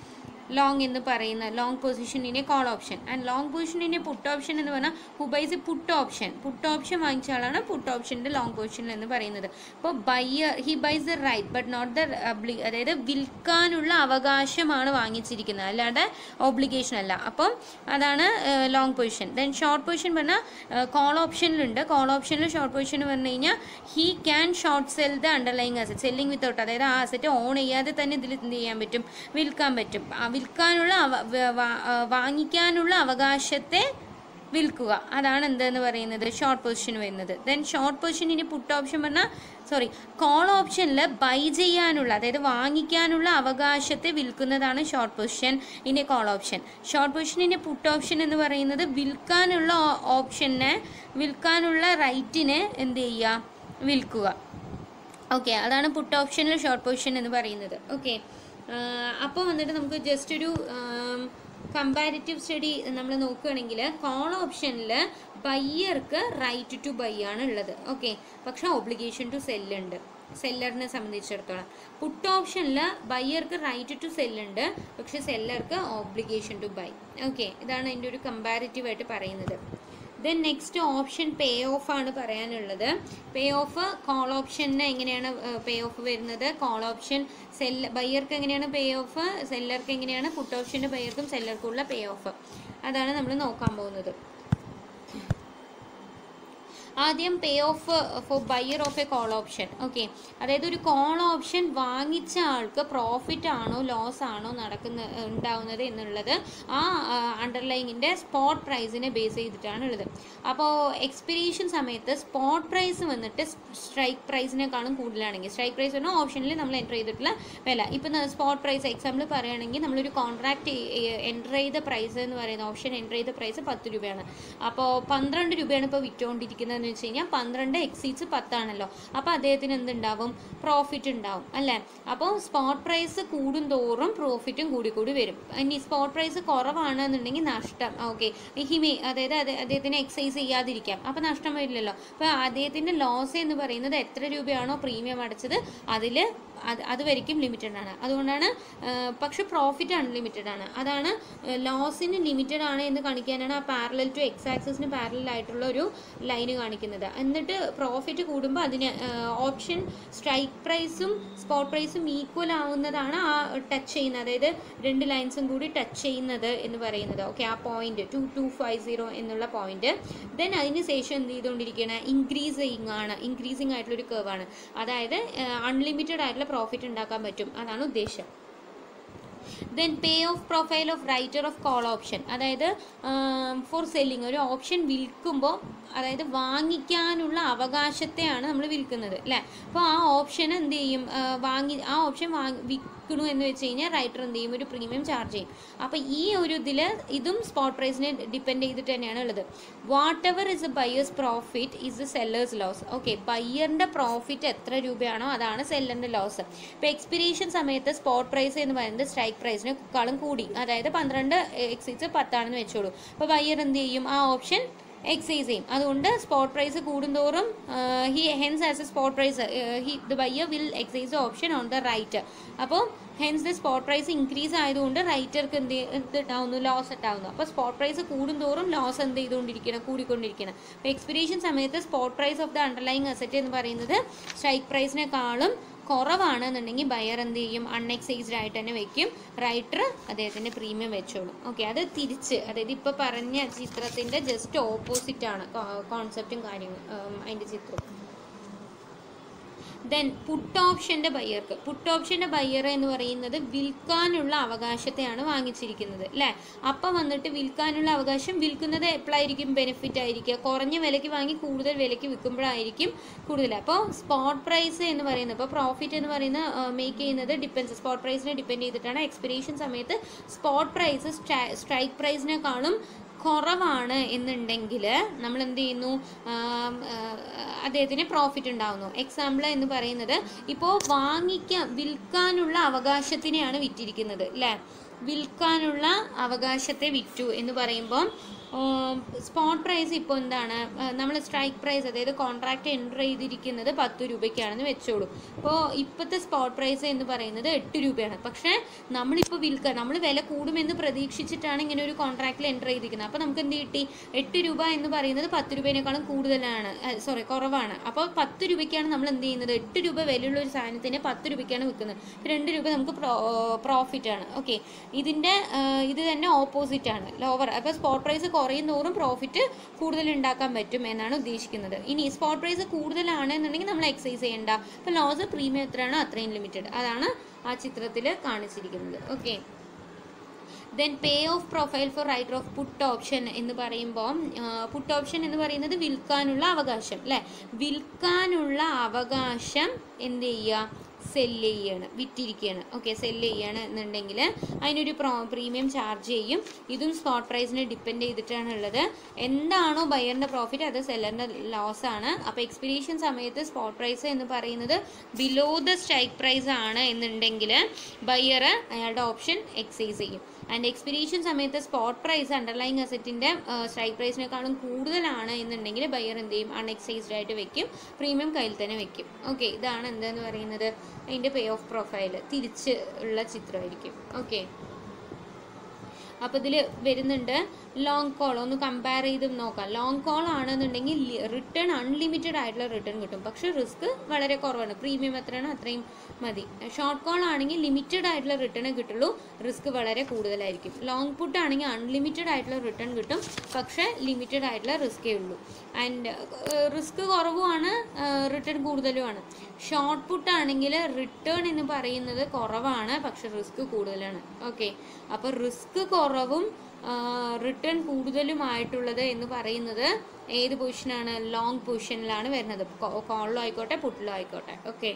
ലോങ് എന്ന് പറയുന്ന ലോങ് പൊസിഷനിനെ കോൾ ഓപ്ഷൻ ആൻഡ് ലോങ് പൊസിഷനിനെ പുട്ട് ഓപ്ഷൻ എന്ന് പറഞ്ഞാൽ who buys put option put option വാങ്ങിച്ച ആളാണ് പുട്ട് ഓപ്ഷൻ്റെ ലോങ് പൊസിഷൻ എന്ന് പറയുന്നത് അപ്പോൾ buyer he buys the right but not the അതായത് വിൽക്കാനുള്ള അവകാശമാണ് വാങ്ങിച്ചിരിക്കുന്നത് അല്ലാതെ ഓബ്ലിഗേഷൻ അല്ല അപ്പം അതാണ് long position then short position പറഞ്ഞാൽ കോൾ ഓപ്ഷനിലുണ്ട് കോൾ ഓപ്ഷനിൽ ഷോർട്ട് പൊസിഷൻ പറഞ്ഞു കഴിഞ്ഞാൽ he can short sell the underlying asset selling without അതായത് ആ അസറ്റ് ഓൺ ചെയ്യാതെ തന്നെ ഇതിൽ എന്ത് ചെയ്യാൻ പറ്റും വിൽക്കാൻ പറ്റും ആ വിൽക്കാനുള്ള അവ- വ- വാ- ആ, വാങ്ങിക്കാനുള്ള അവകാശത്തെ വിൽക്കുക അതാണ് എന്തെന്ന് പറയുന്നത് ഷോർട്ട് പൊസിഷൻ വരുന്നത് ദെൻ ഷോർട്ട് പൊസിഷൻ ഇനി പുട്ട് ഓപ്ഷൻ പറഞ്ഞാൽ സോറി കോൾ ഓപ്ഷനിൽ ബൈ ചെയ്യാനുള്ള അതായത് വാങ്ങിക്കാനുള്ള അവകാശത്തെ വിൽക്കുന്നതാണ് ഷോർട്ട് പൊസിഷൻ ഇനി കോൾ ഓപ്ഷൻ ഷോർട്ട് പൊസിഷൻ ഇനി പുട്ട് ഓപ്ഷൻ എന്ന് പറയുന്നത് വിൽക്കാനുള്ള ഓപ്ഷനെ വിൽക്കാനുള്ള റൈറ്റിനെ എന്ത് ചെയ്യുക വിൽക്കുക ഓക്കെ അതാണ് പുട്ട് ഓപ്ഷനിൽ ഷോർട്ട് പൊസിഷൻ എന്ന് പറയുന്നത് ഓക്കെ അപ്പോൾ വന്നിട്ട് നമുക്ക് ജസ്റ്റ് ഒരു കമ്പാരിറ്റീവ് സ്റ്റഡി നമ്മൾ നോക്കുകയാണെങ്കിൽ കോൾ ഓപ്ഷനിൽ ബയ്യർക്ക് റൈറ്റ് ടു ബൈ ആണ് ഉള്ളത് ഓക്കെ പക്ഷേ ഒബ്ലിഗേഷൻ ടു സെല്ലുണ്ട് സെല്ലറിനെ സംബന്ധിച്ചിടത്തോളം പുട്ട് ഓപ്ഷനിൽ ബയ്യർക്ക് റൈറ്റ് ടു സെല്ലുണ്ട് പക്ഷേ സെല്ലർക്ക് ഒബ്ലിഗേഷൻ ടു ബൈ ഓക്കെ ഇതാണ് അതിൻ്റെ ഒരു കമ്പാരിറ്റീവ് ആയിട്ട് പറയുന്നത് then next option pay off ആണ് പറയാനുള്ളത് പേ ഓഫ് കോൾ ഓപ്ഷന് എങ്ങനെയാണ് പേ ഓഫ് വരുന്നത് കോൾ ഓപ്ഷൻ സെല്ല ബയ്യർക്ക് എങ്ങനെയാണ് പേ ഓഫ് സെല്ലർക്ക് എങ്ങനെയാണ് പുട്ട് ഓപ്ഷൻ്റെ ബയ്യർക്കും സെല്ലർക്കുള്ള പേ ഓഫ് അതാണ് നമ്മൾ നോക്കാൻ പോകുന്നത് ആദ്യം pay off for buyer of a call option okay അതായത് ഒരു കോൾ ഓപ്ഷൻ വാങ്ങിച്ച ആൾക്ക് പ്രോഫിറ്റ് ആണോ ലോസ് ആണോ നടക്കുന്ന ഉണ്ടാവുന്നത് എന്നുള്ളത് ആ അണ്ടർലൈങ്ങിൻ്റെ സ്പോട്ട് പ്രൈസിനെ ബേസ് ചെയ്തിട്ടാണ് ഉള്ളത് അപ്പോൾ എക്സ്പിരീഷൻ സമയത്ത് സ്പോട്ട് പ്രൈസ് വന്നിട്ട് സ്ട്രൈക്ക് പ്രൈസിനേക്കാളും കൂടുതലാണെങ്കിൽ സ്ട്രൈക്ക് പ്രൈസ് പറഞ്ഞാൽ ഓപ്ഷനിൽ നമ്മൾ എൻ്റർ ചെയ്തിട്ടുള്ള വില ഇപ്പം സ്പോട്ട് പ്രൈസ് എക്സാമ്പിൾ പറയുകയാണെങ്കിൽ നമ്മളൊരു കോൺട്രാക്ട് എൻ്റർ ചെയ്ത പ്രൈസ് എന്ന് പറയുന്ന ഓപ്ഷൻ എൻ്റർ ചെയ്ത പ്രൈസ് പത്ത് രൂപയാണ് അപ്പോൾ പന്ത്രണ്ട് രൂപയാണ് ഇപ്പോൾ വിറ്റുകൊണ്ടിരിക്കുന്നതെന്ന് വെച്ച് കഴിഞ്ഞാൽ പന്ത്രണ്ട് എക്സീറ്റ്സ് പത്താണല്ലോ അപ്പോൾ അദ്ദേഹത്തിന് എന്തുണ്ടാവും പ്രോഫിറ്റ് ഉണ്ടാവും അല്ലേ അപ്പോൾ സ്പോട്ട് പ്രൈസ് കൂടും തോറും പ്രോഫിറ്റും കൂടി കൂടി വരും ഇനി സ്പോട്ട് പ്രൈസ് കുറവാണെന്നുണ്ടെങ്കിൽ നഷ്ടം ഓക്കെ ഹിമി അതായത് അത് അദ്ദേഹത്തിന് എക്സൈസ് ചെയ്യാതിരിക്കാം അപ്പോൾ നഷ്ടം വരില്ലല്ലോ അപ്പോൾ അദ്ദേഹത്തിൻ്റെ ലോസ് എന്ന് പറയുന്നത് എത്ര രൂപയാണോ പ്രീമിയം അടച്ചത് അതിൽ അത് അത് വരയ്ക്കും ലിമിറ്റഡ് ആണ് അതുകൊണ്ടാണ് ആ, പക്ഷെ പ്രോഫിറ്റ് അൺലിമിറ്റഡ് ആണ് അതാണ് ലോസിന് ലിമിറ്റഡ് ആണ് എന്ന് കാണിക്കാനാണ് ആ പാരലൽ ടു എക്സ് ആക്സിസിന് പാരലൽ ആയിട്ടുള്ള ഒരു ലൈന് കാണിക്കുന്നത് എന്നിട്ട് പ്രോഫിറ്റ് കൂടുമ്പോൾ അതിന് ഓപ്ഷൻ സ്ട്രൈക്ക് പ്രൈസും സ്പോട്ട് പ്രൈസും ഈക്വൽ ആവുന്നതാണ് ആ ടച്ച് ചെയ്യുന്നത് അതായത് രണ്ട് ലൈൻസും കൂടി ടച്ച് ചെയ്യുന്നത് എന്ന് പറയുന്നത് ഓക്കെ ആ point two two five zero എന്നുള്ള പോയിന്റ് ദെൻ അതിന് ശേഷം എന്ത് ചെയ്തുകൊണ്ടിരിക്കുകയാണ് ഇൻക്രീസിങ് ആണ് ഇൻക്രീസിങ് ആയിട്ടുള്ള ഒരു curve ആണ് അതായത് അൺലിമിറ്റഡ് ആയിട്ടുള്ള പ്രോഫിറ്റ് ഉണ്ടാക്കാൻ പറ്റും അതാണ് ഉദ്ദേശം then pay off profile of writer of call option അതായത് ഫോർ സെല്ലിങ് ഒരു ഓപ്ഷൻ വിൽക്കുമ്പോൾ അതായത് വാങ്ങിക്കാനുള്ള അവകാശത്തെയാണ് നമ്മൾ വിൽക്കുന്നത് അല്ലേ അപ്പോൾ ആ ഓപ്ഷൻ എന്ത് ചെയ്യും ആ, വാങ്ങി ആ ഓപ്ഷൻ വാങ്ങി വിൽക്കണു എന്ന് വെച്ച് കഴിഞ്ഞാൽ റൈറ്റർ എന്ത് ചെയ്യും ഒരു പ്രീമിയം ചാർജ് ചെയ്യും അപ്പോൾ ഈ ഒരു ഇതിൽ ഇതും സ്പോട്ട് പ്രൈസിനെ ഡിപ്പെൻഡ് ചെയ്തിട്ട് തന്നെയാണ് ഉള്ളത് whatever is a buyer's profit is a seller's loss okay ബയ്യറിൻ്റെ പ്രോഫിറ്റ് എത്ര രൂപയാണോ അതാണ് സെല്ലറിൻ്റെ ലോസ് ഇപ്പോൾ എക്സ്പിരീഷൻ സമയത്ത് സ്പോട്ട് പ്രൈസ് എന്ന് പറയുന്നത് സ്ട്രൈക്ക് പ്രൈസിനെക്കാളും കൂടി അതായത് പന്ത്രണ്ട് എക്സിസ് പത്താണെന്ന് വെച്ചോളൂ അപ്പോൾ ബയ്യർ എന്ത് ചെയ്യും ആ ഓപ്ഷൻ എക്സൈസ് ചെയ്യും അതുകൊണ്ട് സ്പോട്ട് പ്രൈസ് കൂടുന്തോറും he hence as a spot price he the buyer will excise option on the right അപ്പോൾ hence the spot price increase ആയതുകൊണ്ട് റൈറ്റർക്ക് എന്ത് ചെയ്യ- എന്ത് ഉണ്ടാവുന്നു ലോസ് ഉണ്ടാവുന്നു അപ്പോൾ സ്പോട്ട് പ്രൈസ് കൂടുന്തോറും ലോസ് എന്ത് ചെയ്തുകൊണ്ടിരിക്കണം കൂടിക്കൊണ്ടിരിക്കണം അപ്പോൾ എക്സ്പിരീഷൻ സമയത്ത് spot price of the underlying asset എന്ന് പറയുന്നത് സ്ട്രൈക്ക് പ്രൈസിനേക്കാളും കുറവാണെന്നുണ്ടെങ്കിൽ ബയർ എന്ത് ചെയ്യും അൺഎക്സൈസ്ഡ് ആയിട്ട് തന്നെ വെക്കും റൈറ്റർ അദ്ദേഹത്തിൻ്റെ പ്രീമിയം വെച്ചോളും ഓക്കെ അത് തിരിച്ച് അതായത് ഇപ്പോൾ പറഞ്ഞ ചിത്രത്തിൻ്റെ ജസ്റ്റ് ഓപ്പോസിറ്റ് ആണ് കോൺസെപ്റ്റും കാര്യങ്ങളും അതിൻ്റെ ചിത്രം ദെൻ പുട്ട് ഓപ്ഷൻ്റെ ബയ്യർക്ക് പുട്ട് ഓപ്ഷൻ്റെ ബയ്യർ എന്ന് പറയുന്നത് വിൽക്കാനുള്ള അവകാശത്തെയാണ് വാങ്ങിച്ചിരിക്കുന്നത് അല്ലേ അപ്പം വന്നിട്ട് വിൽക്കാനുള്ള അവകാശം വിൽക്കുന്നത് എപ്പോഴായിരിക്കും ബെനിഫിറ്റ് ആയിരിക്കുക കുറഞ്ഞ വിലയ്ക്ക് വാങ്ങി കൂടുതൽ വിലയ്ക്ക് വിൽക്കുമ്പോഴായിരിക്കും കൂടുതൽ അപ്പോൾ സ്പോട്ട് പ്രൈസ് എന്ന് പറയുന്നത് ഇപ്പോൾ പ്രോഫിറ്റ് എന്ന് പറയുന്ന മേക്ക് ചെയ്യുന്നത് ഡിപ്പെൻസ് സ്പോട്ട് പ്രൈസിനെ ഡിപ്പെൻഡ് ചെയ്തിട്ടാണ് എക്സ്പിരീഷൻ സമയത്ത് സ്പോട്ട് പ്രൈസ് സ്ട്രൈക്ക് പ്രൈസിനേക്കാളും കുറവാണ് എന്നുണ്ടെങ്കിൽ നമ്മൾ എന്ത് ചെയ്യുന്നു ആം, ആ, അദ്ദേഹത്തിന് പ്രോഫിറ്റ് ഉണ്ടാവുന്നു എക്സാമ്പിൾ എന്ന് പറയുന്നത് ഇപ്പോൾ വാങ്ങിക്കാൻ വിൽക്കാനുള്ള അവകാശത്തിനെയാണ് വിറ്റിരിക്കുന്നത് അല്ലേ വിൽക്കാനുള്ള അവകാശത്തെ വിറ്റു എന്ന് പറയുമ്പോൾ സ്പോട്ട് പ്രൈസ് ഇപ്പോൾ എന്താണ് നമ്മൾ സ്ട്രൈക്ക് പ്രൈസ് അതായത് കോൺട്രാക്ട് എൻ്റർ ചെയ്തിരിക്കുന്നത് പത്ത് രൂപയ്ക്കാണെന്ന് വെച്ചോളൂ അപ്പോൾ ഇപ്പോഴത്തെ സ്പോട്ട് പ്രൈസ് എന്ന് പറയുന്നത് എട്ട് രൂപയാണ് പക്ഷേ നമ്മളിപ്പോൾ വിൽക്കുക നമ്മൾ വില കൂടുമെന്ന് പ്രതീക്ഷിച്ചിട്ടാണ് ഇങ്ങനെ ഒരു കോൺട്രാക്റ്റിൽ എൻ്റർ ചെയ്തിരിക്കുന്നത് അപ്പോൾ നമുക്ക് എന്ത് കിട്ടി എട്ട് രൂപ എന്ന് പറയുന്നത് പത്ത് രൂപേനേക്കാളും കൂടുതലാണ് സോറി കുറവാണ് അപ്പോൾ പത്ത് രൂപയ്ക്കാണ് നമ്മൾ എന്ത് ചെയ്യുന്നത് എട്ട് രൂപ വിലയുള്ള ഒരു സാധനത്തിന് പത്ത് രൂപയ്ക്കാണ് വിൽക്കുന്നത് രണ്ട് രൂപ നമുക്ക് പ്രോഫിറ്റ് ആണ് ഓക്കെ ഇതിൻ്റെ ഇത് തന്നെ ഓപ്പോസിറ്റ് ആണ് ലോവർ അപ്പോൾ സ്പോട്ട് പ്രൈസ് കുറയും തോറും പ്രോഫിറ്റ് കൂടുതൽ ഉണ്ടാക്കാൻ പറ്റും എന്നാണ് ഉദ്ദേശിക്കുന്നത് ഇനി സ്പോട്ട് പ്രൈസ് കൂടുതലാണ് എന്നുണ്ടെങ്കിൽ നമ്മൾ എക്സസൈസ് ചെയ്യേണ്ട അപ്പോൾ ലോസ് പ്രീമിയം എത്രയാണോ അത്രയും ലിമിറ്റഡ് അതാണ് ആ ചിത്രത്തിൽ കാണിച്ചിരിക്കുന്നത് okay then pay off profile for writer of put option എന്ന് പറയുമ്പോൾ പുട്ട് ഓപ്ഷൻ എന്ന് പറയുന്നത് വിൽക്കാനുള്ള അവകാശം അല്ലേ വിൽക്കാനുള്ള അവകാശം എന്ത് ചെയ്യുക സെല്ല് ചെയ്യാണ് വിറ്റിരിക്കുകയാണ് ഓക്കെ സെല്ല് ചെയ്യാണ് എന്നുണ്ടെങ്കിൽ അതിനൊരു പ്രോ പ്രീമിയം ചാർജ് ചെയ്യും ഇതും സ്പോട്ട് പ്രൈസിനെ ഡിപ്പെൻഡ് ചെയ്തിട്ടാണ് ഉള്ളത് എന്താണോ ബയറിൻ്റെ പ്രോഫിറ്റ് അത് സെല്ലറിൻ്റെ ലോസ് ആണ് അപ്പോൾ എക്സ്പിരീഷൻ സമയത്ത് സ്പോട്ട് പ്രൈസ് എന്ന് പറയുന്നത് ബിലോ ദ സ്ട്രൈക്ക് പ്രൈസ് ആണ് എന്നുണ്ടെങ്കിൽ ബയ്യർ അയാളുടെ ഓപ്ഷൻ എക്സൈസ് ചെയ്യും ആൻഡ് എക്സ്പിരീഷൻ സമയത്ത് സ്പോട്ട് പ്രൈസ് അണ്ടർലൈങ് അസറ്റിൻ്റെ സ്ട്രൈക്ക് പ്രൈസിനേക്കാളും കൂടുതലാണ് എന്നുണ്ടെങ്കിൽ ബയ്യർ എന്ത് ചെയ്യും അൺഎക്സൈസ്ഡ് ആയിട്ട് വെക്കും പ്രീമിയം കയ്യിൽ തന്നെ വെക്കും ഓക്കെ ഇതാണ് എന്താന്ന് പറയുന്നത് അതിൻ്റെ പേ ഓഫ് പ്രൊഫൈൽ തിരിച്ച് ഉള്ള ചിത്രമായിരിക്കും ഓക്കെ അപ്പോൾ ഇതിൽ വരുന്നുണ്ട് ലോങ് കോൾ ഒന്ന് കമ്പയർ ചെയ്ത് നോക്കാം ലോങ് കോൾ ആണെന്നുണ്ടെങ്കിൽ റിട്ടേൺ അൺലിമിറ്റഡ് ആയിട്ടുള്ള റിട്ടേൺ കിട്ടും പക്ഷേ റിസ്ക് വളരെ കുറവാണ് പ്രീമിയം എത്രയാണോ അത്രയും മതി ഷോർട്ട് കോൾ ആണെങ്കിൽ ലിമിറ്റഡ് ആയിട്ടുള്ള റിട്ടേണേ കിട്ടുള്ളൂ റിസ്ക് വളരെ കൂടുതലായിരിക്കും ലോങ് പുട്ട് ആണെങ്കിൽ അൺലിമിറ്റഡ് ആയിട്ടുള്ള റിട്ടേൺ കിട്ടും പക്ഷേ ലിമിറ്റഡ് ആയിട്ടുള്ള റിസ്ക്കേ ഉള്ളൂ ആൻഡ് റിസ്ക് കുറവുമാണ് റിട്ടേൺ കൂടുതലുമാണ് ഷോർട്ട് പുട്ട് ആണെങ്കിൽ റിട്ടേൺ എന്ന് പറയുന്നത് കുറവാണ് പക്ഷെ റിസ്ക് കൂടുതലാണ് ഓക്കെ അപ്പോൾ റിസ്ക് കുറവും റിട്ടേൺ കൂടുതലുമായിട്ടുള്ളത് എന്ന് പറയുന്നത് ഏത് പൊസിഷനാണ് ലോങ് പൊസിഷനിലാണ് വരുന്നത് കോളിലോ ആയിക്കോട്ടെ പുട്ടിലോ ആയിക്കോട്ടെ ഓക്കെ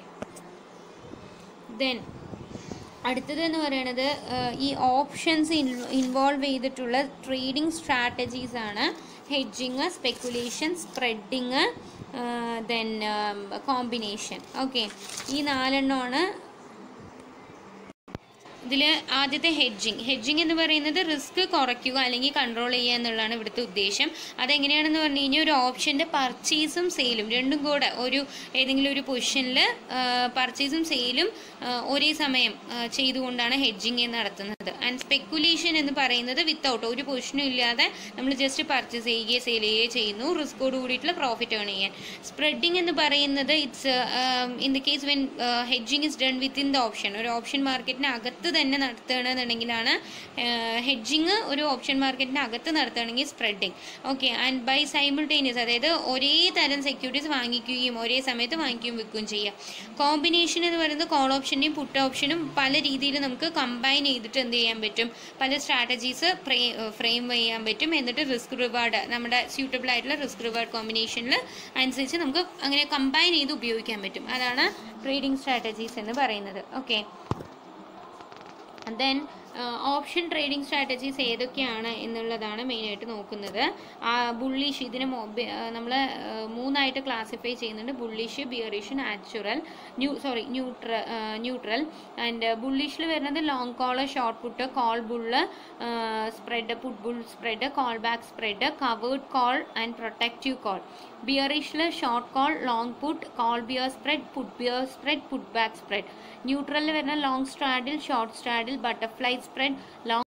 ദെൻ അടുത്തത് എന്ന് പറയുന്നത് ഈ ഓപ്ഷൻസ് ഇൻവോൾവ് ചെയ്തിട്ടുള്ള ട്രേഡിംഗ് സ്ട്രാറ്റജീസ് ആണ് hedging speculation spreading then combination okay ഈ നാലെണ്ണമാണ് ഇതിൽ ആദ്യത്തെ ഹെഡ്ജിങ് ഹെഡ്ജിങ് എന്ന് പറയുന്നത് റിസ്ക് കുറയ്ക്കുക അല്ലെങ്കിൽ കൺട്രോൾ ചെയ്യുക എന്നുള്ളതാണ് ഇവിടുത്തെ ഉദ്ദേശം അതെങ്ങനെയാണെന്ന് പറഞ്ഞു കഴിഞ്ഞാൽ ഒരു ഓപ്ഷൻ്റെ പർച്ചേസും സെയിലും രണ്ടും കൂടെ ഒരു ഏതെങ്കിലും ഒരു പൊസിഷനിൽ പർച്ചേസും സെയിലും ഒരേ സമയം ചെയ്തുകൊണ്ടാണ് ഹെഡ്ജിങ് നടത്തുന്നത് ആൻഡ് സ്പെക്കുലേഷൻ എന്ന് പറയുന്നത് വിത്തൗട്ട് ഒരു പൊസിഷനും ഇല്ലാതെ നമ്മൾ ജസ്റ്റ് പർച്ചേസ് ചെയ്യുകയോ സെയിൽ ചെയ്യുകയോ ചെയ്യുന്നു റിസ്കോട് കൂടിയിട്ടുള്ള പ്രോഫിറ്റ് ഏൺ ചെയ്യാൻ സ്പ്രെഡിങ് എന്ന് പറയുന്നത് it's in the case when hedging is done within the option ഒരു ഓപ്ഷൻ മാർക്കറ്റിന് അകത്ത് തന്നെ നടത്തുകയാണെന്നുണ്ടെങ്കിലാണ് ഹെഡ്ജിങ് ഒരു ഓപ്ഷൻ മാർക്കറ്റിന് അകത്ത് നടത്തുകയാണെങ്കിൽ spreading okay and by simultaneous അതായത് ഒരേ തരം സെക്യൂരിറ്റീസ് വാങ്ങിക്കുകയും ഒരേ സമയത്ത് വാങ്ങിക്കുകയും വിൽക്കുകയും ചെയ്യാം കോമ്പിനേഷൻ എന്ന് പറയുന്നത് കോൾ ഓപ്ഷൻ്റെയും പുട്ട് ഓപ്ഷനും പല രീതിയിൽ നമുക്ക് കമ്പൈൻ ചെയ്തിട്ട് എന്ത് ചെയ്യാൻ പറ്റും പല സ്ട്രാറ്റജീസ് ഫ്രെയിം ചെയ്യാൻ പറ്റും എന്നിട്ട് റിസ്ക് റിവാർഡ് നമ്മുടെ സ്യൂട്ടബിൾ ആയിട്ടുള്ള റിസ്ക് റിവാർഡ് കോമ്പിനേഷനിൽ അനുസരിച്ച് നമുക്ക് അങ്ങനെ കമ്പൈൻ ചെയ്ത് ഉപയോഗിക്കാൻ പറ്റും അതാണ് ട്രേഡിംഗ് സ്ട്രാറ്റജീസ് എന്ന് പറയുന്നത് okay then option trading strategies ഏതൊക്കെയാണ് എന്നുള്ളതാണ് മെയിനായിട്ട് നോക്കുന്നത് ബുള്ളിഷ് ഇതിനെ നമ്മൾ മൂന്നായിട്ട് ക്ലാസിഫൈ ചെയ്യുന്നുണ്ട് bullish bearish natural new sorry ന്യൂട്ര ന്യൂട്രൽ ആൻഡ് ബുള്ളിഷിൽ വരുന്നത് long call short put call bull spread put bull spread call back spread covered call and protective call ബിയറിഷിൽ short call long put call bear spread put bear spread put back spread ന്യൂട്രലിൽ വരുന്ന long straddle short straddle butterfly spread long